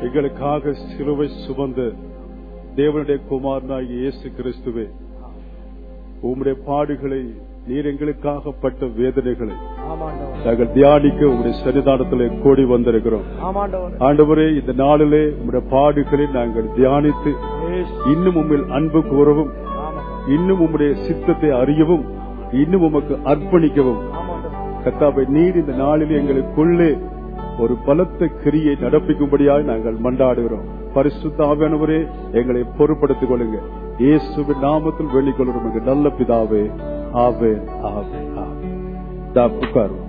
எங்களுக்காக சிலுவை சுமந்த தேவனுடைய குமாரனாகிய இயேசு கிறிஸ்துவே உம்முடைய பாடுகளை நீர் எங்களுக்காக பட்ட வேதனைகளை ஆமாண்டவர் நாங்கள் தியானிக்க உங்களுடைய சன்னிதானத்திலே கூடி வந்திருக்கிறோம் ஆமாண்டவர் ஆண்டவரே இந்த நாளிலே உம்முடைய பாடுகளை நாங்கள் தியானித்து ஏசு. இன்னும் உம்மில் அன்பு கூறவும் ஆமா இன்னும் உம்முடைய சித்தத்தை அறியவும் இன்னும் உமக்கு அர்ப்பணிக்கவும் ஆமாண்டவர் கத்தாவை நீர் இந்த நாளில் எங்களுக்குள்ளே ஒரு பலத்த கிரியை நடப்பிக்கும்படியாக நாங்கள் மண்டாடுகிறோம் பரிசுத்த ஆவியானவரே எங்களை பொறுப்படுத்திக் கொள்ளுங்க இயேசுவின் நாமத்தில் வேண்டிக் கொள்கிறோம் எங்கள் நல்ல பிதாவே ஆவே ஆவே ஆவே தா உட்காருவோம்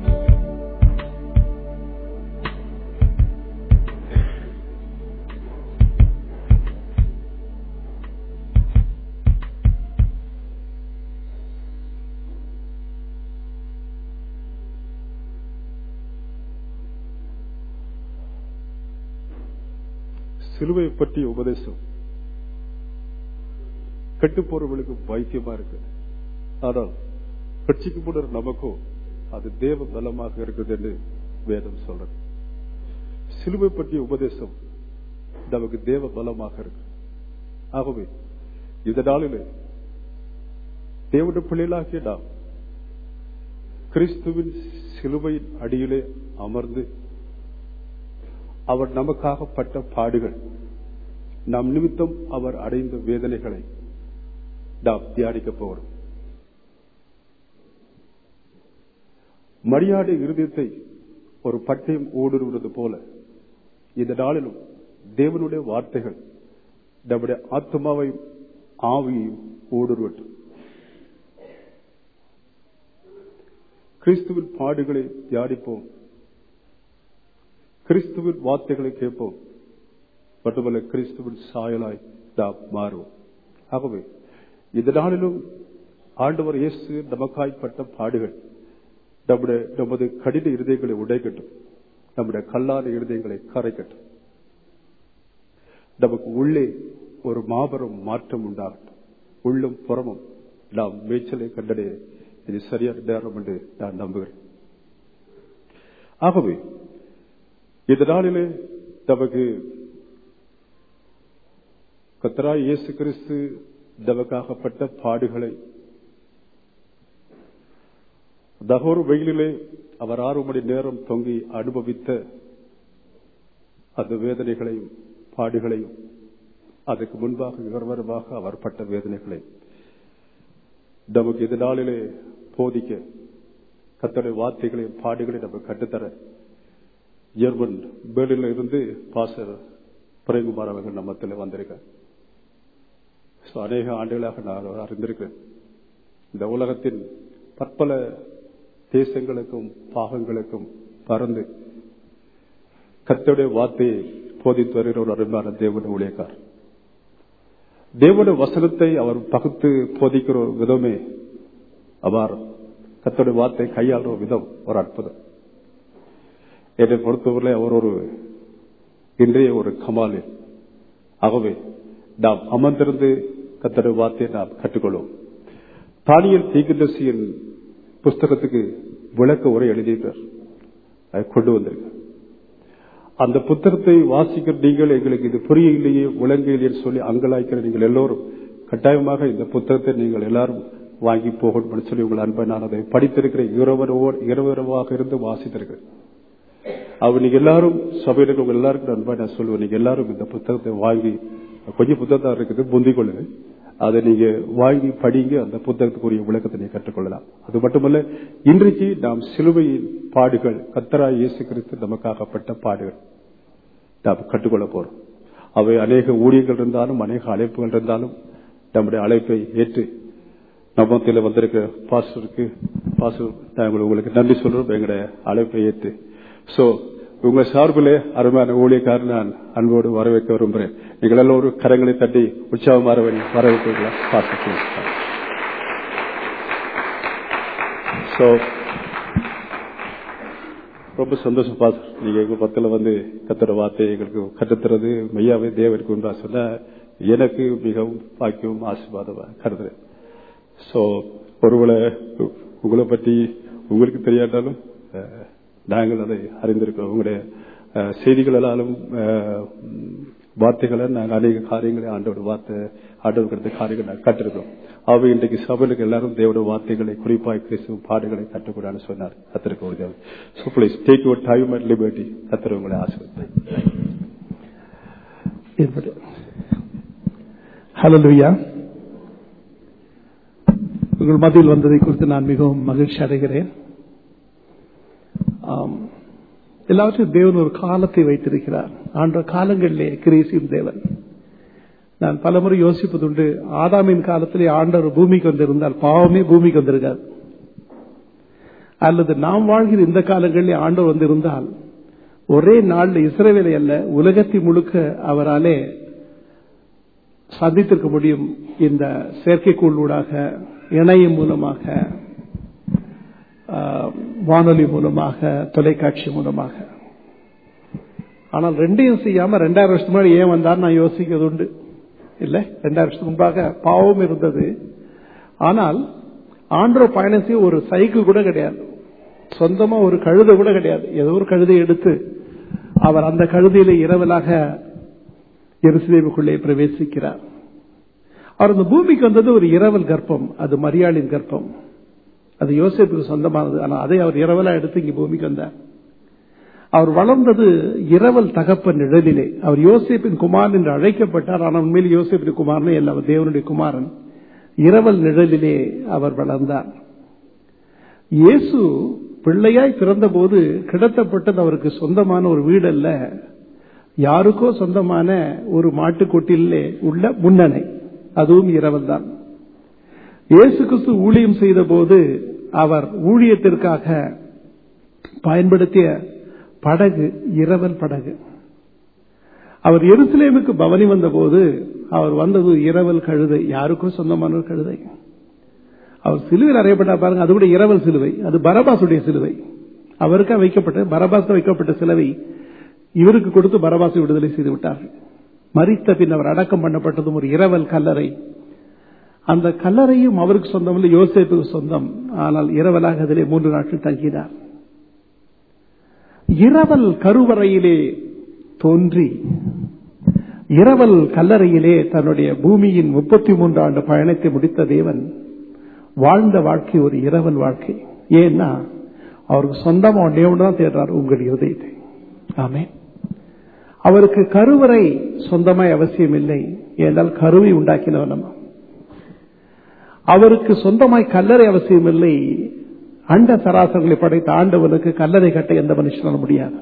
சிலுவை பற்றிய உபதேசம் கெட்டு போறவர்களுக்கு வைத்தியமா இருக்கு ஆனால் கட்சிக்கு நமக்கும் அது தேவ பலமாக இருக்குது என்று வேதம் சொல்றது சிலுவை பற்றிய உபதேசம் நமக்கு தேவ பலமாக இருக்கு ஆகவே இந்த நாளிலே தேவனுடைய பிள்ளைகளாகிய நாம் கிறிஸ்துவின் சிலுவையின் அடியிலே அமர்ந்து அவர் நமக்காக பட்ட பாடுகள் நம் நிமித்தம் அவர் அடைந்த வேதனைகளை நாம் தியானிக்க போகிறோம் மரியாதை இருதயத்தை ஒரு பட்டயம் ஊடுருவது போல இந்த நாளிலும் தேவனுடைய வார்த்தைகள் நம்முடைய ஆத்மாவையும் ஆவியையும் ஊடுருவட்டும் கிறிஸ்துவின் பாடுகளை தியானிப்போம் கிறிஸ்துவின் வார்த்தைகளை கேட்போம் மட்டுமல்ல கிறிஸ்துவின் சாயலாய் நாம் மாறுவோம் ஆகவே இந்த நாளிலும் ஆண்டவர் இயேசு நமக்காய்ப்பட்ட பாடுகள் நம்முடைய நமது கடின இருதயங்களை உடைக்கட்டும் நம்முடைய கல்லாத இருதயங்களை கரைக்கட்டும் நமக்கு உள்ளே ஒரு மாபெரும் மாற்றம் உண்டாகட்டும் உள்ளும் புறமும் நாம் மேய்ச்சலை கண்டடைய இது சரியான நேரம் என்று நான் நம்புகிறேன் ஆகவே இந்த நாளிலே நமக்கு கத்தராய் இயேசு கிறிஸ்து நமக்காகப்பட்ட பாடுகளை தகோர் வெயிலிலே அவர் ஆறு மணி நேரம் தொங்கி அனுபவித்த அந்த வேதனைகளையும் பாடுகளையும் அதுக்கு முன்பாக விவரமாக அவர் பட்ட வேதனைகளை நமக்கு இந்த நாளிலே போதிக்க கத்தருடைய வார்த்தைகளையும் பாடுகளையும் நமக்கு கட்டுத்தர ஜெர்மன் பேர்லில் இருந்து பாசர் பிரேங்குமார் அவர்கள் நம்மத்தில் வந்திருக்கார் So, அநேக ஆண்டுகளாக நான் அவரை அறிந்திருக்கிறேன் இந்த உலகத்தின் பற்பல தேசங்களுக்கும் பாகங்களுக்கும் பறந்து கத்தருடைய வார்த்தையை போதித்து வருகிற ஒரு அருமையான தேவன ஊழியக்கார் தேவனுடைய வசனத்தை அவர் பகுத்து போதிக்கிற ஒரு விதமே அவர் கத்தருடைய வார்த்தை கையாளுற விதம் ஒரு அற்புதம் என்னை பொறுத்தவரை அவர் ஒரு இன்றைய ஒரு கமாலில் ஆகவே நாம் அமர்ந்திருந்து கத்தருடைய வார்த்தையை நாம் கற்றுக்கொள்வோம் தானியல் தீர்க்கதரிசியின் புஸ்தகத்துக்கு விளக்க உரை எழுதியிருக்கார் அதை கொண்டு வந்திருக்கார் அந்த புத்தகத்தை வாசிக்கிற நீங்கள் எங்களுக்கு இது புரியலையே விளங்கலையே சொல்லி அங்கலாய்க்கிற நீங்கள் எல்லோரும் கட்டாயமாக இந்த புத்தகத்தை நீங்கள் எல்லாரும் வாங்கி போகணும் சொல்லி உங்கள் அன்பை நான் அதை படித்திருக்கிறேன் இரவரவோடு இரவரவாக இருந்து வாசித்திருக்கிறேன் அவர் நீங்க எல்லாரும் சபையில இருக்கிறவங்க எல்லாருக்கும் அன்பா நான் சொல்லுவேன் நீங்க எல்லாரும் இந்த புத்தகத்தை வாங்கி கொஞ்சம் புத்தகம் இருக்குது புந்திக் கொள்ளுங்க அதை நீங்க வாங்கி படிங்க அந்த புத்தகத்துக்குரிய விளக்கத்தை நீங்க கற்றுக்கொள்ளலாம் அது மட்டுமல்ல இன்றைக்கு நாம் சிலுவையின் பாடுகள் கத்தராய் இயேசு கிறிஸ்து நமக்காகப்பட்ட பாடுகள் நாம் கற்றுக்கொள்ள போறோம் அவை அநேக ஊழியர்கள் இருந்தாலும் அநேக அழைப்புகள் இருந்தாலும் நம்முடைய அழைப்பை ஏற்று நம்மத்தில் வந்திருக்க பாஸ்டருக்கு பாஸ்டர் நாங்கள் உங்களுக்கு நன்றி சொல்றோம் எங்களுடைய அழைப்பை ஏற்று சோ உங்க சார்பிலே அருமையான ஊழியக்காரர் நான் அன்போடு வரவேற்க விரும்புகிறேன் நீங்கள் எல்லோரும் கரங்களை தட்டி உற்சாகமாக வரவேற்கிறீங்களா பார்த்து சோ ரொம்ப சந்தோஷம் பாஸ் நீங்க எங்க பக்கத்துல வந்து கத்துற வார்த்தை எங்களுக்கு கற்றுத்தரது மையாவே தேவருக்கு உண்டா சொன்ன எனக்கு மிகவும் பாக்கியவும் ஆசீர்வாதமா கருதுறேன் சோ ஒருவேளை உங்களை பற்றி உங்களுக்கு தெரியாட்டாலும் அஹ், நாங்கள் அதை அறிந்திருக்கிறோம் உங்களுடைய அஹ், செய்திகளாலும் அஹ், வார்த்தைகளை நாங்கள் அநேக காரியங்களை ஆண்டோட வார்த்தை ஆண்டோட கிடைத்த காரியங்களை நாங்கள் கற்றிருக்கிறோம் அவை இன்றைக்கு சபைகளுக்கு எல்லாரும் தேவட வார்த்தைகளை குறிப்பாய் கிறிஸ்துவ பாடுகளை கற்றுக்கூடான்னு சொன்னார் கத்திருக்க ஒரு தேவன் so please take your time and liberty கத்திர உங்களை ஆசிரியர் என்பது ஹலலுயா உங்கள் மத்தியில் வந்ததை குறித்து நான் மிகவும் மகிழ்ச்சி அடைகிறேன் ஆம். எல்லாவற்றையும் தேவன் ஒரு காலத்தை வைத்திருக்கிறார் ஆன்ற காலங்களிலே கிரேசியும் தேவன் நான் பலமுறை யோசிப்பதுண்டு ஆதாமின் காலத்திலே ஆண்டவர் பூமிக்கு வந்திருந்தால் பாவமே பூமிக்கு வந்திருக்காது அல்லது நாம் வாழ்கிற இந்த காலங்களிலே ஆண்டவர் வந்திருந்தால் ஒரே நாள்ல இஸ்ரவேலை அல்ல உலகத்தை முழுக்க அவராலே சந்தித்திருக்க முடியும் இந்த செயற்கைக்கோள் ஊடாக இணையம் மூலமாக ஆஹ், வானொலி மூலமாக தொலைக்காட்சி மூலமாக ஆனால் ரெண்டையும் செய்யாம ரெண்டாயிரம் வருஷத்துக்கு முன்னாடி ஏன் வந்தார் நான் யோசிக்கிறது உண்டு இல்ல ரெண்டாயிரம் வருஷத்துக்கு முன்பாக பாவம் இருந்தது ஆனால் ஆண்டோ பயணம் செய்ய ஒரு சைக்கிள் கூட கிடையாது சொந்தமா ஒரு கழுதை கூட கிடையாது ஏதோ ஒரு கழுதை எடுத்து அவர் அந்த கழுதையில இரவலாக எருசலேமுக்குள்ளே பிரவேசிக்கிறார் அவர் அந்த பூமிக்கு வந்தது ஒரு இரவல் கர்ப்பம் அது மரியாளின் கர்ப்பம் அது யோசேப்புக்கு சொந்தமானது ஆனால் அதை அவர் இரவலா எடுத்து இங்க பூமிக்கு வந்தார் அவர் வளர்ந்தது இரவல் தகப்பன் நிழலிலே அவர் யோசேப்பின் குமாரன் என்று அழைக்கப்பட்டார் ஆனால் உண்மையில் யோசேப்பின் குமாரனே அல்ல அவர் தேவனுடைய குமாரன் இரவல் நிழலிலே அவர் வளர்ந்தார் இயேசு பிள்ளையாய் பிறந்தபோது கிடத்தப்பட்டது அவருக்கு சொந்தமான ஒரு வீடு அல்ல யாருக்கோ சொந்தமான ஒரு மாட்டுக்கொட்டிலே உள்ள முன்னணை அதுவும் இரவல் தான் இயேசு கிறிஸ்து ஊழியம் செய்த போது அவர் ஊழியத்திற்காக பயன்படுத்திய படகு இரவல் படகு அவர் எருசலேமுக்கு பவனி வந்தபோது அவர் வந்தது இரவல் கழுதை யாருக்கும் சொந்தமான ஒரு கழுதை அவர் சிலுவையில் அறையப்பட்டா பாருங்க அது கூட இரவல் சிலுவை அது பரபாசுடைய சிலுவை அவருக்கா வைக்கப்பட்ட பரபாச வைக்கப்பட்ட சிலுவை இவருக்கு கொடுத்து பரபாசை விடுதலை செய்து விட்டார்கள் மறித்த பின் அவர் அடக்கம் பண்ணப்பட்டதும் ஒரு இரவல் கல்லறை அந்த கல்லறையும் அவருக்கு சொந்தம் இல்லை யோசேப்புக்கு சொந்தம் ஆனால் இரவலாக அதிலே மூன்று நாட்கள் தங்கினார் இரவல் கருவறையிலே தோன்றி இரவல் கல்லறையிலே தன்னுடைய பூமியின் முப்பத்தி மூன்று ஆண்டு பயணத்தை முடித்த தேவன் வாழ்ந்த வாழ்க்கை ஒரு இரவல் வாழ்க்கை ஏன்னா அவருக்கு சொந்தமா ஒன்றே ஒன்று தான் தேடுறார் உங்கள் இருதயத்தை ஆமே அவருக்கு கருவறை சொந்தமாய் அவசியம் இல்லை ஏனால் கருவை உண்டாக்கினவர் நம்ம அவருக்கு சொந்தமாய் கல்லறை அவசியம் இல்லை அண்ட சராசரங்களை படைத்த ஆண்டவனுக்கு கல்லறை கட்ட எந்த மனுஷனாலும் முடியாது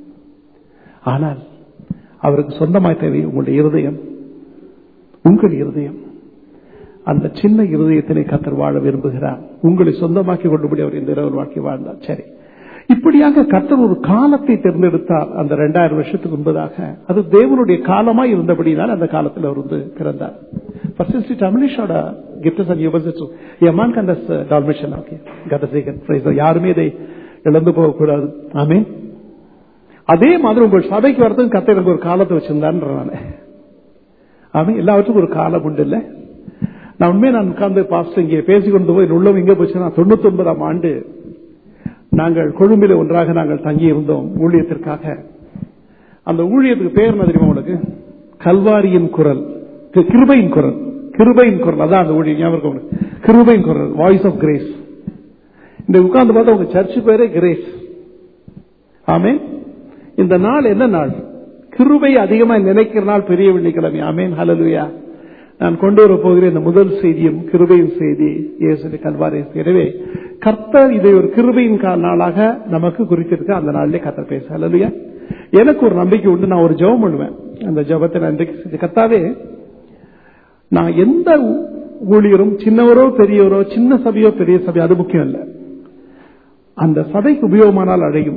ஆனால் அவருக்கு சொந்தமாய் தேவை உங்களுடைய இருதயம் உங்கள் இருதயம் அந்த சின்ன இருதயத்தினை கத்தர் வாழ விரும்புகிறார் உங்களை சொந்தமாக்கி கொண்டுபடி அவர் இந்த இரவு வாழ்க்கை வாழ்ந்தார் சரி இப்படியாக கத்தர் ஒரு காலத்தை தேர்ந்தெடுத்தார் அந்த ரெண்டாயிரம் வருஷத்துக்கு முன்பதாக அது தேவனுடைய காலமாய் இருந்தபடினால் அந்த காலத்தில் அவர் வந்து பிறந்தார் ஃபர்ஸ்ட் தமிழிஷோட கிஃப்ட் அண்ட் யூபர்ஸ் எமான் கண்டஸ் டால்மிஷன் ஓகே கதசேகன் யாருமே இதை இழந்து போகக்கூடாது ஆமே அதே மாதிரி உங்கள் சபைக்கு வரதுக்கு கத்த எனக்கு ஒரு காலத்தை வச்சிருந்தான்னு நான் ஆமே எல்லாவற்றுக்கும் ஒரு காலம் உண்டு இல்லை நான் உண்மையை நான் உட்கார்ந்து பாஸ்டர் இங்கே பேசிக்கொண்டு போய் உள்ளவங்க எங்க போச்சுன்னா தொண்ணூத்தி ஒன்பதாம் ஆண்டு நாங்கள் கொழும்பில ஒன்றாக நாங்கள் தங்கி இருந்தோம் ஊழியத்திற்காக அந்த ஊழியத்துக்கு பேர் என்ன தெரியுமா உங்களுக்கு கல்வாரியின் குரல் கு- கிருபையின் குரல் கிருபையின் குரல் அதான் அந்த ஊழியம் ஞாபகம் இருக்கா உங்களுக்கு? கிருபையின் குரல் வாய்ஸ் ஆஃப் கிரேஸ் இந்த உட்கார்ந்து பார்த்தா உங்க சர்ச்சு பேரே கிரேஸ் ஆமென் இந்த நாள் என்ன நாள் கிருபை அதிகமா நினைக்கிற நாள் பெரிய வெள்ளிக்கிழமை ஆமேன் ஹalleluya நான் கொண்டு வர போகிற இந்த முதல் செய்தியும் கிருபையின் செய்தி இயேசு கல்வாரி எனவே கர்த்தர் இதை ஒரு கிருபையின் கா- நாளாக நமக்கு குறித்திருக்க அந்த நாளிலே கர்த்தர் பேச ஹalleluya எனக்கு ஒரு நம்பிக்கை உண்டு நான் ஒரு ஜெபம் பண்ணுவேன் அந்த ஜெபத்தை நான் இன்றைக்கு செஞ்சு கர்த்தாவே நான் எந்த ஊ- ஊழியரும் சின்னவரோ பெரியவரோ சின்ன சபையோ பெரிய சபையோ அது முக்கியம் இல்லை அந்த சபைக்கு உபயோகமானால் அழையும்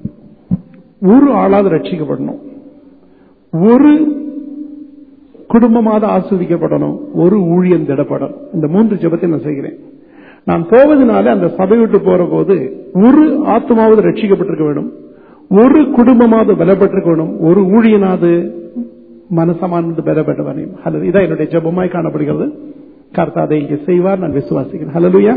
ஒரு ஆளாவது ரட்சிக்கப்படணும் ஒரு குடும்பமாவது ஆஸ்வதிக்கப்படணும் ஒரு ஊழியம் திடப்படணும் இந்த மூன்று ஜெபத்தை நான் செய்கிறேன் நான் போவதனால அந்த சபை விட்டு போற போது ஒரு ஆத்மாவது ரட்சிக்கப்பட்டிருக்க வேண்டும் ஒரு குடும்பமாவது பலப்பட்டிருக்க வேண்டும் ஒரு ஊழியனாவது மனசமானது பலப்பட வேண்டும் அல்லது இதான் என்னுடைய ஜெபமாய் காணப்படுகிறது கர்த்தா அதை இங்கே செய்வார் நான் விசுவாசிக்கிறேன் ஹலலுயா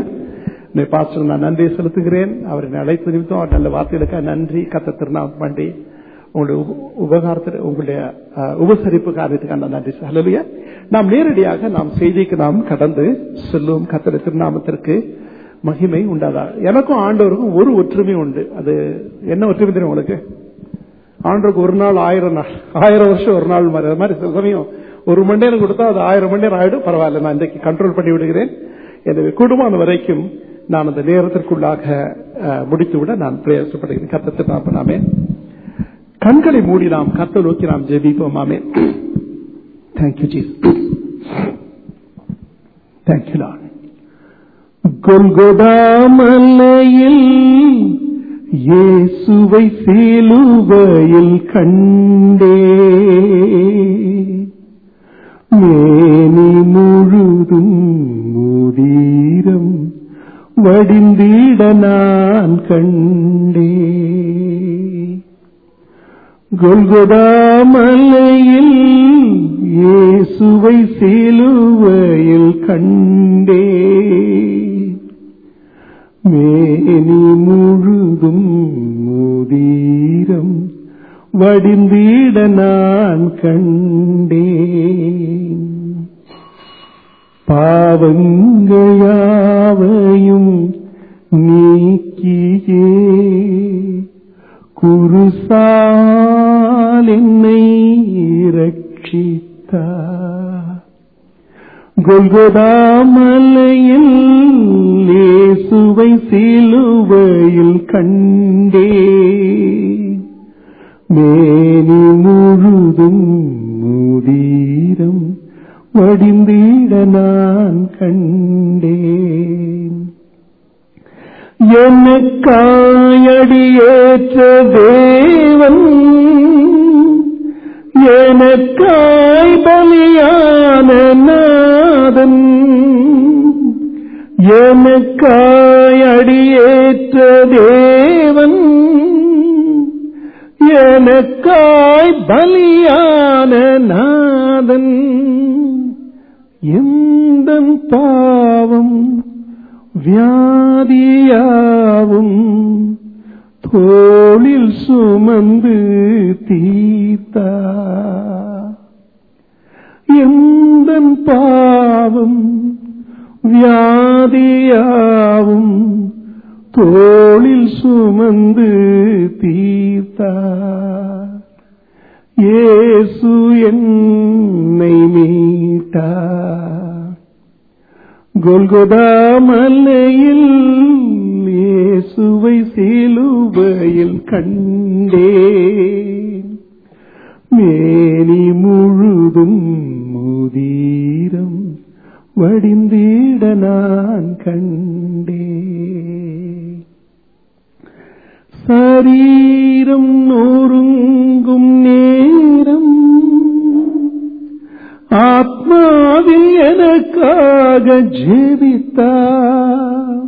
பாஸ்டர் நான் நன்றி செலுத்துகிறேன் அவர் என்னை அழைத்து நிமித்தம் அவர் நல்ல வார்த்தைகளுக்காக நன்றி கத்த திருநாள் பண்ணி உங்களுடைய உப- உபகாரத்தில் உங்களுடைய அஹ், உபசரிப்பு காரியத்துக்கான நன்றி ஹalleluya நாம் நேரடியாக நாம் செய்திக்கு நாம் கடந்து செல்லும் கத்திர திருநாமத்திற்கு மகிமை உண்டாதா எனக்கும் ஆண்டவருக்கும் ஒரு ஒற்றுமை உண்டு அது என்ன ஒற்றுமை தெரியும் உங்களுக்கு ஆண்டுக்கு ஒரு நாள் ஆயிரம் நாள் ஆயிரம் வருஷம் ஒரு நாள் மாதிரி அது மாதிரி சில சமயம் ஒரு மணி நேரம் கொடுத்தா அது ஆயிரம் மணி நேரம் ஆயிடும் பரவாயில்ல நான் இன்றைக்கு கண்ட்ரோல் பண்ணி விடுகிறேன் எனவே குடும்பம் வரைக்கும் நான் அந்த நேரத்திற்குள்ளாக அஹ், முடித்துவிட நான் பிரயாசப்படுகிறேன் கத்தத்தை நாம் நாமே கண்களை மூடி நாம் கத்த நோக்கி நாம் ஜெபிப்போம் ஆமே தேங்க்யூ ஜீஸ் தேங்க்யூ லார்ட் கொல்கொடாமலையில் இயேசுவை சிலுவையில் கண்டே மேனி முழுதும் முதீரம் வடிந்திட நான் கண்டே கொல்கொடாமலையில் இயேசுவை சிலுவையில் கண்டே மேனி முழுதும் முதீரம் வடிந்திட நான் கண்டேன் பாவங்களாவையும் நீக்கியே குருசால் என்னை ரட்சித்தார் கொல்கொதாமலையில் இயேசுவை சிலுவையில் கண்டே மேனி முழுதும் முதீரம் வடிந்திட நான் கண்டேன் எனக்காயடியேற்ற தேவன் எனக்காய் பலியான நாதன் எனக்காய் அடியேற்ற தேவன் எனக்காய் பலியான நாதன் எந்த பாவம் வியாதியாவும் தோளில் சுமந்து தீத்தா எந்த பாவம் வியாதியாவும் தோளில் சுமந்து தீர்த்தா இயேசு என்னை மீட்டா கொல்கொதா மலையில் இயேசுவை சிலுவையில் கண்டேன் மேனி முழுதும் முதீரம் வடிந்திட நான் கண்டேன் சரீரம் நொறுங்கும் நேரம் ஆத்மாவில் எனக்காக ஜெபித்தார்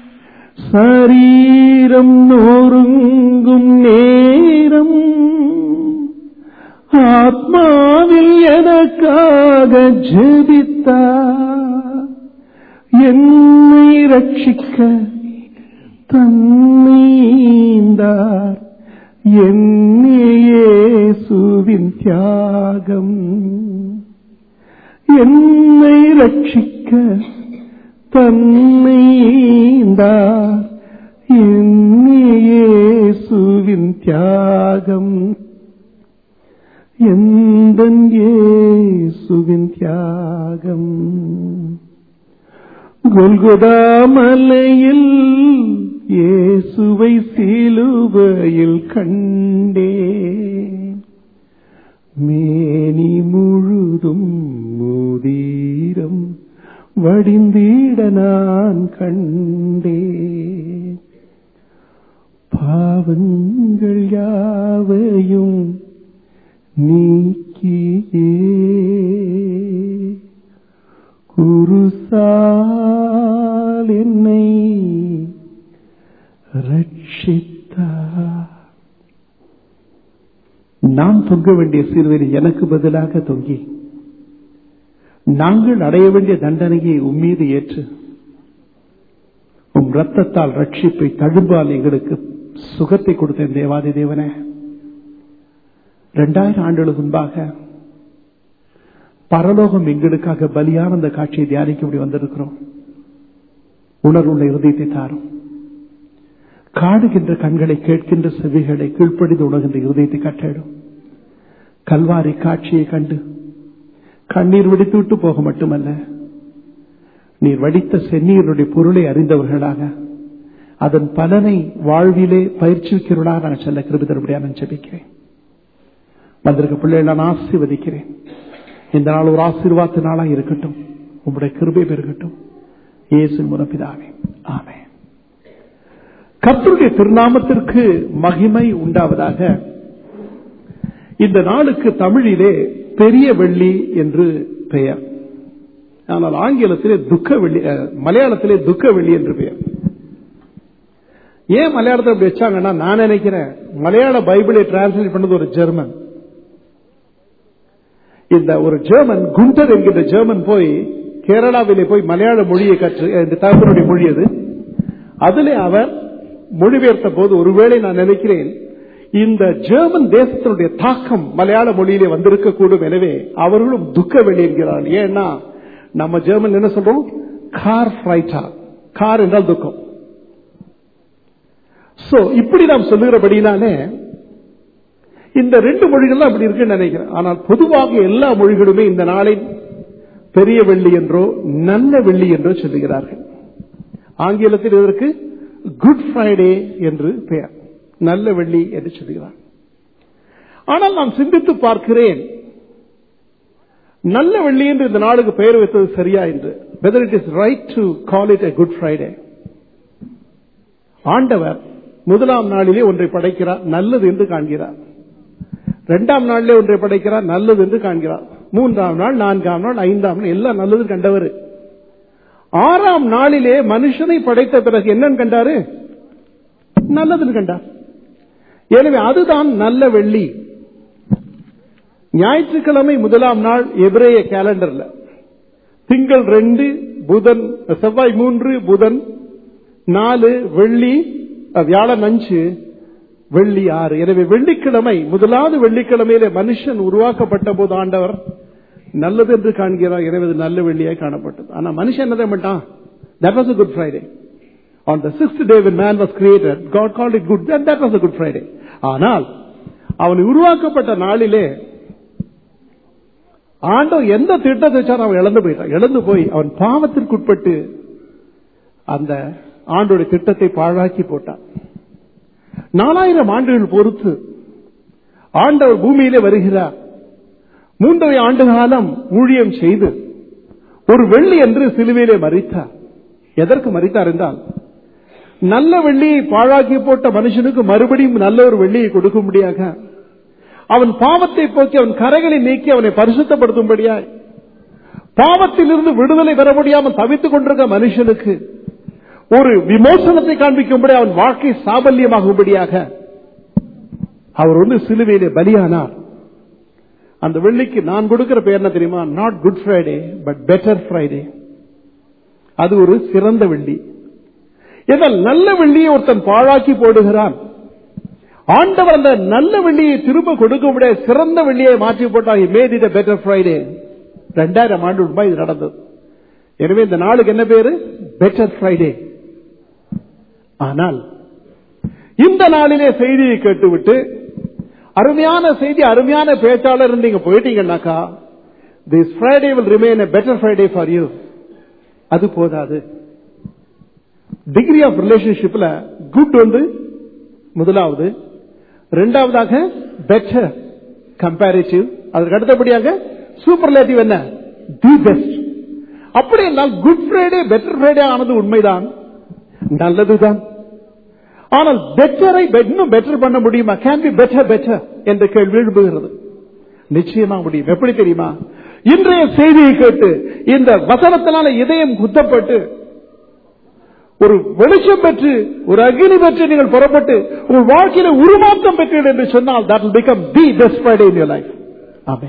சரீரம் நொறுங்கும் நேரம் ஆத்மாவில் எனக்காக ஜெபித்தார் என்னை ரட்சிக்க தன்னீந்தார் என்னேசுவின் தியாகம் என்னை ரட்சிக்க தன்னீந்தார் என்னேசுவின் தியாகம் எந்தன் இயேசுவின் தியாகம் கொல்கொதா மலையில் இயேசுவை சிலுவையில் கண்டே மேனி முழுதும் முதீரம் வடிந்திட நான் கண்டே பாவங்கள் யாவையும் நீக்கியே குருசால் என்னை ரட்சித்தார் நான் தொங்க வேண்டிய சிறுவனை எனக்கு பதிலாக தொங்கி நாங்கள் அடைய வேண்டிய தண்டனையை உம்மீது ஏற்று உம் ரத்தத்தால் ரட்சிப்பை தழும்பால் எங்களுக்கு சுகத்தை கொடுத்த தேவாதி தேவனே இரண்டாயிரம் ஆண்டுகளுக்கு முன்பாக பரலோகம் எங்களுக்காக பலியான அந்த காட்சியை தியானிக்க முடியும் வந்திருக்கிறோம் உணர்வுள்ள இருதயத்தை தாரும் காடுகின்ற கண்களை கேட்கின்ற செவிகளை கீழ்ப்படிந்து உணர்கின்ற இருதயத்தை கட்டிடும் கல்வாரி காட்சியை கண்டு கண்ணீர் வெடித்து விட்டு போக மட்டுமல்ல நீர் வடித்த செந்நீருடைய பொருளை அறிந்தவர்களாக அதன் பலனை வாழ்விலே பயிற்சிக்கிறவர்களாக நான் செல்ல கிருபி தருபடியாக நான் ஜெபிக்கிறேன் வந்திருக்க பிள்ளைகளை நான் ஆசீர்வதிக்கிறேன் இந்த நாள் ஒரு ஆசீர்வாத நாளாக இருக்கட்டும் உங்களுடைய கிருபை பெருகட்டும் இயேசு முனப்பிதாவே ஆமே கர்த்தருடைய திருநாமத்திற்கு மகிமை உண்டாவதாக இந்த நாளுக்கு தமிழிலே பெரிய வெள்ளி என்று பெயர் ஆனால் ஆங்கிலத்திலே துக்க வெள்ளி அஹ், மலையாளத்திலே துக்க வெள்ளி என்று பெயர் ஏன் மலையாளத்தில் அப்படி வச்சாங்கன்னா நான் நினைக்கிறேன் மலையாள பைபிளை டிரான்ஸ்லேட் பண்ணது ஒரு ஜெர்மன் இந்த ஒரு ஜெர்மன் குண்டர் என்கிற ஜெர்மன் போய் கேரளாவிலே போய் மலையாள மொழியை கற்று இந்த தகவலுடைய மொழி அது அதிலே அவர் மொழிபெயர்த்த போது ஒருவேளை நான் நினைக்கிறேன் இந்த ஜெர்மன் தேசத்தினுடைய தாக்கம் மலையாள மொழியிலே வந்திருக்க கூடும் எனவே அவர்களும் துக்க வெளி என்கிறார்கள் ஏன்னா நம்ம ஜெர்மன் என்ன சொல்றோம் கார் ஃபிரைட்டா கார் என்றால் துக்கம் சோ இப்படி நாம் சொல்லுகிறபடினாலே இந்த ரெண்டு மொழிகள் தான் அப்படி இருக்குன்னு நினைக்கிறேன் ஆனால் பொதுவாக எல்லா மொழிகளுமே இந்த நாளை பெரிய வெள்ளி என்றோ நல்ல வெள்ளி என்றோ சொல்லுகிறார்கள் ஆங்கிலத்தில் இதற்கு குட் ஃப்ரைடே என்று பெயர் நல்ல வெள்ளி என்று சொல்லுகிறார் ஆனால் நான் சிந்தித்து பார்க்கிறேன் நல்ல வெள்ளி என்று இந்த நாளுக்கு பெயர் வைத்தது சரியா என்று whether it is right to call it a good Friday ஆண்டவர் முதலாம் நாளிலே ஒன்றை படைக்கிறார் நல்லது என்று காண்கிறார் இரண்டாம் நாளிலே ஒன்றை படைக்கிறார் நல்லது என்று காண்கிறார் மூன்றாம் நாள் நான்காம் நாள் ஐந்தாம் நாள் எல்லாம் நல்லது கண்டவர் ஆறாம் நாளிலே மனுஷனை படைத்த பிறகு என்னன்னு கண்டாரு நல்லதுன்னு கண்டார் எனவே அதுதான் நல்ல வெள்ளி ஞாயிற்றுக்கிழமை முதலாம் நாள் எபிரேய கேலண்டர்ல திங்கள் ரெண்டு புதன் செவ்வாய் மூன்று புதன் நாலு வெள்ளி அஹ், வியாழன் அஞ்சு வெள்ளி ஆறு எனவே வெள்ளிக்கிழமை முதலாவது வெள்ளிக்கிழமையிலே மனுஷன் உருவாக்கப்பட்ட போது ஆண்டவர் நல்லது என்று காண்கிறார் எனவே அது நல்ல வெள்ளியாய் காணப்பட்டது ஆனா மனுஷன் என்ன பண்ணிட்டான் that was a good Friday on the sixth day when man was created god called it good and that was a good friday ஆனால் அவன் உருவாக்கப்பட்ட நாளிலே ஆண்டவர் எந்த திட்டத்தை வச்சாலும் அவன் இழந்து போயிட்டான் இழந்து போய் அவன் பாவத்திற்குட்பட்டு அந்த ஆண்டோடைய திட்டத்தை பாழாக்கி போட்டான் நாலாயிரம் ஆண்டுகள் பொறுத்து ஆண்டவர் பூமியிலே வருகிறார் மூன்றரை ஆண்டு காலம் ஊழியம் செய்து ஒரு வெள்ளி என்று சிலுவையிலே மறித்தார் எதற்கு மறித்தார் என்றால் நல்ல வெள்ளியை பாழாக்கி போட்ட மனுஷனுக்கு மறுபடியும் நல்ல ஒரு வெள்ளியை கொடுக்கும்படியாக அவன் பாவத்தை போக்கி அவன் கரைகளை நீக்கி அவனை பரிசுத்தப்படுத்தும்படியாய் பாவத்திலிருந்து விடுதலை பெற முடியாமல் தவித்துக் கொண்டிருக்க மனுஷனுக்கு ஒரு விமோசனத்தை காண்பிக்கும்படி அவன் வாழ்க்கை சாபல்யமாகும்படியாக அவர் வந்து சிலுவையிலே பலியானார் அந்த வெள்ளிக்கு நான் கொடுக்கிற பேர் என்ன தெரியுமா not good Friday but better Friday அது ஒரு சிறந்த வெள்ளி இதனால் நல்ல வெள்ளியை ஒருத்தன் பாழாக்கி போடுகிறான் ஆண்டவர் அந்த நல்ல வெள்ளியை திரும்ப கொடுக்க முடியாத சிறந்த வெள்ளியை மாற்றி போட்டால் மேட் இட் பெட்டர் ஃப்ரைடே ரெண்டாயிரம் ஆண்டு முன்பா இது நடந்தது எனவே இந்த நாளுக்கு என்ன பேரு பெட்டர் ஃப்ரைடே ஆனால் இந்த நாளிலே செய்தியை கேட்டுவிட்டு அருமையான செய்தி அருமையான பேச்சாளர் நீங்க போயிட்டீங்கன்னாக்கா this Friday will remain a better Friday for you அது போதாது டிகிரி ஆஃப் ரிலேஷன்ஷிப்ல குட் வந்து முதலாவது இரண்டாவதாக பெட்டர் கம்பேரிட்டிவ் அதற்கு அடுத்தபடியாக சூப்பர்லேட்டிவ் என்ன தி பெஸ்ட் அப்படி என்றால் குட் ஃப்ரைடே பெட்டர் ஃப்ரைடே ஆனது உண்மைதான் நல்லதுதான் ஆனால் பெட்டரை இன்னும் பெட்டர் பண்ண முடியுமா கேன் பி பெட்டர் பெட்டர் என்ற கேள்வி எழுப்புகிறது நிச்சயமா முடியும் எப்படி தெரியுமா இன்றைய செய்தியை கேட்டு இந்த வசனத்தினால இதயம் குத்தப்பட்டு ஒரு வெளிச்சம் பெற்று ஒரு அக்னி பெற்று நீங்கள் புறப்பட்டு உங்கள் வாழ்க்கையில உருமாற்றம் பெற்றீர்கள் என்று சொன்னால் that will become the best Friday in your life. ஆமென்.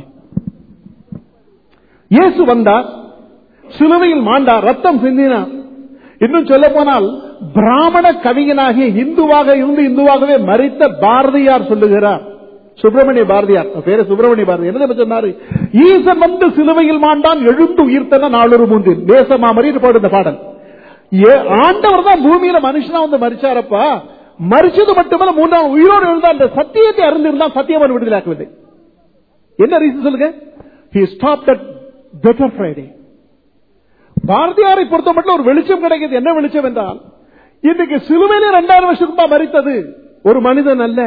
இயேசு வந்தார் சிலுவையில் மாண்டார் ரத்தம் சிந்தினார் இன்னும் சொல்ல போனால் பிராமண கவிஞனாகிய இந்துவாக இருந்து இந்துவாகவே மறித்த பாரதியார் சொல்லுகிறார் சுப்பிரமணிய பாரதியார் அவர் பேரு சுப்பிரமணிய பாரதி என்ன தெரியுமா சொன்னாரு ஈசன் வந்து சிலுவையில் மாண்டான் எழுந்து உயிர்த்தன நாளொரு மூன்றில் தேசமாமரின்னு போடு இந்த பாடல் ஏ- ஆண்டவர் தான் பூமியில மனுஷனா வந்து மறிச்சாரப்பா மறிச்சது மட்டுமல்ல மூன்றாம் உயிரோடு எழுந்த அந்த சத்தியத்தை அறிந்திருந்தான் சத்தியவன் விடுதலாக்கவில்லை என்ன ரீசன் சொல்லுங்க he stopped at better friday பாரதியாரை பொறுத்த மட்டும் ஒரு வெளிச்சம் கிடைக்கிறது என்ன வெளிச்சம் என்றால் இன்னைக்கு சிலுவையிலே இரண்டாயிரம் வருஷத்துக்கு தான் மறித்தது ஒரு மனிதன் அல்ல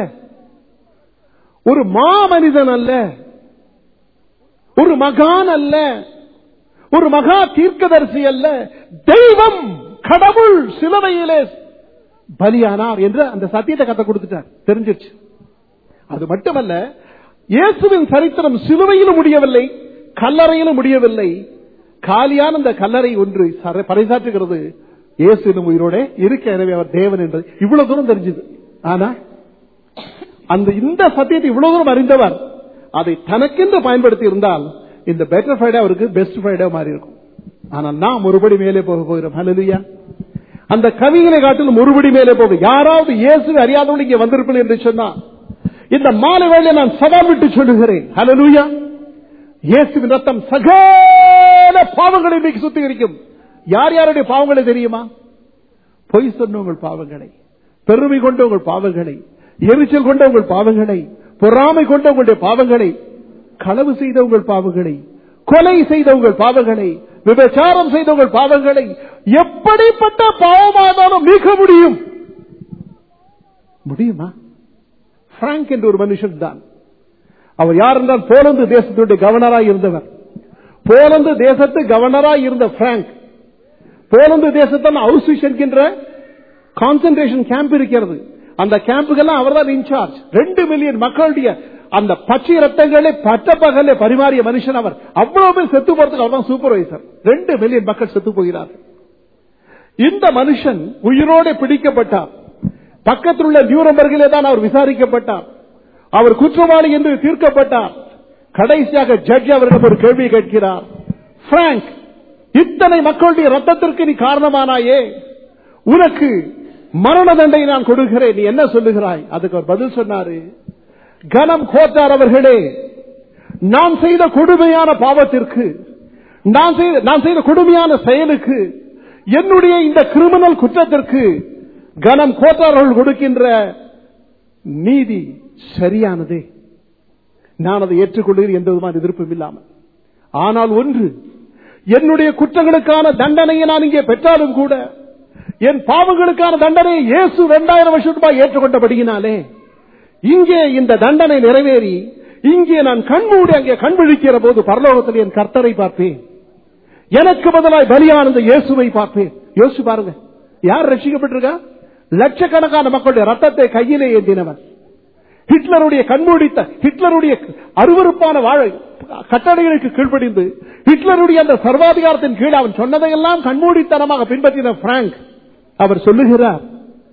ஒரு மா மனிதன் அல்ல ஒரு மகான் அல்ல ஒரு மகா தீர்க்கதரிசி அல்ல தெய்வம் கடவுள் சிலுவையிலே பலியானார் என்று அந்த சத்தியத்தை கத்த கொடுத்துட்டார் தெரிஞ்சிருச்சு அது மட்டுமல்ல இயேசுவின் சரித்திரம் சிலுவையிலும் முடியவில்லை கல்லறையிலும் முடியவில்லை காலியான அந்த கல்லறை ஒன்று சர- பறைசாற்றுகிறது இயேசு இன்னும் உயிரோட இருக்க எனவே அவர் தேவன் என்று இவ்வளவு தூரம் தெரிஞ்சது ஆனா அந்த இந்த சத்தியத்தை இவ்வளவு தூரம் அறிந்தவர் அதை தனக்கென்று பயன்படுத்தி இருந்தால் இந்த பெட்டர் ஃப்ரைடே அவருக்கு பெஸ்ட் ஃப்ரைடே மாறி இருக்கும் ஆனால் நாம் ஒருபடி மேலே போக போகிறோம் ஹalleluya அந்த கவிகளை காட்டிலும் ஒருபடி மேலே போகும் யாராவது இயேசு அறியாதவங்க இங்கே வந்திருப்பேன் என்று சொன்னா இந்த மாலை வேளையில நான் சவால் விட்டு சொல்லுகிறேன் ஹalleluya இயேசுவின் ரத்தம் சகல பாவங்களை இன்னைக்கு சுத்திகரிக்கும் யார் யாருடைய பாவங்களை தெரியுமா பொய் சொன்ன உங்கள் பாவங்களை பெருமை கொண்ட உங்கள் பாவங்களை எரிச்சல் கொண்ட உங்கள் பாவங்களை பொறாமை கொண்ட உங்களுடைய பாவங்களை களவு செய்த உங்கள் பாவங்களை கொலை செய்த உங்கள் பாவங்களை விபச்சாரம் செய்த உங்கள் பாவங்களை எப்படிப்பட்ட பாவமானாலும் நீக்க முடியும் முடியுமா பிராங்க் என்ற ஒரு மனுஷன் தான் அவர் யார் என்றால் போலந்து தேசத்துடைய கவர்னராய் இருந்தவர் போலந்து தேசத்து கவர்னராய் இருந்த பிராங்க் போலந்து தேசத்தான் அவுஸ்விஷ் என்கின்ற கான்சென்ட்ரேஷன் கேம்ப் இருக்கிறது அந்த கேம்புக்கெல்லாம் அவர் தான் இன்சார்ஜ் ரெண்டு மில்லியன் மக்களுடைய அந்த பச்சை ரத்தங்களை பட்ட பகலே பரிமாறிய மனுஷன் அவர் அவ்வளவு பேர் செத்து போறதுக்கு அவர் தான் சூப்பர்வைசர் ரெண்டு மில்லியன் மக்கள் செத்து போகிறார்கள் இந்த மனுஷன் உயிரோடு பிடிக்கப்பட்டார் பக்கத்தில் உள்ள நியூரம்பர்கிலே தான் அவர் விசாரிக்கப்பட்டார் அவர் குற்றவாளி என்று தீர்க்கப்பட்டார் கடைசியாக ஜட்ஜ் அவரிடம் ஒரு கேள்வி கேட்கிறார் பிராங்க் இத்தனை மக்களுடைய ரத்தத்திற்கு நீ காரணமானாயே உனக்கு மரண தண்டனை நான் கொடுக்கிறேன் நீ என்ன சொல்லுகிறாய் அதுக்கு அவர் பதில் சொன்னாரு கனம் கோட்டார் அவர்களே நான் செய்த கொடுமையான பாவத்திற்கு நான் செய்த நான் செய்த கொடுமையான செயலுக்கு என்னுடைய இந்த கிரிமினல் குற்றத்திற்கு கனம் கோட்டார்கள் கொடுக்கின்ற நீதி சரியானதே நான் அதை ஏற்றுக்கொள்கிறேன் எந்த விதமான எதிர்ப்பும் இல்லாமல் ஆனால் ஒன்று என்னுடைய குற்றங்களுக்கான தண்டனையை நான் இங்கே பெற்றாலும் கூட என் பாவங்களுக்கான தண்டனையை இயேசு இரண்டாயிரம் வருஷம் ரூபாய் ஏற்றுக்கொண்டபடியினாலே இங்கே இந்த தண்டனை நிறைவேறி இங்கே நான் கண்மூடி அங்கே கண் விழிக்கிற போது பரலோகத்தில் என் கர்த்தரை பார்ப்பேன் எனக்கு பதிலாய் பலியானந்த இயேசுவை பார்ப்பேன் யோசிச்சு பாருங்க யார் ரட்சிக்கப்பட்டிருக்கா லட்சக்கணக்கான மக்களுடைய ரத்தத்தை கையிலே ஏந்தினவன் ஹிட்லருடைய கண்மூடித்த ஹிட்லருடைய அருவருப்பான வாழ கட்டளைகளுக்கு கீழ்ப்படிந்து ஹிட்லருடைய அந்த சர்வாதிகாரத்தின் கீழ் அவன் சொன்னதையெல்லாம் கண்மூடித்தனமாக பின்பற்றின பிராங்க் அவர் சொல்லுகிறார்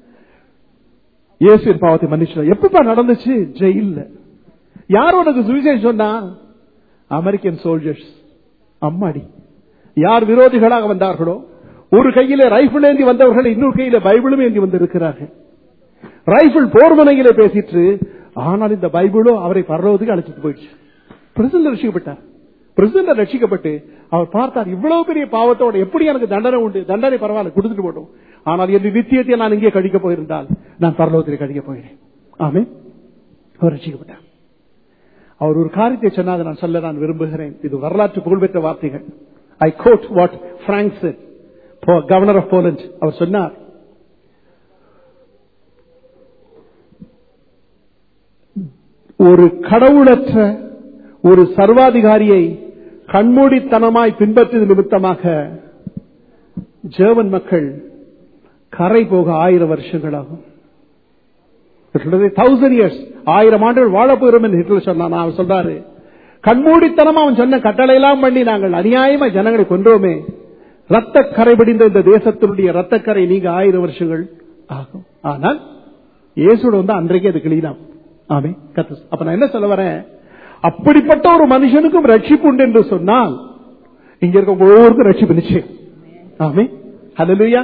இயேசுவின் பாவத்தை மன்னிச்சு எப்பப்பா நடந்துச்சு ஜெயில்ல யார் உனக்கு சுவிசேஷம் சொன்னா அமெரிக்கன் சோல்ஜர்ஸ் அம்மாடி யார் விரோதிகளாக வந்தார்களோ ஒரு கையில ரைபிள் ஏந்தி வந்தவர்கள் இன்னொரு கையில பைபிளும் ஏந்தி வந்திருக்கிறார்கள் ரைபிள் போர் முனையில பேசிட்டு ஆனால் இந்த பைபிளோ அவரை பரலோகத்துக்கு அழைச்சிட்டு போயிடுச்சு பிரசிடண்ட் ரட்சிக்கப்பட்டார் பிரசிடண்ட் ரட்சிக்கப்பட்டு அவர் பார்த்தார் இவ்வளவு பெரிய பாவத்தோட எப்படி எனக்கு தண்டனை உண்டு தண்டனை பரவாயில்ல கொடுத்துட்டு போட்டோம் ஆனால் என் நித்தியத்தை நான் இங்கே கழிக்க போயிருந்தால் நான் பரலோகத்தில் கழிக்க போகிறேன் ஆமே அவர் ரட்சிக்கப்பட்டார் அவர் ஒரு காரியத்தை சொன்னாத நான் சொல்ல நான் விரும்புகிறேன் இது வரலாற்று புகழ்பெற்ற வார்த்தைகள் I quote what Frank governor of Poland அவர் சொன்னார் ஒரு கடவுளற்ற ஒரு சர்வாதிகாரியை கண்மூடித்தனமாய் பின்பற்றியது நிமித்தமாக ஜெர்மன் மக்கள் கரை போக ஆயிரம் வருஷங்கள் ஆகும் தௌசண்ட் இயர்ஸ் ஆயிரம் ஆண்டுகள் வாழ போகிறோம் என்று ஹிட்லர் சொன்னான் அவன் சொல்றாரு கண்மூடித்தனமா அவன் சொன்ன கட்டளை எல்லாம் பண்ணி நாங்கள் அநியாயமா ஜனங்களை கொன்றோமே ரத்த கரை படிந்த இந்த தேசத்தினுடைய ரத்தக்கரை நீங்க ஆயிரம் வருஷங்கள் ஆகும் ஆனால் இயேசுட வந்து அன்றைக்கு அது கிளீனாம் ஆமே கத்து அப்ப நான் என்ன சொல்ல வரேன் அப்படிப்பட்ட ஒரு மனுஷனுக்கும் ரட்சிப்பு உண்டு என்று சொன்னால் இங்க இருக்க ஒவ்வொருக்கும் ரட்சிப்பு நிச்சயம் ஆமே ஹalleluya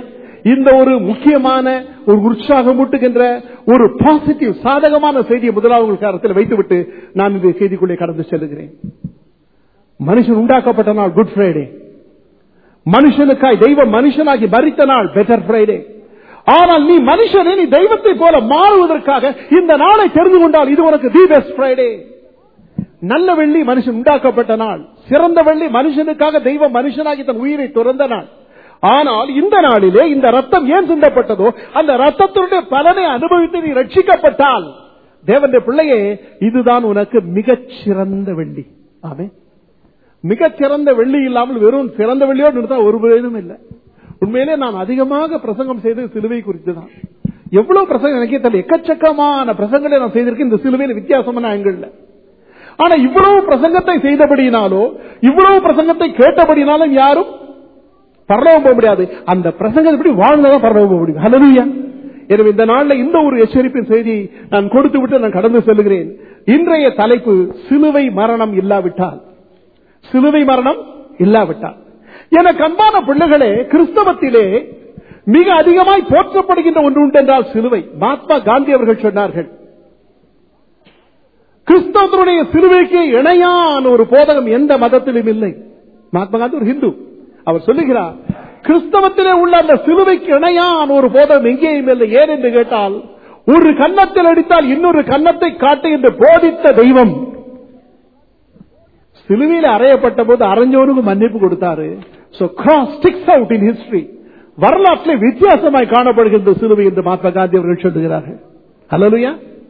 இந்த ஒரு முக்கியமான ஒரு உற்சாகமூட்டுகின்ற ஒரு பாசிட்டிவ் சாதகமான செய்தியை முதலாவது காலத்தில் வைத்துவிட்டு நான் இந்த செய்திக்குள்ளே கடந்து செல்லுகிறேன் மனுஷன் உண்டாக்கப்பட்ட நாள் குட் ஃபிரைடே மனுஷனுக்காய் தெய்வம் மனுஷனாகி மறித்த நாள் பெட்டர் ஃபிரைடே ஆனால் நீ மனுஷனே நீ தெய்வத்தை போல மாறுவதற்காக இந்த நாளை தெரிந்து கொண்டால் இது உனக்கு தி பெஸ்ட் ஃபிரைடே நல்ல வெள்ளி மனுஷன் உண்டாக்கப்பட்ட நாள் சிறந்த வெள்ளி மனுஷனுக்காக தெய்வம் மனுஷனாகி தன் உயிரை துறந்த நாள் ஆனால் இந்த நாளிலே இந்த ரத்தம் ஏன் சிந்தப்பட்டதோ அந்த ரத்தத்தினுடைய பலனை அனுபவித்து நீ ரட்சிக்கப்பட்டால் தேவனுடைய பிள்ளையே இதுதான் உனக்கு மிகச் சிறந்த வெள்ளி ஆமே மிகச் சிறந்த வெள்ளி இல்லாமல் வெறும் சிறந்த வெள்ளியோடு நிறுத்தா ஒரு பிரயோஜனம் இல்லை உண்மையிலே நான் அதிகமாக பிரசங்கம் செய்தது சிலுவை குறித்து தான் எவ்வளவு பிரசங்கம் எனக்கே தெரியல எக்கச்சக்கமான பிரசங்களை நான் செய்திருக்கேன் இந்த சிலுவையில் வித்தியாசமான ஆங்கிள் ஆனா இவ்வளவு பிரசங்கத்தை செய்தபடியினாலோ இவ்வளவு பிரசங்கத்தை கேட்டபடினாலும் யாரும் பரலோகம் போக முடியாது அந்த பிரசங்கத்தை எப்படி வாழ்ந்ததான் பரலோகம் போக முடியும் ஹலலுயா எனவே இந்த நாள்ல இந்த ஒரு எச்சரிப்பின் செய்தி நான் கொடுத்து விட்டு நான் கடந்து செல்கிறேன் இன்றைய தலைப்பு சிலுவை மரணம் இல்லாவிட்டால் சிலுவை மரணம் இல்லாவிட்டால் எனக்கு அன்பான பிள்ளைகளே கிறிஸ்தவத்திலே மிக அதிகமாய் போற்றப்படுகின்ற ஒன்று உண்டு என்றால் சிலுவை மகாத்மா காந்தி அவர்கள் சொன்னார்கள் கிறிஸ்தவத்தினுடைய சிலுவைக்கு இணையான ஒரு போதகம் எந்த மதத்திலும் இல்லை மகாத்மா காந்தி ஒரு ஹிந்து அவர் சொல்லுகிறார் கிறிஸ்தவத்திலே உள்ள அந்த சிலுவைக்கு இணையான ஒரு போதகம் எங்கேயும் இல்லை ஏன் என்று கேட்டால் ஒரு கன்னத்தில் அடித்தால் இன்னொரு கன்னத்தை காட்டு என்று போதித்த தெய்வம் சிலுவையில் அறையப்பட்ட போது அரைஞ்சவனுக்கு மன்னிப்பு கொடுத்தாரு so cross sticks out in history வரலாற்றில் வித்தியாசமாய் காணப்படுகின்ற சிலுவை என்று மகாத்மா காந்தி அவர்கள் சொல்லுகிறார்கள் அல்லலுயா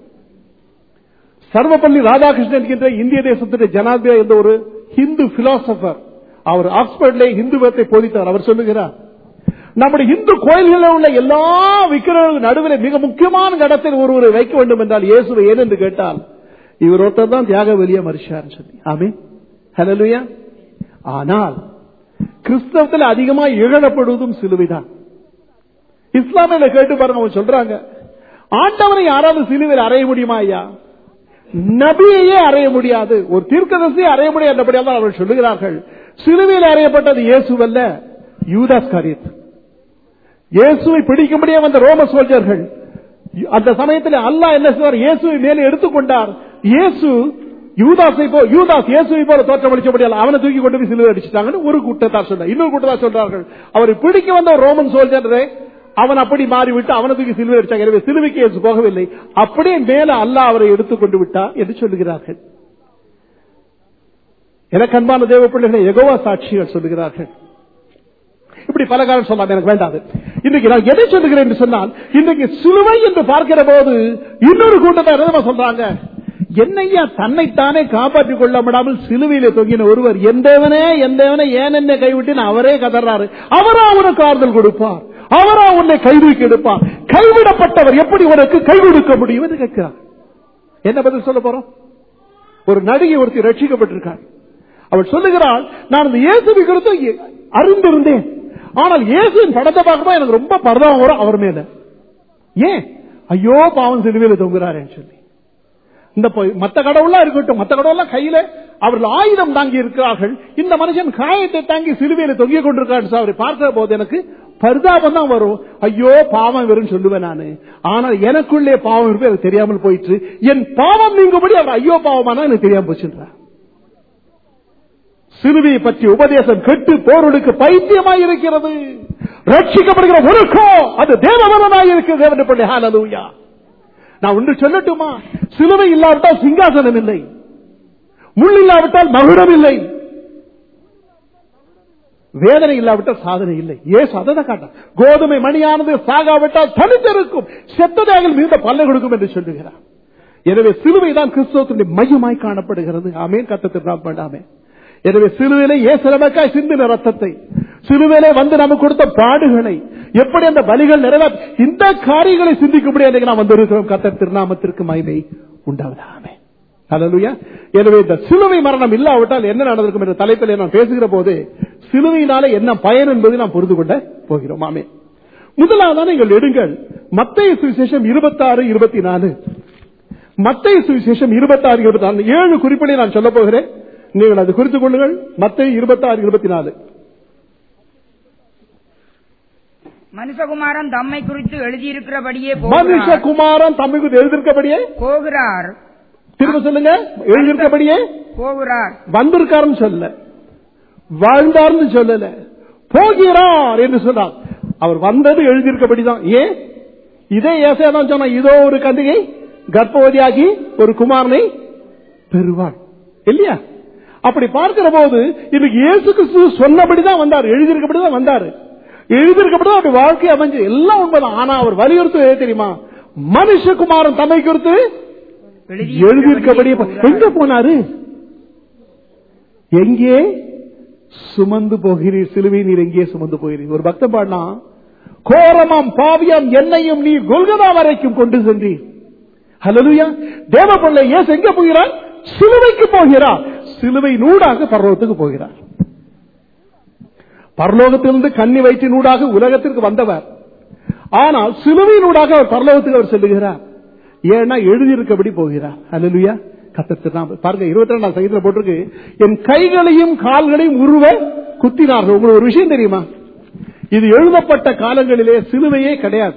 சர்வப்பள்ளி ராதாகிருஷ்ணன் என்கின்ற இந்திய தேசத்துடைய ஜனாதிபதி என்ற ஒரு ஹிந்து பிலாசபர் அவர் ஆக்ஸ்போர்ட்ல இந்து மதத்தை போதித்தார் அவர் சொல்லுகிறார் நம்முடைய இந்து கோயில்களில் உள்ள எல்லா விக்கிரகங்களுக்கு நடுவில் மிக முக்கியமான இடத்தில் ஒருவரை வைக்க வேண்டும் என்றால் இயேசுவை ஏன் என்று கேட்டால் இவர் ஒருத்தர் தான் தியாக வெளியே மறிச்சார் சொல்லி ஆமே ஹலலுயா ஆனால் கிறிஸ்தவத்தில் அதிகமாக இழப்படுவதும் சிலுவைதான் இஸ்லாமியில கேட்டு பாருங்க அவங்க சொல்றாங்க ஆண்டவனை யாராவது சிலுவையில் அறைய முடியுமா ஐயா நபியையே அறைய முடியாது ஒரு தீர்க்கதரிசியை அறைய முடியாது அவர்கள் சொல்லுகிறார்கள் சிலுவையில் அறையப்பட்டது இயேசுவல்ல யூதாஸ் காரியத் இயேசுவை பிடிக்க முடியாம வந்த ரோம சோல்ஜர்கள் அந்த சமயத்தில் அல்லாஹ் என்ன செய்வார் இயேசுவை மேலே எடுத்துக்கொண்டார் இயேசு யூதாஸை போ யூதாஸ் இயேசுவை போல தோற்றமளிக்க முடியல அவனை தூக்கி கொண்டு போய் சிலுவை அடிச்சிட்டாங்கன்னு ஒரு கூட்டத்தார் சொன்னார் இன்னொரு கூட்டத்தார் சொல்றார்கள் அவரை பிடிக்க வந்த ரோமன் சோல்ஜர் அவன் அப்படி மாறிவிட்டு அவனை தூக்கி சிலுவை அடிச்சாங்க எனவே சிலுவைக்கு இயேசு போகவில்லை அப்படியே மேல அல்லாஹ் அவரை எடுத்துக்கொண்டு விட்டார் என்று சொல்லுகிறார்கள் எனக்கு அன்பான தேவ பிள்ளைகளை எகோவா சாட்சிகள் சொல்லுகிறார்கள் இப்படி பல காலம் சொல்லலாம் எனக்கு வேண்டாது இன்றைக்கு நான் எதை சொல்லுகிறேன் என்று சொன்னால் இன்றைக்கு சிலுவை என்று பார்க்கிற போது இன்னொரு கூட்டத்தை சொல்றாங்க என்னையா தன்னைத்தானே காப்பாற்றிக் கொள்ள முடியாமல் சிலுவையில தொங்கின ஒருவர் எந்தவனே எந்தவனே ஏன் என்ன கைவிட்டு அவரே கதறாரு அவரா உனக்கு ஆறுதல் கொடுப்பார் அவரா உன்னை கைதூக்கி எடுப்பார் கைவிடப்பட்டவர் எப்படி உனக்கு கை கொடுக்க முடியும் என்று கேட்கிறார் என்ன பதில் சொல்ல போறோம் ஒரு நடிகை ஒருத்தி ரட்சிக்கப்பட்டிருக்கார் அவள் சொல்லுகிறாள் நான் இந்த இயேசு குறித்து அறிந்திருந்தேன் ஆனால் இயேசுவின் படத்தை பார்க்கும்போது எனக்கு ரொம்ப பரதம் வரும் அவர் மேல ஏன் ஐயோ பாவம் சிலுவையில் தொங்குறாருன்னு சொல்லி இந்த மத்த கடவுளா இருக்கட்டும் மத்த கடவுளா கையில அவர்கள் ஆயுதம் தாங்கி இருக்கிறார்கள் இந்த மனுஷன் காயத்தை தாங்கி சிலுவையில தொங்கிய கொண்டிருக்காரு அவரை பார்க்கிற போது எனக்கு பரிதாபம் தான் வரும் ஐயோ பாவம் வெறும் சொல்லுவேன் நானு ஆனால் எனக்குள்ளே பாவம் இருப்பது எனக்கு தெரியாமல் போயிட்டு என் பாவம் நீங்கும்படி அவர் ஐயோ பாவமானா எனக்கு தெரியாம போச்சுன்றார் சிறுவியை பற்றி உபதேசம் கெட்டு போர்களுக்கு பைத்தியமாய் இருக்கிறது ரட்சிக்கப்படுகிற உனக்கோ அது தேவவனமாய் இருக்கிறது ஹalleluya நான் ஒன்று சொல்லட்டுமா சிலுவை இல்லாவிட்டால் சிங்காசனம் இல்லை முள் இல்லாவிட்டால் மகுடம் இல்லை வேதனை இல்லாவிட்டால் சாதனை இல்லை ஏசு அதை காட்ட கோதுமை மணியானது சாகாவிட்டால் தனித்திருக்கும் செத்ததாக மிகுந்த பல்லை கொடுக்கும் என்று சொல்லுகிறார் எனவே சிலுவை தான் கிறிஸ்தவத்தினுடைய மையமாய் காணப்படுகிறது ஆமேன் கத்தத்தை வேண்டாமே எனவே சிலுவையிலே ஏசலமக்காய் சிந்தின ரத்தத்தை சிலுவையிலே வந்து நமக்கு கொடுத்த பாடுகளை எப்படி அந்த பலிகள் நிறைவேற்ற இந்த காரியங்களை சிந்திக்கும்படி அன்றைக்கு நாம் வந்திருக்கிறோம் கத்த திருநாமத்திற்கு மகிமை உண்டாவதாமே அல்லா எனவே இந்த சிலுவை மரணம் இல்லாவிட்டால் என்ன நடந்திருக்கும் என்ற தலைப்பில் நான் பேசுகிற போது சிலுவையினால என்ன பயன் என்பதை நாம் புரிந்து கொண்ட போகிறோம் ஆமே முதலாவதான நீங்கள் எடுங்கள் மத்திய சுவிசேஷம் இருபத்தாறு இருபத்தி நாலு மத்திய சுவிசேஷம் இருபத்தாறு இருபத்தி நாலு ஏழு குறிப்பினை நான் சொல்ல போகிறேன் நீங்கள் அது குறித்துக் கொள்ளுங்கள் மத்திய இருபத்தாறு இருபத்தி நாலு மனுஷகுமாரன் தம்மை குறித்து எழுதியிருக்கிறபடியே போகிறார். மனுஷகுமாரன் தம்மைக்கு எழுதியிருக்கபடியே போகிறார் திரும்ப சொல்லுங்க எழுதியிருக்கபடியே போகிறார் வந்திருக்காருன்னு சொல்ல வாழ்ந்தார்னு சொல்லல போகிறார் என்று சொன்னார் அவர் வந்தது எழுதியிருக்கபடிதான் ஏன் இதே ஏசையா தான் சொன்னா இதோ ஒரு கன்னிகை கர்ப்பவதியாகி ஒரு குமாரனை பெறுவாள் இல்லையா அப்படி பார்க்கிற போது இன்னைக்கு இயேசு கிறிஸ்து சொன்னபடிதான் வந்தார் எழுதியிருக்கபடிதான் வந்தாரு எழுதியிருக்கப்படிதான் அப்படி வாழ்க்கை அமைஞ்சு எல்லாம் உண்மைதான் ஆனா அவர் வலியுறுத்து தெரியுமா மனுஷகுமாரன் தம்மை குறித்து எழுதியிருக்கபடி எங்க போனாரு எங்கே சுமந்து போகிறீர் சிலுவை நீர் எங்கே சுமந்து போகிறீர் ஒரு பக்தன் பாடினா கோரமாம் பாவியாம் என்னையும் நீ கொல்கதா வரைக்கும் கொண்டு சென்றீர் ஹலலுயா தேவ பிள்ளை ஏசு எங்க போகிறார் சிலுவைக்கு போகிறார் சிலுவை நூடாக பரலோகத்துக்கு போகிறார் பரலோகத்திலிருந்து கன்னி வயிற்றினூடாக உலகத்திற்கு வந்தவர் ஆனால் சிலுவையினூடாக அவர் பரலோகத்துக்கு அவர் செல்லுகிறார் ஏன்னா எழுதியிருக்கபடி போகிறார் அல்லலுயா கத்தத்து பாருங்க இருபத்தி ரெண்டாம் சங்கத்தில் போட்டிருக்கு என் கைகளையும் கால்களையும் உருவ குத்தினார்கள் உங்களுக்கு ஒரு விஷயம் தெரியுமா இது எழுதப்பட்ட காலங்களிலே சிலுவையே கிடையாது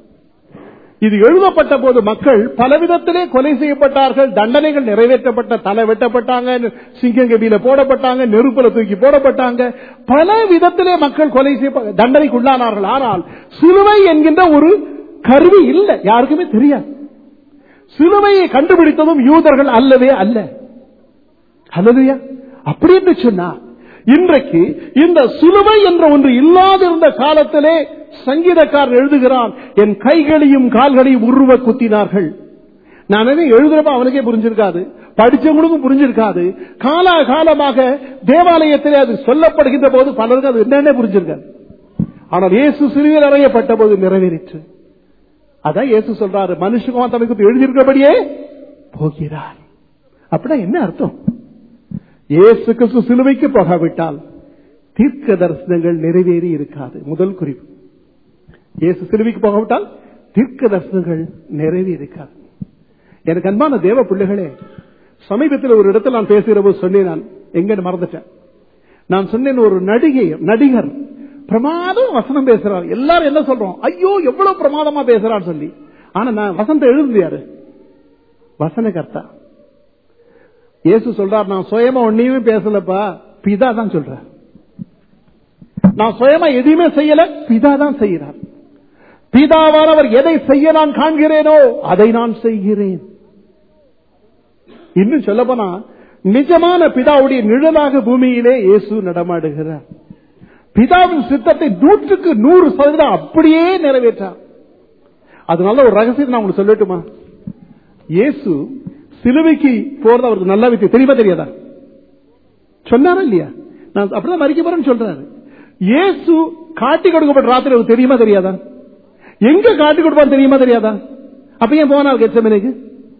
இது எழுதப்பட்ட போது மக்கள் பலவிதத்திலே கொலை செய்யப்பட்டார்கள் தண்டனைகள் நிறைவேற்றப்பட்ட தலை வெட்டப்பட்டாங்க சிங்கங்கபியில போடப்பட்டாங்க நெருப்புல தூக்கி போடப்பட்டாங்க பல விதத்திலே மக்கள் கொலை செய்ய தண்டனைக்கு உள்ளானார்கள் ஆனால் சிலுவை என்கின்ற ஒரு கருவி இல்லை யாருக்குமே தெரியாது சிலுவையை கண்டுபிடித்ததும் யூதர்கள் அல்லவே அல்ல அல்லவையா அப்படி என்று சொன்னா இன்றைக்கு இந்த சிலுவை என்ற ஒன்று இல்லாதிருந்த காலத்திலே சங்கீதக்காரர் எழுதுகிறான் என் கைகளையும் கால்களையும் உருவ குத்தினார்கள் நான் எழுதுறப்ப அவனுக்கே புரிஞ்சிருக்காது படிச்சவங்களுக்கும் புரிஞ்சிருக்காது காலா காலமாக தேவாலயத்திலே அது சொல்லப்படுகின்ற போது பலருக்கு அது என்னென்ன புரிஞ்சிருக்காது ஆனால் இயேசு சிறுவில் அறையப்பட்ட போது நிறைவேறிற்று அதான் இயேசு சொல்றாரு மனுஷகுமா தனக்கு எழுதியிருக்கிறபடியே போகிறார் அப்படின்னா என்ன அர்த்தம் இயேசு கிறிஸ்து சிலுவைக்கு போகாவிட்டால் தீர்க்க தரிசனங்கள் நிறைவேறி இருக்காது முதல் குறிப்பு இயேசு சிலுவைக்கு போகாவிட்டால் தீர்க்க தரிசனங்கள் நிறைவேறி இருக்காது எனக்கு அன்பான தேவ பிள்ளைகளே சமீபத்தில் ஒரு இடத்துல நான் பேசுகிற போது சொன்னேன் நான் எங்க மறந்துட்டேன் நான் சொன்னேன் ஒரு நடிகை நடிகர் பிரமாதம் வசனம் பேசுறார் எல்லாரும் என்ன சொல்றோம் ஐயோ எவ்வளவு பிரமாதமா பேசுறான்னு சொல்லி ஆனா நான் வசந்த எழுதியாரு வசனகர்த்தா இயேசு சொல்றார் நான் சுயமா ஒன்னையுமே பேசலப்பா பிதா தான் சொல்ற நான் சுயமா எதையுமே செய்யல பிதா தான் செய்கிறார் பிதாவானவர் எதை செய்ய நான் காண்கிறேனோ அதை நான் செய்கிறேன் இன்னும் சொல்ல போனா நிஜமான பிதாவுடைய நிழலாக பூமியிலே இயேசு நடமாடுகிறார் பிதாவின் சித்தத்தை நூற்றுக்கு நூறு சதவீதம் அப்படியே நிறைவேற்றார் அதனால ஒரு ரகசியம் நான் உங்களுக்கு சொல்லட்டுமா இயேசு சிலுவைக்கு போறது அவருக்கு நல்லா வித்து தெரியுமா தெரியாதா சொன்னாரா இல்லையா நான் அப்படிதான் மறிக்க போறேன்னு சொல்றாரு இயேசு காட்டி கொடுக்கப்பட்ட ராத்திரி அவருக்கு தெரியுமா தெரியாதா எங்க காட்டி கொடுப்பான்னு தெரியுமா தெரியாதா அப்ப ஏன் போனார் கெச்சமனைக்கு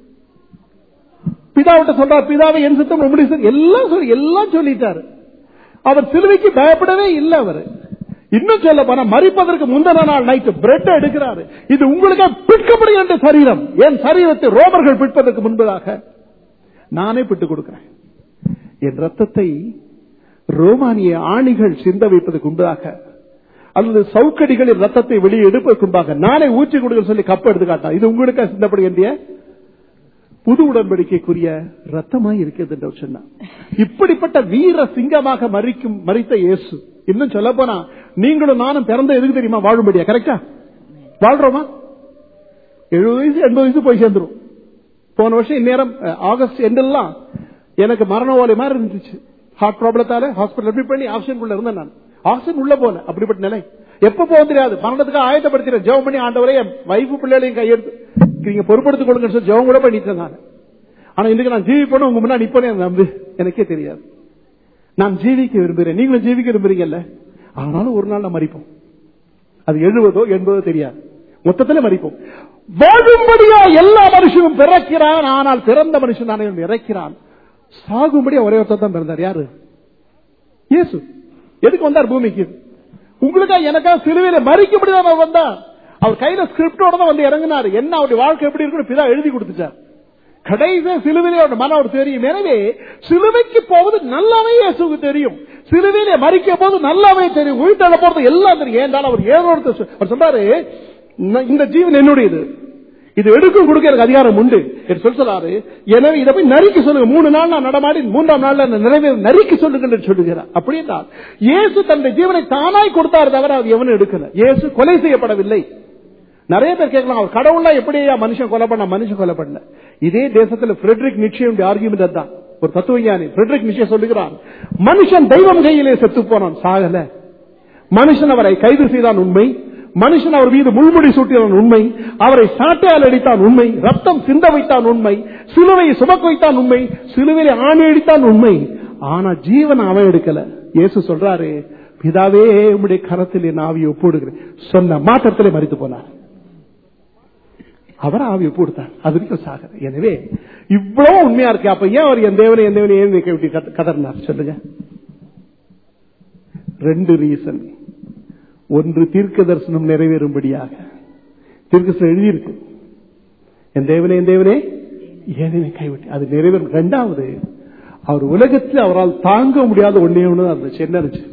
பிதாவிட்ட சொல்றார் பிதாவை என் சித்தம் உம்முடைய சித்தம் எல்லாம் சொல்லி எல்லாம் சொல்லிட்டாரு அவர் சிலுவைக்கு பயப்படவே இல்லை அவர் இன்னும் சொல்ல போனா மறிப்பதற்கு முந்தின நாள் நைட்டு பிரெட் எடுக்கிறாரு இது உங்களுக்கு பிற்கப்படுகின்ற சரீரம் என் சரீரத்தை ரோமர்கள் பிற்பதற்கு முன்பதாக நானே பிட்டு கொடுக்கிறேன் என் ரத்தத்தை ரோமானிய ஆணிகள் சிந்த வைப்பதற்கு முன்பதாக அல்லது சவுக்கடிகளின் ரத்தத்தை வெளியே எடுப்பதற்கு முன்பாக நானே ஊற்றி கொடுக்க சொல்லி கப்ப எடுத்து காட்டான் இது உங்களுக்கு சிந்தப்படுகின்ற புது உடன்படிக்கைக்குரிய ரத்தமாய் இருக்கிறது என்று சொன்னார் இப்படிப்பட்ட வீர சிங்கமாக மறிக்கும் மறித்த இயேசு இன்னும் சொல்ல போனா நீங்களும் நானும் பிறந்த எதுக்கு தெரியுமா வாழும்படியா கரெக்டா வாழ்றோமா எழுபது வயசு எண்பது வயசு போய் சேர்ந்துரும் போன வருஷம் இந்நேரம் ஆகஸ்ட் எண்டெல்லாம் எனக்கு மரண ஓலை மாதிரி இருந்துச்சு ஹார்ட் ப்ராப்ளத்தால ஹாஸ்பிட்டல் அட்மிட் பண்ணி ஆக்சிஜன் உள்ள இருந்தேன் நான் ஆக்சிஜன் உள்ள போல அப்படிப்பட்ட நிலை எப்ப போக தெரியாது மரணத்துக்கு ஆயத்தப்படுத்தினேன் ஜெபம் பண்ணி ஆண்டவரே என் வைஃப் பிள்ளைகளையும் கையெடுத்து நீங்க பொறுப்படுத்திக் கொள்ளுங்கன்னு சொல்லி ஜெபம் கூட பண்ணிட்டேன் நான் ஆனா இன்னைக்கு நான் ஜீவிப்பணும் உங்க முன்னாடி நிப்பனே நம்பு எனக்கே தெரியாது நான் ஜீவிக்க விரும்புகிறேன் நீங்களும் ஜீவிக்க விரும்புறீங்கல்ல ஆனாலும் ஒரு நாள் நான் மறிப்போம் அது எழுபதோ எண்பதோ தெரியாது மொத்தத்தில் மறிப்போம் வாழும்படியா எல்லா மனுஷனும் பிறக்கிறான் ஆனால் பிறந்த மனுஷன் தானே இறக்கிறான் சாகும்படியா ஒரே ஒருத்தர் தான் பிறந்தார் யாரு இயேசு எதுக்கு வந்தார் பூமிக்கு உங்களுக்கா எனக்கா சிலுவையில மறிக்கப்படிதான் அவர் வந்தார் அவர் கையில ஸ்கிரிப்டோட தான் வந்து இறங்கினார் என்ன அவருடைய வாழ்க்கை எப்படி இருக்குன்னு பிதா எழுதி கொடுத்துட்டார் கடைசியா சிலுவையிலே மன அவர் தெரியும் எனவே சிலுவைக்கு போவது நல்லாவே இயேசுக்கு தெரியும் சிலுவையிலே மறிக்க போது நல்லாவே தெரியும் உயிர்த்தெழ போறது எல்லாம் தெரியும் ஏன்டாலும் அவர் ஏதோ ஒருத்தர் சொ- அவர் சொல்றாரு "ந- இந்த ஜீவன் என்னுடையது இது எடுக்கும் கொடுக்க எனக்கு அதிகாரம் உண்டு என்று சொல்லி சொல்லாரு எனவே இதை போய் நறுக்கி சொல்லுங்க மூணு நாள் நான் நடமாடி மூன்றாம் நாள்ல நான் நிறைவேற நறுக்கி சொல்லுங்கள் என்று சொல்லுகிறார் அப்படியே தான் இயேசு தன்னுடைய ஜீவனை தானாய் கொடுத்தார் தவிர அது எவனும் எடுக்கல இயேசு கொலை செய்யப்படவில்லை நிறைய பேர் கேட்கலாம் அவர் கடவுள்னா எப்படியா மனுஷன் கொலை பண்ண மனுஷன் கொலை பண்ணல இதே தேசத்துல பிரெட்ரிக் நிச்சயம் ஆர்கியூமெண்ட் தான் ஒரு தத்துவஞானி பிரெட்ரிக் நிச்சயம் சொல்லுகிறான் மனுஷன் தெய்வம் கையிலே செத்து போனான் சாகல மனுஷன் அவரை கைது செய்தான் உண்மை மனுஷன் அவர் மீது முள்முடி சூட்டினான் உண்மை அவரை சாட்டையால் அடித்தான் உண்மை ரத்தம் சிந்த வைத்தான் உண்மை சிலுவையை சுமக்க வைத்தான் உண்மை சிலுவையை ஆணி அடித்தான் உண்மை ஆனா ஜீவன் அவன் எடுக்கல இயேசு சொல்றாரு பிதாவே உம்முடைய கரத்தில் என் ஆவியை ஒப்புடுகிறேன் சொன்ன மாற்றத்திலே மறித்து போனார் அவர் ஆவி ஒப்பு கொடுத்தார் அது வரைக்கும் சாகர எனவே இவ்வளவு உண்மையா இருக்கு அப்ப ஏன் அவர் என் தேவனை என் தேவனை ஏன் வைக்க விட்டு கத- கதறினார் சொல்லுங்க ரெண்டு ரீசன் ஒன்று தீர்க்க தரிசனம் நிறைவேறும்படியாக தீர்க்க எழுதியிருக்கு என் தேவனே என் தேவனே ஏன் என்னை கைவிட்டு அது நிறைவேறும் ரெண்டாவது அவர் உலகத்தில் அவரால் தாங்க முடியாத ஒன்னே ஒன்று இருந்துச்சு என்ன இருந்துச்சு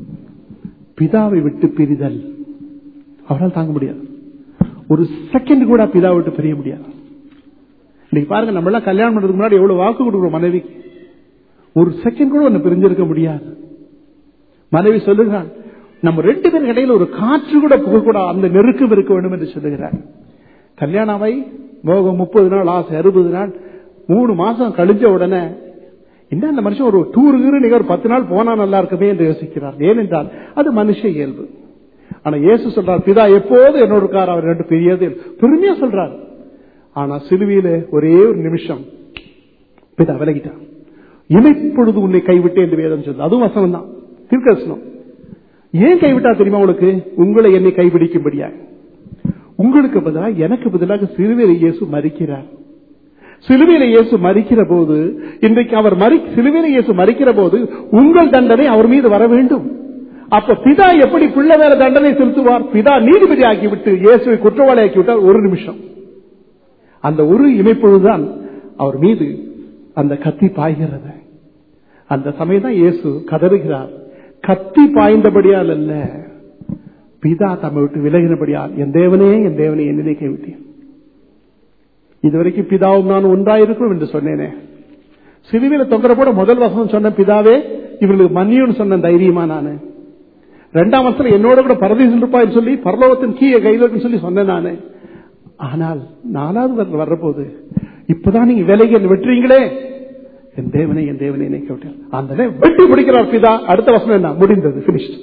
பிதாவை விட்டு பிரிதல் அவரால் தாங்க முடியாது ஒரு செகண்ட் கூட பிதாவை விட்டு பிரிய முடியாது இன்னைக்கு பாருங்க நம்ம எல்லாம் கல்யாணம் பண்றதுக்கு முன்னாடி எவ்வளவு வாக்கு கொடுக்குறோம் மனைவிக்கு ஒரு செகண்ட் கூட ஒன்னு பிரிஞ்சிருக்க முடியாது மனைவி சொல்லுகிறாள் நம்ம ரெண்டு பேர் இடையில ஒரு காற்று கூட புகக்கூடாது அந்த நெருக்கம் இருக்க வேண்டும் என்று சொல்லுகிறார் கல்யாணமை மோகம் முப்பது நாள் ஆசை அறுபது நாள் மூணு மாசம் கழிஞ்ச உடனே என்ன அந்த மனுஷன் ஒரு டூர் நீங்க ஒரு பத்து நாள் போனா நல்லா இருக்குமே என்று யோசிக்கிறார் ஏனென்றால் அது மனுஷ இயல்பு ஆனா இயேசு சொல்றார் பிதா எப்போது என்னோட இருக்கார் அவர் ரெண்டு பெரியது பெருமையா சொல்றார் ஆனா சிலுவையில ஒரே ஒரு நிமிஷம் பிதா விலகிட்டான் இமைப்பொழுது உன்னை கைவிட்டு என்று வேதம் சொல்லுது அதுவும் வசனம் தான் தீர்க்கதரிசனம் ஏன் கைவிட்டா தெரியுமா உங்களுக்கு உங்களை என்னை கைபிடிக்கும்படியாக உங்களுக்கு பதிலாக எனக்கு பதிலாக சிலுவையில இயேசு மறிக்கிறார் சிலுவையில இயேசு மறிக்கிற போது இன்றைக்கு அவர் மறி சிலுவையில இயேசு மறிக்கிற போது உங்கள் தண்டனை அவர் மீது வர வேண்டும் அப்ப பிதா எப்படி பிள்ளை வேற தண்டனை செலுத்துவார் பிதா நீதிபதி ஆக்கிவிட்டு இயேசுவை குற்றவாளி ஆக்கிவிட்டார் ஒரு நிமிஷம் அந்த ஒரு இமைப்பொழுதுதான் அவர் மீது அந்த கத்தி பாய்கிறது அந்த சமயம் தான் இயேசு கதறுகிறார் கத்தி பாய்ந்தபடியால் அல்ல பிதா தம்மை விட்டு விலகினபடியால் என் தேவனே என் தேவனே என்னை கைவிட்டேன் இதுவரைக்கும் பிதாவும் நான் ஒன்றாயிருக்கும் என்று சொன்னேனே சிலுவையில தொங்குற போட முதல் வசனம் சொன்ன பிதாவே இவர்களுக்கு மன்னியும்னு சொன்ன தைரியமா நானு ரெண்டாம் வருஷம் என்னோட கூட பரதேசம் இருப்பான்னு சொல்லி பரலோகத்தின் கீழே கையில் இருக்குன்னு சொல்லி சொன்னேன் நானு ஆனால் நாலாவது வரல வர்றபோது இப்பதான் நீங்க வேலைக்கு என்ன வெட்டுறீங்களே என் தேவனை என் தேவனை என்னை கேட்டார் அந்த நேரம் வெட்டி பிடிக்கிறார் பிதா அடுத்த வசனம் என்ன முடிந்தது பினிஷ்ட்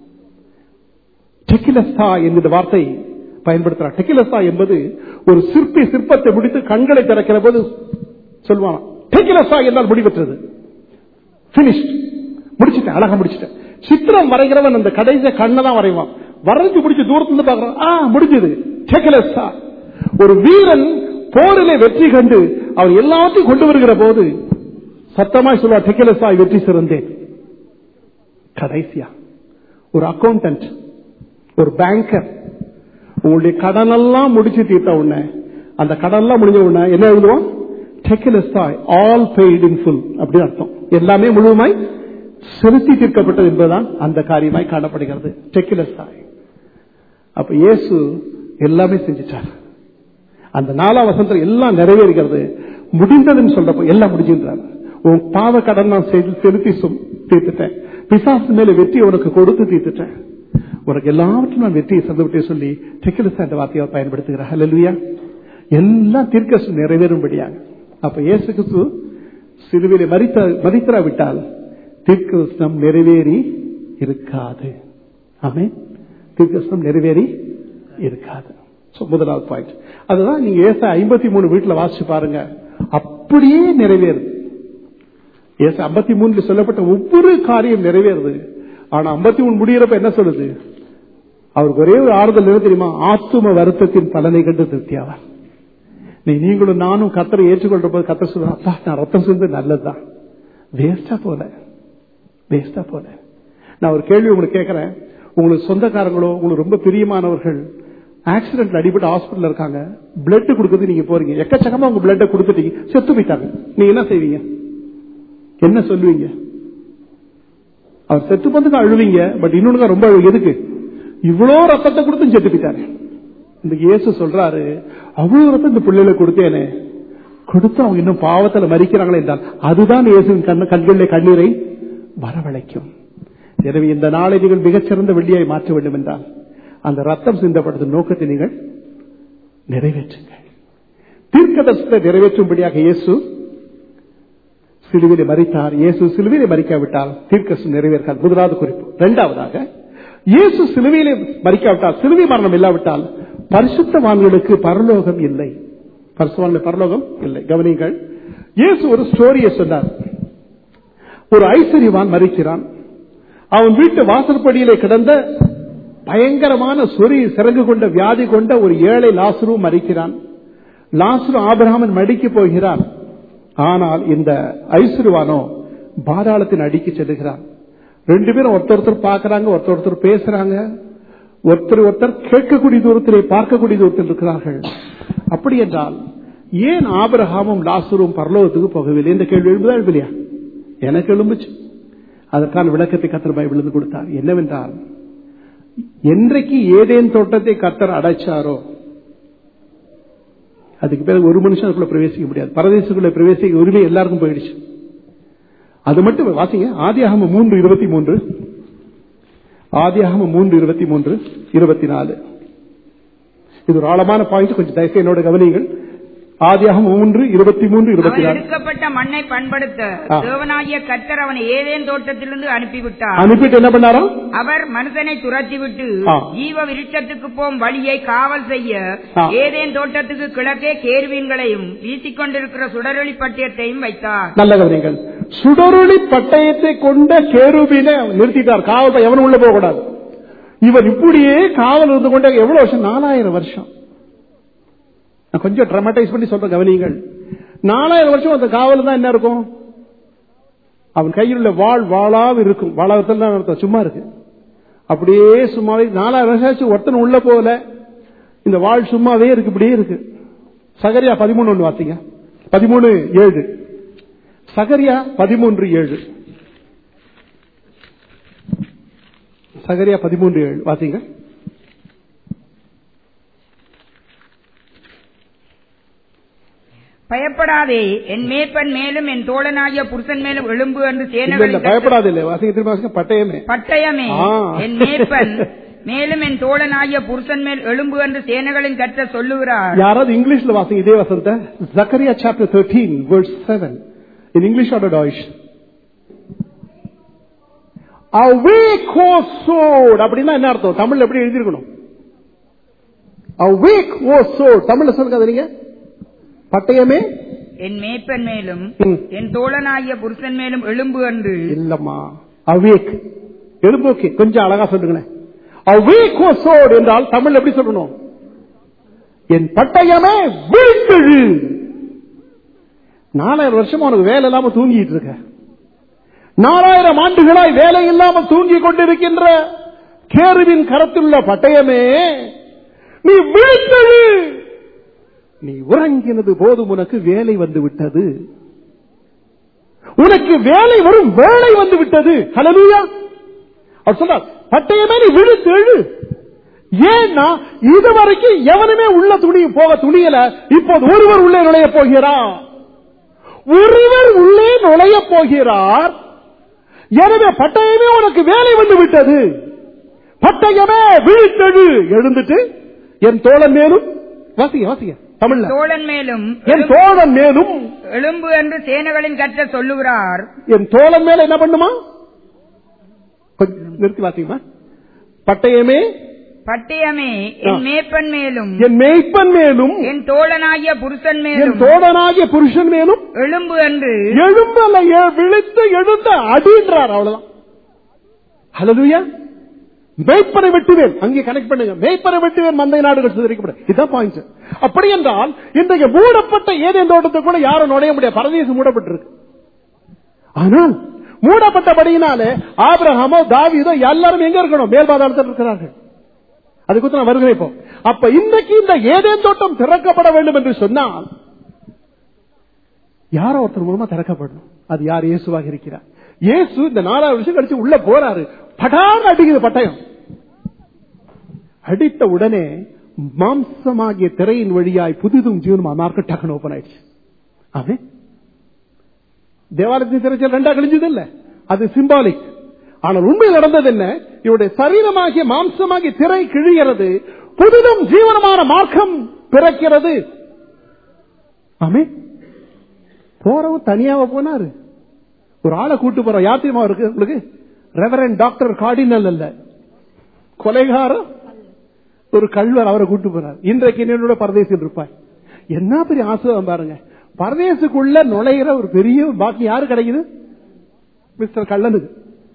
டெக்கிலஸ்தா என்கிற வார்த்தை பயன்படுத்துறார் டெக்கிலஸ்தா என்பது ஒரு சிற்பி சிற்பத்தை முடித்து கண்களை திறக்கிற போது சொல்வான் டெக்கிலஸ்தா என்றால் முடிவற்றது பினிஷ்ட் முடிச்சிட்டேன் அழகா முடிச்சிட்டேன் சித்திரம் வரைகிறவன் அந்த கடைசிய கண்ணை தான் வரைவான் வரைஞ்சு முடிச்சு தூரத்துல இருந்து பாக்குறான் ஆ முடிஞ்சது டெக்கிலஸ்தா ஒரு வீரன் போரிலே வெற்றி கண்டு அவர் எல்லாத்தையும் கொண்டு வருகிற போது சத்தமாய் சொல்லுவா டெக்கிலஸாய் வெற்றி சிறந்தேன் கடைசியா ஒரு அக்கௌண்டன்ட் ஒரு பேங்கர் உங்களுடைய கடன் எல்லாம் முடிச்சு தீர்த்த உடனே அந்த கடன் எல்லாம் முடிஞ்ச உடனே என்ன எழுதுவோம் டெக்கிலஸாய் ஆல் பெய்ட் இன் ஃபுல் அப்படின்னு அர்த்தம் எல்லாமே முழுவதுமாய் செலுத்தி தீர்க்கப்பட்டது என்பதுதான் அந்த காரியமாய் காணப்படுகிறது டெக்கிலஸாய் அப்ப இயேசு எல்லாமே செஞ்சிட்டார் அந்த நாலாம் வசனத்தில் எல்லாம் நிறைவேறுகிறது முடிந்ததுன்னு சொல்றப்போ எல்லாம் முடிஞ்சின்றார் உன் பாவ கடன் நான் செலுத்தி செலுத்தி சும்- தீர்த்துட்டேன் பிசாசு மேல வெற்றி உனக்கு கொடுத்து தீர்த்துட்டேன் உனக்கு எல்லாவற்றும் நான் வெற்றியை சந்து விட்டே சொல்லி டெக்கிலஸ் என்ற வார்த்தையை அவர் பயன்படுத்துகிறார் ஹalleluya எல்லாம் தீர்க்க நிறைவேறும்படியாக அப்ப இயேசு கிறிஸ்து சிலுவையிலே மறித்த மறித்தரா விட்டால் தீர்க்கதரிசனம் நிறைவேறி இருக்காது ஆமே தீர்க்கதரிசனம் நிறைவேறி இருக்காது So, முதலாவது பாயிண்ட் அதுதான் நீங்க ஏச ஐம்பத்தி மூணு வீட்டுல வாசிச்சு பாருங்க அப்படியே நிறைவேறுது ஏச ஐம்பத்தி மூணுல சொல்லப்பட்ட ஒவ்வொரு காரியம் நிறைவேறுது ஆனா ஐம்பத்தி மூணு முடிகிறப்ப என்ன சொல்லுது அவருக்கு ஒரே ஒரு ஆறுதல் என்ன தெரியுமா ஆத்தும வருத்தத்தின் பலனை கண்டு திருப்தியாவார் நீ நீங்களும் நானும் கத்தரை ஏற்றுக்கொள்ற போது கத்தர் சொல்ற அப்பா நான் ரத்தம் செஞ்சது நல்லதுதான் வேஸ்டா போல வேஸ்டா போல நான் ஒரு கேள்வி உங்களுக்கு கேட்கிறேன் உங்களுக்கு சொந்தக்காரங்களோ உங்களுக்கு ரொம்ப பிரியமானவர்கள் ஆக்சிடென்ட்ல அடிபட்டு ஹாஸ்பிட்டல் இருக்காங்க பிளட் கொடுக்கறது நீங்க போறீங்க எக்கச்சக்கமா உங்க பிளட்டை கொடுத்துட்டீங்க செத்து போயிட்டாங்க நீங்க என்ன செய்வீங்க என்ன சொல்லுவீங்க அவர் செத்து போனதுக்கு அழுவீங்க பட் இன்னொன்னு ரொம்ப அழுவீங்க எதுக்கு இவ்வளோ ரத்தத்தை கொடுத்து செத்து போயிட்டாரு இந்த இயேசு சொல்றாரு அவ்வளவு ரத்தம் இந்த பிள்ளைகளை கொடுத்தேனே கொடுத்து அவங்க இன்னும் பாவத்துல மறிக்கிறாங்களே என்றால் அதுதான் இயேசுவின் கண்ண கண்களிலே கண்ணீரை வரவழைக்கும் எனவே இந்த நாளை நீங்கள் மிகச்சிறந்த வெள்ளியாய் மாற்ற வேண்டும் என்றால் அந்த ரத்தம் சிந்தப்படுத்தும் நோக்கத்தை நீங்கள் நிறைவேற்றுங்கள் தீர்க்கதர்சனத்தை நிறைவேற்றும்படியாக இயேசு சிலுவிலை மறித்தார் இயேசு சிலுவிலை மறிக்காவிட்டால் தீர்க்கதர்சனம் நிறைவேற்காது முதலாவது குறிப்பு இரண்டாவதாக இயேசு சிலுவையிலே மறிக்காவிட்டால் சிலுவை மரணம் இல்லாவிட்டால் பரிசுத்தவான்களுக்கு பரலோகம் இல்லை பரிசுத்தவான்கள் பரலோகம் இல்லை கவனிங்கள் இயேசு ஒரு ஸ்டோரியை சொன்னார் ஒரு ஐஸ்வர்யவான் மறிக்கிறான் அவன் வீட்டு வாசற்படியிலே கிடந்த பயங்கரமான சொறி சிறங்கு கொண்ட வியாதி கொண்ட ஒரு ஏழை லாசுரு மறிக்கிறான் லாசுரு ஆபிரகாமன் மடிக்கு போகிறார் ஆனால் இந்த ஐஸ்வர்யவானோ பாதாளத்தின் அடிக்கு செல்லுகிறான் ரெண்டு பேரும் ஒருத்தர் ஒருத்தர் பார்க்கறாங்க ஒருத்தர் ஒருத்தர் பேசுறாங்க ஒருத்தர் ஒருத்தர் கேட்கக்கூடிய தூரத்திலே பார்க்கக்கூடிய தூரத்தில் இருக்கிறார்கள் அப்படி என்றால் ஏன் ஆபிரகாமும் லாசுரும் பரலோகத்துக்கு போகவில்லை இந்த கேள்வி எழுபதா எழுபலையா எனக்கு எழும்புச்சு அதற்கான விளக்கத்தை கத்தர் பைபிள் கொடுத்தார் என்னவென்றால் என்றைக்கு ஏதேன் தோட்டத்தை கத்தர் அடைச்சாரோ அதுக்கு பிறகு ஒரு மனுஷன் அதுக்குள்ள பிரவேசிக்க முடியாது பரதேசத்துக்குள்ள பிரவேசிக்க உரிமை எல்லாருக்கும் போயிடுச்சு அது மட்டும் வாசிங்க ஆதியாகம மூன்று இருபத்தி மூன்று ஆதியாகம மூன்று இருபத்தி மூன்று இருபத்தி நாலு இது ஒரு ஆழமான பாயிண்ட் கொஞ்சம் தயவுசெய்து என்னோட கவனிங்கள் ஆதியாகம மூன்று இருபத்தி மூன்று இருபத்தி அவன் நாலு எடுக்கப்பட்ட மண்ணை பண்படுத்த ஆ. தேவனாகிய கர்த்தர் அவனை ஏதேன் தோட்டத்திலிருந்து அனுப்பிவிட்டார் அனுப்பிட்டு என்ன பண்ணாராம் அவர் மனுஷனை துரத்திவிட்டு ஆ. ஜீவ விருட்சத்துக்கு போம் வழியை காவல் செய்ய ஆ. ஏதேன் தோட்டத்துக்கு கிழக்கே கேர்வீன்களையும் வீசிக்கொண்டிருக்கிற சுடரொளி பட்டியத்தையும் வைத்தார் நல்ல கவனிங்கள் சுடரொளி பட்டயத்தை கொண்ட கேருபீனை நிறுத்திட்டார் காவல் எவனும் உள்ள போக கூடாது இவர் இப்படியே காவல் இருந்து கொண்டே எவ்வளவு வருஷம் நாலாயிரம் வருஷம் நான் கொஞ்சம் ட்ரமடைஸ் பண்ணி சொல்ற கவனிங்கள் நாலாயிரம் வருஷம் அந்த காவல் தான் என்ன இருக்கும் அவன் கையில் உள்ள வாழ் வாளாக இருக்கும் வாழாவத்தில் தான் அர்த்தம் சும்மா இருக்கு அப்படியே சும்மாவே நாலாயிரம் வருஷம் ஆச்சு ஒருத்தன் உள்ள போகல இந்த வாழ் சும்மாவே இருக்கு இப்படியே இருக்கு சகரியா பதிமூணு ஒண்ணு வாசிங்க பதிமூணு ஏழு சகரியா பதிமூன்று ஏழு சகரியா பதிமூன்று ஏழு வாசிங்க பயப்படாதே என் மேப்பன் மேலும் என் தோழனாகிய புருஷன் மேலும் எழும்பு என்று இல்ல இல்ல சேனைகளின் கர்த்தர் பயப்படாது இல்ல வாசிங்க திரும்ப வாசிங்க பட்டயமே பட்டயமே ஆ. என் மேப்பன் மேலும் என் தோழனாகிய புருஷன் மேல் எழும்பு என்று சேனைகளின் கர்த்தர் சொல்லுகிறார் யாராவது இங்கிலீஷ்ல வாசிங்க இதே வசந்த Zechariah chapter thirteen word seven in English or டாய்ஷ் awake o sword அப்படின்னா என்ன அர்த்தம் தமிழ்ல எப்படி எழுதிருக்கணும் awake o sword தமிழ்ல சொல்லுங்க அதை நீங்க பட்டயமே என் மேப்பன் மேலும் ம். என் தோழனாகிய புருஷன் மேலும் எழும்பு என்று இல்லம்மா அவேக் எழுப்பு ஓகே கொஞ்சம் அழகா சொல்லுங்களேன் அவேக் ஓ சோட் என்றால் தமிழ் எப்படி சொல்லணும் என் பட்டயமே விழித்தெழு நாலாயிரம் வருஷமா உனக்கு வேலை இல்லாம தூங்கிட்டு இருக்க நாலாயிரம் ஆண்டுகளாய் வேலை இல்லாம தூங்கி கொண்டிருக்கின்ற கேருவின் கரத்தில் உள்ள பட்டயமே நீ விழித்தெழு நீ உறங்கினது போதும் உனக்கு வேலை வந்து விட்டது உனக்கு வேலை வரும் வேலை வந்து விட்டது ஹலலூயா அவர் சொல்றார் பட்டயமே நீ விழுத்து எழு ஏன்னா இதுவரைக்கும் எவனுமே உள்ள துணி போக துணியல இப்போது ஒருவர் உள்ளே நுழைய போகிறார் ஒருவர் உள்ளே நுழைய போகிறார் எனவே பட்டயமே உனக்கு வேலை வந்து விட்டது பட்டயமே விழித்தெழு எழுந்துட்டு என் தோழன் மேலும் வாசிங்க வாசிங்க தமிழ்ல தோழன் மேலும் என் தோழன் மேலும் எழும்பு என்று சேனைகளின் கர்த்தர் சொல்லுகிறார் என் தோழன் மேல என்ன பண்ணுமா கொஞ்சம் நிறுத்தி வாசிங்கம்மா பட்டயமே பட்டயமே ஆ. என் மேப்பன் மேலும் என் மேய்ப்பன் மேலும் என் தோழனாகிய புருஷன் என் மேலும் தோழனாகிய புருஷன் மேலும் எழும்பு என்று எழும்பல எ- விழித்து எழுந்த அடின்றார் அவ்வளவுதான் ஹலலுயா மேய்ப்பனை வெட்டுவேன் அங்கே கனெக்ட் பண்ணுங்க மேய்ப்பனை வெட்டுவேன் மந்தை நாடுகள் சிதறிக்கப்படும் இதுதான் பாயிண்ட் அப்படி என்றால் இன்றைக்கு மூடப்பட்ட ஏதேன் தோட்டத்தை கூட யாரும் நுழைய முடியாது பரதேசம் மூடப்பட்டிருக்கு ஆனால் மூடப்பட்டபடியினாலே ஆபிரகாமோ தாவீதோ எல்லாரும் எங்க இருக்கணும் மேல் பாதாளத்தில் இருக்கிறார்கள் அதுக்கு நான் வருகிறேன் இப்போ அப்ப இன்றைக்கு இந்த ஏதேன் தோட்டம் திறக்கப்பட வேண்டும் என்று சொன்னால் யாரோ ஒருத்தர் மூலமா திறக்கப்படணும் அது யார் இயேசுவாக இருக்கிறார் இயேசு இந்த நாலாவது வருஷம் கழிச்சு உள்ள போறாரு படார் அடிக்குது பட்டயம் அடித்த உடனே மாம்சமாகிய திரையின் வழியாய் புதிதும் ஜீவனுமா மார்க்கெட் டக்குன்னு ஓபன் ஆயிடுச்சு அவன் தேவாலயத்தின் திரைச்சல் ரெண்டா கழிஞ்சது இல்ல அது சிம்பாலிக் ஆனால் உண்மையில் நடந்தது என்ன இவருடைய சரீரமாகிய மாம்சமாகிய திரை கிழிகிறது புதிதும் ஜீவனமான மார்க்கம் பிறக்கிறது ஆமே போறவும் தனியாவ போனாரு ஒரு ஆளை கூட்டு போற யாத்திரமா இருக்கு உங்களுக்கு ரெவரன் டாக்டர் கார்டினல் அல்ல கொலைகாரம் ஒரு கல்வர் அவரை கூட்டு போறார் இன்றைக்கு என்னோட பரதேசில் இருப்பாய் என்ன பெரிய ஆசிர்வாதம் பாருங்க பரதேசுக்குள்ள நுழையிற ஒரு பெரிய பாக்கி யாரு கிடைக்குது மிஸ்டர் கள்ளனுக்கு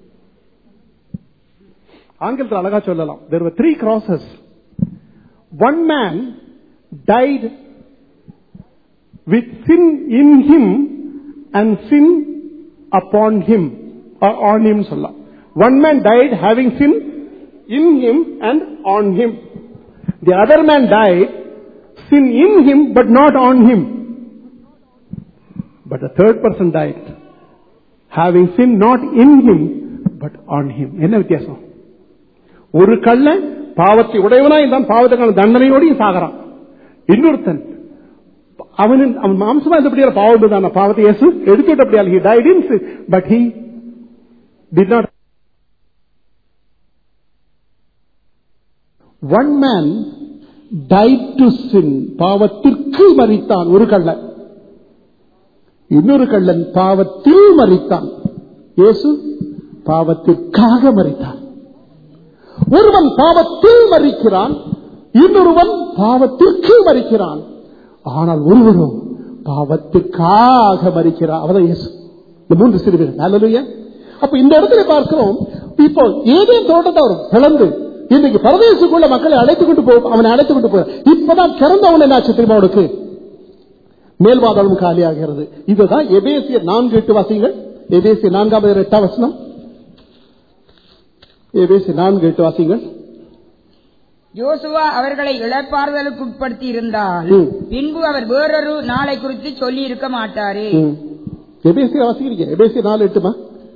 ஆங்கிலத்தில் அழகா சொல்லலாம் there were three crosses one man died with sin in him and sin upon him or on him சொல்லலாம் one man died having sin in him and on him the other man died sin in him but not on him but the third person died having sin not in him but on him என்ன வித்தியாசம் ஒரு கள்ளன் பாவத்தை உடையவனா இருந்தான் பாவத்துக்கான தண்டனையோடையும் சாகறான் இன்னொருத்தன் அவனின் அவன் மாம்சமா இருந்தபடியால் பாவம் இருந்தான் பாவத்தை இயேசு எடுத்துட்டபடியால் he died in sin but he did not one man died to sin பாவத்திற்கு மறித்தான் ஒரு கள்ளன் இன்னொரு கள்ளன் பாவத்தில் மறித்தான் இயேசு பாவத்திற்காக மறித்தான் ஒருவன் பாவத்தில் மறிக்கிறான் இன்னொருவன் பாவத்திற்கு மறிக்கிறான் ஆனால் ஒருவரோ பாவத்திற்காக மறிக்கிறான் அவதான் இயேசு இந்த மூன்று சிறுவர்கள் நல்லலுயா அப்ப இந்த இடத்துல பார்க்கிறோம் இப்போ ஏதே தோட்டத்தை அவர் பிளந்து இன்னைக்கு பரதேசுக்குள்ள மக்களை அழைத்துக் கொண்டு போ அவனை அழைத்துக் கொண்டு போ இப்பதான் திறந்தவன் என்னாச்சு திரும்ப அவனுக்கு மேல்வாதம் காலியாகிறது இதுதான் எபேசிய நான்கு எட்டு வாசிங்கள் எபேசிய நான்காவது எட்டாம் வசனம் எபேசிய நான்கு எட்டு வாசிங்கள் யோசுவா அவர்களை இழப்பாறுதலுக்கு உட்படுத்தி இருந்தால் ம். பின்பு அவர் வேறொரு நாளை குறித்து சொல்லி இருக்க மாட்டாரே ம். எபேசிய வாசிக்கிறீங்க எபேசிய நாலு எட்டுமா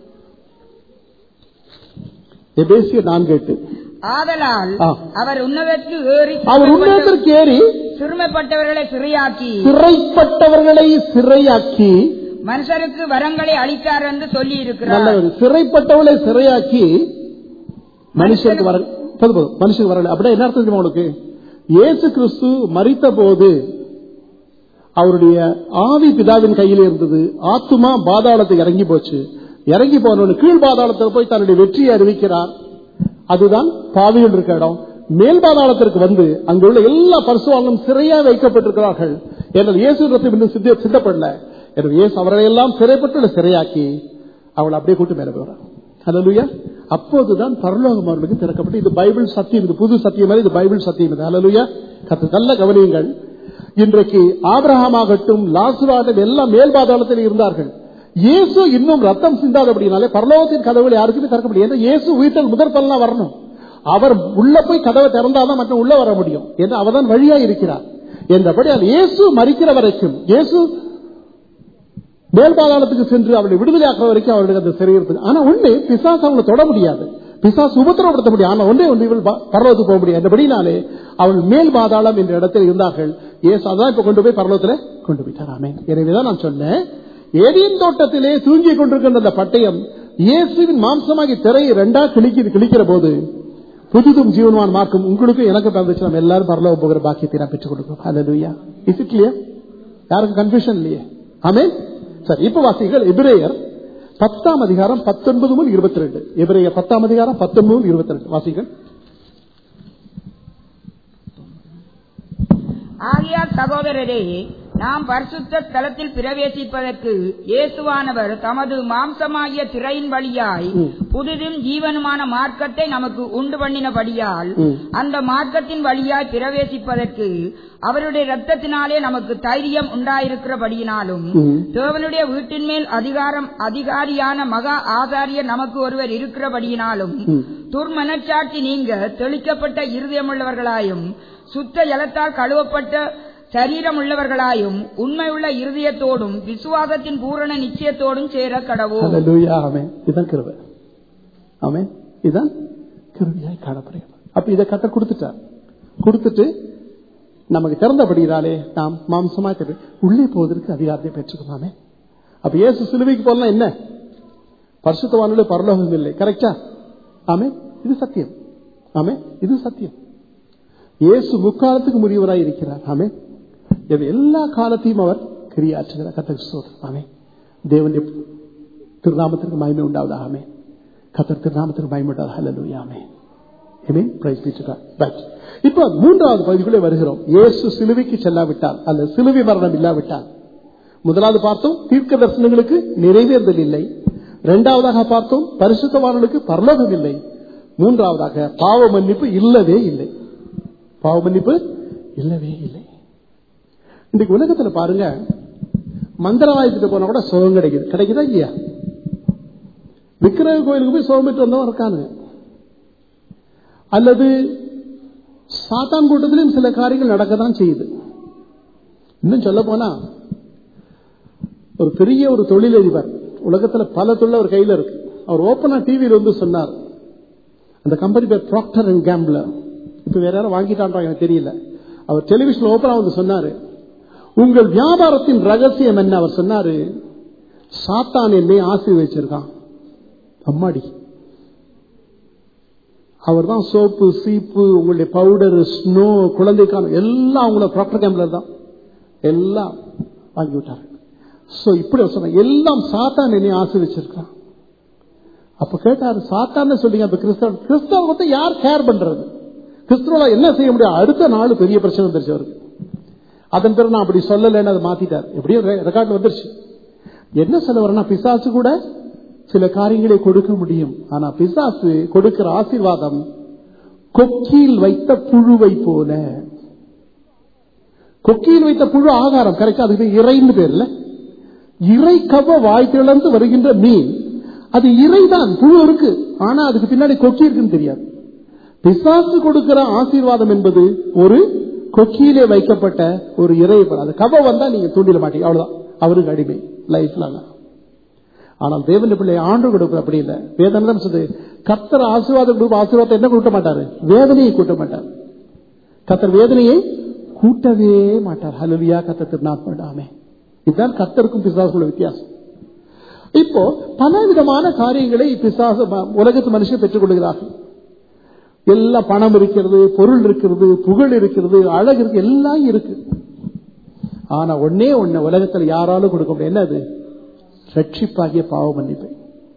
எபேசிய நான்கு எட்டு ஆதலால் ஆ. அவர் உன்னதற்கு ஏறி அவர் உன்னதற்கு ஏறி சிறுமைப்பட்டவர்களை சிறையாக்கி சிறைப்பட்டவர்களை சிறையாக்கி மனுஷருக்கு வரங்களை அளித்தார் என்று சொல்லி இருக்கிறார் நல்லவர் சிறைப்பட்டவளை சிறையாக்கி மனுஷனுக்கு வர போதும் போதும் மனுஷனுக்கு வரல அப்படின்னா என்ன அர்த்தம் தெரியுமா உங்களுக்கு இயேசு கிறிஸ்து மறித்த போது அவருடைய ஆவி பிதாவின் கையில் இருந்தது ஆத்துமா பாதாளத்துக்கு இறங்கி போச்சு இறங்கி போனவனு கீழ் பாதாளத்தில் போய் தன்னுடைய வெற்றியை அறிவிக்கிறார் அதுதான் பாவியில் இருக்க இடம் மேல் பாதாளத்திற்கு வந்து அங்குள்ள எல்லா பரிசுவாங்களும் சிறையா வைக்கப்பட்டிருக்கிறார்கள் எனது இயேசு ரத்தம் இன்னும் சித்த சித்தப்படல எனது இயேசு அவர்களை எல்லாம் சிறைப்பட்டு சிறையாக்கி அவளை அப்படியே கூட்டு மேல போறார் ஹalleluya அப்போதுதான் பரலோகம் அவர்களுக்கு திறக்கப்பட்டு இது பைபிள் சத்தியம் இது புது சத்தியம் அல்ல, இது பைபிள் சத்தியம் இது ஹalleluya கத்து நல்ல கவனியுங்கள் இன்றைக்கு ஆபிரகாம் ஆகட்டும் லாசுராகட்டும் எல்லாம் மேல் பாதாளத்தில் இருந்தார்கள் இயேசு இன்னும் ரத்தம் சிந்தாத அப்படின்னாலே பரலோகத்தின் கதவுகள் யாருக்குமே திறக்க முடியும் ஏன்னா இயேசு உயிர்த்தல் முதற் பலனா வரணும் அவர் உள்ள போய் கதவை திறந்தாதான் மற்ற உள்ள வர முடியும் என்று அவர்தான் வழியா இருக்கிறார் என்றபடி அது இயேசு மறிக்கிற வரைக்கும் இயேசு மேல் பாதாளத்துக்கு சென்று அவளை விடுதலை ஆக்குற வரைக்கும் அவர்களுக்கு அந்த சிறை இருக்குது ஆனா ஒண்ணு பிசாசு அவங்களை தொட முடியாது பிசாசு உபத்திரப்படுத்த முடியும் ஆனா ஒன்றே ஒன்று இவள் ப- பரலோகத்துக்கு போக முடியாது என்றபடினாலே அவள் மேல் பாதாளம் என்ற இடத்தில் இருந்தார்கள் இயேசு அதான் இப்ப கொண்டு போய் பரலோகத்துல கொண்டு போயிட்டாராமே எனவேதான் நான் சொன்னேன் ஏதேன் தோட்டத்திலே தூங்கி கொண்டிருக்கின்ற அந்த பட்டயம் இயேசுவின் மாம்சமாகி திரையை ரெண்டா கிழிக்கிற கிழிக்கிற போது புதுதும் ஜீவனவான் மார்க்கும் உங்களுக்கும் எனக்கு பிறந்துச்சு நம்ம எல்லாரும் பரலோகம் போகிற பாக்கியத்தை நான் பெற்றுக் கொடுக்கிறோம் ஹalleluya இஸ் இட் கிளியர் யாருக்கும் கன்ஃபியூஷன் இல்லையே ஆமென் சரி இப்ப வாசிகள் எபிரேயர் பத்தாம் அதிகாரம் பத்தொன்பது முதல் இருபத்தி ரெண்டு எபிரேயர் பத்தாம் அதிகாரம் பத்தொன்பது முதல் இருபத்தி ரெண்டு வாசிகள் ஆகையால் சகோதரரே நாம் பரிசுத்த ஸ்தலத்தில் பிரவேசிப்பதற்கு இயேசுவானவர் தமது மாம்சமாகிய திரையின் வழியாய் ம். புதிதும் ஜீவனுமான மார்க்கத்தை நமக்கு உண்டு பண்ணினபடியால் ம். அந்த மார்க்கத்தின் வழியாய் பிரவேசிப்பதற்கு அவருடைய ரத்தத்தினாலே நமக்கு தைரியம் உண்டாயிருக்கிறபடியினாலும் ம். தேவனுடைய வீட்டின் மேல் அதிகாரம் அதிகாரியான மகா ஆசாரியர் நமக்கு ஒருவர் இருக்கிறபடியினாலும் ம். துர்மனச்சாட்சி நீங்க தெளிக்கப்பட்ட இருதயமுள்ளவர்களாயும் சுத்த ஜலத்தால் கழுவப்பட்ட சரீரம் உள்ளவர்களாயும் உண்மையுள்ள இருதயத்தோடும் விசுவாசத்தின் பூரண நிச்சயத்தோடும் சேர கடவோம் ஹalleluya ஆமென் இதான் கிருபை ஆமென் இதான் கிருபையாய் காணப்படுகிறது அப்ப இதை கத்த கொடுத்துட்டார் கொடுத்துட்டு நமக்கு திறந்தபடியினாலே நாம் மாம்சமா திரு உள்ளே போவதற்கு அதிகாரத்தை பெற்றுக்கலாமே அப்ப இயேசு சிலுவைக்கு போலாம் என்ன பரிசுத்தவானுடைய பரலோகம் இல்லை கரெக்டா ஆமே இது சத்தியம் ஆமே இது சத்தியம் இயேசு முக்காலத்துக்கு முறியவராய் இருக்கிறார் ஆமே இது எல்லா காலத்தையும் அவர் கிரியாற்றுகிறார் கத்தர் சோதர் ஆமே தேவனுடைய திருநாமத்திற்கு மகிமை உண்டாவதாக ஆமே கத்தர் திருநாமத்திற்கு மகிமை உண்டாவதாக ஹalleluya ஆமே Amen. Praise be to God. Right. இப்போ மூன்றாவது பகுதிக்குள்ளே வருகிறோம் இயேசு சிலுவைக்கு செல்லாவிட்டால் அல்லது சிலுவை மரணம் இல்லாவிட்டால் முதலாவது பார்த்தோம் தீர்க்க தரிசனங்களுக்கு நிறைவேறுதல் இல்லை இரண்டாவதாக பார்த்தோம் பரிசுத்தவான்களுக்கு பரலோகம் இல்லை மூன்றாவதாக பாவ மன்னிப்பு இல்லவே இல்லை பாவ மன்னிப்பு இல்லவே இல்லை இன்றைக்கு உலகத்துல பாருங்க மந்திரவாயத்துக்கு போனா கூட சுகம் கிடைக்குது கிடைக்குதா இல்லையா விக்கிரக கோயிலுக்கு போய் சுகம் பெற்று வந்தவன் இருக்கானுங்க அல்லது சாத்தான் கூட்டத்திலும் சில காரியங்கள் நடக்கத்தான் செய்யுது இன்னும் சொல்ல போனா ஒரு பெரிய ஒரு தொழிலதிபர் உலகத்துல பல தொழில் அவர் கையில இருக்கு அவர் ஓப்பனா டிவியில் வந்து சொன்னார் அந்த கம்பெனி பேர் ப்ராக்டர் அண்ட் கேம்பிளர் இப்ப வேற யாரும் வாங்கிட்டான்றாங்க எனக்கு தெரியல அவர் டெலிவிஷன் ஓப்பனா வந்து சொன்னாரு உங்கள் வியாபாரத்தின் ரகசியம் என்ன அவர் சொன்னாரு சாத்தான் என்னை ஆசீர்வச்சிருக்கான் அம்மாடி அவர் தான் சோப்பு சீப்பு உங்களுடைய பவுடர் ஸ்னோ குழந்தைக்கான எல்லாம் அவங்கள ப்ராக்டர் கேம்ப்ல தான் எல்லாம் வாங்கி விட்டாரு சோ இப்படி அவர் சொன்னாங்க எல்லாம் சாத்தான் என்னை ஆசீர்வச்சிருக்கான் அப்ப கேட்டாரு சாத்தான்னு சொல்லிங்க அப்ப கிறிஸ்தவ கிறிஸ்தவ வந்து யார் கேர் பண்றது கிறிஸ்தவ என்ன செய்ய முடியும் அடுத்த நாள் பெரிய பிரச்சனை வந்துருச்சு அவருக்கு அதன் பிறகு நான் அப்படி சொல்லலைன்னு அதை மாத்திட்டார் எப்படியும் ரெக்கார்ட் வந்துருச்சு என்ன சொல்ல வரேன்னா பிசாசு கூட சில காரியங்களை கொடுக்க முடியும் ஆனா பிசாசு கொடுக்கிற ஆசீர்வாதம் கொக்கியில் வைத்த புழுவை போல கொக்கியில் வைத்த புழு ஆகாரம் கரெக்டா அதுக்கு இறைன்னு பேர்ல இறை கவ வாய் திறந்து வருகின்ற மீன் அது இறைதான் புழு இருக்கு ஆனா அதுக்கு பின்னாடி கொக்கி இருக்குன்னு தெரியாது பிசாசு கொடுக்கிற ஆசீர்வாதம் என்பது ஒரு கொக்கியிலே வைக்கப்பட்ட ஒரு இறை அது கவ வந்தா நீங்க தூண்டில மாட்டீங்க அவ்வளவுதான் அவருக்கு அடிமை லைஃப்ல ஆனால் தேவன் பிள்ளை ஆண்டு கொடுக்கிற அப்படி இல்லை வேதனை தான் சொல்லுது கத்தர் ஆசீர்வாதம் கொடுக்க ஆசீர்வாதத்தை என்ன கூட்ட மாட்டாரு வேதனையை கூட்ட மாட்டார் கத்தர் வேதனையை கூட்டவே மாட்டார் ஹலுவியா கத்த திருநாட்படாமே இதுதான் கத்தருக்கும் பிசாசுக்குள்ள வித்தியாசம் இப்போ பல விதமான காரியங்களை பிசாசு உலகத்து மனுஷன் பெற்றுக் கொள்கிறார்கள் எல்லாம் பணம் இருக்கிறது பொருள் இருக்கிறது புகழ் இருக்கிறது அழகு இருக்கு எல்லாம் இருக்கு ஆனா ஒன்னே ஒண்ணு உலகத்தில் யாராலும் கொடுக்க முடியும் என்னது ரட்சிப்பாகிய பாவ மன்னிப்பை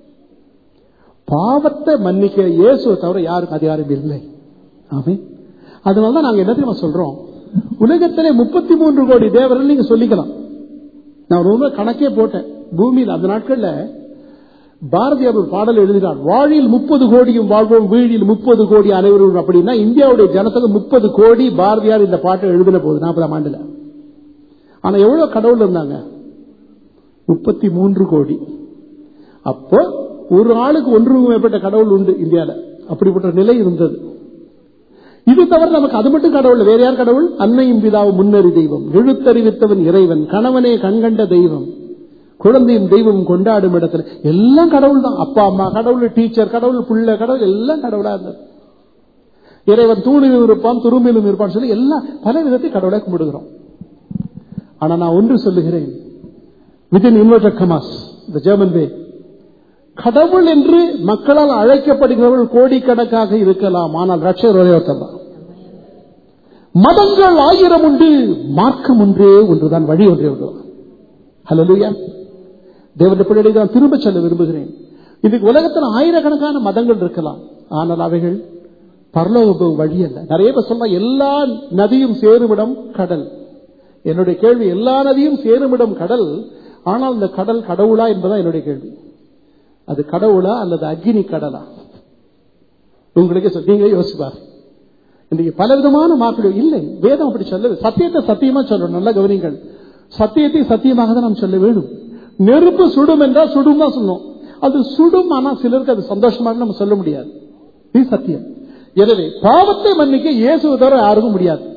பாவத்தை மன்னிக்க இயேசுவை தவிர யாருக்கும் அதிகாரம் இல்லை ஆமே அதனாலதான் நாங்க என்ன தெரியுமா சொல்றோம் உலகத்திலே முப்பத்தி மூன்று கோடி தேவர்கள் நீங்க சொல்லிக்கலாம் நான் ரொம்ப கணக்கே போட்டேன் பூமியில் அந்த நாட்கள்ல பாரதியார் ஒரு பாடல் எழுதினார் வாழில் முப்பது கோடியும் வாழ்வோம் வீழில் முப்பது கோடி அனைவரும் அப்படின்னா இந்தியாவுடைய ஜனத்தொகை முப்பது கோடி பாரதியார் இந்த பாட்டை எழுதின போது நாற்பதாம் ஆண்டுல ஆனா எவ்வளவு கடவுள் இருந்தாங்க முப்பத்தி மூன்று கோடி அப்போ ஒரு ஆளுக்கு ஒன்று மேற்பட்ட கடவுள் உண்டு இந்தியால அப்படிப்பட்ட நிலை இருந்தது இது தவிர நமக்கு அது மட்டும் கடவுள் வேற யார் கடவுள் அன்னையும் பிதாவும் முன்னறி தெய்வம் எழுத்தறிவித்தவன் இறைவன் கணவனே கண்கண்ட தெய்வம் குழந்தையும் தெய்வம் கொண்டாடும் இடத்துல எல்லாம் கடவுள் தான் அப்பா அம்மா கடவுள் டீச்சர் கடவுள் புள்ள கடவுள் எல்லாம் கடவுளா இருந்தது இறைவன் தூணிலும் இருப்பான் துரும்பிலும் இருப்பான் சொல்லி எல்லாம் பல விதத்தை கடவுளை கும்பிடுகிறோம் ஆனா நான் ஒன்று சொல்லுகிறேன் within inverted commas the German way கடவுள் என்று மக்களால் அழைக்கப்படுகிறவர்கள் கோடிக்கணக்காக இருக்கலாம் ஆனால் ரட்சகர் ஒரே ஒருத்தர் தான் மதங்கள் ஆயிரம் உண்டு மார்க்கம் ஒன்றே ஒன்றுதான் வழி ஒன்றே ஒன்றுதான் ஹலோயா தேவனுடைய பிள்ளைகளை நான் திரும்ப சொல்ல விரும்புகிறேன் இதுக்கு உலகத்தில் ஆயிரக்கணக்கான மதங்கள் இருக்கலாம் ஆனால் அவைகள் பரலோக வழி அல்ல நிறைய பேர் சொல்ல எல்லா நதியும் சேருமிடம் கடல் என்னுடைய கேள்வி எல்லா நதியும் சேருமிடம் கடல் ஆனால் இந்த கடல் கடவுளா என்பதா என்னுடைய கேள்வி அது கடவுளா அல்லது அக்னி கடலா உங்களுக்கு நீங்களே யோசிப்பார் இன்னைக்கு பலவிதமான மாற்றம் இல்லை வேதம் அப்படி சொல்ல சத்தியத்தை சத்தியமா சொல்லணும் நல்ல கவனிங்கள் சத்தியத்தை சத்தியமாக தான் நாம் சொல்ல வேண்டும் நெருப்பு சுடும் என்றால் சுடும் தான் சொன்னோம் அது சுடும் ஆனா சிலருக்கு அது சந்தோஷமாக நம்ம சொல்ல முடியாது இது சத்தியம் எனவே பாவத்தை மன்னிக்க இயேசுவை தவிர யாருக்கும் முடியாது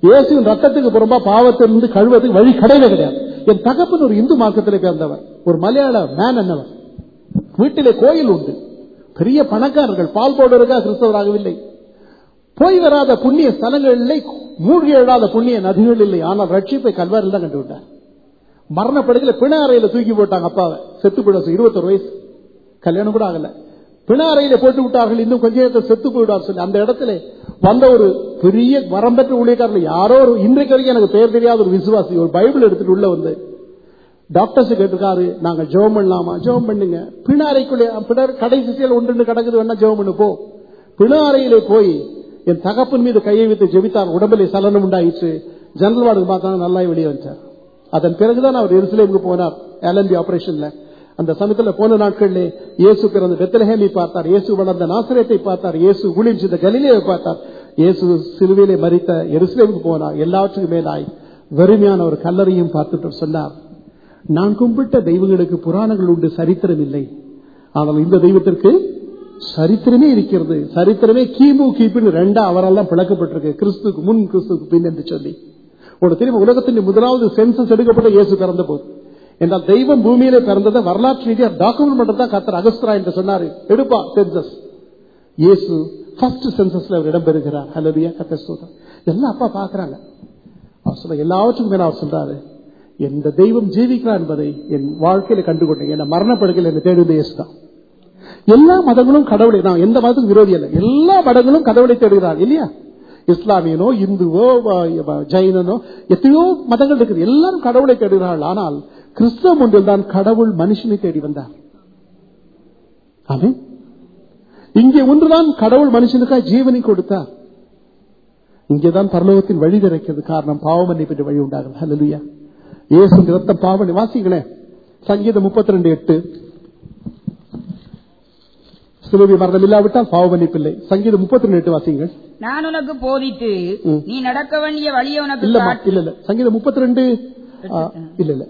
இயேசுவின் ரத்தத்துக்கு புறம்பா பாவத்திலிருந்து கழுவதுக்கு வழி கிடையவே கிடையாது என் தகப்பன் ஒரு இந்து மார்க்கத்திலே பிறந்தவர் ஒரு மலையாள மேன் என்னவர் வீட்டிலே கோயில் உண்டு பெரிய பணக்காரர்கள் பால் போடுவதற்காக கிறிஸ்தவராகவில்லை போய் வராத புண்ணிய ஸ்தலங்கள் இல்லை மூழ்கி எழாத புண்ணிய நதிகள் இல்லை ஆனால் ரட்சிப்பை கல்வாரில் தான் கண்டு விட்டார் மரணப்படுகையில பிண அறையில தூக்கி போட்டாங்க அப்பாவை செத்து போயிட இருபத்தொரு வயசு கல்யாணம் கூட ஆகல பிண அறையில போட்டு விட்டார்கள் இன்னும் கொஞ்ச நேரத்தில் செத்து போயிடுவார் சொல்லி அந்த இடத்துல வந்த ஒரு பெரிய வரம் பெற்ற ஊழியக்காரர்கள் யாரோ ஒரு இன்றைக்கு வரைக்கும் எனக்கு பெயர் தெரியாத ஒரு விசுவாசி ஒரு பைபிள் எடுத்துட்டு உள்ள வந்து டாக்டர்ஸ் கேட்டிருக்காரு நாங்க ஜெபம் பண்ணலாமா ஜெபம் பண்ணுங்க பிண அறைக்குள்ளே பிணர் கடைசி செயல் ஒன்று கிடக்குது வேணா ஜெபம் பண்ணு போ பிண அறையிலே போய் என் தகப்பன் மீது கையை வைத்து ஜெபித்தார் உடம்பிலே சலனம் உண்டாயிற்று ஜன்னல் வார்டுக்கு பார்த்தாங்க நல்லா வெளியே வந்துட்டார் அதன் பிறகுதான் அவர் எருசலேமுக்கு போனார் எல்என்பி ஆபரேஷன்ல அந்த சமயத்துல போன நாட்களிலே இயேசு பிறந்த பெத்தலஹேமை பார்த்தார் இயேசு வளர்ந்த நாசிரியத்தை பார்த்தார் இயேசு ஊழியம் செய்த கலிலேயை பார்த்தார் இயேசு சிலுவையிலே மறித்த எருசலேமுக்கு போனார் எல்லாவற்றுக்கும் மேலாய் வெறுமையான ஒரு கல்லறையும் பார்த்துட்டு சொன்னார் நான் கும்பிட்ட தெய்வங்களுக்கு புராணங்கள் உண்டு சரித்திரம் இல்லை ஆனால் இந்த தெய்வத்திற்கு சரித்திரமே இருக்கிறது சரித்திரமே கிமு கிபின்னு ரெண்டா அவரால் தான் பிளக்கப்பட்டிருக்கு கிறிஸ்துக்கு முன் கிறிஸ்துக்கு பின் என்று சொல்லி ஒரு தெரியும் உலகத்தின் முதலாவது சென்சஸ் எடுக்கப்பட்ட இயேசு பிறந்த போது என்றால் தெய்வம் பூமியிலே பிறந்ததை வரலாற்று ரீதியாக டாக்குமெண்ட் மட்டும் தான் கத்தர் அகஸ்திரா என்று சொன்னாரு எடுப்பா சென்சஸ் இயேசு ஃபர்ஸ்ட் சென்சஸ்ல அவர் இடம்பெறுகிறார் ஹலோபியா கத்த ஸ்தோத்திரம் எல்லாம் அப்பா பாக்குறாங்க அவர் சொல்ல எல்லாவற்றுக்கும் மேல அவர் சொல்றாரு எந்த தெய்வம் ஜீவிக்கிறார் என்பதை என் வாழ்க்கையில கண்டுகொண்டேன் என்ன மரணப்படுகையில் என்ன தேடுவது இயேசு தான் எல்லா மதங்களும் கடவுளை நான் எந்த மதத்துக்கும் விரோதி அல்ல எல்லா மதங்களும் கடவுளை தேடுகிறார் இல்லையா இஸ்லாமியனோ இந்துவோ வ- ஜைனனோ எத்தனையோ மதங்கள் இருக்குது எல்லாரும் கடவுளை தேடுகிறார்கள் ஆனால் கிறிஸ்தவம் ஒன்றில் தான் கடவுள் மனுஷனை தேடி வந்தார் ஆமென் இங்கே ஒன்றுதான் கடவுள் மனுஷனுக்காக ஜீவனை கொடுத்தார் இங்கேதான் பரலோகத்தின் வழி திறக்கிறது காரணம் பாவ மன்னிப்பின் வழி உண்டாகும் ஹalleluya இயேசு ரத்தம் பாவனை வாசிங்களேன் சங்கீதம் முப்பத்தி ரெண்டு எட்டு சிலுவை மரணம் இல்லாவிட்டால் பாவ மன்னிப்பில்லை சங்கீதம் முப்பத்தி ரெண்டு எட்டு வாசிங்கள் நான் உனக்கு போதித்து ம். நீ நடக்க வேண்டிய வழியை உனக்கு இல்லம்மா காட்டி- இல்ல இல்ல சங்கீதம் முப்பத்தி ரெண்டு இல்ல இல்ல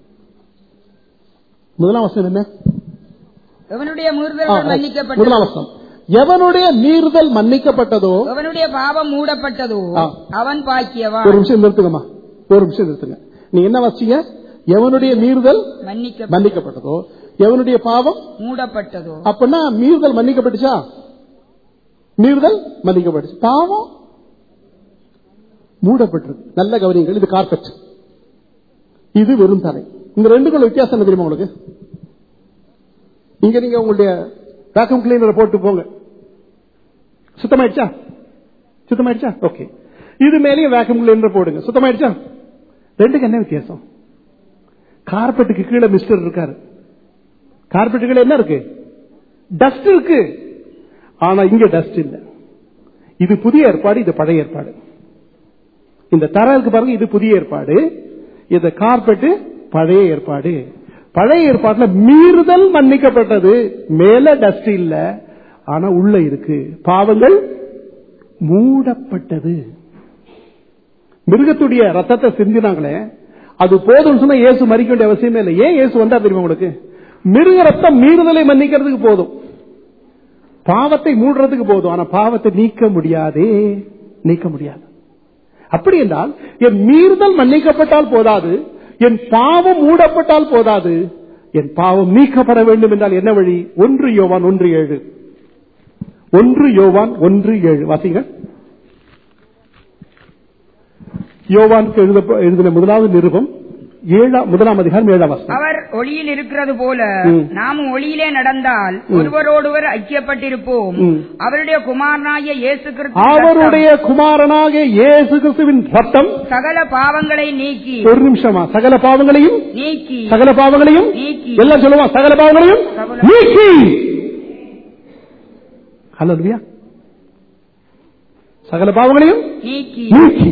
முதலாம் வசனம் என்ன எவனுடைய ஆ, மீறுதல்கள் முதலாம் மன்னிக்கப்பட்டதோ வசனம் எவனுடைய மீறுதல் மன்னிக்கப்பட்டதோ எவனுடைய பாவம் மூடப்பட்டதோ ஆ. அவன் பாக்கியவா ஒரு நிமிஷம் நிறுத்துங்கம்மா ஒரு நிமிஷம் நிறுத்துங்க நீ என்ன வாசிங்க எவனுடைய மீறுதல் மன்னிக்க மன்னிக்கப்பட்டதோ எவனுடைய பாவம் மூடப்பட்டதோ அப்படின்னா மீறுதல் மன்னிக்கப்பட்டுச்சா மீறுதல் மன்னிக்கப்பட்டுச்சு பாவம் மூடப்பட்டிருக்கு நல்ல கவனிங்கள் இது கார்பெட் இது வெறும் தரை இந்த ரெண்டுக்குள்ள வித்தியாசம் என்ன தெரியுமா உங்களுக்கு இங்க நீங்க உங்களுடைய வேக்கம் கிளீனரை போட்டு போங்க சுத்தமாயிடுச்சா சுத்தமாயிடுச்சா ஓகே இது மேலேயும் வேக்கம் கிளீனர் போடுங்க சுத்தமாயிடுச்சா ரெண்டுக்கு என்ன வித்தியாசம் கார்பெட்டுக்கு கீழே மிஸ்டர் இருக்காரு கார்பெட்டு கீழே என்ன இருக்கு டஸ்ட் இருக்கு ஆனா இங்க டஸ்ட் இல்ல இது புதிய ஏற்பாடு இது பழைய ஏற்பாடு இந்த தர இருக்கு பாருங்க இது புதிய ஏற்பாடு இந்த கார்பெட் பழைய ஏற்பாடு பழைய ஏற்பாட்டுல மீறுதல் மன்னிக்கப்பட்டது மேல டஸ்ட் இல்ல ஆனா உள்ள இருக்கு பாவங்கள் மூடப்பட்டது மிருகத்துடைய ரத்தத்தை சிந்தினாங்களே அது போதும் சொன்னா இயேசு மறிக்க வேண்டிய அவசியமே இல்லை ஏன் இயேசு வந்தா தெரியுமா உங்களுக்கு மிருக ரத்தம் மீறுதலை மன்னிக்கிறதுக்கு போதும் பாவத்தை மூடுறதுக்கு போதும் ஆனா பாவத்தை நீக்க முடியாதே நீக்க முடியாது அப்படி என்றால் என் மீறுதல் மன்னிக்கப்பட்டால் போதாது என் பாவம் மூடப்பட்டால் போதாது என் பாவம் நீக்கப்பட வேண்டும் என்றால் என்ன வழி ஒன்று யோவான் ஒன்று ஏழு ஒன்று யோவான் ஒன்று ஏழு வாசிங்க யோவானுக்கு எழுத எழுதின முதலாவது நிருபம் ஏழாம் முதலாம் அதிகாரம் ஏழாம் வசனம் அவர் ஒளியில் இருக்கிறது போல ம். நாமும் ஒளியிலே நடந்தால் ஒருவரோடொருவர் ஐக்கியப்பட்டிருப்போம் ம். அவருடைய குமாரனாகிய இயேசு கிறிஸ்து அவருடைய குமாரனாக இயேசு கிறிஸ்துவின் ரத்தம் சகல பாவங்களை நீக்கி ஒரு நிமிஷமா சகல பாவங்களையும் நீக்கி சகல பாவங்களையும் நீக்கி. எல்லாம் சொல்லுவா சகல பாவங்களையும் சகல- நீக்கி ஹலோ சகல பாவங்களையும் நீக்கி நீக்கி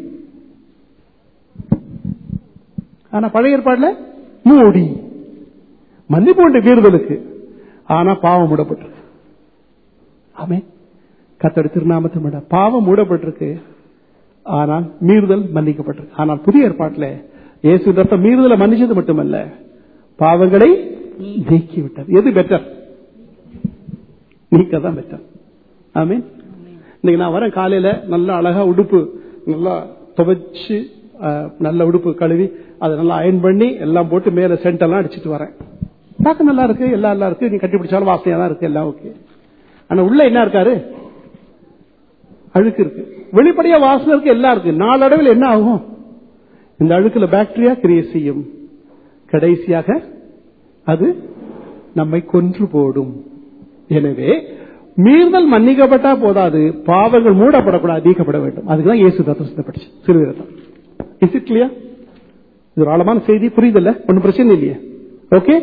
ஆனா பழைய ஏற்பாடுல மூடி மன்னிப்பு உண்டு வீறுதலுக்கு ஆனா பாவம் மூடப்பட்டிருக்கு ஆமே கத்தடி திருநாமத்தை விட பாவம் மூடப்பட்டிருக்கு ஆனால் மீறுதல் மன்னிக்கப்பட்டிருக்கு ஆனால் புதிய ஏற்பாட்டில் இயேசு ரத்தம் மீறுதலை மன்னிச்சது மட்டுமல்ல பாவங்களை நீக்கி விட்டது எது பெட்டர் நீக்க தான் பெட்டர் ஆமீன் இன்னைக்கு நான் வரேன் காலையில நல்லா அழகா உடுப்பு நல்லா துவைச்சு அஹ், நல்ல உடுப்பு கழுவி அதை நல்லா அயன் பண்ணி எல்லாம் போட்டு மேல சென்ட் எல்லாம் அடிச்சிட்டு வரேன் பார்க்க நல்லா இருக்கு எல்லாம் நல்லா இருக்கு நீ கட்டி பிடிச்சாலும் வாசனையா தான் இருக்கு எல்லாம் ஓகே ஆனா உள்ள என்ன இருக்காரு அழுக்கு இருக்கு வெளிப்படையா வாசனை இருக்கு எல்லாம் இருக்கு நாளடைவில் என்ன ஆகும் இந்த அழுக்குல பாக்டீரியா கிரியேட் செய்யும் கடைசியாக அது நம்மை கொன்று போடும் எனவே மீறுதல் மன்னிக்கப்பட்டா போதாது பாவங்கள் மூடப்படக்கூடாது நீக்கப்பட வேண்டும் அதுக்குதான் இயேசு தத்துவம் சித்தப்பட்டுச்சு சிறுவிரதம் இஸ் இட் கிளியர் இது ஒரு ஆழமான செய்தி புரியுதல்ல ஒன்னும் பிரச்சனை இல்லையே ஓகே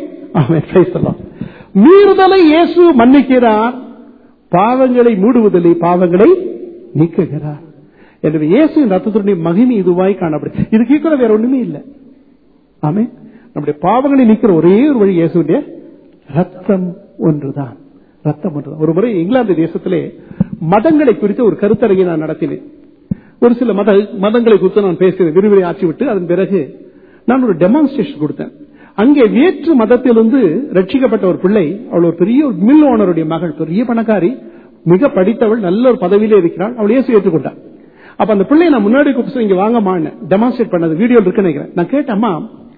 மீறுதலை இயேசு மன்னிக்கிறார் பாவங்களை மூடுவதில்லை பாவங்களை நீக்குகிறார் எனவே இயேசு ரத்தத்துடைய மகிமை இதுவாய் காணப்படும் இதுக்கு ஈக்குவல வேற ஒண்ணுமே இல்லை ஆமே நம்முடைய பாவங்களை நீக்கிற ஒரே ஒரு வழி இயேசுடைய ரத்தம் ஒன்றுதான் ரத்தம் ஒன்றுதான் ஒரு முறை இங்கிலாந்து தேசத்திலே மதங்களை குறித்து ஒரு கருத்தரங்கை நான் நடத்தினேன் ஒரு சில மத மதங்களை குறித்து நான் பேசினேன் விரிவுரை ஆற்றி விட்டு அதன் பிறகு நான் ஒரு டெமான்ஸ்ட்ரேஷன் கொடுத்தேன் அங்கே வேற்று மதத்திலிருந்து ரட்சிக்கப்பட்ட ஒரு பிள்ளை அவள் ஒரு பெரிய ஒரு மில் ஓனருடைய மகள் பெரிய பணக்காரி மிக படித்தவள் நல்ல ஒரு பதவியிலே இருக்கிறாள் அவள் இயேசு ஏற்றுக்கொண்டாள் அப்ப அந்த பிள்ளையை நான் முன்னாடி கூப்பிட்டு இங்க வாங்கம்மான்னு டெமான்ஸ்ட்ரேட் பண்ணது வீடியோ இருக்குன்னு நினைக்கிறேன் நான் கேட்டேம்மா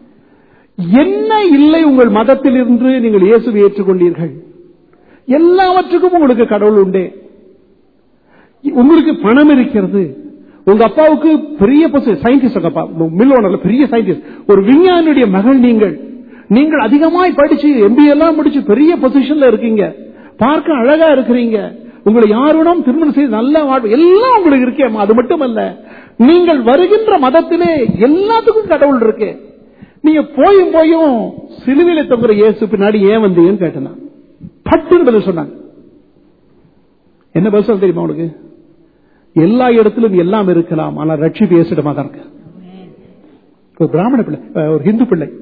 என்ன இல்லை உங்கள் மதத்திலிருந்து நீங்கள் இயேசுவை ஏற்றுக்கொண்டீர்கள் எல்லாவற்றுக்கும் உங்களுக்கு கடவுள் உண்டே உங்களுக்கு பணம் இருக்கிறது உங்க அப்பாவுக்கு பெரிய சயின்டிஸ்ட் உங்க அப்பா மில் ஓனர்ல பெரிய சயின்டிஸ்ட் ஒரு விஞ்ஞானியுடைய மகள் நீங்கள் நீங்கள் அதிகமாய் படிச்சு எம்பி எல்லாம் முடிச்சு பெரிய பொசிஷன்ல இருக்கீங்க பார்க்க அழகா இருக்கிறீங்க உங்களை யாருடன் திருமணம் செய்து நல்ல வாழ்வு எல்லாம் உங்களுக்கு இருக்கேம்மா அது மட்டுமல்ல நீங்கள் வருகின்ற மதத்திலே எல்லாத்துக்கும் கடவுள் இருக்கு நீங்க போயும் போயும் சிலுவையில தொங்குற இயேசு பின்னாடி ஏன் வந்தீங்கன்னு கேட்டேன் பட்டுன்னு பதில் சொன்னாங்க என்ன பதில் சொல்ல தெரியுமா உனக்கு எல்லா இடத்திலும் எல்லாம் இருக்கலாம் ஆனால் ரட்சிப்பு இயேசுடமா தான் இருக்கு ஒரு பிராமண பிள்ளை அஹ், ஒரு ஹிந்து பிள்ளை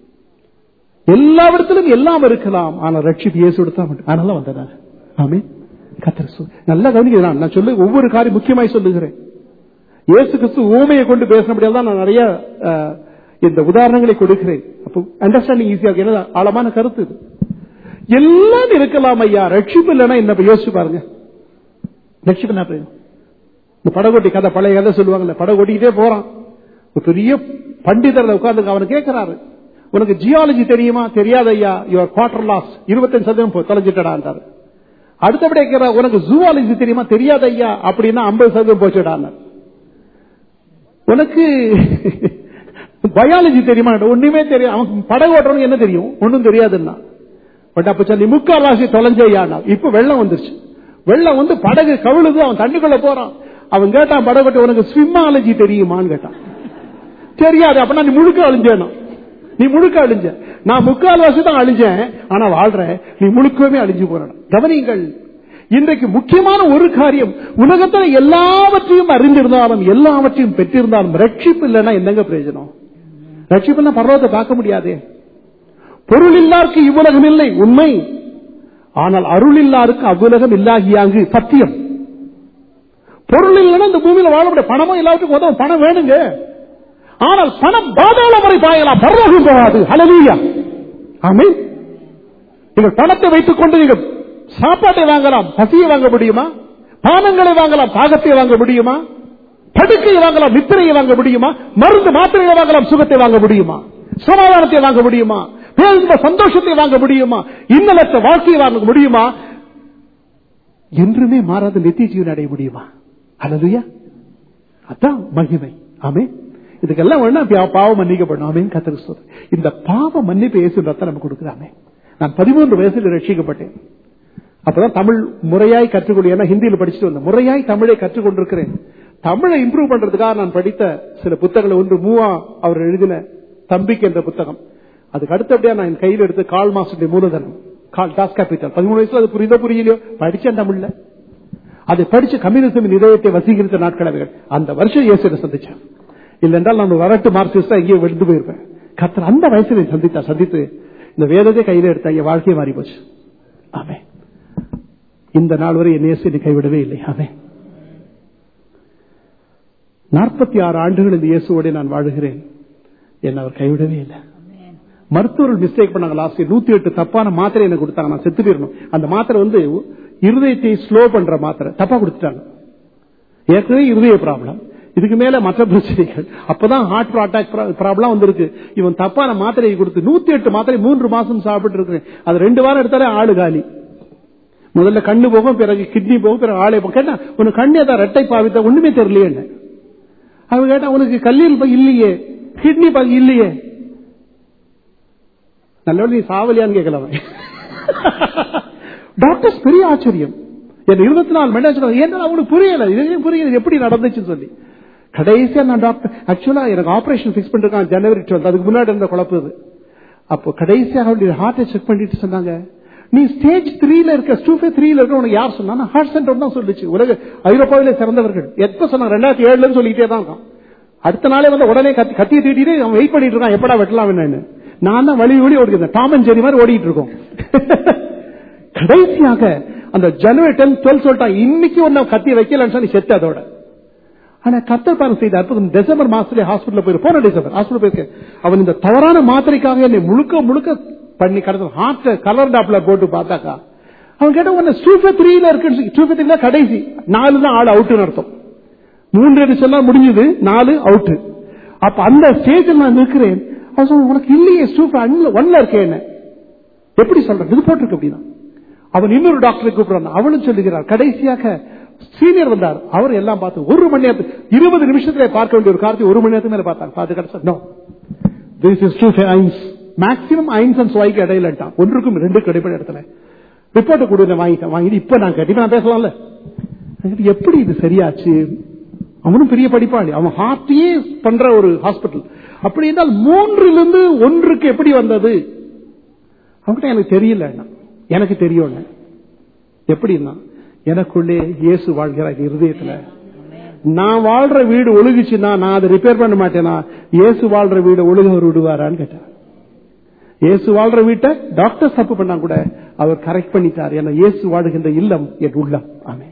எல்லா இடத்திலும் எல்லாம் இருக்கலாம் ஆனால் ரட்சிப்பு இயேசு தான் மட்டும் அதனால வந்ததா ஆமே கத்தர் சொல் நல்லா கவனிக்கிறேன் நான் சொல்லு ஒவ்வொரு காரியம் முக்கியமாய் சொல்லுகிறேன் இயேசு கிறிஸ்து ஊமையை கொண்டு பேசினபடியால் தான் நான் நிறைய அஹ், இந்த உதாரணங்களை கொடுக்கிறேன் அப்போ அண்டர்ஸ்டாண்டிங் ஈஸியா இருக்கு என்ன ஆழமான கருத்து இது எல்லாம் இருக்கலாம் ஐயா ரட்சிப்பு இல்லைன்னா என்ன யோசிச்சு பாருங்க ரட்சிப்பு என்ன பிரயோஜனம்? இந்த படகோட்டி கதை பழைய கதை சொல்லுவாங்கல்ல படகோட்டிக்கிட்டே போறான் ஒரு பெரிய பண்டிதர்ல உட்கார்ந்து அவனை கேட்கிறாரு உனக்கு ஜியாலஜி தெரியுமா தெரியாத ஐயா யுவர் குவார்டர் லாஸ் இருபத்தஞ்சு சதவீதம் தொலைஞ்சிட்டடான்றாரு அடுத்தபடி கேட்கிற உனக்கு ஜூவாலஜி தெரியுமா தெரியாத ஐயா அப்படின்னா ஐம்பது சதவீதம் போச்சுடான்னு உனக்கு பயாலஜி தெரியுமா ஒண்ணுமே தெரியும் அவன் படகு ஓட்டுறவனுக்கு என்ன தெரியும் ஒண்ணும் தெரியாதுன்னா பட் அப்ப சொல்லி முக்கால் ராசி தொலைஞ்சையானா இப்ப வெள்ளம் வந்துருச்சு வெள்ளம் வந்து படகு கவிழுது அவன் தண்ணிக்குள்ள போறான் அவன் கேட்டான் படகு உனக்கு ஸ்விம்மாலஜி தெரியுமான்னு கேட்டான் தெரியாது அப்ப நீ முழுக்க அழிஞ்சேனா நீ முழுக்க அழிஞ்ச நான் முக்கால் வருஷம் தான் அழிஞ்சேன் ஆனா வாழ்றேன் நீ முழுக்கவே அழிஞ்சு போற கவனிங்கள் இன்றைக்கு முக்கியமான ஒரு காரியம் உலகத்தில் எல்லாவற்றையும் அறிந்திருந்தாலும் எல்லாவற்றையும் பெற்றிருந்தாலும் ரட்சிப்பு இல்லைன்னா என்னங்க பிரயோஜனம் ரட்சிப்பு பர்வத்தை பார்க்க முடியாதே பொருள் இல்லாருக்கு இவ்வுலகம் இல்லை உண்மை ஆனால் அருள் இல்லாருக்கு அவ்வுலகம் இல்லாகியாங்கு சத்தியம் பொருள் இல்லைன்னா இந்த பூமியில வாழ முடியாது பணமும் எல்லாத்துக்கும் உதவும் பணம் வேணுங்க ஆனால் பணம் பாதாள முறை பாயலாம் பரலோகம் போகாது ஹலலூயா ஆமே நீங்கள் பணத்தை வைத்துக் கொண்டு நீங்கள் சாப்பாட்டை வாங்கலாம் பசியை வாங்க முடியுமா பானங்களை வாங்கலாம் பாகத்தை வாங்க முடியுமா படுக்கையை வாங்கலாம் நித்திரையை வாங்க முடியுமா மருந்து மாத்திரையை வாங்கலாம் சுகத்தை வாங்க முடியுமா சமாதானத்தை வாங்க முடியுமா பேருந்த சந்தோஷத்தை வாங்க முடியுமா இன்னலற்ற வாழ்க்கையை வாங்க முடியுமா என்றுமே மாறாத நித்திய ஜீவன் அடைய முடியுமா அல்லதுயா அதான் மகிமை ஆமே இதுக்கெல்லாம் வேணா பா- பாவம் மன்னிக்கப்படும் ஆமேன் கத்திர சொல்றேன் இந்த பாவ மன்னிப்பு இயேசு ரத்தம் நமக்கு கொடுக்கிறாமே நான் பதிமூன்று வயசுல ரட்சிக்கப்பட்டேன் அப்பதான் தமிழ் முறையாய் கற்றுக்கொள்ள ஏன்னா ஹிந்தியில் படிச்சுட்டு வந்தேன் முறையாய் தமிழை கற்றுக்கொண்டிருக்கிறேன் தமிழை இம்ப்ரூவ் பண்றதுக்காக நான் படித்த சில புத்தகங்கள் ஒன்று மூவா அவர் எழுதின தம்பிக்கு என்ற புத்தகம் அதுக்கு அடுத்தபடியா நான் என் கையில் எடுத்து கால் மாசத்துடைய மூலதனம் கால் டாஸ் கேபிட்டல் பதிமூணு வயசுல அது புரியுதோ புரியலையோ படிச்சேன் தமிழ்ல அதை படிச்சு கம்யூனிசமின் இதயத்தை வசீகரித்த நாட்கள் அவைகள் அந்த வருஷம் இயேசுவை சந்திச்சேன் இல்லென்றால் நான் ஒரு வரட்டு மார்க்சிஸ்டா எங்கேயோ விழுந்து போயிருப்பேன் கத்தர் அந்த வயசுல சந்தித்தா சந்தித்து இந்த வேதத்தை கையில எடுத்த என் வாழ்க்கையை மாறி போச்சு ஆமே இந்த நாள் வரை என் இயேசு என்னை கைவிடவே இல்லை ஆமே நாற்பத்தி ஆறு ஆண்டுகள் இந்த இயேசுவோட நான் வாழுகிறேன் என்ன அவர் கைவிடவே இல்லை மருத்துவர்கள் மிஸ்டேக் பண்ணாங்க லாஸ்ட் நூத்தி எட்டு தப்பான மாத்திரை எனக்கு கொடுத்தாங்க நான் செத்து போயிடணும் அந்த மாத்திரை வந்து இருதயத்தை ஸ்லோ பண்ற மாத்திரை தப்பா கொடுத்துட்டாங்க ஏற்கனவே இருதய ப்ராப்ளம் இதுக்கு மேல மற்ற பிரச்சனைகள் அப்பதான் ஹார்ட் அட்டாக் ப்ராப்ளம் வந்திருக்கு இவன் தப்பான மாத்திரையை கொடுத்து நூத்தி எட்டு மாத்திரை மூன்று மாசம் சாப்பிட்டு இருக்கிறேன் அது ரெண்டு வாரம் எடுத்தாலே ஆளு காலி முதல்ல கண்ணு போகும் பிறகு கிட்னி போகும் பிறகு ஆளே போகும் கேட்டா உனக்கு கண்ணு ஏதாவது ரெட்டை பாவித்த ஒண்ணுமே தெரியலையே என்ன அவன் கேட்டா உனக்கு கல்லீரல் பை இல்லையே கிட்னி பை இல்லையே நல்ல நீ சாவலியான்னு கேட்கலாம் டாக்டர்ஸ் பெரிய ஆச்சரியம் என் இருபத்தி நாலு மணி நேரம் சொன்னாங்க, ஏன்னா அவனுக்கு புரியல இது புரியல இது எப்படி நடந்துச்சுன்னு சொல்லி கடைசியா நான் டாக்டர் ஆக்சுவலா எனக்கு ஆபரேஷன் பிக்ஸ் பண்ணிருக்கான் ஜனவரி டுவெல்த் அதுக்கு முன்னாடி இருந்த குழப்பு இது அப்போ கடைசியாக அவருடைய ஹார்ட்டை செக் பண்ணிட்டு சொன்னாங்க நீ ஸ்டேஜ் த்ரீல இருக்க ஸ்டூஃபே த்ரீல இருக்க உனக்கு யார் சொன்னா ஹார்ட் சென்டர் தான் சொல்லுச்சு உலக ஐரோப்பாவிலே சிறந்தவர்கள் எப்ப சொன்னாங்க ரெண்டாயிரத்தி ஏழுல சொல்லிட்டே தான் இருக்கான் அடுத்த நாளே வந்து உடனே கத்தி கத்தியை தீட்டிட்டு அவன் வெயிட் பண்ணிட்டு இருக்கான் எப்படா வெட்டலாம் என்னன்னு நான் தான் வழி வழி ஓடிக்கிறேன் டாம் அண்ட் ஜெரி மாதிரி ஓடிட்டு இருக்கோம் கடைசியாக அந்த ஜனவரி டென் டுவெல் சொல்லிட்டான் இன்னைக்கு ஒன்னு கத்தி வைக்கலன்னு சொல்லி செத்து அதோட ஆனா கத்தர் பாருங்க செய்த அற்புதம் டிசம்பர் மாசத்துல ஹாஸ்பிட்டல் போயிரு போன டிசம்பர் ஹாஸ்பிட்டல் போயிருக்கேன் அவன் இந்த தவறான மாத்திரைக்காக என்னை முழுக்க முழுக்க பண்ணி கடத்த ஹார்ட் கலர் டாப்லர் போட்டு பார்த்தாக்கா அவன் கேட்ட உன்ன சூப்பர் த்ரீல இருக்கு சூப்பர் த்ரீல கடைசி நாலு தான் ஆள் அவுட்டுன்னு அர்த்தம் மூன்று சொன்னா முடிஞ்சது நாலு அவுட்டு அப்ப அந்த ஸ்டேஜில் நான் நிற்கிறேன் அவன் சொன்னான், உனக்கு இல்லையே சூப்பர் ஒன்ல இருக்கே என்ன எப்படி சொல்றேன் இது போட்டிருக்கு அப்படின்னா அவன் இன்னொரு டாக்டரை கூப்பிடுறான் அவளும் சொல்லுகிறார் கடைசியாக சீனியர் வந்தார் அவர் எல்லாம் பார்த்து ஒரு மணி நேரத்துக்கு இருபது நிமிஷத்துல பார்க்க வேண்டிய ஒரு காலத்தை ஒரு மணி நேரத்துக்கு மேல பார்த்தாங்க பார்த்து கிடைச்சா நோ திஸ் இஸ் டூ ஐன்ஸ் மேக்சிமம் ஐன்ஸ் அண்ட் சுவாய்க்கு இடையிலட்டான் ஒன்றுக்கும் ரெண்டுக்கும் இடைப்பட்ட இடத்துல ரிப்போர்ட் கொடுங்க வாங்கிட்டேன் வாங்கிட்டு இப்ப நான் கேட்டு இப்ப நான் பேசலாம்ல நான் கேட்டேன், எப்படி இது சரியாச்சு அவனும் பெரிய படிப்பாளி அவன் ஹார்ட்டையே பண்ற ஒரு ஹாஸ்பிட்டல் அப்படி என்றால் மூன்றிலிருந்து ஒன்றுக்கு எப்படி வந்தது அவன்கிட்ட எனக்கு தெரியல எனக்கு தெரியும் எப்படின்னா எனக்குள்ளே இயேசு வாழ்கிறார் இருதயத்துல நான் வாழ்ற வீடு ஒழுகுச்சுன்னா நான் அதை ரிப்பேர் பண்ண மாட்டேனா இயேசு வாழ்ற வீடு ஒழுக அவர் விடுவாரான்னு கேட்டார் இயேசு வாழ்ற வீட்டை டாக்டர் தப்பு பண்ணா கூட அவர் கரெக்ட் பண்ணிட்டார் ஏன்னா இயேசு வாழுகின்ற இல்லம் என் உள்ளம் ஆமே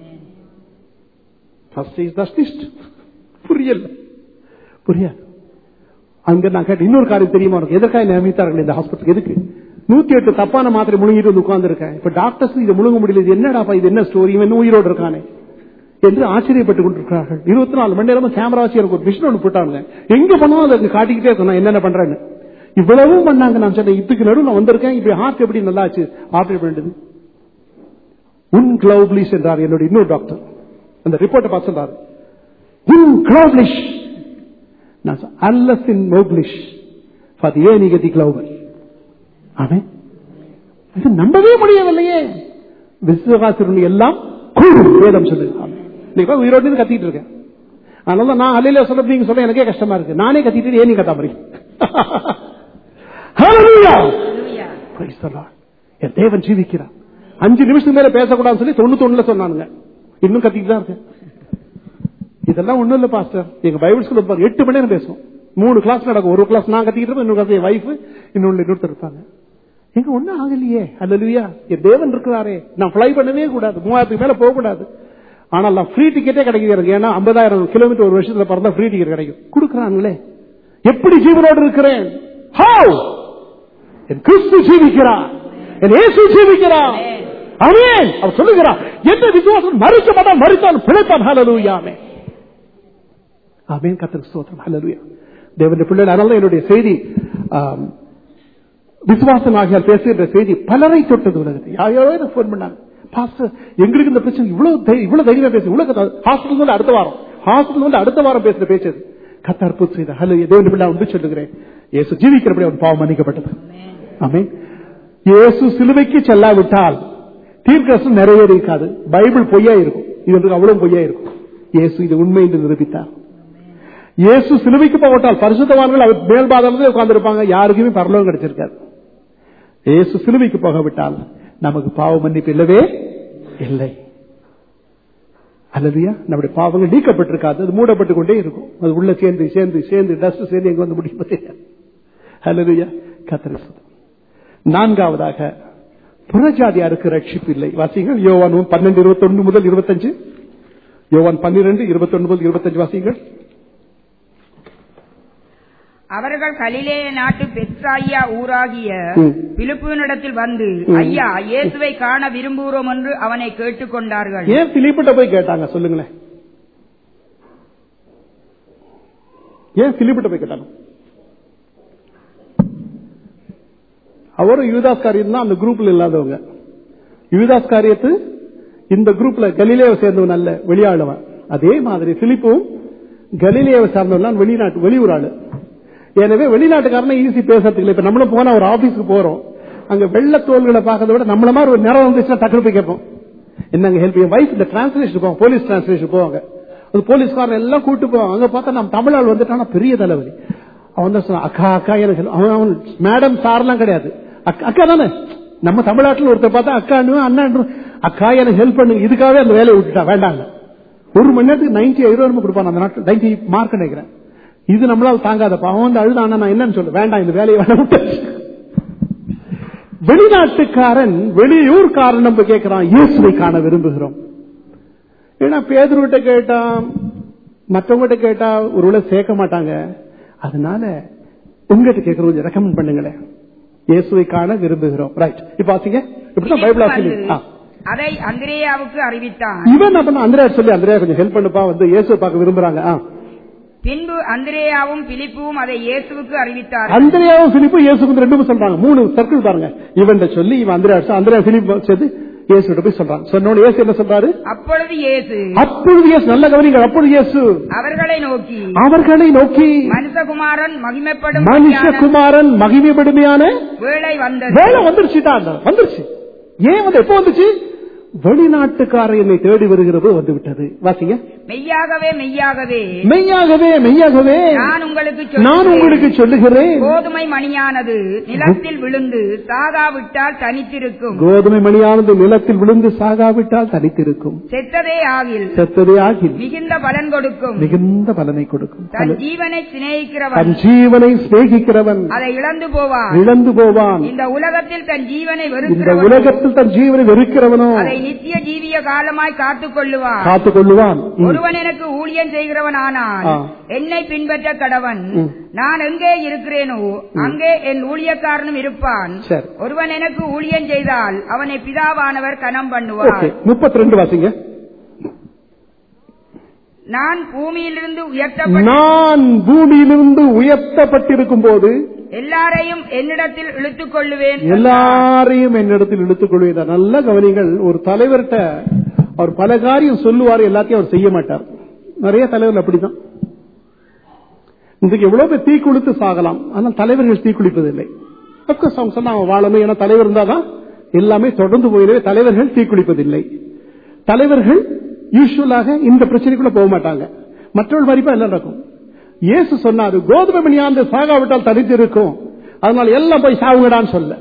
புரியல புரியாது அங்க நான் கேட்டேன் இன்னொரு காரியம் தெரியுமா உனக்கு எதற்காக நியமித்தார்கள் இந்த ஹாஸ்பிட்டல் எதுக்கு நூத்தி எட்டு தப்பான மாத்திரை முழுங்கிட்டு வந்து உட்கார்ந்து இருக்கேன் இப்ப டாக்டர்ஸ் இதை முழுங்க முடியல இது என்னடாப்பா இது என்ன ஸ்டோரி இவன் இன்னும் உயிரோடு இருக்கானே என்று ஆச்சரியப்பட்டுக் கொண்டிருக்கிறார்கள் இருபத்தி நாலு மணி நேரமா கேமரா வச்சு எனக்கு ஒரு மிஷின் ஒன்று போட்டாங்க எங்க போனாலும் அதை காட்டிக்கிட்டே இருக்கும் நான் என்னென்ன பண்றேன்னு இவ்வளவும் பண்ணாங்க நான் சொன்னேன் இதுக்கு நடுவு நான் வந்திருக்கேன் இப்படி ஹார்ட் எப்படி நல்லா ஆச்சு ஆப்ரேட் பண்ணிட்டு உன் கிளவுப்ளிஷ் என்றார் என்னோட இன்னொரு டாக்டர் அந்த ரிப்போர்ட்டை பார்த்து சொல்றாரு உன் கிளவுப்ளிஷ் நான் அல்லஸ் இன் மோக்லிஷ் ஃபார் தி ஏனிகதி கிளவுபல் அவன் இது நம்பவே முடியவில்லையே விசுவாசர்கள் எல்லாம் கூடும் வேதம் சொல்லுங்க இன்னைக்கு உயிரோடு இருந்து கத்திட்டு இருக்கேன் அதனால நான் அலையில சொல்ல நீங்க சொல்ல எனக்கே கஷ்டமா இருக்கு நானே கத்திட்டு ஏன் நீ கத்தா மாதிரி என் தேவன் ஜீவிக்கிறான் அஞ்சு நிமிஷத்துக்கு மேல பேசக்கூடாதுன்னு சொல்லி தொண்ணூத்தி ஒண்ணுல சொன்னானுங்க இன்னும் கத்திட்டு தான் இருக்கேன் இதெல்லாம் ஒண்ணும் இல்ல பாஸ்டர் எங்க பைபிள் ஸ்கூல் பாருங்க எட்டு மணி நேரம் பேசுவோம் மூணு கிளாஸ் நடக்கும் ஒரு கிளாஸ் நான் கத்திக்கிட்டு இருப்பேன், இன்னொரு கிளாஸ் என் வைஃப் இன்னொன்னு இன்னொருத்தர் இருப்பாங்க எங்க ஒண்ணும் ஆகலையே அல்லலுயா என் தேவன் இருக்கிறாரே நான் பிளை பண்ணவே கூடாது மூவாயிரத்துக்கு மேல போக கூடாது ஆனால் நான் ஃப்ரீ டிக்கெட்டே கிடைக்குது எனக்கு ஏன்னா ஐம்பதாயிரம் கிலோமீட்டர் ஒரு வருஷத்துல பிறந்தா ஃப்ரீ டிக்கெட் கிடைக்கும் கொடுக்குறாங்களே எப்படி ஜீவனோடு இருக்கிறேன் How? என் கிறிஸ்து ஜீவிக்கிறார் என் இயேசு ஜீவிக்கிறார் அவன் அவர் சொல்லுகிறார் எந்த விசுவாசம் மறிக்க மாட்டான் மறித்தான் பிழைப்பான் ஹalleluyaமே ஆமென் கர்த்தருக்கு ஸ்தோத்திரம் ஹalleluya தேவனுடைய பிள்ளைகள் அதனால என்னுடைய செய்தி ஆம், விசுவாசம் ஆகியால் பேசுகின்ற செய்தி பலரை தொட்டது உலகத்தை யாரோ எனக்கு போன் பண்ணாங்க பாஸ்டர் எங்களுக்கு இந்த பிரச்சனை இவ்வளவு தை- இவ்வளவு தைரியமா பேசு உலக ஹாஸ்பிட்டல் வந்து அடுத்த வாரம் ஹாஸ்பிட்டல் வந்து அடுத்த வாரம் பேசுற பேச்சது கத்த அற்புதம் செய்த ஹலோ தேவன் பிள்ளை உண்டு சொல்லுகிறேன் இயேசு ஜீவிக்கிறபடி அவன் பாவம் மன்னிக்கப்பட்டது ஆமென் இயேசு சிலுவைக்கு செல்லாவிட்டால் தீர்க்கரசம் நிறைவேறிக்காது பைபிள் பொய்யா இருக்கும் இது அவ்வளவு பொய்யா இருக்கும் இயேசு இது உண்மை என்று நிரூபித்தார் இயேசு சிலுவைக்கு போகட்டால் பரிசுத்தவான்கள் அவர் மேல் பாதமே உட்கார்ந்திருப்பாங்க யாருக்குமே பரலோகம் கிடைச்சிருக்காது இயேசு சிலுவைக்கு போகவிட்டால் நமக்கு பாவ மன்னிப்பு இல்லவே இல்லை அல்லதுயா நம்முடைய பாவங்கள் நீக்கப்பட்டிருக்காது அது மூடப்பட்டு கொண்டே இருக்கும் அது உள்ள சேர்ந்து சேர்ந்து சேர்ந்து டஸ்ட் சேர்ந்து எங்க வந்து முடியும் அல்லதுயா கத்திர நான்காவதாக புறஜாதியாருக்கு ரட்சிப்பு இல்லை வாசிங்கள் யோவான் பன்னெண்டு இருபத்தி ஒன்று முதல் இருபத்தஞ்சு யோவான் பன்னிரண்டு இருபத்தி ஒன்று முதல் இருபத்தஞ்சு வாசிங்கள் அவர்கள் கலிலேய நாட்டு பெத்சாயியா ஊராகிய ம். பிலிப்புவினிடத்தில் வந்து ஐயா இயேசுவை காண விரும்புகிறோம் என்று அவனை கேட்டுக்கொண்டார்கள் ஏன் பிலிப்பிட்ட போய் கேட்டாங்க சொல்லுங்களேன் ஏன் பிலிப்பிட்ட போய் கேட்டாங்க அவரும் யுவதாஸ் காரியம் தான் அந்த குரூப்ல இல்லாதவங்க யுவதாஸ் காரியத்து இந்த குரூப்ல கலிலேவை சேர்ந்தவன் அல்ல வெளியாளவன் அதே மாதிரி பிலிப்பும் கலிலேவை சார்ந்தவன் வெளிநாட்டு வெளியூர் ஆளு எனவே வெளிநாட்டுக்காரன ஈஸி பேசுறதுக்கு இல்ல. இப்ப நம்மளும் போனா ஒரு ஆபீஸ்க்கு போறோம் அங்க வெள்ள தோள்களை பார்க்கறத விட நம்மள மாதிரி ஒரு நேரம் வந்துச்சுன்னா டக்குனு போய் கேட்போம் என்னங்க ஹெல்ப் என் வைஃப் இந்த டிரான்ஸ்லேஷன் போவாங்க போலீஸ் டிரான்ஸ்லேஷன் போவாங்க அது போலீஸ்காரன் எல்லாம் கூட்டு போவாங்க அங்க பார்த்தா நம்ம தமிழால் வந்துட்டானா பெரிய தலைவலி அவன் தான் சொன்னான், அக்கா அக்கா எனக்கு help." அவன் அவன் மேடம் சார்லாம் கிடையாது அக்கா அக்கா தானே நம்ம தமிழ்நாட்டில் ஒருத்தர் பார்த்தா அக்கான்னு அண்ணா அக்கா எனக்கு ஹெல்ப் பண்ணுங்க இதுக்காகவே அந்த வேலையை விட்டுட்டா வேண்டாங்க ஒரு மணி நேரத்துக்கு நைன்டி ஐநூறு ரூபாய் கொடுப்பான் அந்த நாட்டில் நைன்டி மார்க் நினைக்கிறேன் இது நம்மளால தாங்காதப்பா அவன் வந்து அழுதானா நான் என்னன்னு சொல்லு வேண்டாம் இந்த வேலையை வேண்டாம் விட்டு. வெளிநாட்டுக்காரன் வெளியூர்காரன் நம்ம கேட்கிறான் இயேசுவை காண விரும்புகிறோம் ஏன்னா பேதர்கிட்ட கேட்டான் மற்றவங்ககிட்ட கேட்டா ஒருவேளை சேர்க்க மாட்டாங்க அதனால உங்ககிட்ட கேட்கற கொஞ்சம் ரெக்கமெண்ட் பண்ணுங்களேன் இயேசுவை காண விரும்புகிறோம் ரைட் இப்ப பாத்தீங்க இப்படிதான் பைபிள் பிலிப்பு ஆசிரியர் வந்து ஆ. அதை அந்திரேயாவுக்கு அறிவித்தான் இவன் அப்ப அந்திரையா சொல்லி அந்திரையா கொஞ்சம் ஹெல்ப் பண்ணுப்பா வந்து இயேசுவை பார்க்க விரும்புறாங்க ஆ. பின்பு அந்திரேயாவும் பிலிப்புவும் அதை இயேசுவுக்கு அறிவித்தார்கள் அந்திரையாவும் பிலிப்பும் இயேசுக்கு ரெண்டு பேரும் சொல்றாங்க மூணு சர்க்கிள் பாருங்க இவன் சொல்லி இவன் அந்திரையா அந்திரையா பிலிப் சேர்ந்து இயேசு போய் சொல்றாங்க சொன்னோன்னு இயேசு என்ன சொல்றாரு அப்பொழுது இயேசு அப்பொழுது இயேசு நல்ல கவனிங்க அப்பொழுது இயேசு அவர்களை நோக்கி அவர்களை நோக்கி மனுஷகுமாரன் மகிமைப்படும் மனுஷகுமாரன் மகிமைப்படுமையான வேளை வந்தது வேலை வந்துருச்சுதான் வந்துருச்சு ஏன் வந்து எப்போ வந்துச்சு வெளிநாட்டுக்காரர் என்னை தேடி வருகிறது வந்து விட்டது வாசிங்க மெய்யாகவே மெய்யாகவே மெய்யாகவே மெய்யாகவே நான் உங்களுக்கு நான் சொல்லுகிறேன். உங்களுக்கு சொல்லுகிறேன் கோதுமை மணியானது நிலத்தில் விழுந்து சாகாவிட்டால் தனித்திருக்கும் கோதுமை மணியானது நிலத்தில் விழுந்து சாகாவிட்டால் தனித்திருக்கும் செத்ததே ஆகில் செத்ததே ஆகில் மிகுந்த பலன் கொடுக்கும் மிகுந்த பலனை கொடுக்கும் தன் ஜீவனை சிநேகிக்கிறவன் தன் ஜீவனை சிநேகிக்கிறவன் அதை இழந்து போவான் இழந்து போவான் இந்த உலகத்தில் தன் ஜீவனை இந்த வெறுக்கிறவன் உலகத்தில் தன் ஜீவனை வெறுக்கிறவனோ அதை நித்திய ஜீவிய காலமாய் காத்துக் கொள்ளுவான் காத்துக் கொள்ளுவான் ம். ஒருவன் எனக்கு ஊழியம் செய்கிறவன் ஆனால் ஆ. என்னை பின்பற்ற கடவன் ம். நான் எங்கே இருக்கிறேனோ அங்கே என் ஊழியக்காரனும் இருப்பான் சரி ஒருவன் எனக்கு ஊழியம் செய்தால் அவனை பிதாவானவர் கனம் பண்ணுவார் ஓகே முப்பத்தி ரெண்டு வாசிங்க நான் பூமியிலிருந்து உயர்த்தப்பட்டு நான் பூமியிலிருந்து உயர்த்தப்பட்டிருக்கும் போது எல்லாரையும் என்னிடத்தில் இழுத்துக் கொள்ளுவேன் எல்லாரையும் என்னிடத்தில் இழுத்துக் கொள்கிறார் நல்ல கவனிங்கள் ஒரு தலைவர்கிட்ட அவர் பல காரியம் சொல்லுவார் எல்லாத்தையும் அவர் செய்ய மாட்டார் நிறைய தலைவர்கள் அப்படிதான் இன்றைக்கு எவ்வளவு பேர் தீக்குளித்து சாகலாம் ஆனால் தலைவர்கள் தீக்குளிப்பதில்லை அப்கோர்ஸ் அவங்க சொன்னா அவன் வாழணும் ஏன்னா தலைவர் இருந்தாதான் எல்லாமே தொடர்ந்து போயிடவே தலைவர்கள் தீக்குளிப்பதில்லை தலைவர்கள் யூஸ்வலாக இந்த பிரச்சனைக்குள்ள போக மாட்டாங்க மற்றவர்கள் மதிப்பா எல்லாம் நடக்கும் இயேசு சொன்னாரு கோதுமை மணியாந்து சாகாவிட்டால் தனித்து இருக்கும் அதனால எல்லாம் போய் சாவுங்கடான்னு சொல்ல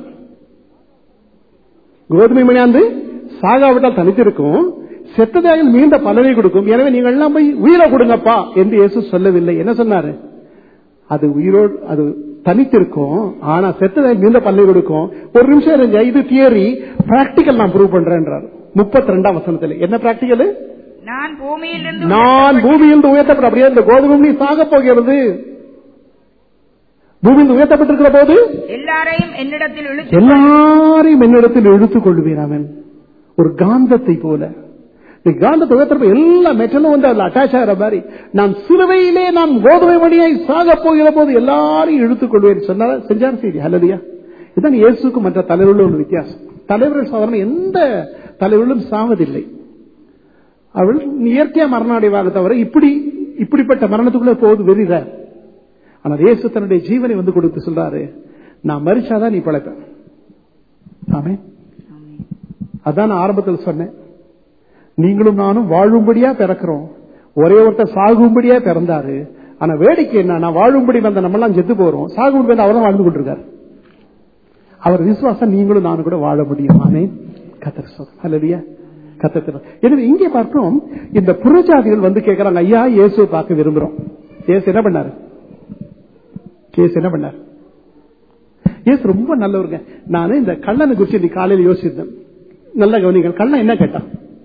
கோதுமை மணியாந்து சாகாவிட்டால் தனித்திருக்கும் செத்ததாக மீண்ட பலனை கொடுக்கும் எனவே நீங்கள் எல்லாம் போய் உயிரை கொடுங்கப்பா என்று இயேசு சொல்லவில்லை என்ன சொன்னாரு அது உயிரோடு அது தனித்திருக்கும் ஆனா செத்ததாக மீண்ட பலனை கொடுக்கும் ஒரு நிமிஷம் இருங்க இது தியரி பிராக்டிக்கல் நான் ப்ரூவ் பண்றேன்றார் முப்பத்தி ரெண்டாம் வசனத்துல என்ன பிராக்டிக்கல் நான் பூமியிலிருந்து நான் பூமியில் உயர்த்தப்பட்ட அப்படியே இந்த கோதுமை சாக போகிறது பூமியில் உயர்த்தப்பட்டிருக்கிற போது எல்லாரையும் என்னிடத்தில் இழுத்து எல்லாரையும் என்னிடத்தில் இழுத்துக் கொள்வேன் அவன் ஒரு காந்தத்தை போல இந்த காந்தத்தை உயர்த்தப்ப எல்லா மெட்டலும் வந்து அதுல அட்டாச் ஆகிற மாதிரி நான் சிறுவையிலே நான் கோதுமை மணியை சாக போகிற போது எல்லாரையும் இழுத்துக் கொள்வேன் சொன்னார செஞ்சார் செய்தி அல்லதியா இதுதான் இயேசுக்கு மற்ற தலைவர்களும் ஒரு வித்தியாசம் தலைவர்கள் சாதாரண எந்த தலைவர்களும் சாவதில்லை அவள் இயற்கையா மரணம் அடைவாங்க தவிர இப்படி இப்படிப்பட்ட மரணத்துக்குள்ள போவது வெறித ஆனால் இயேசு தன்னுடைய ஜீவனை வந்து கொடுத்து சொல்றாரு நான் மறிச்சாதான் நீ பிழைப்ப ஆமே அதான் நான் ஆரம்பத்தில் சொன்னேன் நீங்களும் நானும் வாழும்படியா பிறக்கிறோம் ஒரே ஒருத்தர் சாகும்படியா பிறந்தாரு ஆனா வேடிக்கை என்ன நான் வாழும்படி வந்த நம்ம எல்லாம் செத்து போறோம் சாகும்படி வந்த அவரும் வாழ்ந்து கொண்டிருக்காரு அவர் விசுவாசம் நீங்களும் நானும் கூட வாழ முடியும் ஆமே கத்தர் சொல்றேன் அல்லையா கத்தர் எனவே இங்கே பார்க்கிறோம் இந்த புறஜாதிகள் வந்து கேட்கிறாங்க ஐயா இயேசுவை பார்க்க விரும்புறோம் இயேசு என்ன பண்ணாரு இயேசு என்ன பண்ணார் இயேசு ரொம்ப நல்லவருங்க நானு இந்த கள்ளனை குறிச்சு நீ காலையில் யோசித்தேன் நல்ல கவனிகள் கள்ளன் என்ன கேட்டான்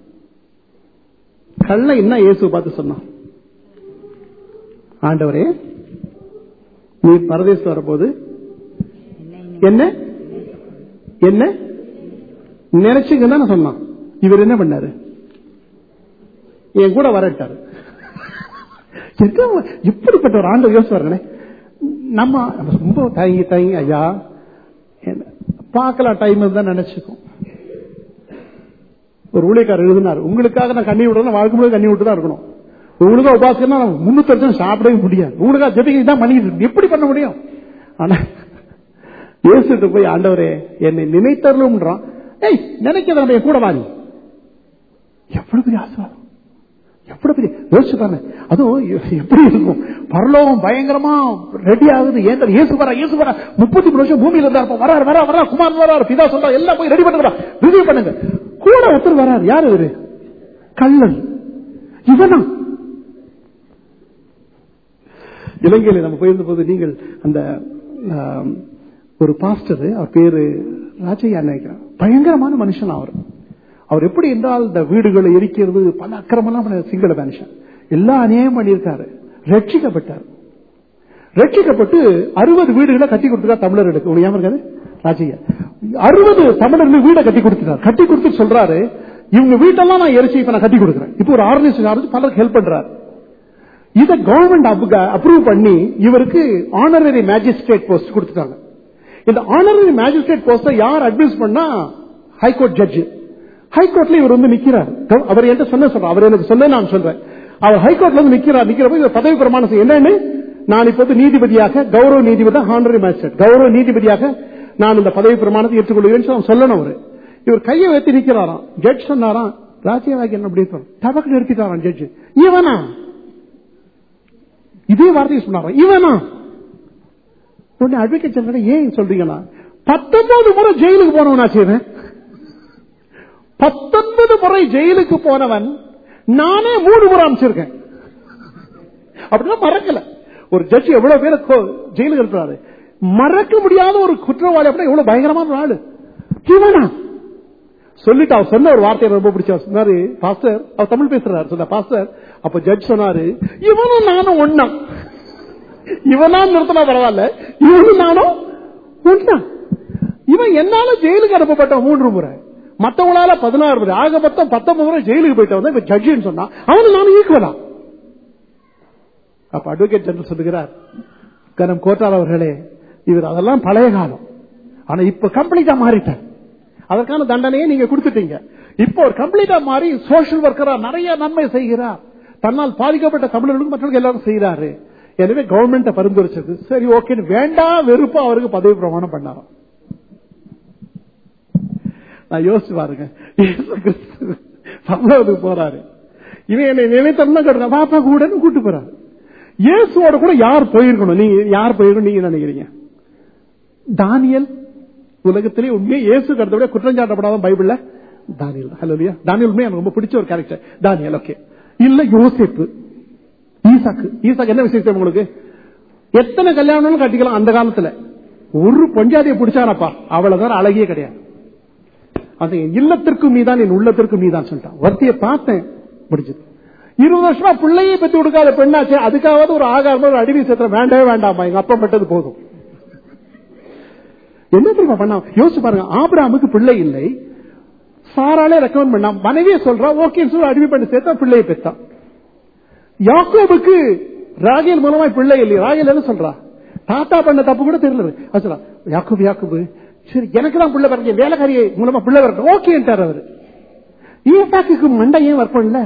கள்ளன் என்ன இயேசு பார்த்து சொன்னான் ஆண்டவரே நீ பரதேசம் வரப்போது என்ன என்ன நினைச்சுங்க தானே சொன்னான் இவர் என்ன பண்ணாரு என் கூட வரட்டாரு எத்தனை- எப்படிப்பட்ட ஒரு ஆண்டு யோசிச்சு பாருங்களேன் நம்ம நம்ம ரொம்ப தயங்கி தயங்கி ஐயா என்ன- பார்க்கலாம் டைம் தான் நினைச்சுக்கோம் ஒரு ஊழியக்காரர் எழுதினார் உங்களுக்காக நான் கண்ணி விடுறேன் வாழ்க்கை முழுக்க கண்ணி விட்டு தான் இருக்கணும் உங்களுக்காக உபாசனா முன்னூத்தி வருஷம் சாப்பிடவே முடியாது உங்களுக்காக ஜெபிக்க தான் பண்ணிட்டு இருக்கு. எப்படி பண்ண முடியும் ஆனா யோசிச்சுட்டு போய் ஆண்டவரே என்னை நினைத்தருளும்ன்றான் ஏய் நினைக்கிறத நம்ம என் கூட வாங்க எவ்வளவு பெரிய ஆசீர்வாதம் எவ்வளவு பெரிய யோசிச்சு பாருங்க அதுவும் எ- எப்படி இருக்கும் பரலோகம் பயங்கரமா ரெடி ஆகுது ஏன் தெரியும்? இயேசு வரா இயேசு வரா முப்பத்தி மூணு வருஷம் பூமியில இருந்தா இருப்போம். வராரு வரா வரா குமார் வராரு பிதா சொல்றா எல்லாம் போய் ரெடி பண்ணுறா ரிவ்யூ பண்ணுங்க கூட ஒருத்தர் வராரு யாரு இவரு கள்ளன் இவனா இலங்கையில நம்ம போயிருந்த போது நீங்கள் அந்த ஆம், ஒரு பாஸ்டர் அவர் பேரு ராஜையா நினைக்கிறேன் பயங்கரமான மனுஷன் அவர் அவர் எப்படி என்றால் இந்த வீடுகளை எரிக்கிறது பல அக்கிரமெல்லாம் பண்ண சிங்கள மனுஷன் எல்லாம் அநியாயம் பண்ணியிருக்காரு ரட்சிக்கப்பட்டார் ரட்சிக்கப்பட்டு அறுபது வீடுகளை கட்டி கொடுத்துருக்கா தமிழர்களுக்கு உங்களுக்கு ஞாபகம் இருக்காது ராஜையா அறுபது தமிழர்கள் வீடை கட்டி கொடுத்துட்டார் கட்டி கொடுத்து சொல்றாரு இவங்க வீட்டெல்லாம் நான் எரிச்சு இப்ப நான் கட்டி கொடுக்குறேன் இப்போ ஒரு ஆர்கனைசேஷன் ஆரம்பிச்சு பலருக்கு ஹெல்ப் பண்றாரு இத கவர்மெண்ட் அப்ரூவ் பண்ணி இவருக்கு ஆனரரி மேஜிஸ்ட்ரேட் போஸ்ட் கொடுத்துட்டாங்க இந்த ஆனரரி மேஜிஸ்ட்ரேட் போஸ்ட யார் அட்வைஸ் பண்ணா ஹைகோர்ட் ஜட்ஜ் ஹைகோர்ட்ல இவர் வந்து நிக்கிறார் கவ- அவர் என்கிட்ட சொன்ன சொல்ற அவர் எனக்கு சொன்ன நான் சொல்றேன் அவர் ஹைகோர்ட்ல வந்து நிக்கிறார் நிக்கிறப்ப இவர் பதவி பிரமாணம் செய்ய என்னன்னு நான் இப்போது நீதிபதியாக கௌரவ நீதிபதி ஆனரரி மேஜிஸ்ட்ரேட் கௌரவ நீதிபதியாக நான் இந்த பதவி பிரமாணத்தை ஏற்றுக்கொள்கிறேன் சொல்லி சொல்லணும் அவரு இவர் கையை வைத்து நிக்கிறாராம் ஜட்ஜ் சொன்னாராம் ராஜ்யவாகி என்ன அப்படி டபக்கு நிறுத்திட்டாராம் ஜட்ஜ் இவனா இதே வார்த்தையை சொன்னாராம் இவனா உடனே அட்வொகேட் ஜெனரல் ஏன் சொல்றீங்களா பத்தொன்பது முறை ஜெயிலுக்கு போனவனா செய்வேன் பத்தொன்பது முறை ஜெயிலுக்கு போனவன் நானே மூணு முறை அமைச்சிருக்கேன் அப்படின்னா மறக்கல ஒரு ஜட்ஜி எவ்வளவு பேரை கோ- ஜெயிலுக்கு இருக்கிறாரு மறக்க முடியாத ஒரு குற்றவாளி அப்படின்னா எவ்வளவு பயங்கரமான ஒரு ஆளு இவனா சொல்லிட்டு அவர் சொன்ன ஒரு வார்த்தை எனக்கு ரொம்ப பிடிச்ச சொன்னாரு பாஸ்டர் அவர் தமிழ் பேசுறாரு சொன்ன பாஸ்டர் அப்ப ஜட்ஜ் சொன்னாரு இவனும் நானும் ஒண்ணா இவனா நிறுத்தினா பரவாயில்ல இவனும் நானும் ஒண்ணா இவன் என்னால ஜெயிலுக்கு அனுப்பப்பட்ட மூன்று முறை மத்தவங்களால பதினாறு முறை ஆக மொத்தம் பத்தொன்பது முறை ஜெயிலுக்கு போயிட்டு வந்தா இப்ப ஜட்ஜின்னு சொன்னா அவனு நானும் ஈக்குவலா அப்ப அட்வொகேட் ஜெனரல் சொல்லுகிறார் கனம் கோட்டால் அவர்களே இவர் அதெல்லாம் பழைய காலம் ஆனா இப்ப கம்ப்ளீட்டா மாறிட்டார் அதற்கான தண்டனையை நீங்க கொடுத்துட்டீங்க இப்போ ஒரு கம்ப்ளீட்டா மாறி சோஷியல் ஒர்க்கரா நிறைய நன்மை செய்கிறார் தன்னால் பாதிக்கப்பட்ட தமிழர்களுக்கு மற்றவர்கள் எல்லாரும் செய்கிறாரு எனவே கவர்மெண்ட் பரிந்துரைச்சது சரி ஓகே வேண்டாம் வெறுப்பா அவருக்கு பதவி பிரமாணம் பண்ணாராம் நான் யோசிச்சு பாருங்க இயேசு கிறிஸ்து பரலோகத்துக்கு போறாரு இவன் என்னை நினைத்தம்னா கேட்டு பாப்பா கூடன்னு கூட்டு போறாரு இயேசுவோட கூட யார் போயிருக்கணும் நீங்க யார் போயிருக்கணும் நீங்க நினைக்கிறீங்க தானியல் உலகத்திலே உண்மையே இயேசு கடத்த விட குற்றம் சாட்டப்படாத பைபிள்ல தானியல் ஹலோ இல்லையா தானியல் உண்மையா எனக்கு ரொம்ப பிடிச்ச ஒரு கேரக்டர் தானியல் ஓகே இல்ல யோசிப்பு ஈசாக்கு ஈசாக்கு என்ன விசேஷம் உங்களுக்கு எத்தனை கல்யாணம் கட்டிக்கலாம் அந்த காலத்துல ஒரு பஞ்சாதியை பிடிச்சானப்பா அவ்வளவுதான் அழகியே கிடையாது அது என் இல்லத்திற்கும் நீதான் என் உள்ளத்திற்கும் நீதான் சொல்லிட்டான் ஒருத்தைய பார்த்தேன் முடிஞ்சது இருபது வருஷமா பிள்ளையே பெற்று கொடுக்காத பெண்ணாச்சு அதுக்காவது ஒரு ஆகாரம் ஒரு அடிமை சேத்திரம் வேண்டவே வேண்டாமா எங்க அப்பா மட்டும் போதும் என்ன தெரியுமா பண்ணா யோசிச்சு பாருங்க ஆபிராமுக்கு பிள்ளை இல்லை சாராலே ரெக்கமெண்ட் பண்ணா மனைவியே சொல்றா ஓகே சொல்லி அடிமை பண்ணி சேர்த்தா பிள்ளையை பெற்றான் யாக்கோபுக்கு ராகேல் மூலமா பிள்ளை இல்லை ராகேல் என்ன சொல்றா தாத்தா பண்ண தப்பு கூட தெரியல அது சொல்றா யாக்கோபு யாக்கோபு சரி எனக்கு தான் பிள்ளை பிறகு வேலைக்காரியை மூலமா பிள்ளை பிறகு ஓகேன்ட்டார் அவரு ஈசாக்கு மண்டை ஏன் ஒர்க் பண்ணல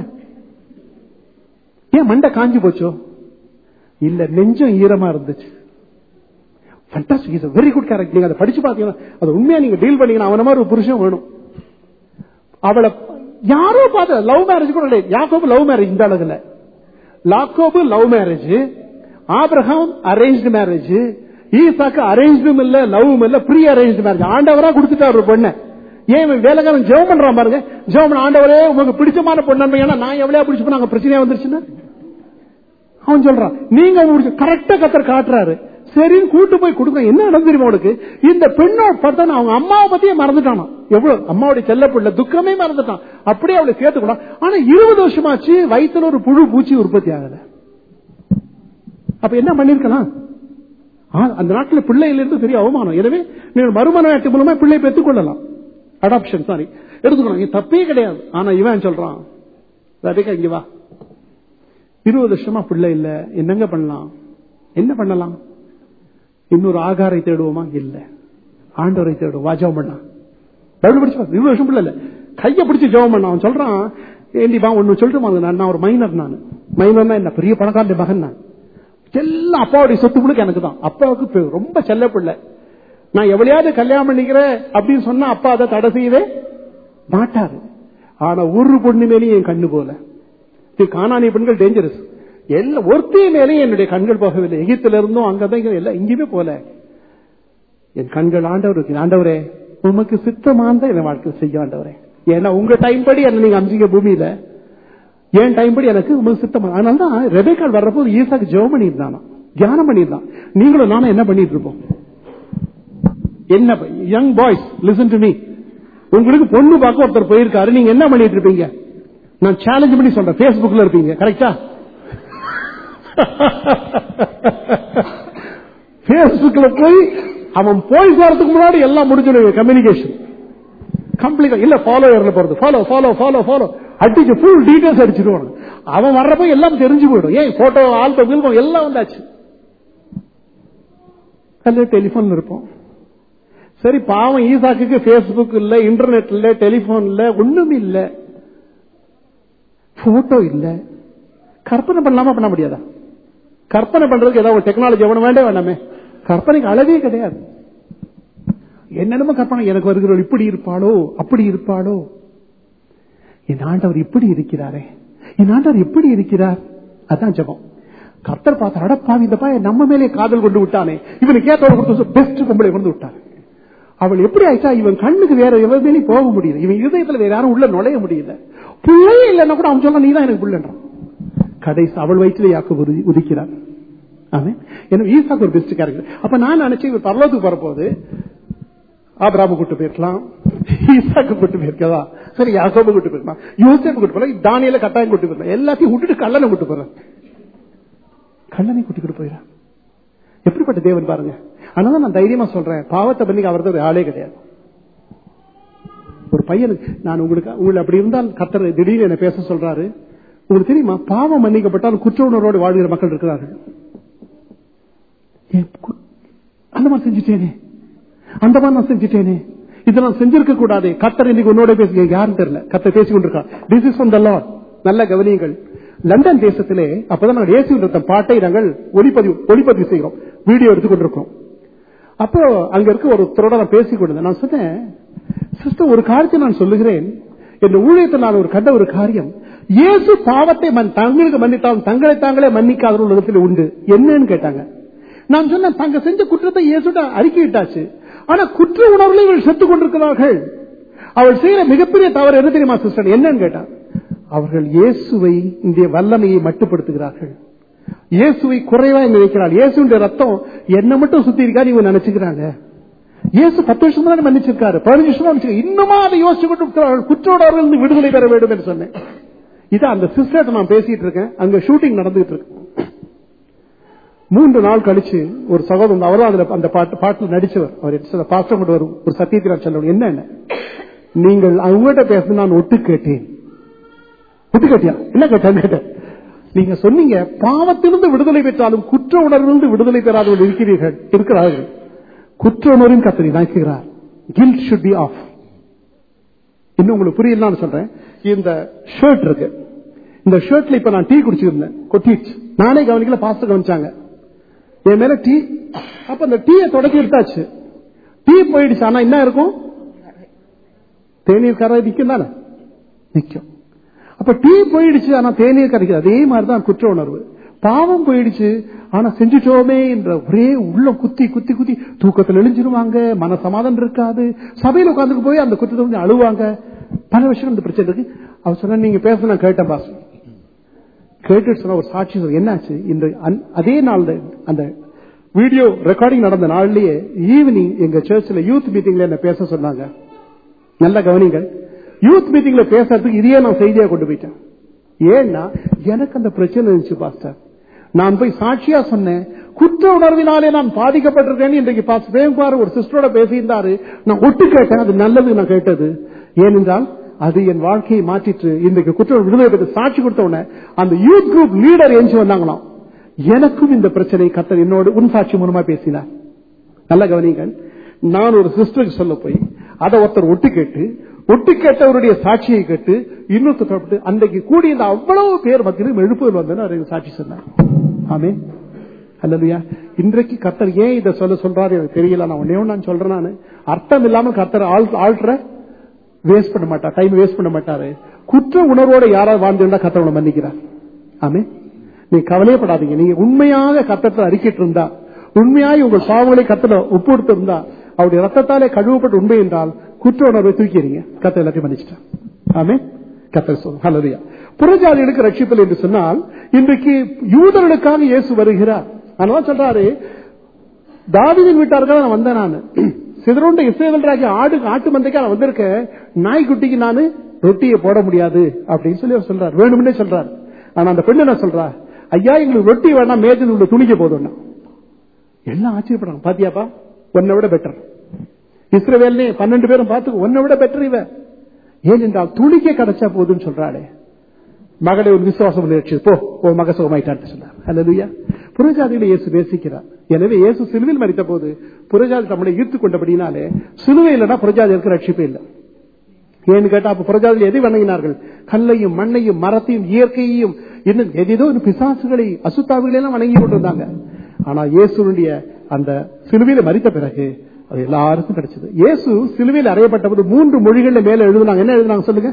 ஏன் மண்டை காஞ்சி போச்சோ இல்ல நெஞ்சம் ஈரமா இருந்துச்சு fantastic is very good character நீங்க அதை படிச்சு பாத்தீங்கன்னா அது உண்மையா நீங்க டீல் பண்ணீங்கன்னா அவன மாதிரி ஒரு புருஷன் வேணும் அவளை யாரோ பார்த்த லவ் மேரேஜ் கூட இல்லை யாக்கோபு லவ் மேரேஜ் இந்த அளவுல லாக்கோபு love marriage Abraham arrange marriage ஈசாக்கு அரேஞ்சும் இல்ல லவ்வும் இல்ல ப்ரீ அரேஞ்ச் மேரேஜ் ஆண்டவரா கொடுத்துட்டாரு ஒரு பொண்ணை ஏன் இவன் வேலைக்காரன் ஜெபம் பண்றான் பாருங்க ஜெபம் பண்ண ஆண்டவரே உங்களுக்கு பிடிச்சமான பொண்ணு ஏன்னா நான் எவ்வளவு பிடிச்சு போனா அங்க பிரச்சனையா வந்துருச்சுன்னா அவன் சொல்றான் நீங்க கரெக்டா கத்தர் காட்டுறாரு சரின்னு கூட்டு போய் கொடுக்க என்ன நடந்து தெரியுமா உனக்கு இந்த பெண்ணோட பார்த்தா அவங்க அம்மாவை பத்தியே மறந்துட்டானா எவ்வளவு அம்மாவுடைய செல்ல பிள்ளை துக்கமே மறந்துட்டான் அப்படியே அவளை சேர்த்துக்கூடாது ஆனா இருபது வருஷமாச்சு வயிற்றுல ஒரு புழு பூச்சி உற்பத்தி ஆகல அப்ப என்ன பண்ணிருக்கலாம் ஆ, அந்த நாட்டில் பிள்ளையில இருந்து பெரிய அவமானம் எனவே நீங்கள் மறுமண நாட்டு மூலமா பிள்ளை பெற்றுக் கொள்ளலாம் அடாப்ஷன் சாரி எடுத்துக்கணும் இது தப்பே கிடையாது ஆனா இவன் சொல்றான் ரபிகா இங்க வா இருபது வருஷமா பிள்ளை இல்ல என்னங்க பண்ணலாம் என்ன பண்ணலாம் இன்னொரு ஆகாரை தேடுவோமா இல்ல ஆண்டவரை தேடுவோம் வா ஜெபம் பண்ணலாம் பைபிள் படிச்சு பாரு. இருபது வருஷம் பிள்ளை இல்ல கைய பிடிச்சு ஜெபம் பண்ண அவன் சொல்றான் ஏண்டி வா ஒன்னு சொல்லிட்டு நான் நான் ஒரு மைனர் நான் மைனர்னா என்ன பெரிய பணக்காரனுடைய மகன் நான் எல்லாம் அப்பாவுடைய சொத்து முழுக்க எனக்கு தான் அப்பாவுக்கு பெ- ரொம்ப செல்ல பிள்ளை நான் எவ்வளையாவது கல்யாணம் பண்ணிக்கிறேன் அப்படின்னு சொன்னா அப்பா அதை தடை செய்யவே மாட்டாரு ஆனா ஒரு பொண்ணு மேலேயும் என் கண்ணு போல இது காணானிய பெண்கள் டேஞ்சரஸ் எல்லாம் ஒருத்தைய மேலேயும் என்னுடைய கண்கள் போகவில்லை எகிப்துல இருந்தும் அங்கதான் இங்க எல்லாம் எங்கேயுமே போல என் கண்கள் ஆண்டவருக்கு ஆண்டவரே உமக்கு சித்தமானத என் வாழ்க்கை செய்ய ஆண்டவரே ஏன்னா உங்க டைம் படி என்ன நீங்க அமிச்சிங்க பூமியில என் டைம் படி எனக்கு உமக்கு சித்தமா அதனாலதான் ரெபேக்கால் வர்றப்போ ஈசாக்கு ஜெபம் பண்ணியிருந்தானா தியானம் பண்ணியிருந்தான் நீங்களும் நானும் என்ன பண்ணிட்டு இருப்போம் என்ன young boys listen to me உங்களுக்கு பொண்ணு பார்க்க ஒருத்தர் போயிருக்காரு நீங்க என்ன பண்ணிட்டு இருப்பீங்க நான் சேலஞ்ச் பண்ணி சொல்றேன் Facebookல இருப்பீங்க கரெக்டா Facebookல போய் அவன் போய் சேர்றதுக்கு முன்னாடி எல்லாம் முடிஞ்சிடும் கம்யூனிகேஷன் கம்ப்ளீட் இல்ல ஃபாலோவர்ல போறது ஃபாலோ ஃபாலோ ஃபாலோ ஃபாலோ அடிச்சு ஃபுல் டீடைல்ஸ் அடிச்சிருவான் அவன் வர்றப்ப எல்லாம் தெரிஞ்சு போயிடும் ஏன் போட்டோ ஆல்பம் கில்பம் எல்லாம் வந்தாச்சு அல்ல டெலிபோன்ல இருப்போம் சரி பாவம் ஈசாக்கு பேஸ்புக் இல்ல இன்டர்நெட் இல்ல டெலிபோன் இல்ல ஒண்ணும் இல்ல போட்டோ இல்ல கற்பனை பண்ணலாமா பண்ண முடியாதா கற்பனை பண்றதுக்கு ஏதாவது ஒரு டெக்னாலஜி எவனும் வேண்டே வேண்டாமே கற்பனைக்கு அளவே கிடையாது என்னென்னமோ கற்பனை எனக்கு வருகிறவள் இப்படி இருப்பாளோ அப்படி இருப்பாளோ என் ஆண்டவர் இப்படி இருக்கிறாரே என் ஆண்டவர் எப்படி இருக்கிறார் அதான் ஜெபம் கர்த்தர் பார்த்த அடப்பாவி இந்த பாய நம்ம மேலே காதல் கொண்டு விட்டானே இவனுக்கு ஏத்தோட கொடுத்து பெஸ்ட் பொம்பளை கொண்டு விட்டான் அவள் எப்படி ஆயிட்டா இவன் கண்ணுக்கு வேற எவன் மேலேயும் போக முடியல இவன் இதயத்துல வேற யாரும் உள்ள நுழைய முடியல பிள்ளையே இல்லைன்னா கூட அவன் சொல்ல நீதான் எனக்கு பிள்ளைன்றான் கடைசி அவள் வயிற்றிலே யாக்கு உதி- உதிக்கிறான் ஆமென். எனவே ஈசாக்கு ஒரு பெஸ்ட் கேரக்டர் அப்ப நான் நினைச்சேன் இவர் பரலோகத்துக்கு வரப்போகுது ஆபிராம கூட்டு போயிருக்கலாம் ஈசாக்கு கூட்டு போயிருக்கதா சரி யாக்கோபு கூட்டு போயிருக்கலாம் யோசேப்பு கூட்டு போல தானியில கட்டாயம் கூட்டு போயிருக்கலாம் எல்லாத்தையும் விட்டுட்டு கல்லனை கூட்டு போறான் கல்லனை கூட்டிக்கிட்டு போயிடான் எப்படிப்பட்ட தேவன் பாருங்க அதனால நான் தைரியமா சொல்றேன் பாவத்தை பண்ணி அவரது ஒரு ஆளே கிடையாது ஒரு பையனுக்கு நான் உங்களுக்கு உங்களுக்கு அப்படி இருந்தால் கத்தர் திடீர்னு என்ன பேச சொல்றாரு உங்களுக்கு தெரியுமா பாவம் மன்னிக்கப்பட்டால் குற்ற உணர்வோடு வாழ்கிற மக்கள் இருக்கிறார்கள் ஏன் கு- அந்த மாதிரி செஞ்சுட்டேனே அந்த மாதிரி நான் செஞ்சுட்டேனே இதை நான் செஞ்சிருக்க கூடாது கத்தர் இன்னைக்கு உன்னோட பேசுங்க யாரும் தெரியல கத்தர் பேசி கொண்டிருக்கா this is from the Lord நல்ல கவனியுங்கள் லண்டன் தேசத்திலே அப்பதான் நாங்கள் இயேசு பாட்டை நாங்கள் ஒளிப்பதிவு ஒளிப்பதிவு செய்கிறோம் வீடியோ எடுத்துக் கொண்டிருக்கோம் அப்போ அங்க இருக்க ஒருத்தரோட நான் பேசிக் கொண்டிருந்தேன் நான் சொன்னேன் சிஸ்டர் ஒரு காரியத்தை நான் சொல்லுகிறேன் என் ஊழியத்தில் நான் ஒரு கண்ட ஒரு காரியம் இயேசு பாவத்தை மன்- தங்களுக்கு மன்னித்தாலும் தங்களை தாங்களே மன்னிக்காத உலகத்தில் உண்டு என்னன்னு கேட்டாங்க நான் சொன்னேன் தாங்க செஞ்ச குற்றத்தை இயேசுட்ட அறிக்கையிட்டாச்சு ஆனா குற்ற உணர்வுல இவள் செத்துக் கொண்டிருக்கிறார்கள் அவள் செய்யற மிகப்பெரிய தவறு என்ன தெரியுமா சிஸ்டர் என்னன்னு கேட்டான் அவர்கள் இயேசுவை இந்த வல்லமையை மட்டுப்படுத்துகிறார்கள் இயேசுவை குறைவா நினைக்கிறாள் இயேசுடைய ரத்தம் என்ன மட்டும் சுத்தி இருக்கா இவங்க நினைச்சுக்கிறாங்க இயேசு பத்து வருஷம் முன்னாடி மன்னிச்சிருக்காரு பதினஞ்சு வருஷம் மன்னிச்சிருக்காரு இன்னுமா அதை யோசிச்சு கொண்டு இருக்கிறார்கள் குற்றோடவர்கள் இருந்து விடுதலை பெற வேண்டும் என்று சொன்னேன் இது அந்த சிஸ்டர் நான் பேசிட்டு இருக்கேன் அங்க ஷூட்டிங் நடந்துட்டு இருக்கு மூன்று நாள் கழிச்சு ஒரு சகோதரன் அவரும் அதுல அந்த பாட்டு பாட்டுல நடிச்சவர் அவர் பாஸ்டர் கொண்டு வரும் ஒரு சத்தியத்தை நான் சொல்ல என்ன என்ன நீங்கள் அவங்ககிட்ட பேச நான் ஒட்டு கேட்டேன் ஒட்டு கேட்டியா என்ன கேட்டேன் கேட்டேன் நீங்க சொன்னீங்க பாவத்திலிருந்து விடுதலை பெற்றாலும் குற்ற உணர்விலிருந்து விடுதலை பெறாதவர்கள் இருக்கிறீர்கள் இருக்கிறார்கள் குற்ற உணர்வின் கத்தனை நாக்குகிறார் கில்ட் ஷுட் பி ஆஃப் இன்னும் உங்களுக்கு புரியலன்னு சொல்றேன் இந்த ஷர்ட் இருக்கு இந்த ஷர்ட்ல இப்ப நான் டீ குடிச்சிருந்தேன் கொட்டிடுச்சு நானே கவனிக்கல பாஸ்டர் கவனிச்சாங்க என் மேல டீ அப்ப அந்த டீயை தொடக்கி எடுத்தாச்சு டீ போயிடுச்சு ஆனா என்ன இருக்கும் தேநீர் கரை நிக்கும் தானே நிக்கும் அப்ப டீ போயிடுச்சு ஆனா தேநீர் கரைக்குது அதே மாதிரிதான் குற்ற உணர்வு பாவம் போயிடுச்சு ஆனா செஞ்சுட்டோமே என்ற ஒரே உள்ள குத்தி குத்தி குத்தி தூக்கத்தில் எழுஞ்சிருவாங்க மன சமாதானம் இருக்காது சபையில உட்காந்துக்கு போய் அந்த குற்றத்தை வந்து அழுவாங்க பல விஷயம் இந்த பிரச்சனை இருக்கு அவர் சொன்ன நீங்க பேச நான் கேட்டேன் பாஸ் கேட்டுட்டு சொன்ன ஒரு சாட்சி சொல்ல என்னாச்சு இந்த அன்- அதே நாள் அந்த வீடியோ ரெக்கார்டிங் நடந்த நாள்லயே ஈவினிங் எங்க சர்ச்சில் யூத் மீட்டிங்ல என்ன பேச சொன்னாங்க நல்ல கவனிங்கள் யூத் மீட்டிங்ல பேசுறதுக்கு இதையே நான் செய்தியா கொண்டு போயிட்டேன் ஏன்னா எனக்கு அந்த பிரச்சனை இருந்துச்சு பாஸ்டர் நான் போய் சாட்சியா சொன்னேன் குற்ற உணர்வினாலே நான் பாதிக்கப்பட்டிருக்கேன் இன்றைக்கு பாஸ் பிரேம்குமார் ஒரு சிஸ்டரோட பேசியிருந்தாரு நான் ஒட்டு கேட்டேன் அது நல்லது நான் கேட்டது ஏனென்றால் அது என் வாழ்க்கையை மாற்றிட்டு இன்றைக்கு குற்றம் விடுதலை பெற்று சாட்சி கொடுத்த உடனே அந்த யூத் குரூப் லீடர் எஞ்சி வந்தாங்களாம் எனக்கும் இந்த பிரச்சனை கத்தர் என்னோடு உன் சாட்சி மூலமா பேசினார் நல்ல கவனிங்கள் நான் ஒரு சிஸ்டருக்கு சொல்ல போய் அதை ஒருத்தர் ஒட்டு கேட்டு ஒட்டு கேட்டவருடைய சாட்சியை கேட்டு இன்னொருத்தர் தொடர்பு அன்றைக்கு கூடி இந்த அவ்வளவு பேர் மத்தியிலும் எழுப்புதல் வந்தேன்னு அவர் சாட்சி சொன்னார் ஆமே அல்லதுயா இன்றைக்கு கத்தர் ஏன் இதை சொல்ல சொல்றாரு எனக்கு தெரியல நான் ஒன்னே ஒண்ணு நான் சொல்றேன் நான் அர்த்தம் இல்லாம கத்தர் ஆள்ற வேஸ்ட் பண்ண மாட்டார் டைம் வேஸ்ட் பண்ண மாட்டாரு குற்ற உணர்வோட யாராவது வாழ்ந்திருந்தா கத்தர் உங்களை மன்னிக்கிறார் ஆமே நீங்க கவலையப்படாதீங்க நீங்க உண்மையாக கத்தத்தை அறிக்கிட்டு இருந்தா உண்மையாய் உங்கள் பாவங்களை கத்தல ஒப்புடுத்து இருந்தா அவருடைய ரத்தத்தாலே கழுவப்பட்ட உண்மை என்றால் குற்ற உணர்வை தூக்கிறீங்க கத்த எல்லாத்தையும் மன்னிச்சிட்டேன் ஆமே கத்தர் சொல்லும் ஹலரியா புறஜாதிகளுக்கு ரட்சிப்பல் என்று சொன்னால் இன்றைக்கு யூதர்களுக்காக இயேசு வருகிறார் அதனால சொல்றாரு தாவிதின் வீட்டார்கள் நான் வந்தேன் நான் சிதறோண்ட இசைவல்றாகி ஆடு ஆட்டு மந்தைக்கு நான் வந்திருக்கேன் நாய்க்குட்டிக்கு நான் ரொட்டியை போட முடியாது அப்படின்னு சொல்லி அவர் சொல்றாரு வேணும்னே சொல்றாரு ஆனா அந்த பெண்ணு என்ன சொல்றா ஐயா எங்களுக்கு ரொட்டி வேணாம் மேஜன் உள்ள துணிக்க போதும் எல்லாம் ஆச்சரியப்படுறாங்க பாத்தியாப்பா உன்னை விட பெட்டர் இஸ்ரவேல்னே பன்னெண்டு பேரும் பார்த்து உன்னை விட பெட்டர் இவ ஏனென்றால் துணிக்க கிடைச்சா போதுன்னு சொல்றாளே மகளை ஒரு விசுவாசம் நிகழ்ச்சி போ ஓ மக சுகமாயிட்டான்னு சொன்னார் அல்லதுயா புறஜாதியில இயேசு பேசிக்கிறார் எனவே இயேசு சிலுவையில் மறித்த போது புறஜாதி தம்முடைய ஈர்த்து கொண்டபடினாலே சிலுவை இல்லைன்னா புறஜாதிகளுக்கு ரட்சிப்பே இல்லை ஏன்னு கேட்டா அப்ப புறஜாதியில் எதை வணங்கினார்கள் கல்லையும் மண்ணையும் மரத்தையும் இயற்கையையும் இன்னும் எதேதோ பிசாசுகளை அசுத்தாவிகளை எல்லாம் வணங்கி கொண்டிருந்தாங்க ஆனா இயேசுடைய அந்த சிலுவையில மறித்த பிறகு அது எல்லாருக்கும் கிடைச்சது இயேசு சிலுவையில் அறையப்பட்ட போது மூன்று மொழிகள்ல மேல எழுதுனாங்க என்ன எழுதுனாங்க சொல்லுங்க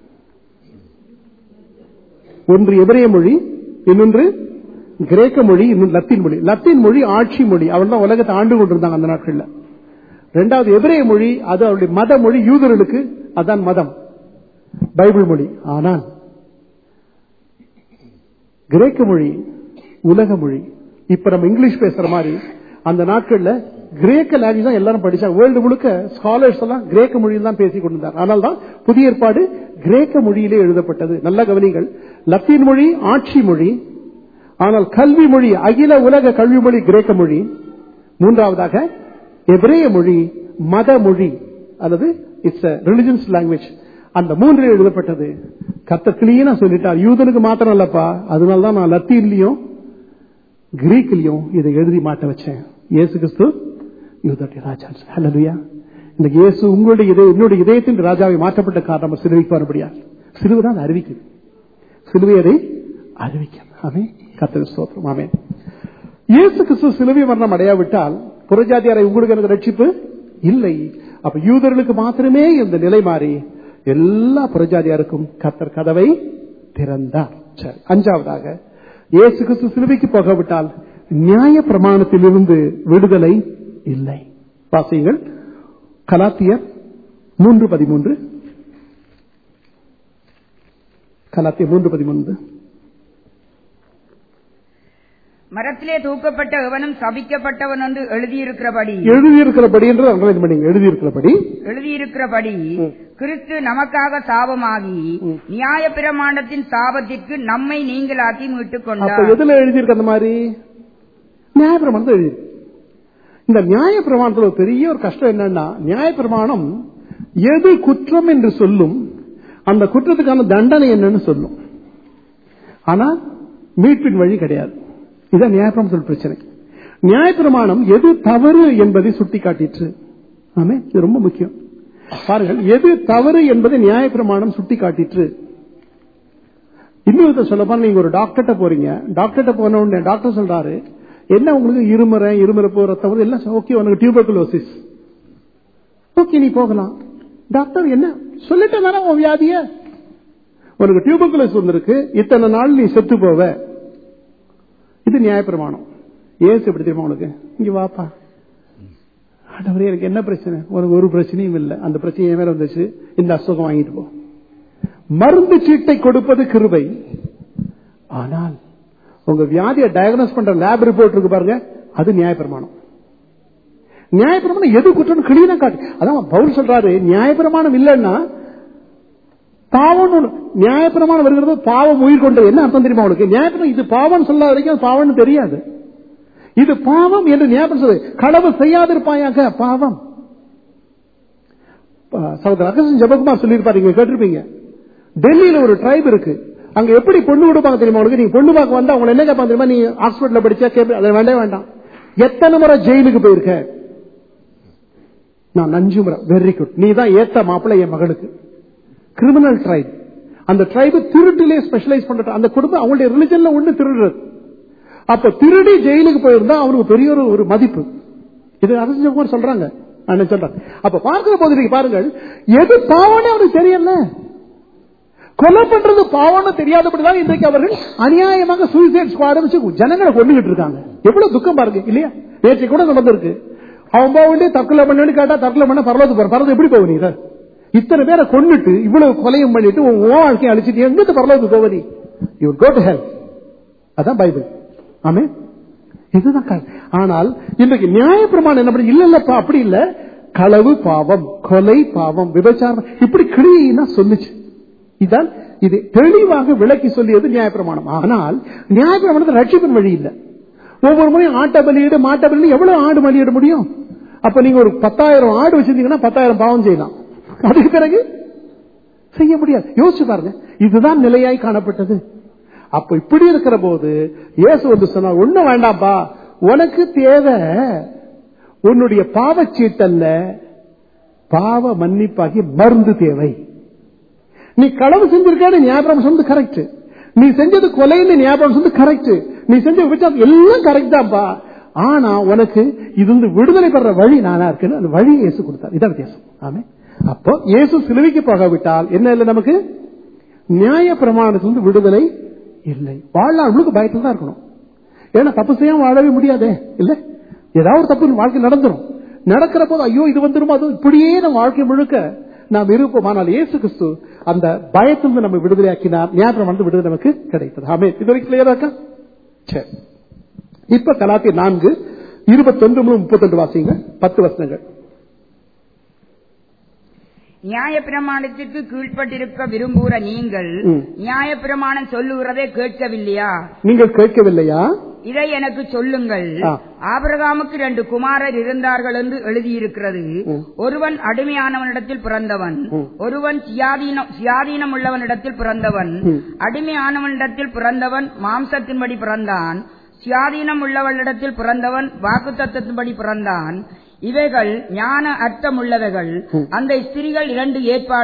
ஒன்று எபிரேய மொழி இன்னொன்று கிரேக்க மொழி இன்னும் லத்தீன் மொழி லத்தீன் மொழி ஆட்சி மொழி அவள் தான் உலகத்தை ஆண்டு கொண்டிருந்தாங்க அந்த நாட்கள்ல ரெண்டாவது எபிரேய மொழி அது அவருடைய மத மொழி யூதர்களுக்கு அதான் மதம் பைபிள் மொழி ஆனால் கிரேக்க மொழி உலக மொழி இப்ப நம்ம இங்கிலீஷ் பேசுற மாதிரி அந்த நாட்கள்ல கிரேக்க லாங்குவேஜ் தான் எல்லாரும் படிச்சாங்க வேர்ல்டு முழுக்க ஸ்காலர்ஸ் எல்லாம் கிரேக்க மொழியில் தான் பேசிக் கொண்டிருந்தார் ஆனால் தான் புதிய ஏற்பாடு கிரேக்க மொழியிலே எழுதப்பட்டது நல்ல கவனிங்கள் லத்தீன் மொழி ஆட்சி மொழி ஆனால் கல்வி மொழி அகில உலக கல்வி மொழி கிரேக்க மொழி மூன்றாவதாக எபிரேய மொழி மத மொழி அல்லது இட்ஸ் ரிலிஜன்ஸ் லாங்குவேஜ் அந்த மூன்றில் எழுதப்பட்டது கத்த கிளீனா சொல்லிட்டார் யூதனுக்கு மாத்திரம் இல்லப்பா அதனாலதான் நான் லத்தீன்லயும் கிரீக்லயும் இதை எழுதி மாட்ட வச்சேன் இயேசு கிறிஸ்து யூதருடைய ராஜா ஹalleluya இந்த இயேசு உங்களுடைய இதய என்னுடைய இதயத்தின் ராஜாவை மாற்றப்பட்ட காரணம் சிலுவைக்கு வரபடியா சிலுவை தான் அறிவிக்குது சிலுவை அதை அறிவிக்கிறது ஆமே கத்தர் ஸ்தோத்திரம் ஆமே இயேசு கிறிஸ்து சிலுவை மரணம் அடையாவிட்டால் புறஜாதியாரை உங்களுக்கு எனக்கு ரட்சிப்பு இல்லை அப்ப யூதர்களுக்கு மாத்திரமே இந்த நிலை மாறி எல்லா புறஜாதியாருக்கும் கத்தர் கதவை திறந்தார் சரி அஞ்சாவதாக இயேசு கிறிஸ்து சிலுவைக்கு போகாவிட்டால் நியாய பிரமாணத்திலிருந்து விடுதலை இல்லை வாசியுங்கள் கலாத்தியர் மூன்று பதிமூன்று கலாத்தியர் மூன்று பதிமூன்று மரத்திலே தூக்கப்பட்ட எவனும் சபிக்கப்பட்டவன் என்று எழுதியிருக்கிறபடி எழுதியிருக்கிறபடி என்று அண்டர்லைன் பண்ணீங்க எழுதியிருக்கிறபடி எழுதியிருக்கிறபடி கிறிஸ்து நமக்காக சாபமாகி நியாய பிரமாண்டத்தின் சாபத்திற்கு நம்மை நீங்களாக்கி மீட்டுக் அப்ப கொண்டார் எதுல எழுதியிருக்கு அந்த மாதிரி நியாயப்பிரமாணம் எழுதியிருக்கு இந்த நியாயப்பிரமாணத்துல ஒரு பெரிய ஒரு கஷ்டம் என்னன்னா நியாயப்பிரமாணம் எது குற்றம் என்று சொல்லும் அந்த குற்றத்துக்கான தண்டனை என்னன்னு சொல்லும் ஆனா மீட்பின் வழி கிடையாது இதான் நியாயப்பிரமாணத்தில் பிரச்சனை நியாயப்பிரமாணம் எது தவறு என்பதை சுட்டிக்காட்டிற்று ஆமே இது ரொம்ப முக்கியம் பாருங்கள் எது தவறு என்பதை நியாயப்பிரமாணம் சுட்டிக்காட்டிற்று இன்னொருத்த சொல்ல போனா நீங்க ஒரு டாக்டர்கிட்ட போறீங்க டாக்டர்கிட்ட போன உடனே டாக்டர் சொல்றாரு என்ன உங்களுக்கு இருமுறை இருமுறப்பு ரத்தம் வருது, எல்லாம் ஓகே உனக்கு டியூபர்குலோசிஸ் ஓகே நீ போகலாம் டாக்டர் என்ன சொல்லிட்டேன் தானே உன் வியாதிய உனக்கு டியூபர்குலோசிஸ் வந்திருக்கு இத்தனை நாள் நீ செத்து போவ இது நியாயப்பிரமாணம் ஏசு எப்படி தெரியுமா உனக்கு இங்க வாப்பா ஆண்டவரே எனக்கு என்ன பிரச்சனை உனக்கு ஒரு பிரச்சனையும் இல்லை அந்த பிரச்சனை என் மேல வந்துச்சு இந்த அசுகம் வாங்கிட்டு போ மருந்து சீட்டை கொடுப்பது கிருபை ஆனால் உங்க வியாதியை டயக்னோஸ் பண்ற லேப் ரிப்போர்ட் இருக்கு பாருங்க அது நியாயப்பிரமாணம் நியாயப்பிரமாணம் எது குற்றம் கிளீனா காட்டு அதான் பவுல் சொல்றாரு நியாயப்பிரமாணம் இல்லைன்னா பாவம் ஒண்ணு- நியாயப்பிரமாணம் வருகிறது பாவம் உயிர் கொண்டது என்ன அர்த்தம் தெரியுமா உங்களுக்கு நியாயப்பிரமாணம் இது பாவம் சொல்லாத வரைக்கும் அது பாவம்னு தெரியாது இது பாவம் என்று ஞாபகம் சொல்லுது களவு செய்யாதிருப்பாயாக பாவம் சகோதரர் அகசன் ஜபகுமார் சொல்லியிருப்பாரு நீங்க கேட்டிருப்பீங்க டெல்லியில ஒரு ட்ரைப் இருக்கு அங்க எப்படி பொண்ணு கொடுப்பாங்க தெரியுமா உங்களுக்கு நீங்க பொண்ணு பார்க்க வந்தா உங்களை என்ன கேட்பாங்க தெரியுமா நீ ஹாஸ்பிட்டல்ல படிச்சா கேட்ப அதை வேண்டவே வேண்டாம் எத்தனை முறை ஜெயிலுக்கு போயிருக்க நான் நஞ்சு முறை வெரி குட் நீ தான் ஏத்த மாப்பிள்ளை என் மகளுக்கு கிரிமினல் ட்ரைப் அந்த ட்ரைபு திருட்டிலே ஸ்பெஷலைஸ் பண்ற அந்த குடும்பம் அவங்களுடைய ரிலிஜன்ல ஒண்ணு திருடுறது அப்ப திருடி ஜெயிலுக்கு போயிருந்தா அவனுக்கு பெரிய ஒரு ஒரு மதிப்பு இது அரசு சொல்றாங்க நான் சொல்றேன் அப்ப பார்க்கிற போது நீங்க பாருங்கள் எது பாவம்னு அவனுக்கு தெரியல கொலை பண்றது பாவம்னு தெரியாதபடிதான் இன்றைக்கு அவர்கள் அநியாயமாக சூசைட் ஸ்குவாட் வச்சு ஜனங்களை கொண்டுகிட்டு இருக்காங்க எவ்வளவு துக்கம் பாருங்க இல்லையா நேற்று கூட நடந்திருக்கு அவன் போக வேண்டிய தற்கொலை பண்ணு கேட்டா தற்கொலை பண்ண பரலோது போற பரலோது எப்படி போவ நீ இதை? இத்தனை பேரை கொண்டுட்டு இவ்வளவு கொலையும் பண்ணிட்டு உன் உன் வாழ்க்கையை அழிச்சிட்டு எங்கிட்டு பரலோது போவ நீ யூ கோ டு ஹெல்ப் அதான் பைபிள் ஆமே இதுதான் கா- ஆனால் இன்றைக்கு நியாயப்பிரமாணம் என்ன பண்ணி இல்ல இல்லப்பா அப்படி இல்ல களவு பாவம் கொலை பாவம் விபச்சாரம் இப்படி கிரியினா சொல்லுச்சு இதான் இது தெளிவாக விளக்கி சொல்லியது நியாயப்பிரமாணம் ஆனால் நியாயப்பிரமாணத்தை ரட்சிப்பின் வழி இல்ல ஒவ்வொரு முறையும் ஆட்ட பலியிடு மாட்ட பலியிடு எவ்வளவு ஆடு பலியிட முடியும் அப்ப நீங்க ஒரு பத்தாயிரம் ஆடு வச்சிருந்தீங்கன்னா பத்தாயிரம் பாவம் செய்யலாம் அதுக்கு பிறகு செய்ய முடியாது யோசிச்சு பாருங்க இதுதான் நிலையாய் காணப்பட்டது அப்ப இப்படி இருக்கிற போது இயேசு வந்து சொன்னார் ஒண்ணும் வேண்டாம்ப்பா உனக்கு தேவை உன்னுடைய பாவச்சீட்டல்ல பாவ மன்னிப்பாகி மருந்து தேவை நீ களவு செஞ்சிருக்காரு ஞாபகம் சொன்னது கரெக்ட் நீ செஞ்சது கொலைன்னு ஞாபகம் சொன்னது கரெக்ட் நீ செஞ்ச விபச்சாரம் எல்லாம் கரெக்ட் தான்ப்பா ஆனா உனக்கு இது வந்து விடுதலை பெற வழி நானா இருக்குன்னு அந்த வழி இயேசு கொடுத்தார் இதான் வித்தியாசம் ஆமே அப்போ இயேசு சிலுவைக்கு போகாவிட்டால் என்ன இல்லை நமக்கு நியாய பிரமாணத்திலிருந்து விடுதலை இல்லை வாழ்நாள் முழுக்க பயத்தில் தான் இருக்கணும் ஏன்னா தப்பு செய்யாம வாழவே முடியாதே இல்ல ஏதாவது ஒரு தப்பு வாழ்க்கை நடந்துரும் நடக்கிற போது ஐயோ இது வந்துருமோ அது இப்படியே நம்ம வாழ்க்கை முழுக்க நாம் இருப்போம் ஆனால் இயேசு கிறிஸ்து அந்த பயத்திலிருந்து நம்ம விடுதலையாக்கினார் ஞாபகம் வந்து விடுதலை நமக்கு கிடைத்தது ஆமே இது வரைக்கும் கிளியரா இருக்கா சரி இப்ப கலாத்திய நான்கு இருபத்தொன்று முதல் முப்பத்தொன்று வாசிங்க பத்து வசனங்கள் நியாயப்பிரமாணத்திற்கு கீழ்ப்பட்டிருக்க விரும்புகிற நீங்கள் ம். நியாயப்பிரமாணம் சொல்லுகிறதை கேட்கவில்லையா நீங்கள் கேட்கவில்லையா இதை எனக்கு சொல்லுங்கள் ஆ. ஆபிரகாமுக்கு ரெண்டு குமாரர் இருந்தார்கள் என்று எழுதியிருக்கிறது ம். ஒருவன் அடிமையானவனிடத்தில் பிறந்தவன் ம். ஒருவன் சியாதீனம் சியாதீனம் உள்ளவனிடத்தில் பிறந்தவன் ம். அடிமையானவனிடத்தில் பிறந்தவன் மாம்சத்தின்படி பிறந்தான் சுயாதீனம் உள்ளவளிடத்தில் பிறந்தவன் வாக்குத்தத்தின்படி பிறந்தான் இவைகள் ஞான அர்த்தமுள்ளவைகள் ம். அந்த ஸ்திரிகள் இரண்டு ஏற்பாடு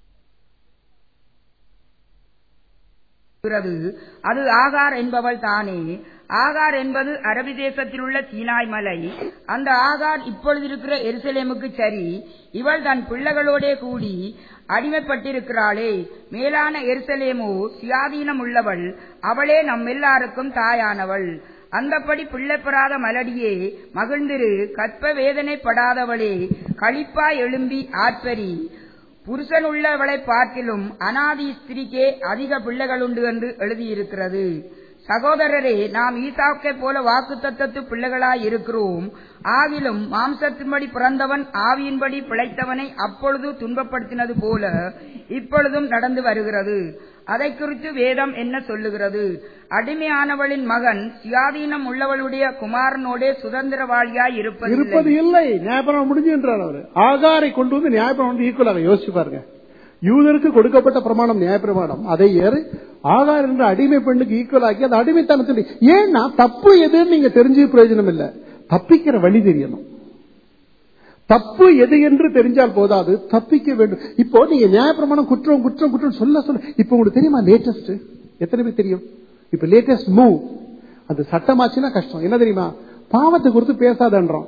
இருக்கிறது. அது ஆகார் என்பவள் தானே ஆகார் என்பது அரபி தேசத்தில் உள்ள சீனாய் மலை அந்த ஆகார் இப்பொழுது இருக்கிற எருசலேமுக்கு சரி இவள் தன் பிள்ளைகளோடே கூடி அடிமைப்பட்டிருக்கிறாளே மேலான எருசலேமோ சுயாதீனம் உள்ளவள் அவளே நம் எல்லாருக்கும் தாயானவள் அந்தப்படி பிள்ளை பெறாத மலடியே மகிழ்ந்திரு கற்ப வேதனைப்படாதவளே களிப்பாய் எழும்பி ஆர்ப்பரி புருஷன் உள்ளவளை பார்க்கிலும் அனாதி ஸ்திரிக்கே அதிக பிள்ளைகள் உண்டு என்று எழுதியிருக்கிறது சகோதரரே நாம் ஈசாக்கை போல வாக்குத்தத்தத்து பிள்ளைகளாய் இருக்கிறோம் ஆகிலும் மாம்சத்தின்படி பிறந்தவன் ஆவியின்படி பிழைத்தவனை அப்பொழுது துன்பப்படுத்தினது போல இப்பொழுதும் நடந்து வருகிறது அதை குறித்து வேதம் என்ன சொல்லுகிறது அடிமையானவளின் மகன் சுயாதீனம் உள்ளவளுடைய குமாரனோடே சுதந்திரவாளியாய் இருப்பது இருப்பதில்லை இல்லை நியாயப்பிரமாணம் முடிஞ்சு என்றார் அவர் ஆகாரை கொண்டு வந்து நியாயப்பிரமாணம் வந்து ஈக்குவலாக யோசிச்சு பாருங்க யூதருக்கு கொடுக்கப்பட்ட பிரமாணம் நியாயப்பிரமாணம் அதை ஏறு ஆகார் என்ற அடிமை பெண்ணுக்கு ஈக்குவல் ஆக்கி அந்த அடிமைத்தனத்தில் ஏன்னா தப்பு எதுன்னு நீங்க தெரிஞ்சு பிரயோஜனம் இல்ல தப்பிக்கிற வழி தெரியணும் தப்பு எது என்று தெரிஞ்சால் போதாது தப்பிக்க வேண்டும் இப்போ நீங்க நியாயப்பிரமாணம் குற்றம் குற்றம் குற்றம் சொல்ல சொல்ல இப்போ உங்களுக்கு தெரியுமா லேட்டஸ்ட் எத்தனை பேர் தெரியும் இப்ப லேட்டஸ்ட் மூவ் அது சட்டமாச்சுன்னா கஷ்டம் என்ன தெரியுமா பாவத்தை குறித்து பேசாதன்றோம்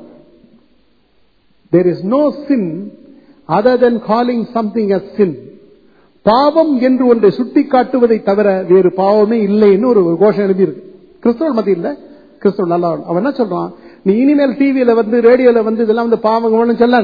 there is no sin other than calling something as sin பாவம் என்று ஒன்றை சுட்டி காட்டுவதை தவிர வேறு பாவமே இல்லைன்னு ஒரு கோஷம் எழுதி இருக்கு கிறிஸ்தவ மத்தியில் கிறிஸ்தவ நல்லா அவன் என்ன சொல்றான் நீ இனிமேல் டிவியில வந்து ரேடியோல வந்து இதெல்லாம் வந்து பாவம் சொல்லாத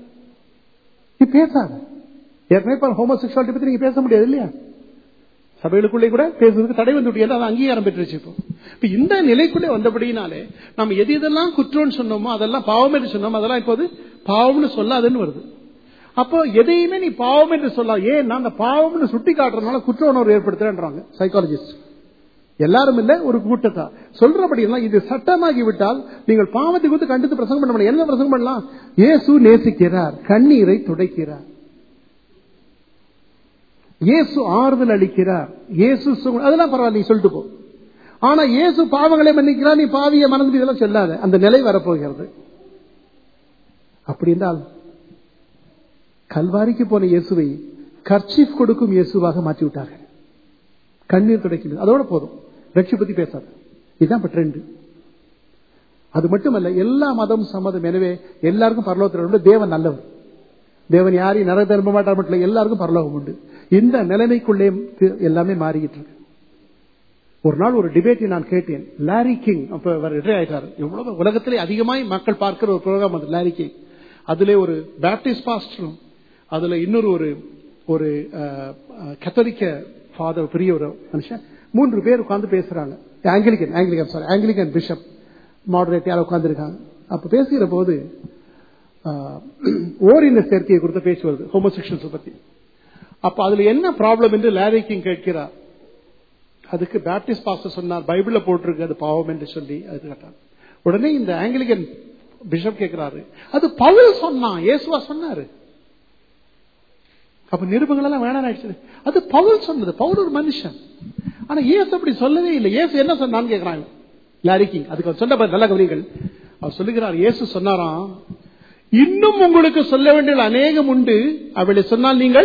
நீ பேசாத ஏற்கனவே ஹோமோசெக்சுவாலிட்டி பத்தி நீங்க பேச முடியாது இல்லையா சபைகளுக்குள்ளே கூட பேசுறதுக்கு தடை வந்து விட்டு அது அங்கீகாரம் பெற்றுச்சு இப்போ இப்ப இந்த நிலைக்குள்ளே வந்தபடினாலே நம்ம எது எதெல்லாம் குற்றம்னு சொன்னோமோ அதெல்லாம் பாவம் என்று சொன்னோமோ அதெல்லாம் இப்போது பாவம்னு சொல்லாதுன்னு வருது அப்போ எதையுமே நீ பாவம் என்று சொல்ல ஏன் அந்த பாவம்னு சுட்டி காட்டுறதுனால குற்ற உணர்வு ஏற்படுத்துறேன்றாங்க சைக்காலஜிஸ்ட் எல்லாரும் இல்ல ஒரு கூட்டத்தா சொல்றபடி எல்லாம் இது சட்டமாகி விட்டால் நீங்கள் பாவத்தை குறித்து கண்டித்து பிரசங்கம் பண்ண முடியும் என்ன பிரசங்கம் பண்ணலாம் இயேசு நேசிக்கிறார் கண்ணீரை துடைக்கிறார் இயேசு ஆறுதல் அளிக்கிறார் இயேசு சு- அதெல்லாம் பரவாயில்ல நீ சொல்லிட்டு போ ஆனா இயேசு பாவங்களை மன்னிக்கிறார் நீ பாவியை மறந்து இதெல்லாம் சொல்லாத அந்த நிலை வரப்போகிறது அப்படி என்றால் கல்வாரிக்கு போன இயேசுவை கர்ச்சீஃப் கொடுக்கும் இயேசுவாக மாற்றி விட்டார்கள் கண்ணீர் துடைக்கிறது அதோட போதும் ரட்சி பத்தி பேசாத இதுதான் இப்ப ட்ரெண்ட் அது மட்டுமல்ல எல்லா மதம் சம்மதம் எனவே எல்லாருக்கும் பரலோகத்தில் உண்டு தேவன் நல்லவர் தேவன் யாரையும் நரக திரும்ப மாட்டார் மட்டும் இல்ல, எல்லாருக்கும் பரலோகம் உண்டு இந்த நிலைமைக்குள்ளே தி- எல்லாமே மாறிக்கிட்டு இருக்கு ஒரு நாள் ஒரு டிபேட்டை நான் கேட்டேன் லாரி கிங் அப்ப அவர் ரிட்டையர் ஆயிட்டார் எவ்வளவு உலகத்திலே அதிகமாய் மக்கள் பார்க்கிற ஒரு ப்ரோக்ராம் அது லாரி கிங் அதுல ஒரு பேப்டிஸ்ட் பாஸ்டரும் அதுல இன்னொரு ஒரு ஒரு கத்தோலிக்க ஃபாதர் பெரிய ஒரு மனுஷன் மூன்று பேர் உட்கார்ந்து பேசுறாங்க Anglican Anglican sorry Anglican bishop moderate யாரோ உட்கார்ந்துருக்காங்க அப்ப பேசுகிற போது ஓரின சேர்க்கையை குறித்து பேச்சு வருது ஹோமோசெக்ஷன்ஸ் பத்தி அப்ப அதுல என்ன ப்ராப்ளம் என்று லாரி கிங் கேட்கிறார் அதுக்கு பேப்டிஸ்ட் பாஸ்டர் சொன்னார் பைபிள்ல போட்டிருக்கு அது பாவம் என்று சொல்லி அது கேட்டார் உடனே இந்த ஆங்கிலிகன் பிஷப் கேட்கிறாரு அது பவுல் சொன்னான் இயேசுவா சொன்னாரு அப்ப நிருபங்கள் எல்லாம் வேணாம் ஆயிடுச்சு அது பவுல் சொன்னது பவுல் ஒரு மனுஷன் ஆனா இயேசு அப்படி சொல்லவே இல்லை இயேசு என்ன சொன்னான்னு கேட்கிறாங்க லாரிக்கிங் அதுக்கு அவர் சொன்ன பாரு, நல்ல கவனிகள் அவர் சொல்லுகிறார் இயேசு சொன்னாராம் இன்னும் உங்களுக்கு சொல்ல வேண்டிய அநேகம் உண்டு அவளை சொன்னால் நீங்கள்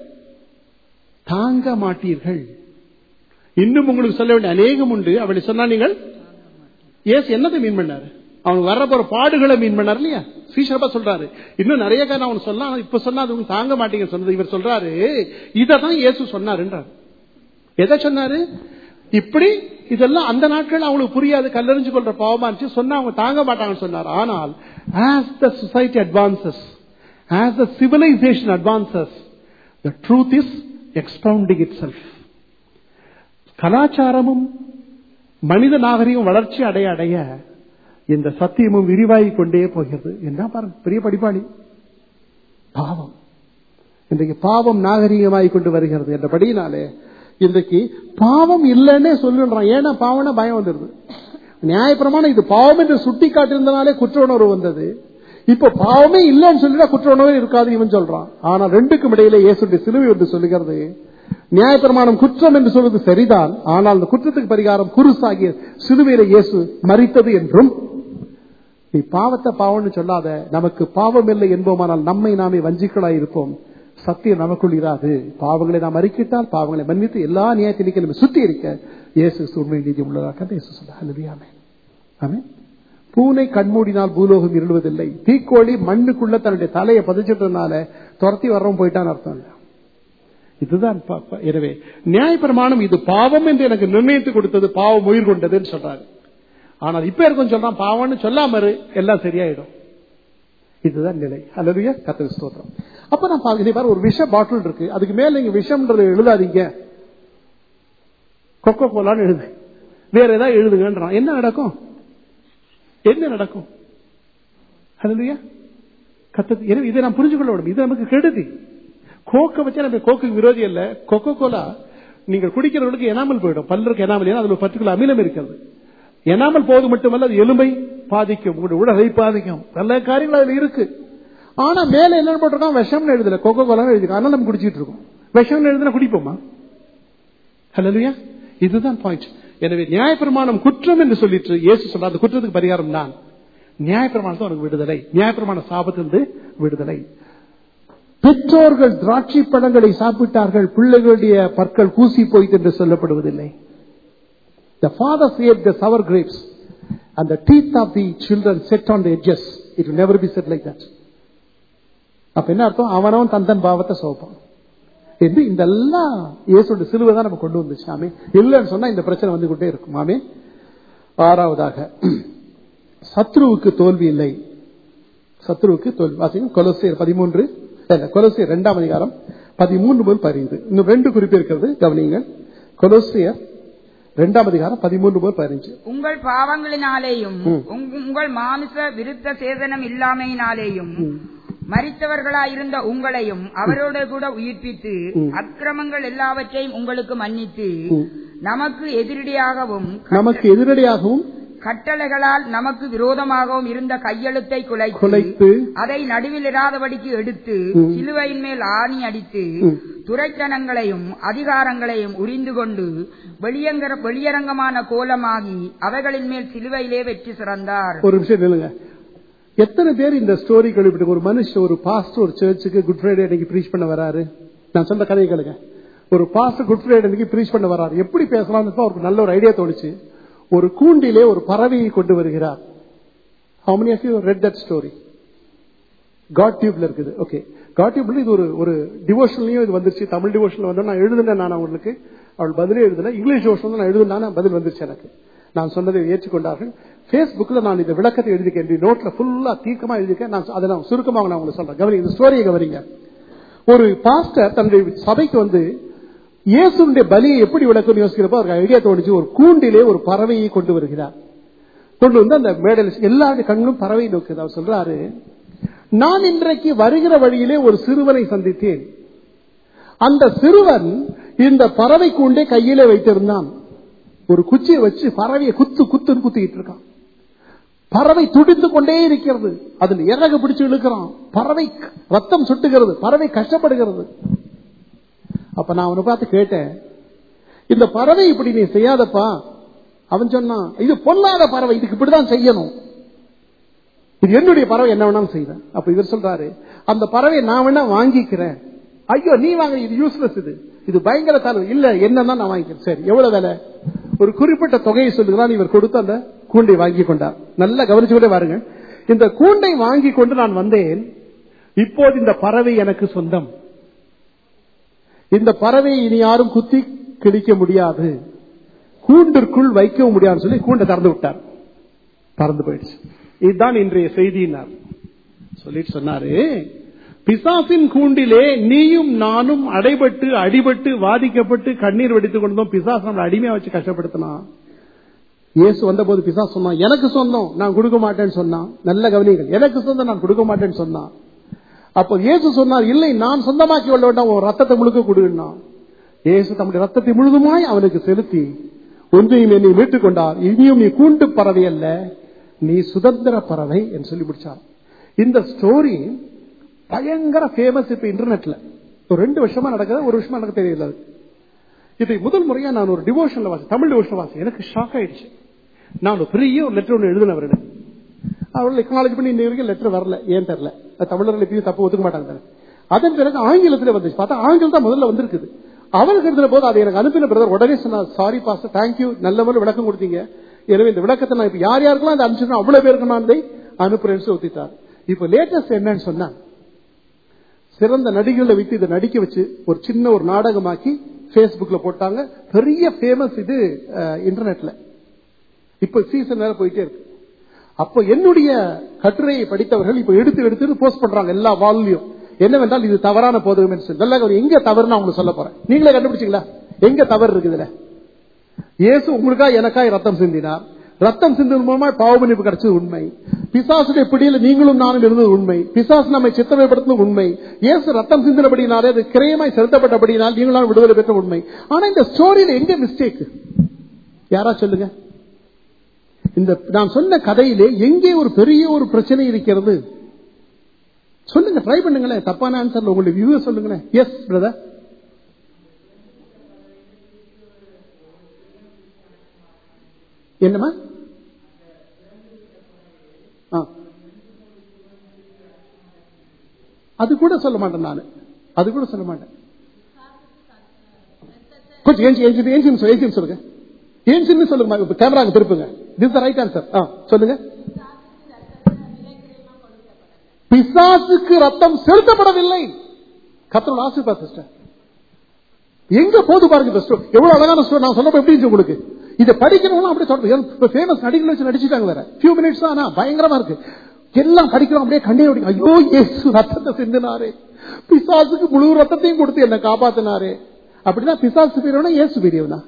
தாங்க மாட்டீர்கள் இன்னும் உங்களுக்கு சொல்ல வேண்டிய அநேகம் உண்டு அவளை சொன்னால் நீங்கள் ஏசு என்னத்தை மீன் பண்ணாரு அவன் வர்ற போற பாடுகளை மீன் பண்ணார் இல்லையா சீஷரப்பா சொல்றாரு இன்னும் நிறைய காரணம் அவன் சொல்லலாம் ஆனா இப்ப சொன்னா அது உங்களுக்கு தாங்க மாட்டீங்க சொன்னது இவர் சொல்றாரு இததான் இயேசு சொன்னாருன்றார் எதை சொன்னாரு இப்படி இதெல்லாம் அந்த நாட்கள் அவங்களுக்கு புரியாது கல்லறிஞ்சு கொள்ற பாவமா இருந்துச்சு சொன்னா அவங்க தாங்க மாட்டாங்கன்னு சொன்னார் ஆனால் as the society advances as the civilization advances the truth is expounding itself கலாச்சாரமும் மனித நாகரிகம் வளர்ச்சி அடைய அடைய இந்த சத்தியமும் விரிவாகிக் கொண்டே போகிறது என்ன பாருங்க பெரிய படிப்பாளி பாவம் இன்றைக்கு பாவம் நாகரிகமாகிக் கொண்டு வருகிறது என்றபடியினாலே இன்றைக்கு பாவம் இல்லைன்னே சொல்லுன்றான் ஏன்னா பாவம்னா பயம் வந்துருது நியாயப்பிரமாணம் இது பாவம் என்று சுட்டி காட்டியிருந்தனாலே குற்ற உணர்வு வந்தது இப்ப பாவமே இல்லைன்னு சொல்லிட்டா குற்ற உணர்வே இருக்காது இவன் சொல்றான் ஆனால் ரெண்டுக்கும் இடையிலே இயேசுடைய சிலுவை என்று சொல்லுகிறது நியாயப்பிரமாணம் குற்றம் என்று சொல்வது சரிதான் ஆனால் அந்த குற்றத்துக்கு பரிகாரம் குருசாகிய சிலுவையில இயேசு மறித்தது என்றும் நீ பாவத்தை பாவம்னு சொல்லாத நமக்கு பாவம் இல்லை என்போமானால் நம்மை நாமே வஞ்சிக்கலாய் இருப்போம் சத்தியம் நமக்குள் இராது பாவங்களை நாம் அறிக்கிட்டால் பாவங்களை மன்னித்து எல்லா நியாயத்தினையும் நம்ம சுத்தி இருக்க இயேசு உண்மை நீதி உள்ளதாக இயேசு சொல்ல ஆமே பூனை கண்மூடினால் பூலோகம் இருளுவதில்லை தீக்கோழி மண்ணுக்குள்ள தன்னுடைய தலையை பதிச்சிட்டதுனால துரத்தி வர்றவன் போயிட்டான்னு அர்த்தம் இல்லை இதுதான் ப- ப- எனவே நியாயப்பிரமாணம் இது பாவம் என்று எனக்கு நிர்ணயித்து கொடுத்தது பாவம் உயிர் கொண்டதுன்னு சொல்றாரு ஆனால் இப்ப இருக்கும் சொல்றான் பாவம்னு சொல்லாம இரு, எல்லாம் சரியாயிடும் இதுதான் நிலை அல்லது கத்திர ஸ்தோத்திரம் அப்ப நான் பா- இதே பாரு ஒரு விஷ பாட்டில் இருக்கு அதுக்கு மேல நீங்க விஷம்ன்றது எழுதாதீங்க கொக்கோ கோலான்னு எழுது வேற ஏதாவது எழுதுங்கன்றான் என்ன நடக்கும் என்ன நடக்கும் அல்லையா கத்தது எனவே இதை நான் புரிஞ்சு கொள்ள வேண்டும் இது நமக்கு கெடுதி கோக்க வச்சா நம்ம கோக்கு விரோதி அல்ல கொக்கோ கோலா நீங்கள் குடிக்கிறவர்களுக்கு எனாமல் போயிடும் பல்லருக்கு எனாமல் ஏன்னா அதுல பர்டிகுலர் அமிலம் இருக்கிறது எனாமல் போது மட்டுமல்ல அது எலும்பை பாதிக்கும் உங்களுடைய உடலை பாதிக்கும் நல்ல காரியங்கள் அதுல இருக்கு ஆனா மேல என்ன போட்டிருக்கான் விஷம்னு எழுதல கொக்கோ கோலா எழுதிருக்கான் அதனால நம்ம குடிச்சிட்டு இருக்கோம் விஷம்னு எழுதுனா குடிப்போமா ஹலோயா இதுதான் பாயிண்ட் எனவே நியாயப்பிரமாணம் குற்றம் என்று சொல்லிட்டு இயேசு சொல்ற அந்த குற்றத்துக்கு பரிகாரம் நான் நியாயப்பிரமாணத்தை உனக்கு விடுதலை நியாயப்பிரமாண சாபத்திலிருந்து விடுதலை பெற்றோர்கள் திராட்சை பழங்களை சாப்பிட்டார்கள் பிள்ளைகளுடைய பற்கள் கூசி போயிட்டு என்று சொல்லப்படுவதில்லை The father ate the sour grapes and the teeth of the children set on the edges. It will never be said like that. அப்ப என்ன அர்த்தம் அவனவன் தன் தன் பாவத்தை சோப்பான் என்று இந்த எல்லாம் இயேசுடைய சிலுவை தான் நம்ம கொண்டு வந்துச்சு ஆமே இல்லைன்னு சொன்னா இந்த பிரச்சனை வந்து கொண்டே இருக்கும் ஆமே ஆறாவதாக சத்ருவுக்கு தோல்வி இல்லை சத்ருவுக்கு தோல்வி வாசிக்கும் கொலோசியர் பதிமூன்று இல்ல, கொலோசியர் இரண்டாம் அதிகாரம் பதிமூன்று முதல் பதினைந்து இன்னும் ரெண்டு குறிப்பு இருக்கிறது கவனியுங்கள் கொலோசியர் இரண்டாம் அதிகாரம் பதிமூன்று முதல் பதினஞ்சு உங்கள் பாவங்களினாலேயும் உங்க- உங்கள் மாமிச விருத்த சேதனம் இல்லாமையினாலேயும் மரித்தவர்களாயிருந்த உங்களையும் அவரோட கூட உயிர்ப்பித்து அக்கிரமங்கள் எல்லாவற்றையும் உங்களுக்கு மன்னித்து நமக்கு எதிரடியாகவும் நமக்கு எதிரடியாகவும் கட்டளைகளால் நமக்கு விரோதமாகவும் இருந்த கையெழுத்தை குலைத்து குலைத்து அதை நடுவில் இராதபடிக்கு எடுத்து சிலுவையின் மேல் ஆணி அடித்து துரைத்தனங்களையும் அதிகாரங்களையும் உரிந்து கொண்டு வெளியங்கர வெளியரங்கமான கோலமாகி அவைகளின் மேல் சிலுவையிலே வெற்றி சிறந்தார் ஒரு நிமிஷம் நில்லுங்க எத்தனை பேர் இந்த ஸ்டோரி கேள்விப்பட்டு ஒரு மனுஷன் ஒரு பாஸ்டர் ஒரு சர்ச்சுக்கு குட் ஃப்ரைடே அன்னைக்கு ப்ரீச் பண்ண வராரு நான் சொன்ன கதையை கேளுங்க ஒரு பாஸ்டர் குட் ஃப்ரைடே அன்னைக்கு ப்ரீச் பண்ண வராரு எப்படி பேசலாம்னு தான் அவருக்கு நல்ல ஒரு ஐடியா தோணுச்சு ஒரு கூண்டிலே ஒரு பறவையை கொண்டு வருகிறார் how many of you read that story God டியூப்ல இருக்குது ஓகே காட் டியூப்ல இது ஒரு ஒரு டிவோஷன்லயும் இது வந்துருச்சு தமிழ் டிவோஷன்ல வந்து நான் எழுதுனேன் நான் உங்களுக்கு அவள் பதிலே எழுதல இங்கிலீஷ் டிவோஷன் நான் எழுதுனா பதில் வந்துருச்சு எனக்கு நான் சொன்னதை ஏற்றுக்கொண்டார்கள் Facebookல நான் இந்த விளக்கத்தை எழுதிக்கேன் இந்த நோட்ல ஃபுல்லா தீர்க்கமா எழுதிக்கேன் நான் அதை நான் சுருக்கமாக நான் உங்களுக்கு சொல்றேன் கவனி இந்த ஸ்டோரியை கவனிங்க ஒரு பாஸ்டர் தன்னுடைய சபைக்கு வந்து இயேசுடைய பலியை எப்படி விளக்குன்னு யோசிக்கிறப்ப அவருக்கு ஐடியா தோணுச்சு ஒரு கூண்டிலே ஒரு பறவையை கொண்டு வருகிறார் கொண்டு வந்து அந்த மேடையில் எல்லாருடைய கண்களும் பறவை நோக்குது அவர் சொல்றாரு நான் இன்றைக்கு வருகிற வழியிலே ஒரு சிறுவனை சந்தித்தேன் அந்த சிறுவன் இந்த பறவை கூண்டை கையிலே வைத்திருந்தான் ஒரு குச்சியை வச்சு பறவையை குத்து குத்துன்னு குத்திக்கிட்டு இருக்கான் பறவை துடித்து கொண்டே இருக்கிறது அதில் இறகு பிடிச்சு இழுக்கிறான் பறவை ரத்தம் சுட்டுகிறது பறவை கஷ்டப்படுகிறது அப்ப நான் அவனை பார்த்து கேட்டேன் இந்த பறவை இப்படி நீ செய்யாதப்பா அவன் சொன்னான் இது பொல்லாத பறவை இதுக்கு இப்படிதான் செய்யணும் இது என்னுடைய பறவை என்ன வேணாலும் செய்வேன் அப்ப இவர் சொல்றாரு அந்த பறவையை நான் வேணா வாங்கிக்கிறேன் ஐயோ நீ வாங்க இது யூஸ்லெஸ் இது இது பயங்கர தலை இல்ல என்னன்னா நான் வாங்கிக்கிறேன் சரி எவ்வளவு விலை ஒரு குறிப்பிட்ட தொகையை சொல்லுகிறான் இவர் கொடுத்து அந்த கூண்டை வாங்கி கொண்டார் நல்லா கவனிச்சு கூட பாருங்க இந்த கூண்டை வாங்கி கொண்டு நான் வந்தேன் இப்போது இந்த பறவை எனக்கு சொந்தம் இந்த பறவையை இனி யாரும் குத்தி கிழிக்க முடியாது கூண்டிற்குள் வைக்கவும் முடியாதுன்னு சொல்லி கூண்டை திறந்து விட்டார் திறந்து போயிடுச்சு இதுதான் இன்றைய செய்தியினார் சொல்லிட்டு சொன்னாரு பிசாசின் கூண்டிலே நீயும் நானும் அடைபட்டு அடிபட்டு வாதிக்கப்பட்டு கண்ணீர் வெடித்துக் கொண்டோம் பிசாஸ் நம்மளை அடிமையா வச்சு கஷ்டப்படுத்தினா இயேசு வந்த போது பிசாஸ் சொன்னான் எனக்கு சொந்தம் நான் கொடுக்க மாட்டேன்னு சொன்னான் நல்ல கவனிகள் எனக்கு சொந்தம் நான் கொடுக்க மாட்டேன்னு சொன்னான் அப்போ இயேசு சொன்னார் இல்லை நான் சொந்தமாக்கி கொள்ள வேண்டாம் உன் ரத்தத்தை முழுக்க கொடுன்னா இயேசு தம்முடைய ரத்தத்தை முழுதுமாய் அவனுக்கு செலுத்தி ஒன்றையும் என்னை மீட்டுக் கொண்டார் இனியும் நீ கூண்டு பறவை அல்ல நீ சுதந்திர பறவை என்று சொல்லி முடிச்சார் இந்த ஸ்டோரி பயங்கர ஃபேமஸ் இப்ப இன்டர்நெட்ல ஒரு ரெண்டு வருஷமா நடக்குது ஒரு வருஷமா நடக்க தெரியல அது. இதை முதல் முறையா நான் ஒரு டிவோஷன்ல வாசி தமிழ் டிவோஷன் வாசி எனக்கு ஷாக் ஆயிடுச்சு நான் ஒரு பெரிய ஒரு லெட்டர் ஒன்று எழுதின அவரிடம் அவர்கள் எக்னாலஜி பண்ணி இன்ன வரைக்கும் லெட்டர் வரல ஏன் தெரியல அது தமிழர்கள் எப்பயும் தப்பு ஒத்துக்க மாட்டாங்க தானே. அதன் பிறகு ஆங்கிலத்துல வந்துச்சு பார்த்தா ஆங்கிலம் தான் முதல்ல வந்திருக்குது அவருக்கு எழுதின போது அதை எனக்கு அனுப்பின பிரதர் உடனே சொன்னார் சாரி பாஸ்டர் தேங்க்யூ நல்ல முறை விளக்கம் கொடுத்தீங்க எனவே இந்த விளக்கத்தை நான் இப்ப யார் யாருக்கெல்லாம் அதை அனுப்பிச்சிருக்கோம் அவ்வளவு பேருக்கு நான் இதை அனுப்புறேன்னு ஒத்திட்டார் இப்ப லேட்டஸ்ட் என்னன்னு சொன்னா சிறந்த நடிகர்களை விட்டு இதை நடிக்க வச்சு ஒரு சின்ன ஒரு நாடகமாக்கி Facebookல போட்டாங்க பெரிய ஃபேமஸ் இது அஹ், இன்டர்நெட்ல இப்ப சீசன் வேற போயிட்டே இருக்கு அப்போ என்னுடைய கட்டுரையை படித்தவர்கள் இப்ப எடுத்து எடுத்து போஸ்ட் பண்றாங்க எல்லா வால்லையும் என்னவென்றால் இது தவறான போதகம் என்று சொல்லி நல்லா கவனி, எங்க தவறுன்னு உங்களுக்கு சொல்ல போறேன் நீங்களே கண்டுபிடிச்சீங்களா எங்க தவறு இருக்குதுல இயேசு உங்களுக்கா எனக்காய் ரத்தம் சிந்தினார் ரத்தம் சிந்தின் மூலமா பாவமன்னிப்பு கிடைச்சது உண்மை பிசாசுடைய பிடியில நீங்களும் நானும் இருந்தது உண்மை பிசாசு நம்மை சித்தமைப்படுத்தினது உண்மை இயேசு ரத்தம் சிந்தினபடினாலே அது கிரயமாய் செலுத்தப்பட்டபடினால் நீங்களும் நானும் விடுதலை பெற்ற உண்மை ஆனா இந்த ஸ்டோரியில எங்க மிஸ்டேக் யாரா சொல்லுங்க இந்த நான் சொன்ன கதையிலே எங்கே ஒரு பெரிய ஒரு பிரச்சனை இருக்கிறது சொல்லுங்க ட்ரை பண்ணுங்களேன் தப்பான ஆன்சர்ல உங்களுடைய வியூ சொல்லுங்களேன் எஸ் பிரதர் என்னமா ஆ. அது கூட சொல்ல மாட்டேன் நான் அது கூட சொல்ல மாட்டேன் கொஞ்சம் ஏஞ்சி ஏஞ்சி ஏஞ்சி நிமிஷம், ஏஞ்சி நிமிஷம் சொல்லுங்க ஏஞ்சி நிமிஷம் சொல்லுங்க இப்ப கேமராங்க திருப்புங்க திஸ் ரைட் ஆன்சர் ஆ சொல்லுங்க பிசாசுக்கு ரத்தம் செலுத்தப்படவில்லை கத்தரோட ஆசிர்வா சிஸ்டர் எங்க போது பாருங்க இந்த ஸ்டோரி எவ்வளவு அழகான ஸ்டோரி நான் சொன்னப்ப எப்படி இருந்துச்சு உங்களுக்கு இதை படிக்கிறவங்க அப்படியே சொல்றேன் இப்ப ஃபேமஸ் நடிகர்கள் வச்சு நடிச்சுட்டாங்க வேற ஃபியூ மினிட்ஸ் தான் ஆனா பயங்கரமா இருக்கு எல்லாம் படிக்கிறோம் அப்படியே கண்டே ஓடி ஐயோ இயேசு ரத்தத்தை சிந்தினாரே பிசாசுக்கு முழு ரத்தத்தையும் கொடுத்து என்ன காப்பாத்தினாரே அப்படின்னா பிசாசு பெரியவனா இயேசு பெரியவனா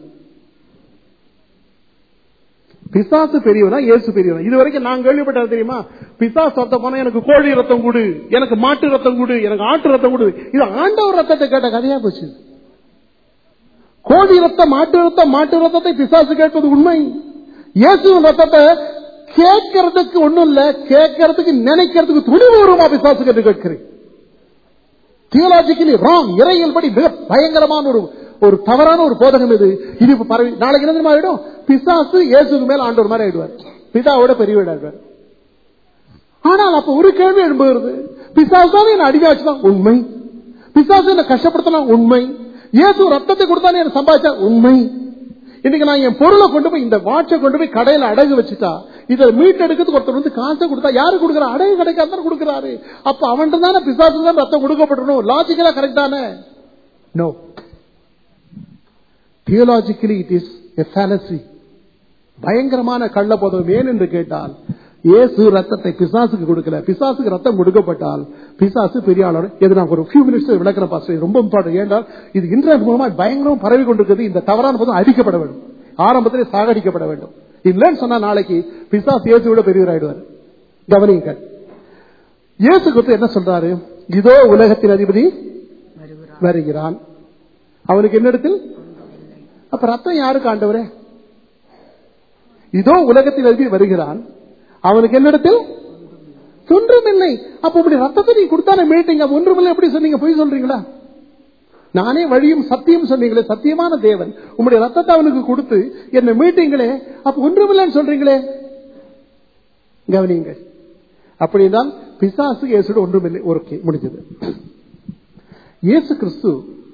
பிசாசு பெரியவனா இயேசு பெரியவனா இது வரைக்கும் நான் கேள்விப்பட்டது தெரியுமா பிசாசு ரத்தம் போனா எனக்கு கோழி ரத்தம் கொடு எனக்கு மாட்டு ரத்தம் கொடு எனக்கு ஆட்டு ரத்தம் கொடு இது ஆண்டவர் ரத்தத்தை கேட்ட கதையா போச்சு கோழி ரத்தம் மாட்டு ரத்தம் மாட்டு ரத்தத்தை பிசாசு கேட்பது உண்மை இயேசுவின் ரத்தத்தை கேட்கறதுக்கு ஒண்ணும் இல்ல கேட்கறதுக்கு நினைக்கிறதுக்கு துணிவு வருமா பிசாசுக்கு என்று கேட்கிறேன் தியோலாஜிக்கலி ராங் இறையியல் படி மிக பயங்கரமான ஒரு ஒரு தவறான ஒரு போதகம் இது இது இப்ப பரவி நாளைக்கு என்ன தெரியுமா ஆயிடும் பிசாசு இயேசுக்கு மேல ஆண்டவர் மாதிரி ஆயிடுவார் பிதாவோட பெரியவீடு ஆயிடுவார் ஆனால் அப்ப ஒரு கேள்வி எழும்புகிறது பிசாசு தான் என்ன அடிமை வச்சுதான் உண்மை பிசாசு என்ன கஷ்டப்படுத்தலாம் உண்மை இயேசு ரத்தத்தை கொடுத்தானே என்ன சம்பாதிச்சா உண்மை இன்னைக்கு நான் என் பொருளை கொண்டு போய் இந்த வாட்சை கொண்டு போய் கடையில அடகு வச்சுட்டா இதை மீட்டெடுக்கிறதுக்கு ஒருத்தர் வந்து காசை கொடுத்தா யாரு கொடுக்குறா அடகு கிடைக்காத தானே கொடுக்குறாரு அப்ப அவன்கிட்ட தானே பிசாசு தான் ரத்தம் கொடுக்கப்படணும் லாஜிக்கலா கரெக்ட் தானே no theologically it is a fallacy பயங்கரமான கள்ள போதம் ஏன் என்று கேட்டால் இயேசு ரத்தத்தை பிசாசுக்கு கொடுக்கல பிசாசுக்கு ரத்தம் கொடுக்கப்பட்டால் பிசாசு பெரிய ஆளோட இது நான் ஒரு ஃபியூ மினிட்ஸ் விளக்கிற பாஸ்டர் ரொம்ப இம்பார்ட்டன் ஏன்றால் இது இன்டர்நெட் மூலமா பயங்கரம் பரவி கொண்டிருக்கிறது இந்த தவறான போதும் அடிக்கப்பட வேண்டும் ஆரம்பத்திலே சாகடிக்கப்பட வேண்டும் இல்லைன்னு சொன்னா நாளைக்கு பிசாசு இயேசு விட பெரியவராயிடுவார் கவனிங்க இயேசு குறித்து என்ன சொல்றாரு இதோ உலகத்தின் அதிபதி வருகிறார் வருகிறான் அவனுக்கு என்ன இடத்தில் அப்ப ரத்தம் யாருக்கு ஆண்டவரே இதோ உலகத்தில் எழுதி வருகிறான் அவனுக்கு என்ன இடத்தில் ஒன்றுமில்லை அப்ப இப்படி ரத்தத்தை நீங்க கொடுத்தானே மீட்டிங்க ஒன்றுமில்லை எப்படி சொன்னீங்க போய் சொல்றீங்களா நானே வழியும் சத்தியம் சொன்னீங்களே சத்தியமான தேவன் உங்களுடைய ரத்தத்தை அவனுக்கு கொடுத்து என்ன மீட்டிங்களே அப்ப ஒன்றுமில்லைன்னு சொல்றீங்களே கவனிங்க அப்படின்னால் பிசாசு இயேசுட ஒன்றுமில்லை ஓகே முடிஞ்சது இயேசு கிறிஸ்து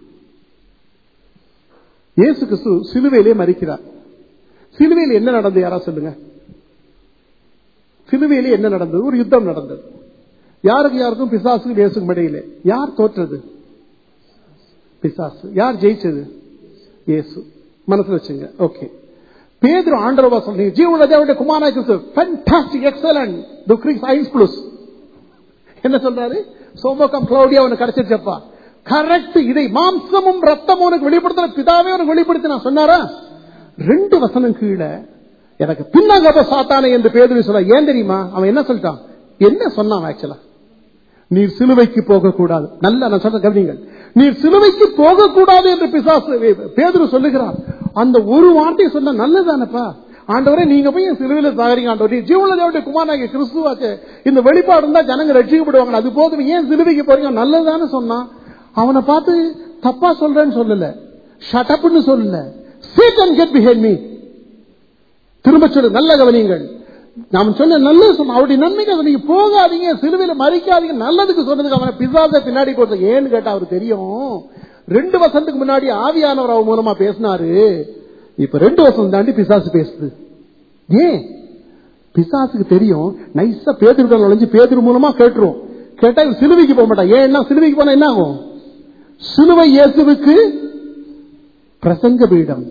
இயேசு கிறிஸ்து சிலுவையிலே மறிக்கிறார் சிலுவையில் என்ன நடந்தது யாரா சொல்லுங்க சிலுவையிலே என்ன நடந்தது ஒரு யுத்தம் நடந்தது யாருக்கு யாருக்கும் பிசாசுக்கும் இயேசுக்கும் இடையிலே யார் தோற்றது பிசாசு யார் ஜெயிச்சது இயேசு மனசுல வச்சுங்க ஓகே பேதுரு ஆண்டரவா சொல்றீங்க ஜீவன தேவனுடைய குமாரா கிறிஸ்து ஃபேண்டாஸ்டிக் எக்ஸலன்ட் தி கிரீஸ் ஐஸ் ப்ளஸ் என்ன சொல்றாரு சோமோகம் கிளௌடியா உனக்கு கிடைச்சிருச்சப்பா கரெக்ட் இதை மாம்சமும் ரத்தமும் உனக்கு வெளிப்படுத்தின பிதாவே உனக்கு வெளிப்படுத்தி நான் சொன்னாரா ரெண்டு வசனம் கீழே எனக்கு பின்னாங்க சாத்தானே என்று பேதுரு சொல்ல ஏன் தெரியுமா அவன் என்ன சொல்லிட்டான் என்ன சொன்னான் ஆக்சுவலா நீர் சிலுவைக்கு போகக்கூடாது நல்ல நான் சொல்ற கவனிங்கள் நீர் சிலுவைக்கு போகக்கூடாது என்று பிசாசு பேதுரு சொல்லுகிறார் அந்த ஒரு வார்த்தை சொன்ன நல்லதானப்பா ஆண்டவரே நீங்க போய் என் சிலுவையில சாகரிங்க ஆண்டவர் ஜீவன தேவடைய குமாரனாகிய கிறிஸ்துவாச்சு இந்த வெளிப்பாடு இருந்தா ஜனங்க ரட்சிக்கப்படுவாங்க அது போதும் ஏன் சிலுவைக்கு போறீங்க நல்லதானே சொன்னான் அவனை பார்த்து தப்பா சொல்றேன்னு சொல்லல ஷட்டப்னு சொல்லல seat and get behave me திரும்ப சொல்லு நல்ல கவனிங்கள் நாம் சொன்ன நல்ல சொன்ன அவருடைய நன்மைக்கு நீங்க போகாதீங்க சிலுவையில மறிக்காதீங்க நல்லதுக்கு சொன்னதுக்கு அவனை பிசாச பின்னாடி போறது ஏன்னு கேட்டா அவருக்கு தெரியும் ரெண்டு வருஷத்துக்கு முன்னாடி ஆவியானவர் அவர் மூலமா பேசினாரு இப்ப ரெண்டு வருஷம் தாண்டி பிசாசு பேசுது ஏன் பிசாசுக்கு தெரியும் நைஸா பேதிரு நுழைஞ்சு பேதிரு மூலமா கேட்டுரும் கேட்டா இவர் சிலுவைக்கு போக மாட்டான் ஏன் என்ன சிலுவைக்கு போனா என்ன ஆகும் சிலுவை இயேசுவுக்கு பிரசங்க பீடம்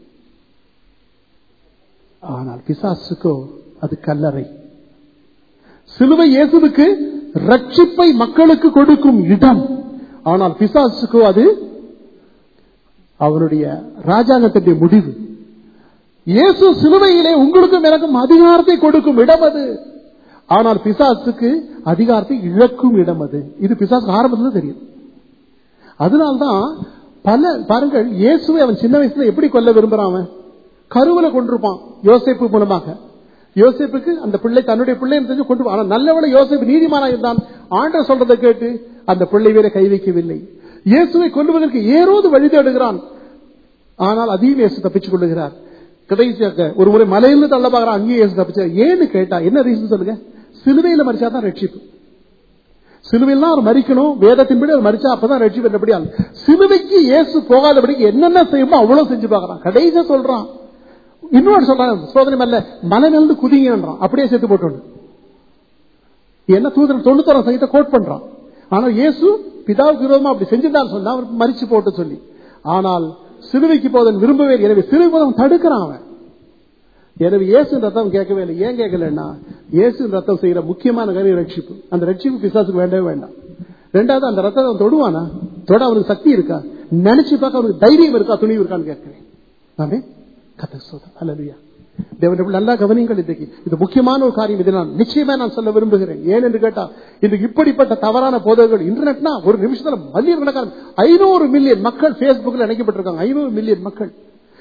ஆனால் பிசாசுக்கோ அது கல்லறை சிலுவை இயேசுவுக்கு ரட்சிப்பை மக்களுக்கு கொடுக்கும் இடம் ஆனால் பிசாசுக்கோ அது அவனுடைய ராஜாங்கத்தினுடைய முடிவு இயேசு சிலுவையிலே உங்களுக்கும் எனக்கும் அதிகாரத்தை கொடுக்கும் இடம் அது ஆனால் பிசாசுக்கு அதிகாரத்தை இழக்கும் இடம் அது இது பிசாசுக்கு ஆரம்பத்தில் தெரியும் அதனால்தான் பல பாருங்கள் இயேசுவை அவன் சின்ன வயசுல எப்படி கொல்ல விரும்புறான் அவன் கருவில கொண்டிருப்பான் யோசிப்பு மூலமாக யோசிப்புக்கு அந்த பிள்ளை தன்னுடைய பிள்ளை தெரிஞ்சு கொண்டு போ- ஆனா நல்லவள யோசிப்பு நீதிமானா இருந்தான் ஆண்டர் சொல்றதை கேட்டு அந்த பிள்ளை வேற கை வைக்கவில்லை இயேசுவை கொல்லுவதற்கு ஏறோது வழி தேடுகிறான் ஆனால் அதையும் இயேசு தப்பிச்சுக் கொள்ளுகிறார் கடைசியாக ஒரு முறை மலையிலிருந்து தள்ள பார்க்கிறான் அங்கேயும் இயேசு தப்பிச்சார் ஏன்னு கேட்டா என்ன ரீசன் சொல்லுங்க சிலுவையில மறிச்சாதான் ரட்சிப்பு சிலுவையில் அவர் மறிக்கணும் வேதத்தின்படி அவர் மறிச்சா அப்பதான் ரட்சிப்பு என்றபடியால் சிலுவைக்கு இயேசு போகாதபடிக்கு என்னென்ன செய்யுமோ அவ்வளவு செஞ்சு பார்க்கறான் கடைசியா சொல்றான் இன்னொரு சொல்றான் சோதனை மேல மலை நின்று குதிங்கன்றான் அப்படியே செத்து போட்டு என்ன தூதர் தொண்ணூத்தோரம் சங்கத்தை கோட் பண்றான் ஆனா இயேசு பிதாவுக்கு விரோதமா அப்படி செஞ்சிருந்தான்னு சொன்னா அவருக்கு மறிச்சு போட்டு சொல்லி ஆனால் சிலுவைக்கு போதன் விரும்பவே இல்லை. எனவே சிலுவை போதன் தடுக்கிறான் அவன் எனவே இயேசு ரத்தம் கேட்கவே இல்லை ஏன் கேட்கலன்னா இயேசு ரத்தம் செய்யற முக்கியமான காரியம் ரட்சிப்பு அந்த ரட்சிப்பு பிசாசுக்கு வேண்டவே வேண்டாம் ரெண்டாவது அந்த ரத்தத்தை அவன் தொடுவானா தொட அவனுக்கு சக்தி இருக்கா நினைச்சு பார்க்க அவனுக்கு தைரியம் இருக்கா துணிவு இருக்கான்னு கேட்கிறேன் நாமே கத்த சோதம் அல்லையா தேவன் நல்லா கவனிங்கள் இன்றைக்கு இது முக்கியமான ஒரு காரியம் இதை நான் நிச்சயமா நான் சொல்ல விரும்புகிறேன் ஏன் என்று கேட்டா இன்றைக்கு இப்படிப்பட்ட தவறான போதகங்கள் இன்டர்நெட்னா ஒரு நிமிஷத்துல மல்லியன் கணக்கான ஐநூறு மில்லியன் மக்கள் பேஸ்புக்ல இணைக்கப்பட்டிருக்காங்க ஐநூறு மில்லியன் மக்கள்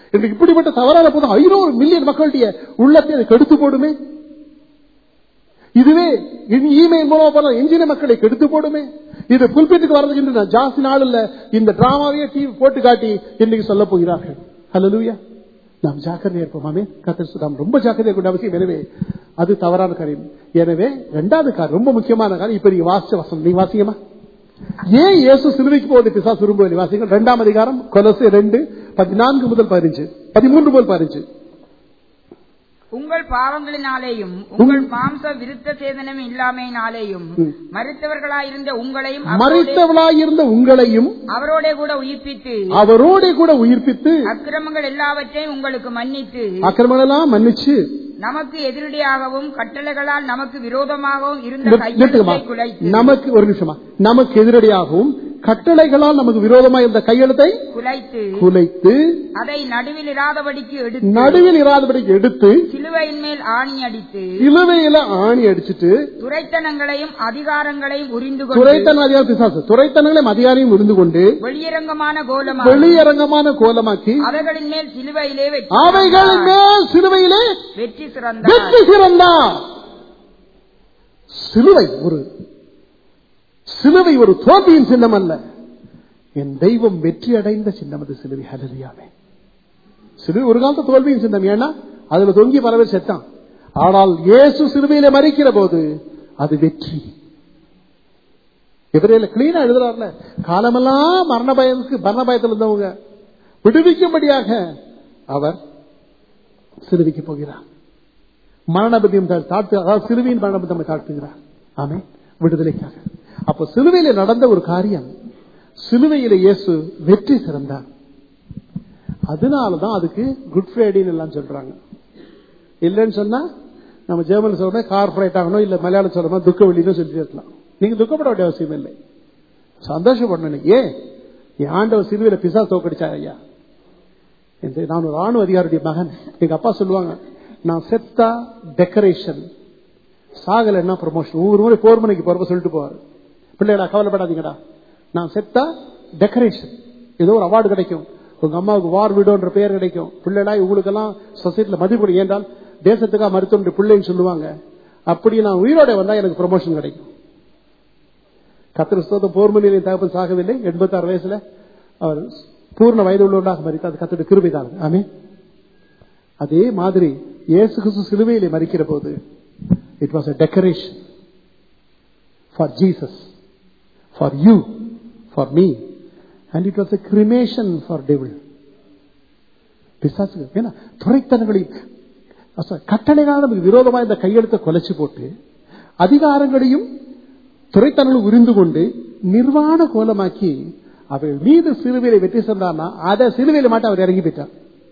இன்றைக்கு இப்படிப்பட்ட தவறான போது ஐநூறு மில்லியன் மக்களுடைய உள்ளத்தை அது கெடுத்து போடுமே இதுவே இமெயில் மூலமா போன எஞ்சின மக்களை கெடுத்து போடுமே இது புல்பீட்டுக்கு வர்றதுக்கு இன்று நான் ஜாஸ்தி நாள் இல்ல இந்த டிராமாவே டிவி போட்டு காட்டி இன்னைக்கு சொல்ல போகிறார்கள் ஹalleluya நாம் ஜாக்கிரதையா இருப்போமாமே கத்தர் நாம் ரொம்ப ஜாக்கிரதையா கொண்ட அவசியம் எனவே அது தவறான காரியம் எனவே இரண்டாவது காரியம் ரொம்ப முக்கியமான காரியம் இப்ப நீங்க வாசிச்ச வசனம் நீங்க வாசிங்கம்மா ஏன் இயேசு சிலுவைக்கு போவது பிசாசு விரும்புவது வாசிங்க இரண்டாம் அதிகாரம் கொலசு ரெண்டு பதினான்கு முதல் பதினஞ்சு பதிமூன்று முதல் பதினஞ்சு உங்கள் பாவங்களினாலேயும் உங்கள் மாம்ச விருத்த சேதனம் இல்லாமையினாலேயும் மறித்தவர்களாயிருந்த உங்களையும் அவரோடே- மறைத்தவளாயிருந்த உங்களையும் அவரோடே கூட உயிர்ப்பித்து அவரோட கூட உயிர்ப்பித்து அக்கிரமங்கள் எல்லாவற்றையும் உங்களுக்கு மன்னித்து அக்கிரமெல்லாம் மன்னிச்சு நமக்கு எதிரடியாகவும் கட்டளைகளால் நமக்கு விரோதமாகவும் இருந்த நிறுத்துங்கம்மா. கையெழுத்தை குலைத்து நமக்கு ஒரு நிமிஷமா நமக்கு எதிரடியாகவும் கட்டளைகளால் நமக்கு விரோதமாக இருந்த கையெழுத்தை குலைத்து குலைத்து அதை நடுவில் இராதபடிக்கு எடுத்து நடுவில் இராதபடி எடுத்து சிலுவையின் மேல் ஆணி அடித்து இழுவையில ஆணி அடிச்சிட்டு துரைத்தனங்களையும் அதிகாரங்களையும் உரிந்து கொண்டு துரைத்தன அதிகாரம் பிசாசு துரைத்தனங்களையும் அதிகாரியும் இருந்து கொண்டு வெளியரங்கமான கோலமாக வெளியரங்கமான கோலமாக்கி அவைகளின் மேல் சிலுவையிலே வெற்றி அவைகள் சிறந்தார். மேல் சிலுவையிலே வெற்றி சிறந்தார் வெற்றி சிறந்தார் சிலுவை ஒரு சிலுவை ஒரு தோல்வியின் சின்னம் அல்ல என் தெய்வம் வெற்றி அடைந்த சின்னம் அது சிலுவை ஹலலியாவே சிலுவை ஒரு காலத்து தோல்வியின் சின்னம் ஏன்னா அதுல தொங்கி பல பேர் செத்தான் ஆனால் இயேசு சிலுவையில மறிக்கிற போது அது வெற்றி இவரையில கிளீனா எழுதுறாருல காலமெல்லாம் மரண பயத்துக்கு மரண பயத்தில் இருந்தவங்க விடுவிக்கும்படியாக அவர் சிலுவைக்கு போகிறார் மரணபதியம் தாழ்த்து அதாவது சிலுவையின் மரணபதம் தாழ்த்துகிறார் ஆமே விடுதலைக்காக அப்போ சிலுவையில நடந்த ஒரு காரியம் சிலுவையில இயேசு வெற்றி சிறந்தார் அதனாலதான் அதுக்கு குட் ஃப்ரைடேன்னு எல்லாம் சொல்றாங்க இல்லைன்னு சொன்னா நம்ம ஜெர்மன் சொல்ற கார்பரேட் ஆகணும் இல்ல மலையாளம் சொல்லணும் துக்க வெளின்னு சொல்லிட்டு இருக்கலாம் நீங்க துக்கப்பட வேண்டிய அவசியம் இல்லை சந்தோஷப்படணும் ஏன் என் ஆண்டவர் சிலுவையில பிசா தோக்கடிச்சார் ஐயா என்று நான் ஒரு ராணுவ அதிகாரியுடைய மகன் எங்க அப்பா சொல்லுவாங்க நான் செத்தா டெக்கரேஷன் சாகலைன்னா ப்ரமோஷன் ஒவ்வொரு முறை போர் மணிக்கு போறப்ப சொல்லிட்டு போவார் பிள்ளைகளா கவலைப்படாதீங்கடா நான் செத்தா டெக்கரேஷன் ஏதோ ஒரு அவார்டு கிடைக்கும் உங்க அம்மாவுக்கு வார் விடோன்ற பெயர் கிடைக்கும் பிள்ளைகளா இவங்களுக்கெல்லாம் சொசைட்டில மதிப்பு ஏன்றால் தேசத்துக்காக மருத்துவம் பிள்ளைன்னு சொல்லுவாங்க அப்படி நான் உயிரோட வந்தா எனக்கு ப்ரமோஷன் கிடைக்கும் கத்திர ஸ்தோத்திரம் போர் மணியிலே தகப்பன் சாகவில்லை எண்பத்தாறு வயசுல அவர் பூர்ண வயது உள்ளவராக மறித்து அது கத்தோட கிருபை தான் ஆமே அதே மாதிரி இயேசு கிறிஸ்து சிலுவையிலே மறிக்கிற போது it was a decoration for Jesus for you for me and it was a cremation for devil பிசாசு ஏன்னா துறைத்தனங்களை கட்டளைகளால் நமக்கு விரோதமாக இந்த கையெழுத்தை கொலைச்சு போட்டு அதிகாரங்களையும் துறைத்தனங்களும் உரிந்து கொண்டு நிர்வாண கோலமாக்கி அவர்கள் மீது சிலுவையில வெற்றி சென்றார்னா அதை சிலுவையில மாட்ட அவர் இறங்கி போயிட்டார்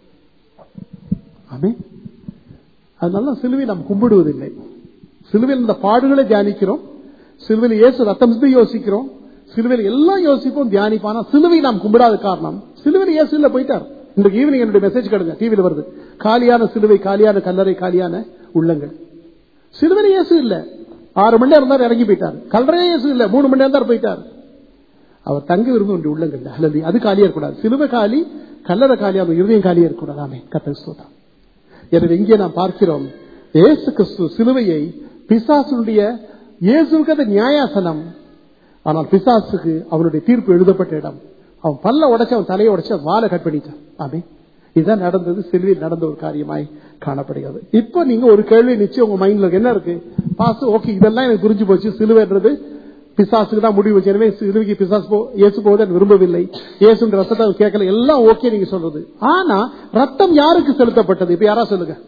ஆமே அதனால சிலுவை நாம் கும்பிடுவதில்லை சிலுவையில் இந்த பாடுகளை தியானிக்கிறோம் சிலுவையில் இயேசு ரத்தம் சிந்தி யோசிக்கிறோம் சிலுவையில் எல்லாம் யோசிப்போம் தியானிப்போம் ஆனா சிலுவை நாம் கும்பிடாத காரணம் சிலுவையில் இயேசு இல்ல போயிட்டார் இன்றைக்கு ஈவினிங் என்னுடைய மெசேஜ் கடுங்க டிவியில் வருது காலியான சிலுவை காலியான கல்லறை காலியான உள்ளங்கள் சிலுவையில் இயேசு இல்ல ஆறு மணி நேரம் தான் இறங்கி போயிட்டார் கல்லறையே இயேசு இல்ல மூணு மணி நேரம் தான் போயிட்டார் அவர் தங்க விரும்பும் உள்ளங்கள் அல்லது அது காலியா இருக்கக்கூடாது சிலுவை காலி கல்லறை காலி அவர் இருதயம் காலியா இருக்கக்கூடாது ஆமே கத்தல் ஸ்தோத்திரம் எனவே இங்கே நாம் பார்க்கிறோம் இயேசு கிறிஸ்து சிலுவையை பிசாசுடைய இயேசுக்கு அது நியாயாசனம் ஆனால் பிசாசுக்கு அவனுடைய தீர்ப்பு எழுதப்பட்ட இடம் அவன் பல்ல உடைச்சு அவன் தலையை உடைச்சு அவன் வாழை கட் பண்ணிட்டான் ஆமே இதுதான் நடந்தது சிலுவையில் நடந்த ஒரு காரியமாய் காணப்படுகிறது இப்போ நீங்க ஒரு கேள்வி நிச்சயம் உங்க மைண்ட்ல என்ன இருக்கு பாசு ஓகே இதெல்லாம் எனக்கு புரிஞ்சு போச்சு சிலுவைன்றது பிசாசுக்கு தான் முடிவு வச்சு எனவே சிலுவைக்கு பிசாசு போ இயேசு போவதை விரும்பவில்லை இயேசுன்ற ரத்தத்தை அவர் கேட்கல எல்லாம் ஓகே நீங்க சொல்றது ஆனா ரத்தம் யாருக்கு செலுத்தப்பட்டது இப்ப யாரா சொல்லுங்க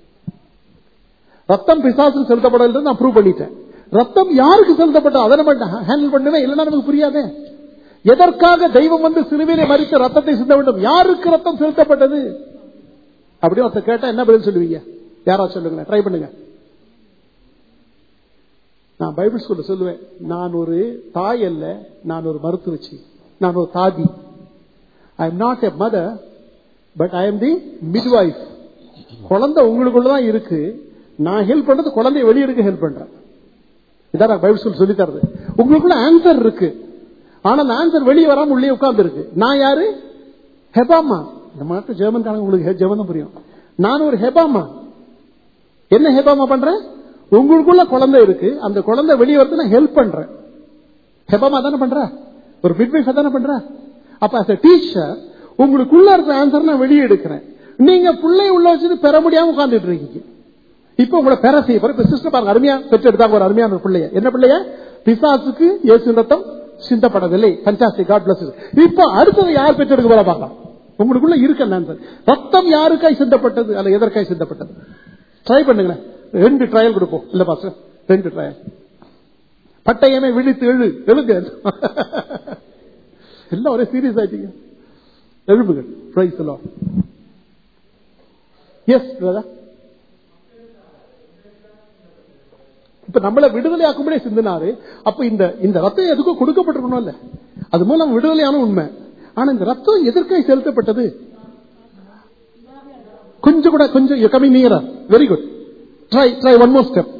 ரத்தம் பிசாசுக்கு செலுத்தப்படவில்லை நான் ப்ரூவ் பண்ணிட்டேன் ரத்தம் யாருக்கு செலுத்தப்பட்டது அதை நம்ம ஹேண்டில் பண்ணுவேன் இல்லைன்னா நமக்கு புரியாதே எதற்காக தெய்வம் வந்து சிலுவையிலே மறித்து ரத்தத்தை சிந்த வேண்டும் யாருக்கு ரத்தம் செலுத்தப்பட்டது அப்படி ஒருத்தர் கேட்டா என்ன பதில் சொல்லுவீங்க யாரா சொல்லுங்க ட்ரை பண்ணுங்க நான் பைபிள் ஸ்கூல்ல சொல்லுவேன் நான் ஒரு தாய் அல்ல நான் ஒரு மருத்துவச்சி நான் ஒரு தாதி I am not a mother but I am the midwife குழந்தை உங்களுக்குள்ளதான் இருக்கு நான் ஹெல்ப் பண்றது குழந்தைய வெளியெடுக்க ஹெல்ப் பண்றேன் இதான் நான் பைபிள் ஸ்கூல் சொல்லி தருது உங்களுக்குள்ள ஆன்சர் இருக்கு ஆனா அந்த ஆன்சர் வெளியே வராம உள்ளே உட்கார்ந்து இருக்கு நான் யாரு ஹெபாமா இந்த மாட்டு ஜெர்மன்காரங்க உங்களுக்கு ஜெர்மன் தான் புரியும் நான் ஒரு ஹெபாமா என்ன ஹெபாமா பண்றேன் உங்களுக்குள்ள குழந்தை இருக்கு அந்த குழந்தை வெளியே வந்து நான் ஹெல்ப் பண்றேன் ஹெபாமா தானே பண்ற ஒரு மிட்வைஃப் தானே பண்ற அப்ப as a டீச்சர் உங்களுக்குள்ள இருக்கிற ஆன்சர் நான் வெளியே எடுக்கிறேன் நீங்க பிள்ளை உள்ள வச்சுட்டு பெற முடியாம உட்கார்ந்துட்டு இருக்கீங்க இப்ப உங்களை பெற செய்ய போற இப்ப சிஸ்டர் பாருங்க அருமையா பெற்றெடுத்தாங்க ஒரு அருமையான ஒரு பிள்ளைய என்ன பிள்ளைய பிசாசுக்கு இயேசு ரத்தம் சிந்தப்படவில்லை பஞ்சாஸ்தி காட் பிளஸ் இப்ப அடுத்தது யார் பெற்றெடுக்க போற பார்க்கலாம் உங்களுக்குள்ள இருக்க ஆன்சர் ரத்தம் யாருக்காய் சிந்தப்பட்டது அல்ல எதற்காய் சிந்தப்பட்டது ட்ரை பண்ணுங்களேன் ரெண்டு ட்ரையல் கொடுப்போம் இல்ல பாஸ்டர் ரெண்டு ட்ரையல் பட்டயமே விழித்து எழு எழுங்க எல்லாம் ஒரே சீரியஸ் ஆயிட்டீங்க எழுப்புகள் பிரைஸ் எல்லாம் எஸ் பிரதா இப்ப நம்மள விடுதலை ஆக்கும்படியே சிந்தினாரு அப்ப இந்த இந்த ரத்தம் எதுக்கும் கொடுக்கப்பட்டிருக்கணும் இல்ல அது மூலம் விடுதலையான உண்மை ஆனா இந்த ரத்தம் எதற்காக செலுத்தப்பட்டது கொஞ்சம் கூட கொஞ்சம் கம்மி நீரா very good try try one more step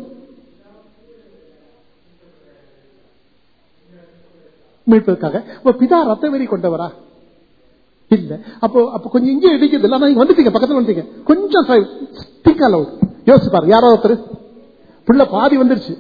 மீட்பதற்காக அப்ப பிதா ரத்த வெறி கொண்டவரா இல்ல அப்போ அப்ப கொஞ்சம் இங்கே இடிக்குது இல்ல நீங்க வந்துட்டீங்க பக்கத்துல வந்துட்டீங்க கொஞ்சம் திங்க் அலவுட் யோசிச்சு பாருங்க யாரோ ஒருத்தர் புள்ள பாதி வந்துருச்சு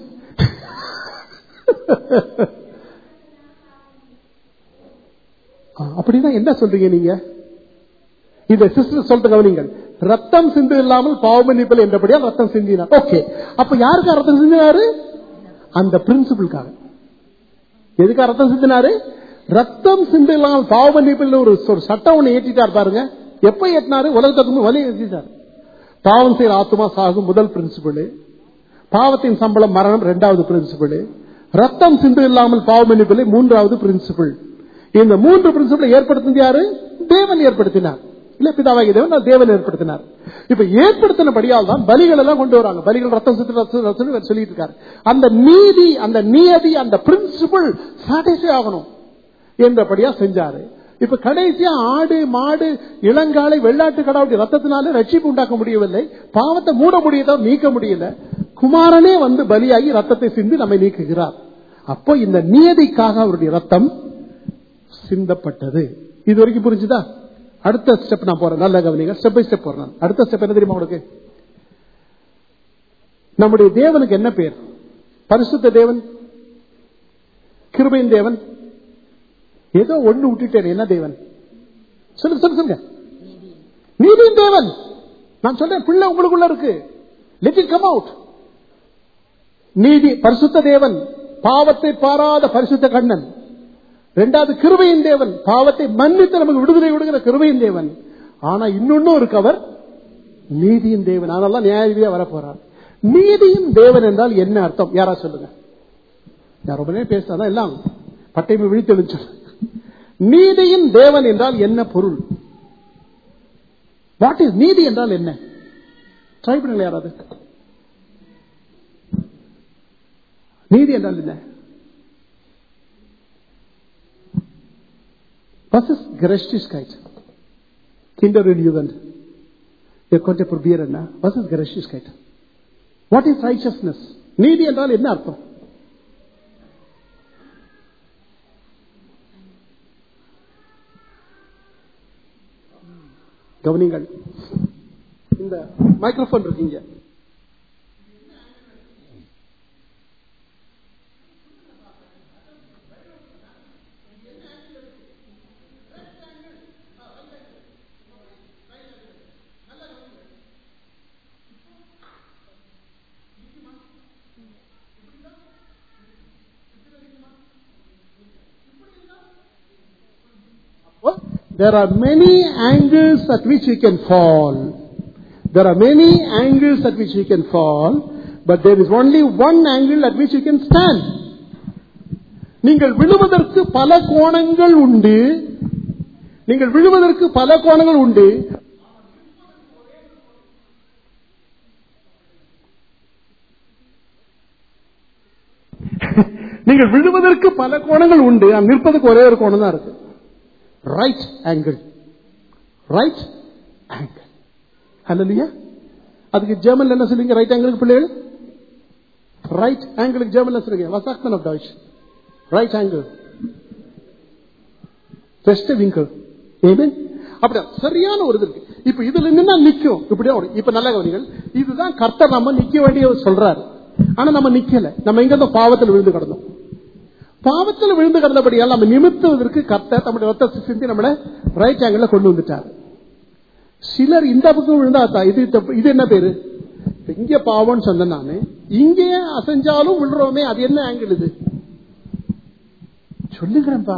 ஆ, அப்படின்னா என்ன சொல்றீங்க நீங்க இந்த சிஸ்டர் சொல்றது கவனிங்கள் ரத்தம் சிந்து இல்லாமல் பாவமன்னிப்பல் என்றபடியால் ரத்தம் சிந்தினார் ஓகே அப்ப யாருக்கா ரத்தம் சிந்தினாரு அந்த பிரின்சிபிளுக்காக எதுக்காக ரத்தம் சிந்தினாரு ரத்தம் சிந்து இல்லாமல் பாவமன்னிப்பல் ஒரு ஒரு சட்டம் ஒண்ணு ஏற்றிட்டார் பாருங்க எப்ப ஏற்றினாரு உலகத்துக்கு வழி ஏற்றிட்டார் பாவம் செய்யற ஆத்மா சாகும் முதல் பிரின்சிபிள் பாவத்தின் சம்பளம் மரணம் இரண்டாவது பிரின்சிபிள் ரத்தம் சிந்து இல்லாமல் பாவ மன்னிப்பில்லை மூன்றாவது பிரின்சிபிள் இந்த மூன்று பிரின்சிபிளை ஏற்படுத்தினது யாரு தேவன் ஏற்படுத்தினார் இல்ல பிதாவாகி தேவன் அது தேவன் ஏற்படுத்தினார் இப்ப ஏற்படுத்தினபடியால் தான் பலிகள் எல்லாம் கொண்டு வராங்க பலிகள் ரத்தம் சித்து ரத்தம் ரத்தம்னு இவர் சொல்லிட்டு இருக்காரு அந்த நீதி அந்த நியதி அந்த பிரின்சிபிள் சாட்டிஸ்ஃபை ஆகணும் என்றபடியா செஞ்சாரு இப்ப கடைசியா ஆடு மாடு இளங்காலை வெள்ளாட்டு கடாவுடைய ரத்தத்தினால ரட்சிப்பு உண்டாக்க முடியவில்லை பாவத்தை மூட முடியதோ நீக்க முடியல குமாரனே வந்து பலியாகி ரத்தத்தை சிந்தி நம்மை நீக்குகிறார் அப்போ இந்த நியதிக்காக அவருடைய ரத்தம் சிந்தப்பட்டது இது வரைக்கும் புரிஞ்சுதா அடுத்த ஸ்டெப் நான் போறேன் நல்ல கவனிங்க ஸ்டெப் பை ஸ்டெப் போறேன் நான். அடுத்த ஸ்டெப் என்ன தெரியுமா உங்களுக்கு நம்முடைய தேவனுக்கு என்ன பேர் பரிசுத்த தேவன் கிருபையின் தேவன் ஏதோ ஒண்ணு விட்டுட்டேன் என்ன தேவன் சொல்லுங்க சொல்லுங்க சொல்லுங்க நீதியின் தேவன் நான் சொல்றேன் பிள்ளை உங்களுக்குள்ள இருக்கு லெட் இட் கம் அவுட் நீதி பரிசுத்த தேவன் பாவத்தை பாராத பரிசுத்த கண்ணன் இரண்டாவது கிருபையின் தேவன் பாவத்தை மன்னித்து நமக்கு விடுதலை விடுகிற கிருபையின் தேவன் ஆனா இன்னொன்னும் இருக்கு அவர் நீதியின் தேவன் அதனால நியாயவியா வரப்போறார் நீதியின் தேவன் என்றால் என்ன அர்த்தம் யாரா சொல்லுங்க யார் ரொம்ப நேரம் பேசினாதான் எல்லாம் பட்டைமை விழித்தெழுச்சு நீதியின் தேவன் என்றால் என்ன பொருள் வாட் இஸ் நீதி என்றால் என்ன ட்ரை பண்ணுங்க யாராவது நீதி என்றால் என்ன Was ist Gerechtigkeit? Kinder und Jugend. Ihr konnte probieren, na? Was ist Gerechtigkeit? What is righteousness? நீதி என்றால் என்ன அர்த்தம் கவனிங்கள் இந்த மைக்ரோஃபோன் இருக்கீங்க There are many angles at which we can fall. There are many angles at which we can fall, but there is only one angle at which you can stand. நீங்கள் விழுவதற்கு பல கோணங்கள் உண்டு நீங்கள் விழுவதற்கு பல கோணங்கள் உண்டு நீங்கள் விழுவதற்கு பல கோணங்கள் உண்டு ஆனால் நிற்பதற்கு ஒரே ஒரு கோணம் தான் இருக்கு ரைட் ஆங்கிள் ரைட் ஆங்கிள் அல்லையா அதுக்கு ஜெர்மன்ல என்ன சொல்லுங்க ரைட் ஆங்கிளுக்கு பிள்ளைகள் ரைட் ஆங்கிளுக்கு ஜெர்மன்ல சொல்லுங்க வசாக்மன் ஆஃப் டாய்ச் ரைட் ஆங்கிள் வெஸ்ட் விங்கிள் ஏமே அப்படி சரியான ஒரு இது இருக்கு இப்ப இதுல நின்னா நிக்கும் இப்படியே ஒரு இப்ப நல்ல கவனிகள் இதுதான் கர்த்தர் நம்ம நிக்க வேண்டிய சொல்றாரு ஆனா நம்ம நிக்கல நம்ம எங்க இருந்தோம் பாவத்தில் விழுந்து கிடந்தோம் பாவத்தில் விழுந்து கிடந்தபடியால் நம்ம நிமித்துவதற்கு கர்த்தர் நம்முடைய ரத்த சிந்தி நம்மள ரைட் ஆங்கிள் கொண்டு வந்துட்டாரு சிலர் இந்த பக்கம் விழுந்தா தா- இது தப்பு- இது என்ன பேரு இப்ப இங்க பாவம்னு சொன்னேன் நானு இங்கே அசைஞ்சாலும் விழுறோமே அது என்ன ஆங்கிள் இது சொல்லுங்கிறேன்பா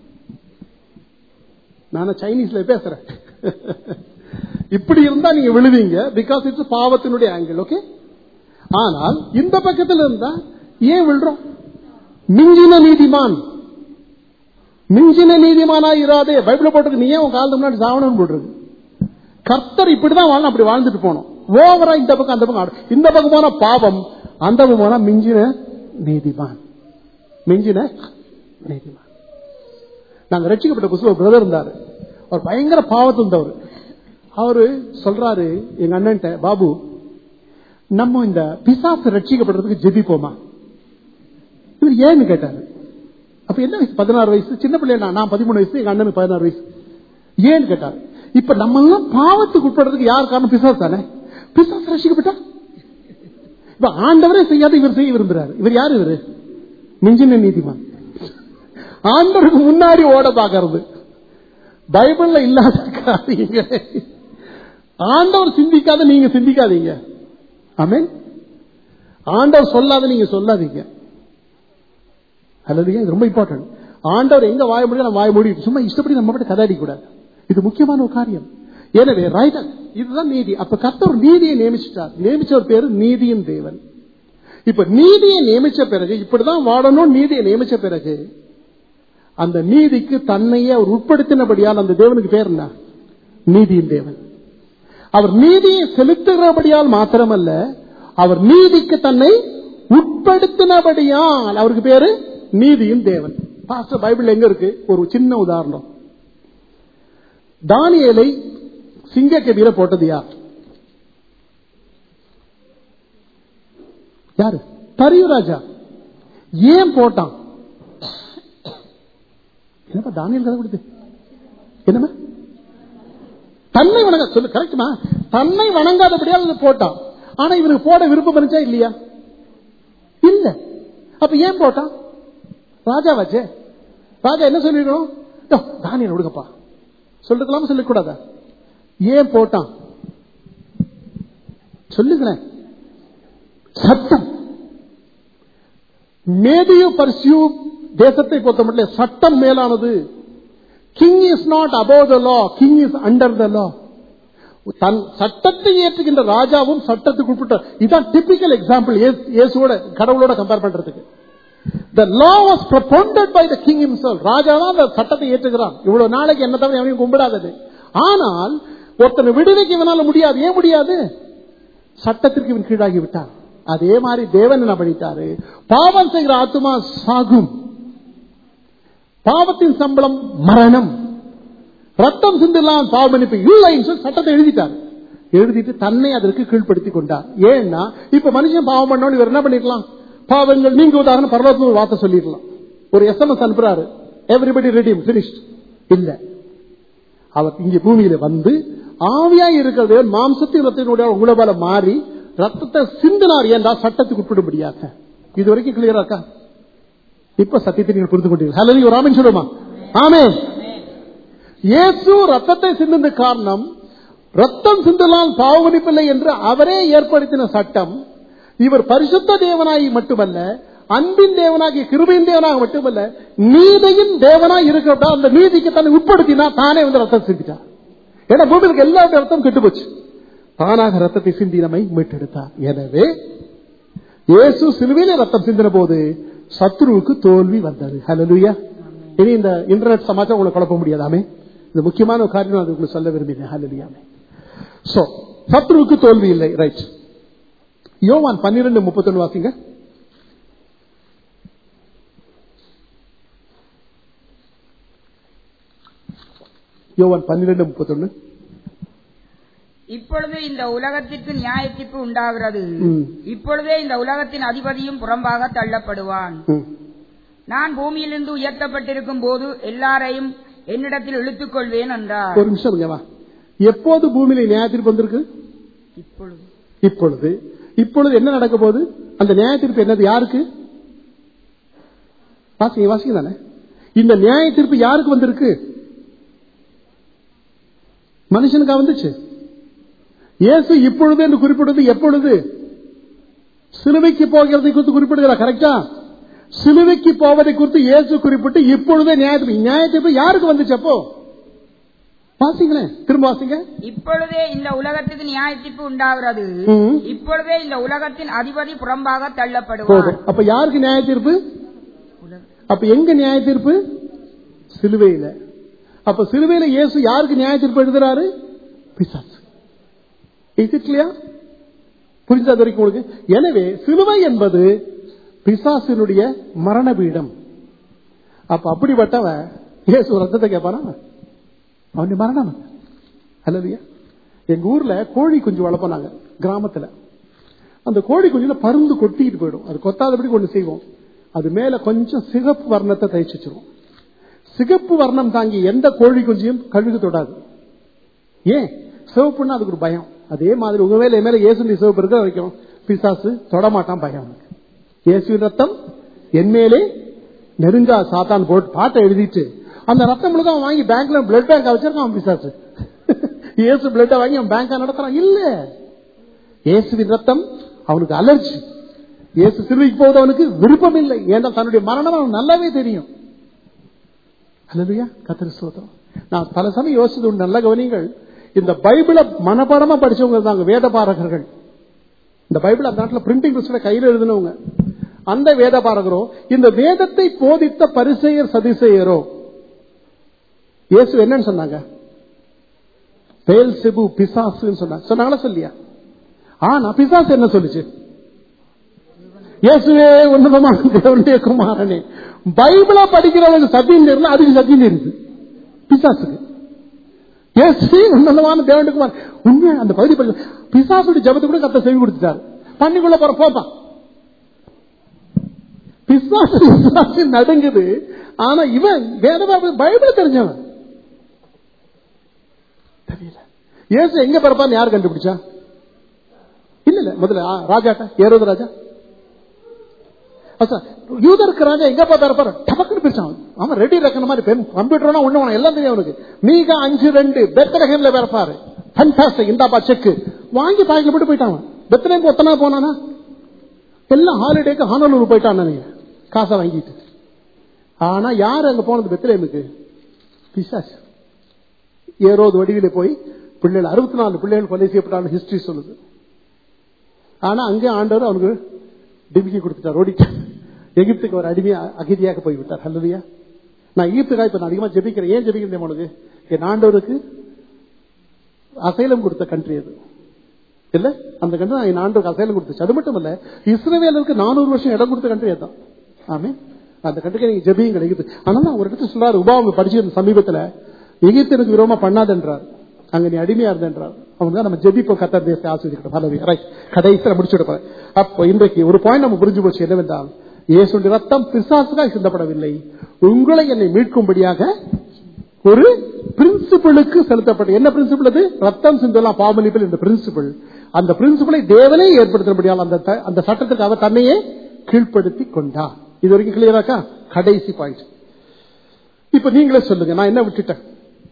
நான் சைனீஸ்ல பேசுறேன் இப்படி இருந்தா நீங்க விழுவீங்க பிகாஸ் இட்ஸ் பாவத்தினுடைய ஆங்கிள் ஓகே ஆனால் இந்த பக்கத்துல இருந்தா ஏன் விழுறோம் மிஞ்சின நீதிமான் மிஞ்சின நீதிமானா இராதே பைபிள் போட்டிருக்கு நீ ஏன் உன் காலத்து முன்னாடி சாவனம் போட்டிருக்கு கர்த்தர் இப்படிதான் வாழணும் அப்படி வாழ்ந்துட்டு போனோம் ஓவரா இந்த பக்கம் அந்த பக்கம் ஆடு. இந்த பக்கம் போனா பாவம் அந்த பக்கம் போனா மிஞ்சின நீதிமான் மிஞ்சின நீதிமான் நாங்க ரட்சிக்கப்பட்ட புதுசுல ஒரு பிரதர் இருந்தாரு அவர் பயங்கர பாவத்தில் இருந்தவர் அவரு சொல்றாரு எங்க அண்ணன்ட்ட பாபு நம்ம இந்த பிசாசு ரட்சிக்கப்படுறதுக்கு ஜெபிப்போமா இவர் ஏன்னு கேட்டாரு அப்ப என்ன வயசு பதினாறு வயசு சின்ன பிள்ளை நான் நான் பதிமூணு வயசு எங்க அண்ணனுக்கு பதினாறு வயசு ஏன்னு கேட்டாரு இப்ப நம்ம எல்லாம் பாவத்துக்கு உட்படுறதுக்கு யார் காரணம் பிசாசு தானே பிசாசு ரட்சிக்கப்பட்டா இப்ப ஆண்டவரே செய்யாத இவர் செய்ய விரும்புறாரு இவர் யாரு இவரு மிஞ்சின நீதிமான் ஆண்டவருக்கு முன்னாடி ஓட பாக்குறது பைபிள்ல இல்லாத காரியங்க ஆண்டவர் சிந்திக்காத நீங்க சிந்திக்காதீங்க ஆமென் ஆண்டவர் சொல்லாத நீங்க சொல்லாதீங்க அல்லது இது ரொம்ப இம்பார்ட்டன்ட் ஆண்டவர் எங்க வாய முடியும் வாய மூடி சும்மா இஷ்டப்படி நம்ம மட்டும் கதாடி கூடாது இது முக்கியமான ஒரு காரியம் எனவே ரைட் இதுதான் நீதி அப்ப கர்த்தர் நீதியை நியமிச்சிட்டார் நியமிச்ச ஒரு பேரு நீதியின் தேவன் இப்ப நீதியை நியமிச்ச பிறகு இப்படிதான் வாழணும் நீதியை நியமிச்ச பிறகு அந்த நீதிக்கு தன்னையே அவர் உட்படுத்தினபடியால் அந்த தேவனுக்கு பேர் என்ன நீதியின் தேவன் அவர் நீதியை செலுத்துகிறபடியால் மாத்திரமல்ல அவர் நீதிக்கு தன்னை உட்படுத்தினபடியால் அவருக்கு பேரு நீதியின் தேவன் பாஸ்டர் பைபிள் எங்க இருக்கு ஒரு சின்ன உதாரணம் தானியேலை சிங்க கபீர போட்டது யார் யாரு தரியு ராஜா ஏன் போட்டான் என்னப்பா தானியல் கதை கொடுத்து என்னமா தன்னை வணங்க சொல்லு கரெக்டுமா தன்னை வணங்காதபடியால் அது போட்டான் ஆனா இவனுக்கு போட விருப்பம் இருந்துச்சா இல்லையா இல்ல அப்ப ஏன் போட்டான் ராஜா வச்சே ராஜா என்ன சொல்லிருக்கணும் யோ, தானியல் விடுங்கப்பா சொல்லிருக்கலாமா சொல்லக்கூடாதா ஏன் போட்டான் சொல்லுங்களேன் சட்டம் மேதியு பர்சியூ தேசத்தை பொறுத்த மட்டும் சட்டம் மேலானது king is not above the law king is under the law தன் சட்டத்தை ஏற்றுகின்ற ராஜாவும் சட்டத்துக்கு உட்பட்ட இதான் டிபிக்கல் எக்ஸாம்பிள் இயேசுவோட கடவுளோட கம்பேர் பண்றதுக்கு The law was propounded by the king himself. ராஜா தான் அந்த சட்டத்தை ஏற்றுகிறான் இவ்வளவு நாளைக்கு என்ன தவிர எவனையும் கும்பிடாதது ஆனால் ஒருத்தனை விடுவிக்க இவனால முடியாது ஏன் முடியாது சட்டத்திற்கு இவன் கீழாகி விட்டான் அதே மாதிரி தேவன் என்ன பண்ணிட்டாரு பாவம் செய்கிற ஆத்துமா சாகும் பாவத்தின் சம்பளம் மரணம் ரத்தம் சிந்தலாம் பாவ மன்னிப்பு இல்லைன்னு சொல்லி சட்டத்தை எழுதிட்டார் எழுதிட்டு தன்னை அதற்கு கீழ்ப்படுத்திக் கொண்டார் ஏன்னா இப்ப மனுஷன் பாவம் பண்ணோன்னு இவர் என்ன பண்ணிருக்கலாம் பாவங்கள் நீங்க உதாரணம் பரலோகத்துல ஒரு வார்த்தை சொல்லிடலாம் ஒரு எஸ்எம்எஸ் அனுப்புறாரு எவ்ரிபடி ரெடியும் பினிஷ்ட் இல்ல அவர் இங்க பூமியில வந்து ஆவியா இருக்கிறது மாம்சத்தின் ரத்தினுடைய உணவால மாறி ரத்தத்தை சிந்தினார் ஏண்டா சட்டத்துக்கு உட்படும்படியாக இது வரைக்கும் கிளியரா இருக்கா இப்ப சத்தியத்தை நீங்கள் புரிந்து கொண்டீர்கள் ஹலோ ஒரு ஆமின் சொல்லுமா ஆமே இயேசு ரத்தத்தை சிந்தின காரணம் ரத்தம் சிந்தலால் பாவமளிப்பில்லை என்று அவரே ஏற்படுத்தின சட்டம் இவர் பரிசுத்த தேவனாகி மட்டுமல்ல அன்பின் தேவனாகி கிருபையின் தேவனாக மட்டுமல்ல நீதியின் தேவனாய் இருக்கிறதா அந்த நீதிக்கு தன்னை உட்படுத்தினா தானே வந்து ரத்தம் சிந்திட்டார் ஏன்னா பூமிக்கு எல்லா ரத்தம் கெட்டு போச்சு தானாக ரத்தத்தை சிந்தி நம்மை மீட்டெடுத்தார் எனவே இயேசு சிலுவையிலே ரத்தம் சிந்தின போது சத்ருவுக்கு தோல்வி வந்தது ஹalleluya இனி இந்த இன்டர்நெட் சமாச்சாரம் உங்களை குழப்ப முடியாதாமே இது முக்கியமான ஒரு காரியம் அது உங்களுக்கு சொல்ல விரும்பினேன் ஹalleluyaமே சோ சத்ருவுக்கு தோல்வி இல்லை ரைட் யோவான் பன்னிரண்டு முப்பத்தொன்னு வாசிங்க யோவான் பன்னிரண்டு முப்பத்தொன்னு இப்பொழுது இந்த உலகத்திற்கு நியாயத்தீர்ப்பு உண்டாகிறது ம். இப்பொழுதே இந்த உலகத்தின் அதிபதியும் புறம்பாக தள்ளப்படுவான் ம். நான் பூமியிலிருந்து உயர்த்தப்பட்டிருக்கும் போது எல்லாரையும் என்னிடத்தில் இழுத்துக் கொள்வேன் என்றார் ஒரு நிமிஷம் இங்க வா எப்போது பூமியில நியாயத்தீர்ப்பு வந்திருக்கு இப்பொழுது இப்பொழுது இப்பொழுது என்ன நடக்க போகுது அந்த நியாயத்தீர்ப்பு என்னது யாருக்கு வாசிங்க வாசிங்க தானே இந்த நியாயத்தீர்ப்பு யாருக்கு வந்திருக்கு மனுஷனுக்கா வந்துச்சு இயேசு இப்பொழுது என்று குறிப்பிடுவது எப்பொழுது சிலுவைக்கு போகிறதை குறித்து குறிப்பிடுகிறார் கரெக்டா சிலுவைக்கு போவதை குறித்து இயேசு குறிப்பிட்டு இப்பொழுதே நியாயத்தீர்ப்பு நியாயத்தீர்ப்பு யாருக்கு வந்துச்சு அப்போ வாசிங்களேன் திரும்ப வாசிங்க இப்பொழுதே இந்த உலகத்துக்கு நியாயத்தீர்ப்பு உண்டாகிறது ம். இப்பொழுதே இந்த உலகத்தின் அதிபதி புறம்பாக தள்ளப்படுவார் போதும் அப்ப யாருக்கு நியாய தீர்ப்பு உலக- அப்ப எங்க நியாய தீர்ப்பு சிலுவையில அப்ப சிலுவையில இயேசு யாருக்கு நியாய தீர்ப்பு எழுதுறாரு பிசாசு Is it clear? புரிஞ்சது வரைக்கும் உங்களுக்கு எனவே சிலுவை என்பது பிசாசினுடைய மரண பீடம் அப்ப அப்படிப்பட்டவன் இயேசு ரத்தத்தை கேட்பானா அவனுடைய மரணம் அல்லதுயா எங்க ஊர்ல கோழி குஞ்சு வளர்ப்போம் நாங்க கிராமத்துல அந்த கோழி குஞ்சுல பருந்து கொட்டிட்டு போயிடும் அது கொத்தாதபடி ஒண்ணு செய்வோம் அது மேல கொஞ்சம் சிகப்பு வர்ணத்தை தைச்சு வச்சிருவோம் சிகப்பு வர்ணம் தாங்கி எந்த கோழி குஞ்சையும் கழுகு தொடாது ஏன் சிவப்புன்னா அதுக்கு ஒரு பயம் அதே மாதிரி உங்க மேல என் மேல இயேசுடைய சிவப்பு இருக்க வரைக்கும் பிசாசு தொடமாட்டான் பயம் அவனுக்கு இயேசுவின் ரத்தம் என் மேலே நெருங்கா சாத்தான் போட்டு பாட்டை எழுதிட்டு அந்த ரத்தம் முழுக்க அவன் வாங்கி பேங்க்ல பிளட் பேங்க் வச்சிருக்கான் அவன் பிசாசு இயேசு பிளட்டை வாங்கி அவன் பேங்கா நடத்துறான் இல்ல இயேசுவின் ரத்தம் அவனுக்கு அலர்ஜி இயேசு சிலுவைக்கு போவது அவனுக்கு விருப்பம் இல்லை ஏன்னா தன்னுடைய மரணம் அவனுக்கு நல்லாவே தெரியும் அல்லையா கத்திர சோதரம் நான் பல சமயம் யோசிச்சது உண்டு நல்ல கவனிங்கள் இந்த பைபிளை மனப்பாடமா படிச்சவங்க இருந்தாங்க வேத பாரகர்கள் இந்த பைபிள் அந்த நாட்டில் பிரிண்டிங் பிரஸ்ல கையில் எழுதினவங்க அந்த வேத பாரகரோ இந்த வேதத்தை போதித்த பரிசெயர் சதிசெயரோ இயேசு என்னன்னு சொன்னாங்க பேல் செபு பிசாசுன்னு சொன்னாங்க சொன்னாங்களா சொல்லியா ஆனா பிசாசு என்ன சொல்லுச்சு இயேசுவே உன்னதமான தேவனுடைய குமாரனே பைபிளா படிக்கிறவங்க சத்தியம் தெரியல அதுக்கு சத்தியம் தெரியுது பிசாசுக்கு இயேசுவே உன்னதமான தேவனுடைய குமார் உண்மையா அந்த பகுதி படிக்க பிசாசுடைய ஜபத்தை கூட கத்த செவி கொடுத்துட்டாரு பண்ணிக்குள்ள போற போப்பா பிசாசு பிசாசு நடுங்குது ஆனா இவன் வேற பைபிள் தெரிஞ்சவன் தெரியல இயேசு எங்க பிறப்பான்னு யார் கண்டுபிடிச்சா இல்ல இல்ல முதல்ல ஆ, ராஜாட்ட ஏறுவது ராஜா அச்சா, யூதருக்கு ராஜா எங்க பார்த்தா இருப்பாரு டபக்குன்னு பிரிச்சான் அவன் ரெடி ரக்கன மாதிரி பெண் கம்ப்யூட்டர்னா ஒண்ணு வேணும், எல்லாம் தெரியும் அவனுக்கு மீக அஞ்சு ரெண்டு பெத்தலகேம்ல பிறப்பாரு ஃபண்டாஸ்டிக் இந்தாப்பா செக் வாங்கி பாய்க்கு போட்டு போயிட்டான் அவன். பெத்தலேம் ஒத்தனா போனானா எல்லாம் ஹாலிடேக்கு ஹானலூர் போயிட்டான் நீங்க காசை வாங்கிட்டு ஆனா யார் அங்க போனது பெத்தலேமுக்கு பிசாசு ஏரோது வடிவில போய் பிள்ளைகள் அறுபத்தி நாலு பிள்ளைகள் கொலை செய்யப்பட்டான்னு ஹிஸ்டரி சொல்லுது ஆனா அங்கே ஆண்டவர் அவனுக்கு டிமிக்கி கொடுத்துட்டார் ஓடிட்டார் எகிப்துக்கு ஒரு அடிமையா அகதியாக போய்விட்டார் அல்லதுயா நான் எகிப்துக்காக இப்ப நான் அதிகமா ஜெபிக்கிறேன் ஏன் ஜெபிக்கிறேன் உனக்கு என் ஆண்டவருக்கு அசைலம் கொடுத்த கண்ட்ரி அது இல்ல அந்த கண்ட்ரி நான் என் ஆண்டவருக்கு அசைலம் கொடுத்துச்சு அது மட்டும் இல்ல இஸ்ரேவேலருக்கு நானூறு வருஷம் இடம் கொடுத்த கண்ட்ரி அதான் ஆமே அந்த கண்ட்ரிக்கு நீங்க ஜெபியுங்க எகிப்து ஆனா நான் ஒரு இடத்துல சொல்றாரு உபாவம் படிச்சு சமீபத்துல எகிப்து எனக்கு விரோதமா பண்ணாதென்றார் அங்க நீ அடிமையா இருந்தென்றார் அவங்க தான் நம்ம ஜெபிப்போம் கத்தர் தேசத்தை ஆஸ்வதிக்கணும் பலவி ரைட் கடைசியில் முடிச்சுட்டு அப்போ இன்றைக்கு ஒரு பாயிண்ட் நம்ம புரிஞ்சு போச்சு என்னவென்றால் இயேசுடைய ரத்தம் பிசாசுக்காக சிந்தப்படவில்லை உங்களை என்னை மீட்கும்படியாக ஒரு பிரின்சிபிளுக்கு செலுத்தப்பட்ட என்ன பிரின்சிபிள் அது ரத்தம் சிந்தலாம் பாவமளிப்பில் இந்த பிரின்சிபிள் அந்த பிரின்சிபிளை தேவனே ஏற்படுத்தினபடியால் அந்த த- அந்த சட்டத்துக்கு அவர் தன்னையே கீழ்ப்படுத்தி கொண்டார் இது வரைக்கும் கிளியராக்கா கடைசி பாயிண்ட் இப்ப நீங்களே சொல்லுங்க நான் என்ன விட்டுட்டேன்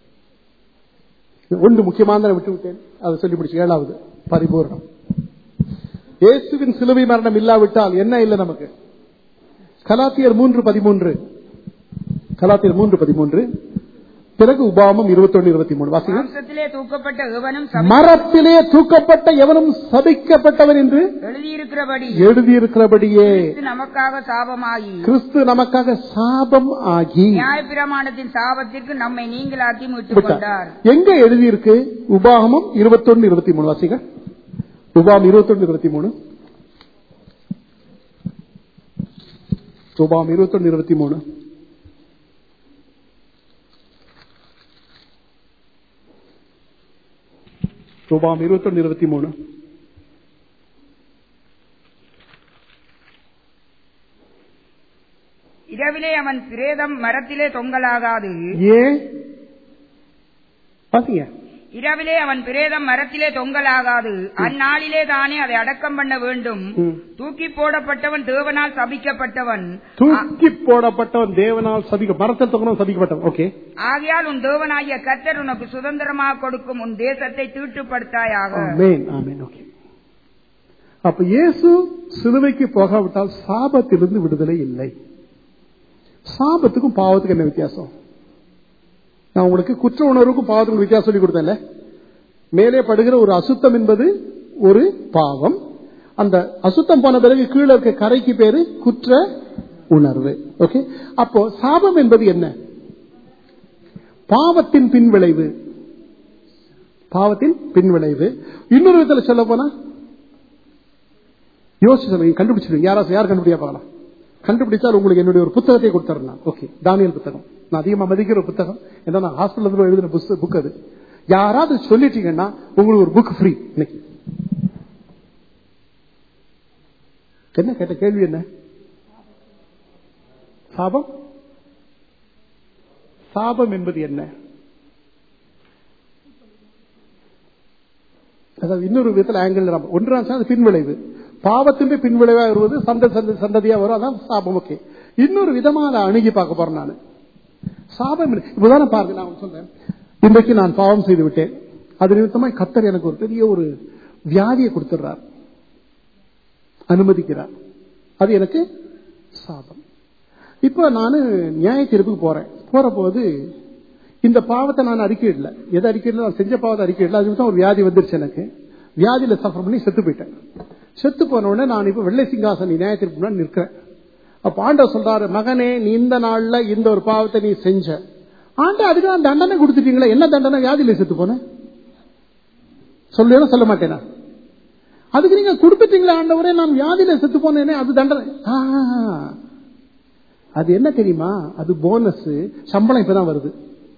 ஒன்று முக்கியமான விட்டு விட்டேன் அதை சொல்லி முடிச்சு ஏழாவது பரிபூர்ணம் இயேசுவின் சிலுவை மரணம் இல்லாவிட்டால் என்ன இல்லை நமக்கு கலாத்தியர் மூன்று பதிமூன்று கலாத்தியர் மூன்று பதிமூன்று பிறகு உபாமம் இருபத்தொன்னு இருபத்தி மூணு வாசிங்க மாம்சத்திலே தூக்கப்பட்ட எவனும் சபை- மரத்திலே தூக்கப்பட்ட எவனும் சபிக்கப்பட்டவன் என்று எழுதியிருக்கிறபடி எழுதியிருக்கிறபடியே கிறிஸ்து நமக்காக சாபமாகி கிறிஸ்து நமக்காக சாபம் ஆகி நியாயப்பிரமாணத்தின் சாபத்திற்கு நம்மை நீங்களாக்கி மீட்டுக் விட்டார். கொண்டார் எங்க எழுதியிருக்கு உபாகமம் இருபத்தொன்னு இருபத்தி மூணு வாசிங்க உபாகம் இருபத்தொன்னு இருபத்தி மூணு உபாகம் இருபத்தொன்னு இருபத்தி மூணு உபாகம் இருபத்தொன்னு இருபத்தி மூணு இரவிலே அவன் பிரேதம் மரத்திலே தொங்கலாகாது ஏன் பாத்தீங்க இரவிலே அவன் பிரேதம் மரத்திலே தொங்கலாகாது அந்நாளிலே தானே அதை அடக்கம் பண்ண வேண்டும் ம். தூக்கி போடப்பட்டவன் தேவனால் சபிக்கப்பட்டவன் தூக்கி போடப்பட்டவன் தேவனால் சதிக்க மரத்தில் தொங்கணும் சதிக்கப்பட்டவன் ஓகே ஆகையால் உன் தேவனாகிய கர்த்தர் உனக்கு சுதந்திரமாக கொடுக்கும் உன் தேசத்தை தீட்டுப்படுத்தாயாக ஆமென் ஆமென் ஓகே அப்ப இயேசு சிலுவைக்கு போகாவிட்டால் சாபத்திலிருந்து விடுதலை இல்லை சாபத்துக்கும் பாவத்துக்கும் என்ன வித்தியாசம் நான் உங்களுக்கு குற்ற உணர்வுக்கும் பாவத்துக்கும் வித்தியாசம் சொல்லி கொடுத்தேன்ல மேலே படுகிற ஒரு அசுத்தம் என்பது ஒரு பாவம் அந்த அசுத்தம் போன பிறகு கீழே இருக்க கரைக்கு பேரு குற்ற உணர்வு ஓகே அப்போ சாபம் என்பது என்ன பாவத்தின் பின்விளைவு பாவத்தின் பின்விளைவு இன்னொரு விதத்துல சொல்ல போனா யோசிச்சு சொல்லுங்க கண்டுபிடிச்சிருங்க யாராவது யார் கண்டுபிடியா பார்க்கலாம் கண்டுபிடிச்சால் உங்களுக்கு என்னுடைய ஒரு புத்தகத்தை கொடுத்துறேன் நான் ஓகே தானியல் புத்தகம் நான் அதிகமா மதிக்கிற ஒரு புத்தகம் ஏன்னா நான் ஹாஸ்பிட்டல் எழுதின புக் அது யாராவது சொல்லிட்டீங்கன்னா உங்களுக்கு ஒரு புக் ஃப்ரீ இன்னைக்கு என்ன கேட்ட கேள்வி என்ன சாபம் சாபம் என்பது என்ன அதாவது இன்னொரு விதத்தில் ஆங்கிள் நம்ம ஒன்றாம் அது பின்விளைவு பாவத்தின் பின்விளைவா வருவது சந்த சந்த சந்ததியா வரும் அதான் சாபம் ஓகே இன்னொரு விதமா அதை அணுகி பார்க்க போறேன் நான் சாபம் இல்லை. இப்பதானே பாருங்க நான் சொல்றேன் இன்றைக்கு நான் பாவம் செய்து விட்டேன் அது நிமித்தமா கத்தர் எனக்கு ஒரு பெரிய ஒரு வியாதியை கொடுத்துடுறார் அனுமதிக்கிறார் அது எனக்கு சாபம் இப்ப நான் நியாய தீர்ப்புக்கு போறேன் போற போது இந்த பாவத்தை நான் அறிக்கையிடல எதை அறிக்கையிடல நான் செஞ்ச பாவத்தை அறிக்கையிடல அது தான் ஒரு வியாதி வந்துருச்சு எனக்கு வியாதியில சஃபர் பண்ணி செத்து போயிட்டேன் செத்து போன உடனே நான் இப்ப வெள்ளை சிங்காசன் நியாய தீர்ப்பு முன்னாடி நிற்கிறேன் அப்ப ஆண்டவர் சொல்றாரு மகனே நீ இந்த நாள்ல இந்த ஒரு பாவத்தை நீ செஞ்ச ஆண்ட அதுக்கு நான் தண்டனை கொடுத்துட்டீங்களே என்ன தண்டனை வியாதியில செத்து போனேன் சொல்லுவேனா சொல்ல மாட்டேனா அதுக்கு நீங்க கொடுத்துட்டீங்களா ஆண்டவரே நான் வியாதியில செத்து போனேனே அது தண்டனை ஆ, அது என்ன தெரியுமா அது போனஸ் சம்பளம் இப்பதான் வருது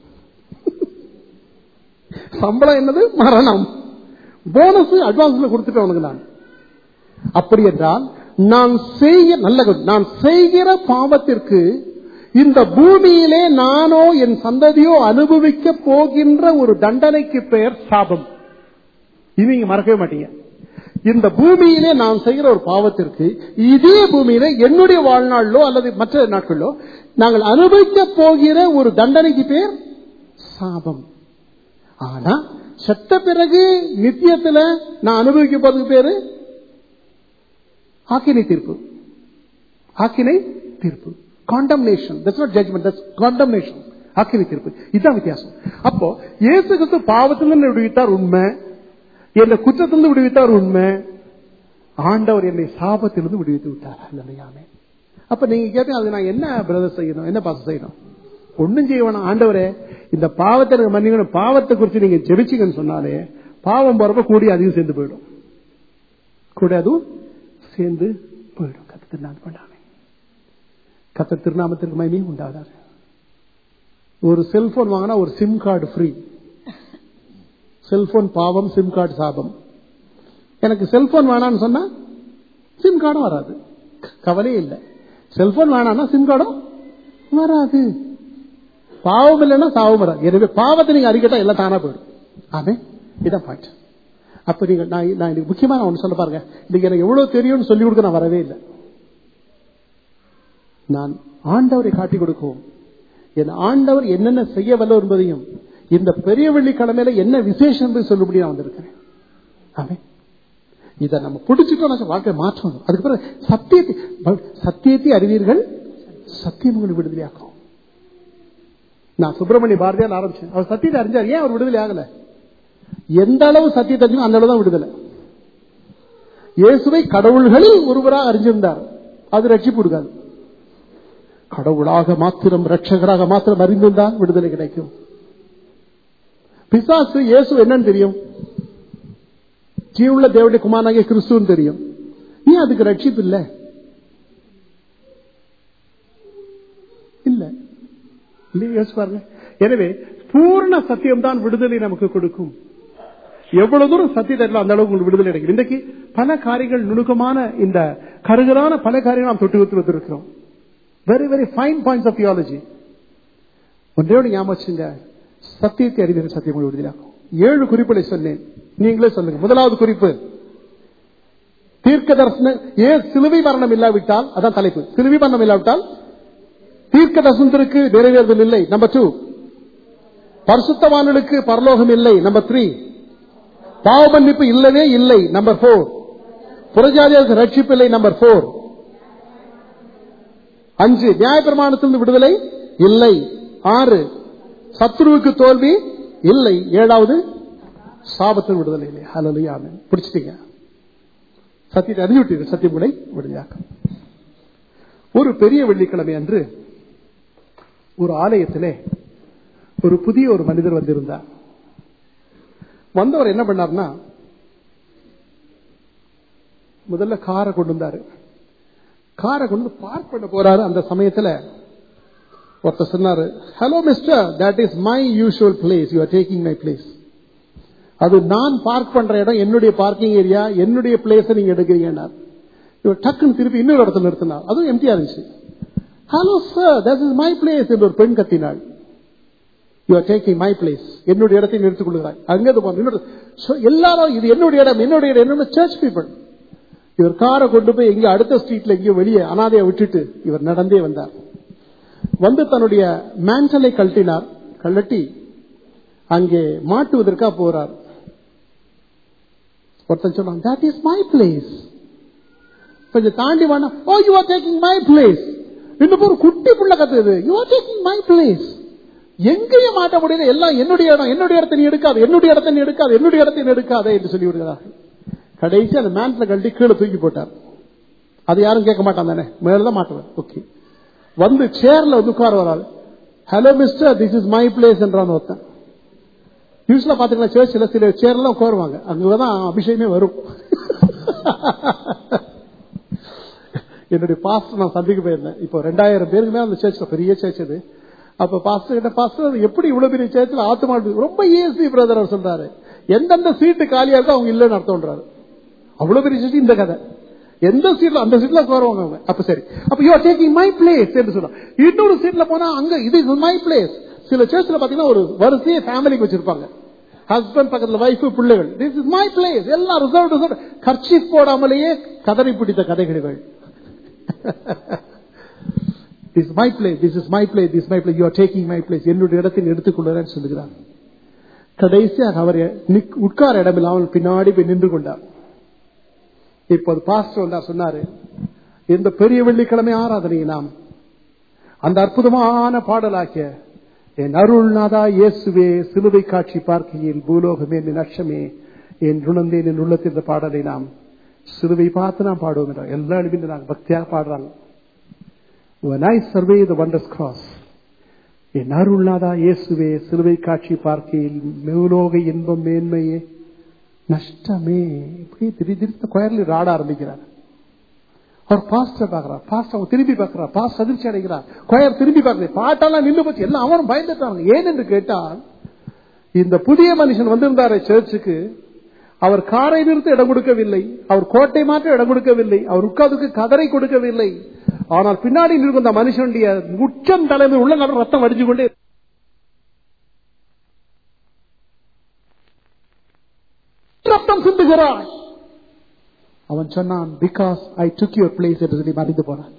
சம்பளம் என்னது மரணம் போனஸ் அட்வான்ஸ்ல கொடுத்துட்டேன் உனக்கு நான் அப்படி என்றால் நான் செய்ய நல்ல கவனி- நான் செய்கிற பாவத்திற்கு இந்த பூமியிலே நானோ என் சந்ததியோ அனுபவிக்க போகின்ற ஒரு தண்டனைக்கு பெயர் சாபம் இது நீங்க மறக்கவே மாட்டீங்க இந்த பூமியிலே நான் செய்கிற ஒரு பாவத்திற்கு இதே பூமியிலே என்னுடைய வாழ்நாளிலோ அல்லது மற்ற நாட்களிலோ நாங்கள் அனுபவிக்க போகிற ஒரு தண்டனைக்கு பேர் சாபம் ஆனா செத்த பிறகு நித்தியத்துல நான் அனுபவிக்க போறதுக்கு பேரு ஆக்கினை தீர்ப்பு ஆக்கினை தீர்ப்பு condemnation that's not judgment that's condemnation ஆக்கினை தீர்ப்பு இதுதான் வித்தியாசம் அப்போ இயேசு கிறிஸ்து பாவத்திலிருந்து விடுவித்தார் உண்மை என்னை குற்றத்திலிருந்து விடுவித்தார் உண்மை ஆண்டவர் என்னை சாபத்திலிருந்து விடுவித்து விட்டார் அல்லையாமே அப்ப நீங்க கேட்டீங்க அது நான் என்ன பிரதர் செய்யணும் என்ன பாசம் செய்யணும் ஒண்ணும் செய்ய வேணாம் ஆண்டவரே இந்த பாவத்தை எனக்கு மன்னிக்கணும் பாவத்தை குறித்து நீங்க ஜெபிச்சீங்கன்னு சொன்னாலே பாவம் போறப்ப கூடி அதிகம் சேர்ந்து போயிடும் கூட அதுவும் சேர்ந்து போயிடும் கத்த திருநாமம் கொண்டாமே கத்த திருநாமத்திற்கு மகிமையும் உண்டாதாரு ஒரு செல்போன் வாங்கினா ஒரு சிம் கார்டு ஃப்ரீ செல்போன் பாவம் சிம் கார்டு சாபம் எனக்கு செல்போன் வேணாம்னு சொன்னா சிம் கார்டும் வராது கவலையே இல்லை செல்போன் வேணாம்னா சிம் கார்டும் வராது பாவம் இல்லைன்னா சாவம் வராது எனவே பாவத்தை நீங்க அறிக்கட்டா எல்லாம் தானா போயிடும் ஆமே இதான் பாயிண்ட் அப்ப நீங்க நான் நான் இன்னைக்கு முக்கியமா நான் ஒண்ணு சொல்ல பாருங்க இன்னைக்கு எனக்கு எவ்வளவு தெரியும்னு சொல்லி கொடுக்க நான் வரவே இல்லை நான் ஆண்டவரை காட்டி கொடுக்கவும் என் ஆண்டவர் என்னென்ன செய்ய வல்ல என்பதையும் இந்த பெரிய வெள்ளிக்கிழமையில என்ன விசேஷம் என்று சொல்லும்படி நான் வந்திருக்கிறேன் ஆமே இதை நம்ம பிடிச்சிட்டோம் நம்ம வாழ்க்கை மாற்றணும் அதுக்கு பிறகு சத்தியத்தை ப- சத்தியத்தை அறிவீர்கள் சத்தியம் உங்களை விடுதலையாக்கும் நான் சுப்பிரமணிய பாரதியார் ஆரம்பிச்சேன் அவர் சத்தியத்தை அறிஞ்சார் ஏன் அவர் விடுதலை ஆகல எந்த அளவு சத்தியத்தை அறிஞ்சோ அந்த அளவு தான் விடுதலை இயேசுவை கடவுள்களில் ஒருவராக அறிஞ்சிருந்தார் அது ரட்சிப்பு கொடுக்காது கடவுளாக மாத்திரம் ரட்சகராக மாத்திரம் அறிந்திருந்தால் விடுதலை கிடைக்கும் பிசாசு இயேசு என்னன்னு தெரியும் ஜீவுள்ள தேவனுடைய குமாரனாகிய கிறிஸ்துவன் தெரியும் ஏன் அதுக்கு ரட்சிப்பு இல்ல இல்ல இல்லையா யோசிச்சு பாருங்க எனவே பூர்ண சத்தியம் தான் விடுதலை நமக்கு கொடுக்கும் எவ்வளவு தூரம் சத்தியத்தை அறியலாம், அந்த அளவுக்கு உங்களுக்கு விடுதலை கிடைக்கும் இன்றைக்கு பல காரியங்கள் நுணுக்கமான இந்த கருகலான பல காரியங்கள் நாம் தொட்டு வைத்து வந்திருக்கிறோம் very very fine points of theology ஒன்றே ஒன்று ஞாபகம் வச்சுங்க சத்தியத்தை அறிவீர்கள் சத்தியம் விடுதலாகும் ஏழு குறிப்புகளை சொன்னேன் நீங்களே சொல்லுங்க முதலாவது குறிப்பு தீர்க்க தரிசன ஏ சிலுவை மரணம் இல்லாவிட்டால் அதான் தலைப்பு சிலுவை மரணம் இல்லாவிட்டால் தீர்க்க தரிசனத்திற்கு நிறைவேறுதல் இல்லை நம்பர் டூ பரிசுத்தவான்களுக்கு பரலோகம் இல்லை நம்பர் த்ரீ பாவ மன்னிப்பு இல்லவே இல்லை நம்பர் போர் புறஜாதியாருக்கு ரட்சிப்பு இல்லை நம்பர் போர் அஞ்சு நியாயப்பிரமாணத்திலிருந்து விடுதலை இல்லை ஆறு சத்ருவுக்கு தோல்வி இல்லை ஏழாவது சாபத்தில் விடுதலை இல்லை ஹலோ பிடிச்சிட்டீங்க சத்தியத்தை அறிஞ்சு விட்டீர்கள் சத்தியமுனை விடுதலையாக்கம் ஒரு பெரிய வெள்ளிக்கிழமை அன்று ஒரு ஆலயத்திலே ஒரு புதிய ஒரு மனிதர் வந்திருந்தார் வந்தவர் என்ன பண்ணார்னா முதல்ல காரை கொண்டு வந்தாரு காரை கொண்டு வந்து பார்க் பண்ண போறாரு அந்த சமயத்துல ஒருத்தர் சொன்னாரு hello mister that is my usual place you are taking my place அது நான் பார்க் பண்ற இடம் என்னுடைய பார்க்கிங் ஏரியா என்னுடைய பிளேஸ் நீங்க எடுக்கிறீங்க இவர் டக்குன்னு திருப்பி இன்னொரு இடத்துல நிறுத்தினார் அதுவும் எம்டியா இருந்துச்சு hello sir that is my place என்று ஒரு பெண் கத்தினாள் you are taking my place என்னுடைய இடத்தை நிறுத்திக் கொள்கிறாய் அங்கே எல்லாரும் இது என்னுடைய இடம் என்னுடைய இடம் என்னோட சர்ச் பீப்புள் இவர் காரை கொண்டு போய் எங்க அடுத்த ஸ்ட்ரீட்ல எங்கேயோ வெளியே அனாதையை விட்டுட்டு இவர் நடந்தே வந்தார் வந்து தன்னுடைய மேண்டலை கழட்டினார் கழட்டி அங்கே மாட்டுவதற்காக போறார் ஒருத்தன் சொன்னான் தட் இஸ் மை பிளேஸ் கொஞ்சம் தாண்டி வானா oh you are taking my place இன்னும் ஒரு குட்டி புள்ள கத்துது you are taking my place எங்கேயும் மாட்ட முடியல எல்லாம் என்னுடைய இடம் என்னுடைய இடத்தை நீ எடுக்காது என்னுடைய இடத்தை நீ எடுக்காது என்னுடைய இடத்தை நீ எடுக்காதே என்று சொல்லி விடுகிறார்கள் கடைசி அந்த மேண்ட்ல கழட்டி கீழே தூக்கி போட்டார் அது யாரும் கேட்க மாட்டான் தானே மேலதான் மாட்டுவேன் ஓகே வந்து சேர்ல வந்து உட்கார வராது hello mister this is my place என்றான் ஒருத்தன் யூஸ்வலா பாத்தீங்கன்னா சர்ச்சில் சில சேர்லாம் உட்காருவாங்க அங்கதான் அபிஷேகமே வரும் என்னுடைய பாஸ்டர் நான் சந்திக்க போயிருந்தேன் இப்போ ரெண்டாயிரம் பேருக்கு மேல அந்த சர்ச்சில் பெரிய சர்ச் அது அப்ப பாஸ்டர் கிட்ட பாஸ்டர் எப்படி இவ்வளவு பெரிய சேர்த்துல ஆத்துமா ரொம்ப ஈஸி பிரதர் அவர் சொல்றாரு எந்தெந்த சீட்டு காலியா இருக்கோ அவங்க இல்லைன்னு அர்த்தம்ன்றாரு அவ்வளவு பெரிய சீட்டு இந்த கதை எந்த சீட்ல அந்த சீட்ல உட்காருவாங்க அவங்க அப்ப சரி அப்ப you are taking my place என்று சொல்ல இன்னொரு சீட்ல போனா அங்க இது மை பிளேஸ் சில சர்ச்ல பாத்தீங்கன்னா ஒரு வரிசையை ஃபேமிலிக்கு வச்சிருப்பாங்க ஹஸ்பண்ட் பக்கத்துல வைஃப் பிள்ளைகள் திஸ் இஸ் மை பிளேஸ் எல்லாம் ரிசர்வ் ரிசர்வ் கர்ச்சி போடாமலேயே கதறி பிடித்த கதைகள் this my place this is my place this my place you are taking my place என்னுடைய இடத்தில் எடுத்துக்கொள்ளுறேன்னு சொல்லுகிறார் கடைசியாக அவர் உட்கார இடமில்லாமல் பின்னாடி போய் நின்று கொண்டார் இப்போது பாஸ்டர் வந்தார் சொன்னாரு இந்த பெரிய வெள்ளிக்கிழமை ஆராதனை நாம் அந்த அற்புதமான பாடலாக்கிய என் அருள்நாதா இயேசுவே சிலுவை காட்சி பார்க்கையில் பூலோகமே என் நட்சமே என் ருணந்தேன் என் உள்ளத்தில் இந்த பாடலை நாம் சிலுவை பார்த்து நாம் பாடுவோம் என்றார் எல்லா இடமே நாங்கள் பக்தியாக பாடுறாங்க When I survey the wondrous cross, என் அருள்நாதா இயேசுவே சிலுவை காட்சி பார்க்கையில் மேலோக இன்பம் மேன்மையே நஷ்டமே இப்படி திடீர் திடீர்னு கோயர்ல ஆட ஆரம்பிக்கிறார் அவர் பாஸ்டர் பாக்குறார் பாஸ்டர் அவன் திரும்பி பார்க்கிறார் பாஸ்ட் அதிர்ச்சி அடைகிறார் கோயர் திரும்பி பார்க்கிறார் பாட்டெல்லாம் நின்று போச்சு எல்லாம் அவரும் பயந்துட்டாங்க ஏன் என்று கேட்டால் இந்த புதிய மனுஷன் வந்திருந்தாரு சர்ச்சுக்கு அவர் காரை நிறுத்த இடம் கொடுக்கவில்லை அவர் கோட்டை மாற்ற இடம் கொடுக்கவில்லை அவர் உட்கார்ந்துக்கு கதரை கொடுக்கவில்லை ஆனால் பின்னாடி இருக்கும் அந்த மனுஷனுடைய உச்சம் தலைமை உள்ள நபர் ரத்தம் வடிஞ்சு கொண்டே ரத்தம் சிந்துகிறான் அவன் சொன்னான் because I took your place என்று சொல்லி மறைந்து போனான்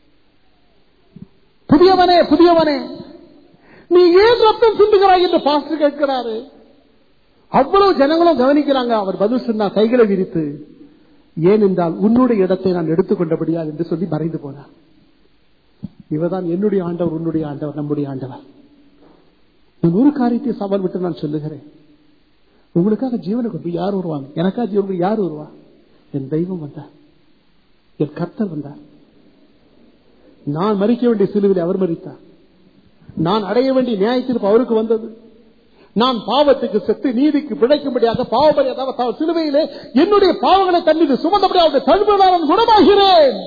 புதியவனே புதியவனே நீ ஏன் ரத்தம் சிந்துகிறாய் என்று பாஸ்டர் கேட்கிறாரு அவ்வளவு ஜனங்களும் கவனிக்கிறாங்க அவர் பதில் சொன்னா கைகளை விரித்து ஏனென்றால் உன்னுடைய இடத்தை நான் எடுத்துக்கொண்டபடியா என்று சொல்லி மறைந்து போனார் இவர்தான் என்னுடைய ஆண்டவர் உன்னுடைய ஆண்டவர் நம்முடைய ஆண்டவர் நான் ஒரு காரியத்தை சவால் விட்டு நான் சொல்லுகிறேன் உங்களுக்காக ஜீவனுக்கு யார் வருவாங்க எனக்காக ஜீவனுக்கு யார் வருவா என் தெய்வம் வந்தார் என் கர்த்தர் வந்தார் நான் மறிக்க வேண்டிய சிலுவிலை அவர் மறித்தார் நான் அடைய வேண்டிய நியாயத்திற்கு அவருக்கு வந்தது நான் பாவத்துக்கு செத்து நீதிக்கு பிழைக்கும்படியாக பாவமரியாத சிலுவையிலே என்னுடைய பாவங்களை தண்ணீர் சுமந்தபடி அவருடைய தழுவினால் நான் குணமாகிறேன்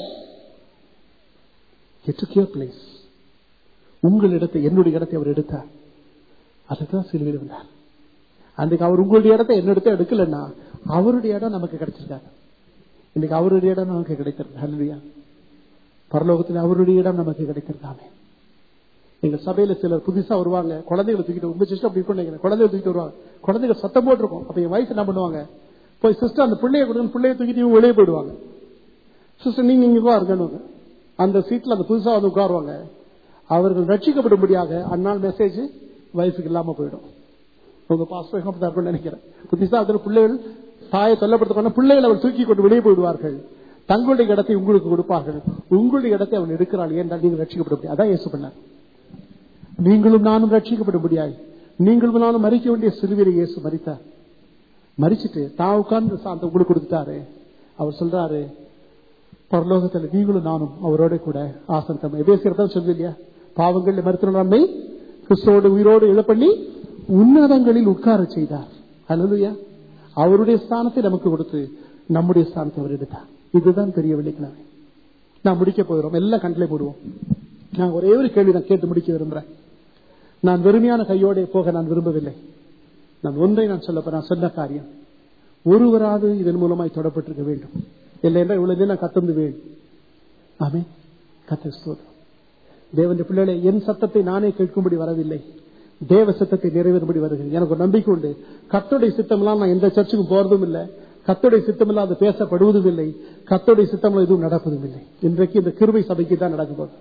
பிளேஸ் உங்கள் இடத்தை என்னுடைய இடத்தை அவர் எடுத்தார் அதுதான் சிலுவையில் வந்தார் அன்றைக்கு அவர் உங்களுடைய இடத்தை என்னிடத்தை எடுக்கலன்னா அவருடைய இடம் நமக்கு கிடைச்சிருக்காங்க இன்னைக்கு அவருடைய இடம் நமக்கு கிடைத்திருக்கு பரலோகத்தில் அவருடைய இடம் நமக்கு கிடைத்திருக்காமே எங்க சபையில சிலர் புதுசா வருவாங்க குழந்தைகளை தூக்கிட்டு உங்க சிஸ்டம் அப்படி இருக்கும் நினைக்கிறேன் குழந்தைகளை தூக்கிட்டு வருவாங்க குழந்தைகள் சத்தம் போட்டிருக்கும் அப்ப என் வயசு என்ன பண்ணுவாங்க போய் சிஸ்டர் அந்த பிள்ளைய கொடுங்க பிள்ளைய தூக்கிட்டு இவங்க வெளியே போயிடுவாங்க சிஸ்டர் நீங்க இங்க உட்காருங்கன்னு அந்த சீட்ல அந்த புதுசா வந்து உட்காருவாங்க அவர்கள் ரட்சிக்கப்படும்படியாக அந்நாள் மெசேஜ் வயசுக்கு இல்லாம போயிடும் உங்க பாஸ்டர் அப்படிதான் இருக்கும்னு நினைக்கிறேன் புதுசா அதில் பிள்ளைகள் தாயை தொல்லப்படுத்த பிள்ளைகள் அவர் தூக்கி கொண்டு வெளியே போயிடுவார்கள் தங்களுடைய இடத்தை உங்களுக்கு கொடுப்பார்கள் உங்களுடைய இடத்தை அவன் எடுக்கிறாள் என்றால் நீங்கள் ரட்சிக்கப்பட முடியாது அதான் இயேசு பண்ணார் நீங்களும் நானும் ரட்சிக்கப்பட முடியாது நீங்களும் நானும் மறிக்க வேண்டிய சிலுவையில் இயேசு மறித்தார் மறிச்சிட்டு தான் உட்கார்ந்து சாந்த உங்களுக்கு கொடுத்துட்டாரு அவர் சொல்றாரு பரலோகத்தில் நீங்களும் நானும் அவரோட கூட ஆசனம் எபேசியர் தான் சொல்லு இல்லையா பாவங்கள் மருத்துவ நம்மை கிறிஸ்தோடு உயிரோடு இழ பண்ணி உன்னதங்களில் உட்கார செய்தார் அல்லதுயா அவருடைய ஸ்தானத்தை நமக்கு கொடுத்து நம்முடைய ஸ்தானத்தை அவர் எடுத்தார் இதுதான் பெரிய வெள்ளிக்கிழமை நான் முடிக்க போகிறோம் எல்லாம் கண்ணிலே போடுவோம் நான் ஒரே ஒரு கேள்வி நான் கேட்டு முடிக்க விரும்புறேன் நான் வெறுமையான கையோட போக நான் விரும்பவில்லை நான் ஒன்றை நான் சொல்ல நான் சொன்ன காரியம் ஒருவராது இதன் மூலமாய் தொடப்பட்டிருக்க வேண்டும் இல்லை என்றால் இவ்வளவு நான் கத்தந்து வேண்டும் ஆமே கத்த ஸ்தோத்திரம் தேவனுடைய பிள்ளைகளை என் சத்தத்தை நானே கேட்கும்படி வரவில்லை தேவ சத்தத்தை நிறைவேறும்படி வருகிறேன் எனக்கு ஒரு நம்பிக்கை உண்டு கத்தோடைய சித்தம்லாம் நான் எந்த சர்ச்சுக்கும் போறதும் இல்லை கத்தோடைய சித்தமில்லாம் அது பேசப்படுவதும் இல்லை கத்தோடைய சித்தம் எதுவும் நடப்பதும் இல்லை இன்றைக்கு இந்த கிருபை சபைக்கு தான் நடக்கும்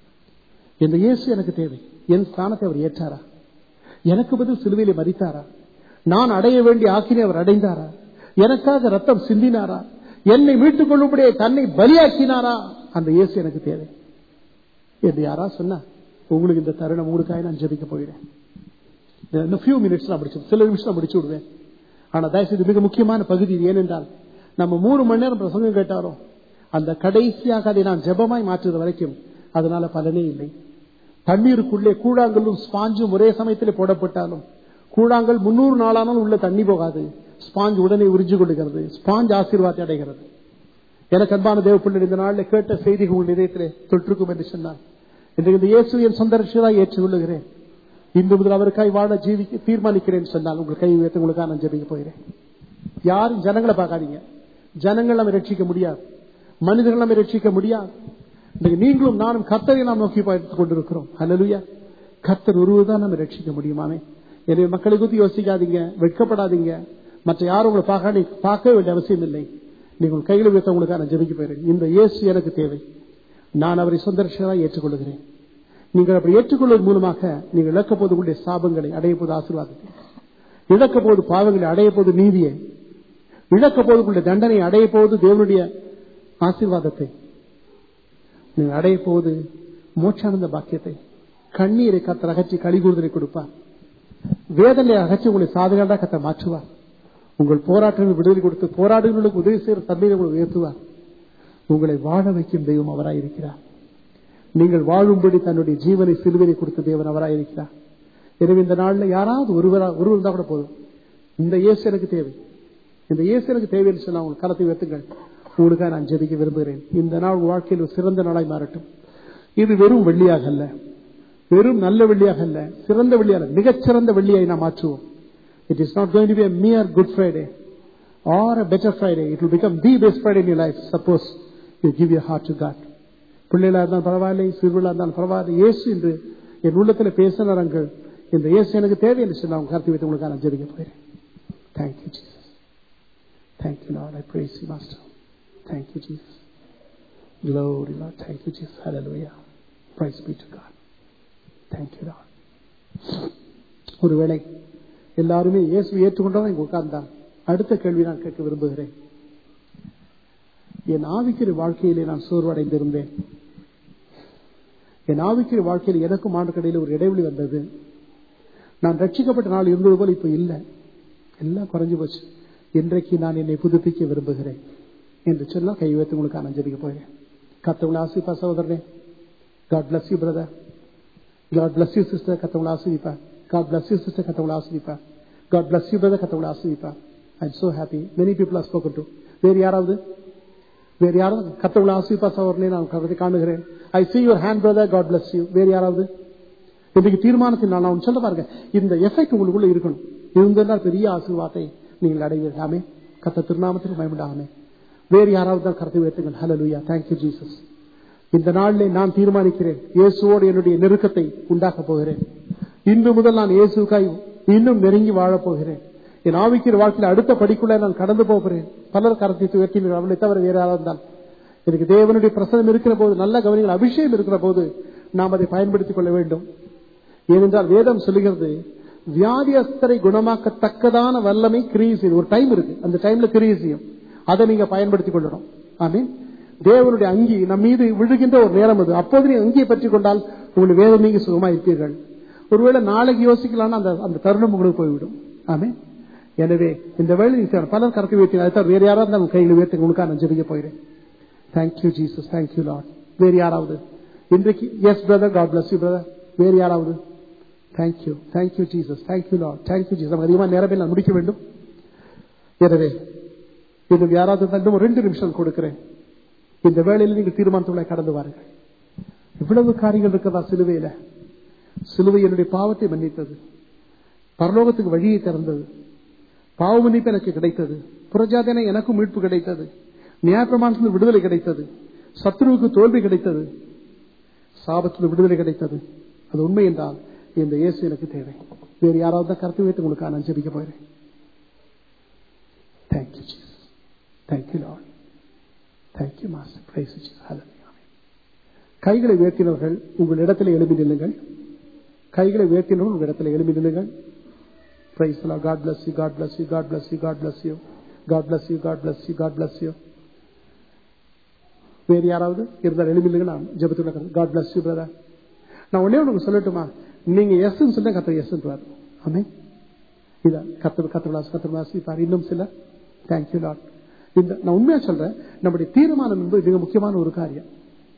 இந்த இயேசு எனக்கு தேவை என் ஸ்தானத்தை அவர் ஏற்றாரா எனக்கு பதில் சிலுவையிலே மறித்தாரா நான் அடைய வேண்டிய ஆக்கினை அவர் அடைந்தாரா எனக்காக ரத்தம் சிந்தினாரா என்னை மீட்டுக் கொள்ளும்படியே தன்னை பலியாக்கினாரா அந்த இயேசு எனக்கு தேவை என்று யாரா சொன்னா உங்களுக்கு இந்த தருணம் உங்களுக்காக நான் ஜபிக்க போகிறேன் இன்னும் ஃபியூ மினிட்ஸ் நான் முடிச்சு சில நிமிஷம் நான் முடிச்சு விடுவேன் ஆனா தயவுசெய்து மிக முக்கியமான பகுதி இது ஏனென்றால் நம்ம மூணு மணி நேரம் பிரசங்கம் கேட்டாலும் அந்த கடைசியாக அதை நான் ஜெபமாய் மாற்றுற வரைக்கும் அதனால பலனே இல்லை தண்ணீருக்குள்ளே கூழாங்கல்லும் ஸ்பாஞ்சும் ஒரே சமயத்தில் போடப்பட்டாலும் கூழாங்கல் முன்னூறு நாளானாலும் உள்ள தண்ணி போகாது ஸ்பாஞ்ச் உடனே உறிஞ்சு கொள்ளுகிறது ஸ்பாஞ்ச் ஆசீர்வாதத்தை அடைகிறது எனக்கு அன்பான தேவப்பிள்ளை இந்த நாளில் கேட்ட செய்திகள் உங்கள் இதயத்திலே தொற்றுக்கும் என்று சொன்னார் இன்றைக்கு இந்த இயேசு என் சொந்த ரட்சியராக ஏற்றுக்கொள்ளுகிறேன் இன்று முதல் அவருக்காய் வாழ ஜீவிக்க தீர்மானிக்கிறேன் சொன்னால் உங்கள் கை உயர்த்து உங்களுக்காக நான் ஜெபிக்க போகிறேன் யாரும் ஜனங்களை பார்க்காதீங்க ஜனங்கள் நம்ம ரட்சிக்க முடியாது மனிதர்கள் நம்ம ரட்சிக்க முடியாது இன்றைக்கு நீங்களும் நானும் கத்தரை நாம் நோக்கி பார்த்துக் கொண்டிருக்கிறோம் அல்லலுயா கத்தர் ஒருவர்தான் நம்ம ரட்சிக்க முடியுமாமே எனவே மக்களை குறித்து யோசிக்காதீங்க வெட்கப்படாதீங்க மற்ற யாரும் உங்களை பார்க்க பார்க்க வேண்டிய அவசியம் இல்லை நீங்கள் கையில் வைத்த உங்களுக்காக நான் ஜெபிக்க போகிறேன் இந்த இயேசு எனக்கு தேவை நான் அவரை சொந்த ரட்சகராக ஏற்றுக்கொள்கிறேன் நீங்கள் அப்படி ஏற்றுக்கொள்வதன் மூலமாக நீங்கள் இழக்க போது உங்களுடைய சாபங்களை அடைய போது ஆசீர்வாதத்தை இழக்க போது பாவங்களை அடைய போது நீதியை இழக்க போது உங்களுடைய தண்டனை அடைய போது தேவனுடைய ஆசீர்வாதத்தை நீங்கள் அடைய போது மோட்சானந்த பாக்கியத்தை கண்ணீரை கத்தர் அகற்றி கழிகூறுதலை கொடுப்பார் வேதனை அகற்றி உங்களை சாதகண்டா கத்த மாற்றுவார் உங்கள் போராட்டங்கள் விடுதலை கொடுத்து போராடுகளுக்கு உதவி செய்கிற தன்மையை உங்களை உயர்த்துவார் உங்களை வாழ வைக்கும் தெய்வம் அவராயிருக்கிறார் நீங்கள் வாழும்படி தன்னுடைய ஜீவனை சிலுவையை கொடுத்த தேவன் அவராயிருக்கிறார் எனவே இந்த நாளில் யாராவது ஒருவரா ஒருவர் இருந்தா கூட போதும் இந்த இயேசு எனக்கு தேவை இந்த இயேசு எனக்கு தேவைன்னு சொன்னா உங்கள் கலத்தை உயர்த்துங்கள் உங்களுக்காக நான் ஜெபிக்க விரும்புகிறேன் இந்த நாள் உங்கள் வாழ்க்கையில் ஒரு சிறந்த நாளாய் மாறட்டும் இது வெறும் வெள்ளியாக அல்ல வெறும் நல்ல வெள்ளியாக அல்ல சிறந்த வெள்ளியாக மிகச்சிறந்த வெள்ளியை நாம் மாற்றுவோம் it is not going to be a mere good friday or a better friday it will become the best friday in your life suppose you give your heart to god பிள்ளைகளா இருந்தாலும் பரவாயில்லை சிறுவிழா இருந்தாலும் பரவாயில்லை இயேசு என்று என் உள்ளத்தில் பேசினார்கள் இந்த இயேசு எனக்கு தேவை என்று சொல்லி அவங்க கருத்து வைத்து உங்களுக்கு நான் ஜெபிக்க போகிறேன் thank you Jesus thank you lord I praise you master thank you jesus glory lord thank you jesus hallelujah praise be to god thank you lord ஒருவேளை எல்லாருமே இயேசு ஏற்றுக்கொண்டவங்க இங்க உட்கார்ந்தான் அடுத்த கேள்வி நான் கேட்க விரும்புகிறேன் என் ஆவிக்கிற வாழ்க்கையிலே நான் சோர்வடைந்திருந்தேன் என் ஆவிக்கிற வாழ்க்கையில் எனக்கும் ஆண்டுக்கடையில் ஒரு இடைவெளி வந்தது நான் ரட்சிக்கப்பட்ட நாள் இருந்தது போல இப்ப இல்லை எல்லாம் குறைஞ்சு போச்சு இன்றைக்கு நான் என்னை புதுப்பிக்க விரும்புகிறேன் என்று சொன்னால் கை வைத்து உங்களுக்கு நான் ஜெபிக்க போகிறேன் கத்தவங்களை ஆசிப்பா சகோதரனே God bless you brother God bless you sister கத்தவங்களை ஆசிரிப்பா காட் பிளஸ் யூ சிஸ்டர் கத்தவங்களை ஆசிரிப்பா காட் பிளஸ் யூ பிரதர் கத்தவங்களை ஆசிரிப்பா I am so happy many people are spoken to வேறு யாராவது வேறு யாராவது கத்தவங்களை ஆசிரிப்பா சகோதரனே நான் கருத்தை காணுகிறேன் I see your hand brother God bless you வேறு யாராவது இன்றைக்கு தீர்மானத்தில் நான் நான் சொல்ல பாருங்க இந்த எஃபெக்ட் உங்களுக்குள்ள இருக்கணும் இருந்ததால் பெரிய ஆசீர்வாதத்தை நீங்கள் அடைவீர்களாமே கத்த திருநாமத்தில் பயமுண்டாமே வேறு யாராவது தான் கருத்தை உயர்த்துங்கள் ஹலோ லூயா தேங்க்யூ ஜீசஸ் இந்த நாளிலே நான் தீர்மானிக்கிறேன் இயேசுவோடு என்னுடைய நெருக்கத்தை உண்டாக்கப் போகிறேன் இன்று முதல் நான் இயேசுக்காய் இன்னும் நெருங்கி வாழப் போகிறேன் என் ஆவிக்கிற வாழ்க்கையில் அடுத்த படிக்குள்ள நான் கடந்து போகிறேன் பலர் கரத்தை உயர்த்தி அவளை தவிர வேற யாராவது இருந்தால் எனக்கு தேவனுடைய பிரசனம் இருக்கிற போது நல்ல கவனிகள் அபிஷேகம் இருக்கிற போது நாம் அதை பயன்படுத்திக் கொள்ள வேண்டும் ஏனென்றால் வேதம் சொல்லுகிறது வியாதியஸ்தரை குணமாக்கத்தக்கதான வல்லமை கிரியை செய்யும் ஒரு டைம் இருக்கு அந்த டைம்ல கிரியை செய்யும் அதை நீங்க பயன்படுத்திக் கொள்ளணும் ஆமீன் தேவனுடைய அங்கி நம் மீது விழுகின்ற ஒரு நேரம் அது அப்போது நீங்க அங்கியை பற்றி கொண்டால் உங்களுக்கு வேதம் நீங்க சுகமா இருப்பீர்கள் ஒருவேளை நாளைக்கு யோசிக்கலாம்னு அந்த அந்த தருணம் உங்களுக்கு போய்விடும் ஆமே எனவே இந்த வேலை நீங்க பலர் கறக்க உயர்த்தி வேற யாராவது இருந்தாலும் கையில் உயர்த்தி உங்களுக்காக நான் ஜெபிக்க போகிறேன் தேங்க்யூ ஜீசஸ் தேங்க்யூ லார்ட் வேறு யாராவது இன்றைக்கு yes brother God bless you brother வேறு யாராவது thank you thank you Jesus thank you lord thank you Jesus அதிகமாக நேரமே நான் முடிக்க வேண்டும் எனவே இன்னும் யாராவது இன்னும் ரெண்டு நிமிஷம் கொடுக்கிறேன் இந்த வேளையில் நீங்கள் தீர்மானத்துக்குள்ளே கடந்து வாருங்கள் இவ்வளவு காரியங்கள் இருக்கிறதா சிலுவையில சிலுவை என்னுடைய பாவத்தை மன்னித்தது பரலோகத்துக்கு வழியை திறந்தது பாவ மன்னிப்பு எனக்கு கிடைத்தது புறஜாதன எனக்கும் மீட்பு கிடைத்தது நியாயப்பிரமாணத்தில் விடுதலை கிடைத்தது சத்ருவுக்கு தோல்வி கிடைத்தது சாபத்தில் விடுதலை கிடைத்தது அது உண்மை என்றால் இந்த இயேசு எனக்கு தேவை வேறு யாராவது தான் கருத்து வைத்து உங்களுக்கு நான் ஜெபிக்க போகிறேன் thank you Jesus thank you lord thank you master praise கைகளை உயர்த்தினவர்கள் உங்கள் இடத்துல எழுப்பி நில்லுங்கள் கைகளை உயர்த்தினவர்கள் உங்கள் இடத்துல எழுப்பி நில்லுங்கள் praise God bless you God bless you God bless you God bless you God bless you God bless you God bless you வேறு யாராவது இருந்தால் எழுப்பில்லுங்க நான் ஜபத்துல காட் பிளஸ் யூ பிரதர் நான் ஒன்னே ஒன்று சொல்லட்டுமா நீங்க எஸ் சொல்ல கத்த எஸ் ஆமே இல்ல கத்தர் கத்திரலாஸ் கத்திரலாஸ் பார் இன்னும் சில தேங்க்யூ லாட் இந்த நான் உண்மையா சொல்றேன் நம்முடைய தீர்மானம் என்பது மிக முக்கியமான ஒரு காரியம்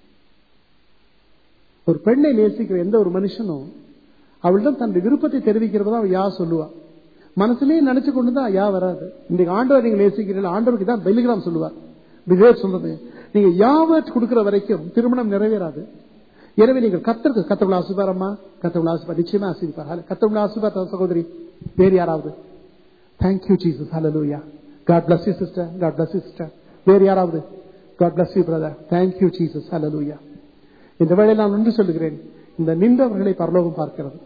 ஒரு பெண்ணை நேசிக்கிற எந்த ஒரு மனுஷனும் அவளிடம் தன்னுடைய விருப்பத்தை தெரிவிக்கிறதா அவள் யா சொல்லுவா மனசுலயே நினைச்சு கொண்டுதான் யா வராது இன்றைக்கு ஆண்டவர் நீங்க நேசிக்கிறீர்கள் ஆண்டவருக்கு தான் பெலிகிராம் சொல்லுவார் பிஹேவ் சொல்றது நீங்க யாவட் கொடுக்கிற வரைக்கும் திருமணம் நிறைவேறாது எனவே நீங்கள் கத்தருக்கு கத்தவுள்ள ஆசிபாரம்மா கத்தவுள்ள ஆசிபார் நிச்சயமா ஆசிரிப்பார் கத்தவுள்ள ஆசிபார் சகோதரி வேறு யாராவது தேங்க்யூ ஜீசஸ் ஹalleluya God bless you sister God bless you sister வேறு யாராவது God bless you brother thank you Jesus hallelujah இந்த வேளையில் நான் ஒன்று சொல்லுகிறேன் இந்த நின்றவர்களை பரலோகம் பார்க்கிறது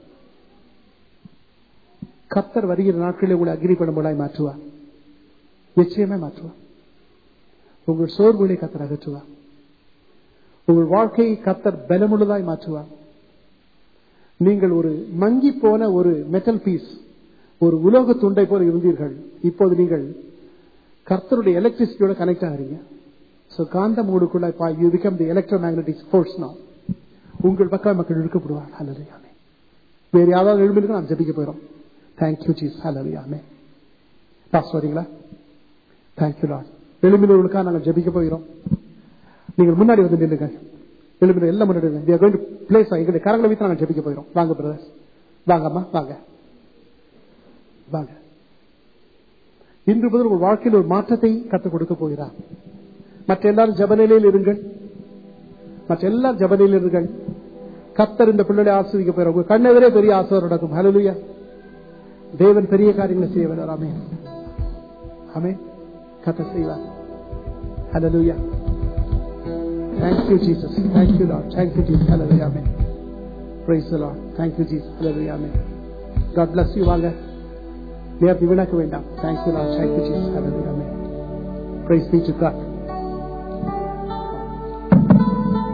கத்தர் வருகிற நாட்களில் உங்களை அக்னிப்படம்பலாய் மாற்றுவார் நிச்சயமே மாற்றுவார் உங்கள் சோர்வுகளை கத்தர் அகற்றுவார் உங்கள் வாழ்க்கையை கத்தர் பலமுள்ளதாய் மாற்றுவார் நீங்கள் ஒரு மங்கி போன ஒரு மெட்டல் பீஸ் ஒரு உலோக துண்டை போல இருந்தீர்கள் இப்போது நீங்கள் கர்த்தருடைய எலக்ட்ரிசிட்டியோட கனெக்ட் ஆகிறீங்க ஸோ காந்த மூடுக்குள்ள you become the electromagnetic force நான் உங்கள் பக்கம் மக்கள் இழுக்கப்படுவார் ஹலரியாமே வேறு யாராவது எழுப்பிருக்கு நாம் ஜபிக்க போயிடும் தேங்க்யூ சீஸ் ஹலரியாமே பாஸ் வரீங்களா தேங்க்யூ லாட் எழுப்பினவர்களுக்காக நாங்கள் ஜபிக்க போகிறோம் நீங்கள் முன்னாடி வந்து நில்லுங்க எழுப்பின எல்லாம் முன்னாடி பிளேஸ் எங்களுடைய கரங்களை வைத்து நாங்கள் ஜபிக்க போயிடும் வாங்க பிரதர்ஸ் வாங்கம்மா வாங்க வாங்க இன்று முதல் உங்கள் வாழ்க்கையில் ஒரு மாற்றத்தை கற்றுக் கொடுக்க போகிறார் மற்ற எல்லாரும் ஜபநிலையில் இருங்கள் மற்ற எல்லாரும் ஜபநிலையில் இருங்கள் கத்தர் இந்த பிள்ளைகளை ஆசிரிக்க போயிடும் உங்க கண்ணெதிரே பெரிய ஆசிரியர் நடக்கும் ஹலலுயா தேவன் பெரிய காரியங்களை செய்ய வேண்டாம் ஆமே ஆமே கத்த செய்வார் ஹலலுயா Thank you, Jesus. Thank you, Lord. Thank you, Jesus. Hallelujah. Amen. Praise the Lord. Thank you, Jesus. Hallelujah. Amen. God bless you. வாங்க நேரத்தை வீணாக்க வேண்டாம் தேங்க்யூ லார்ட் தேங்க்யூ ஜீசஸ் ஹalleluya ஆமென் praise be to God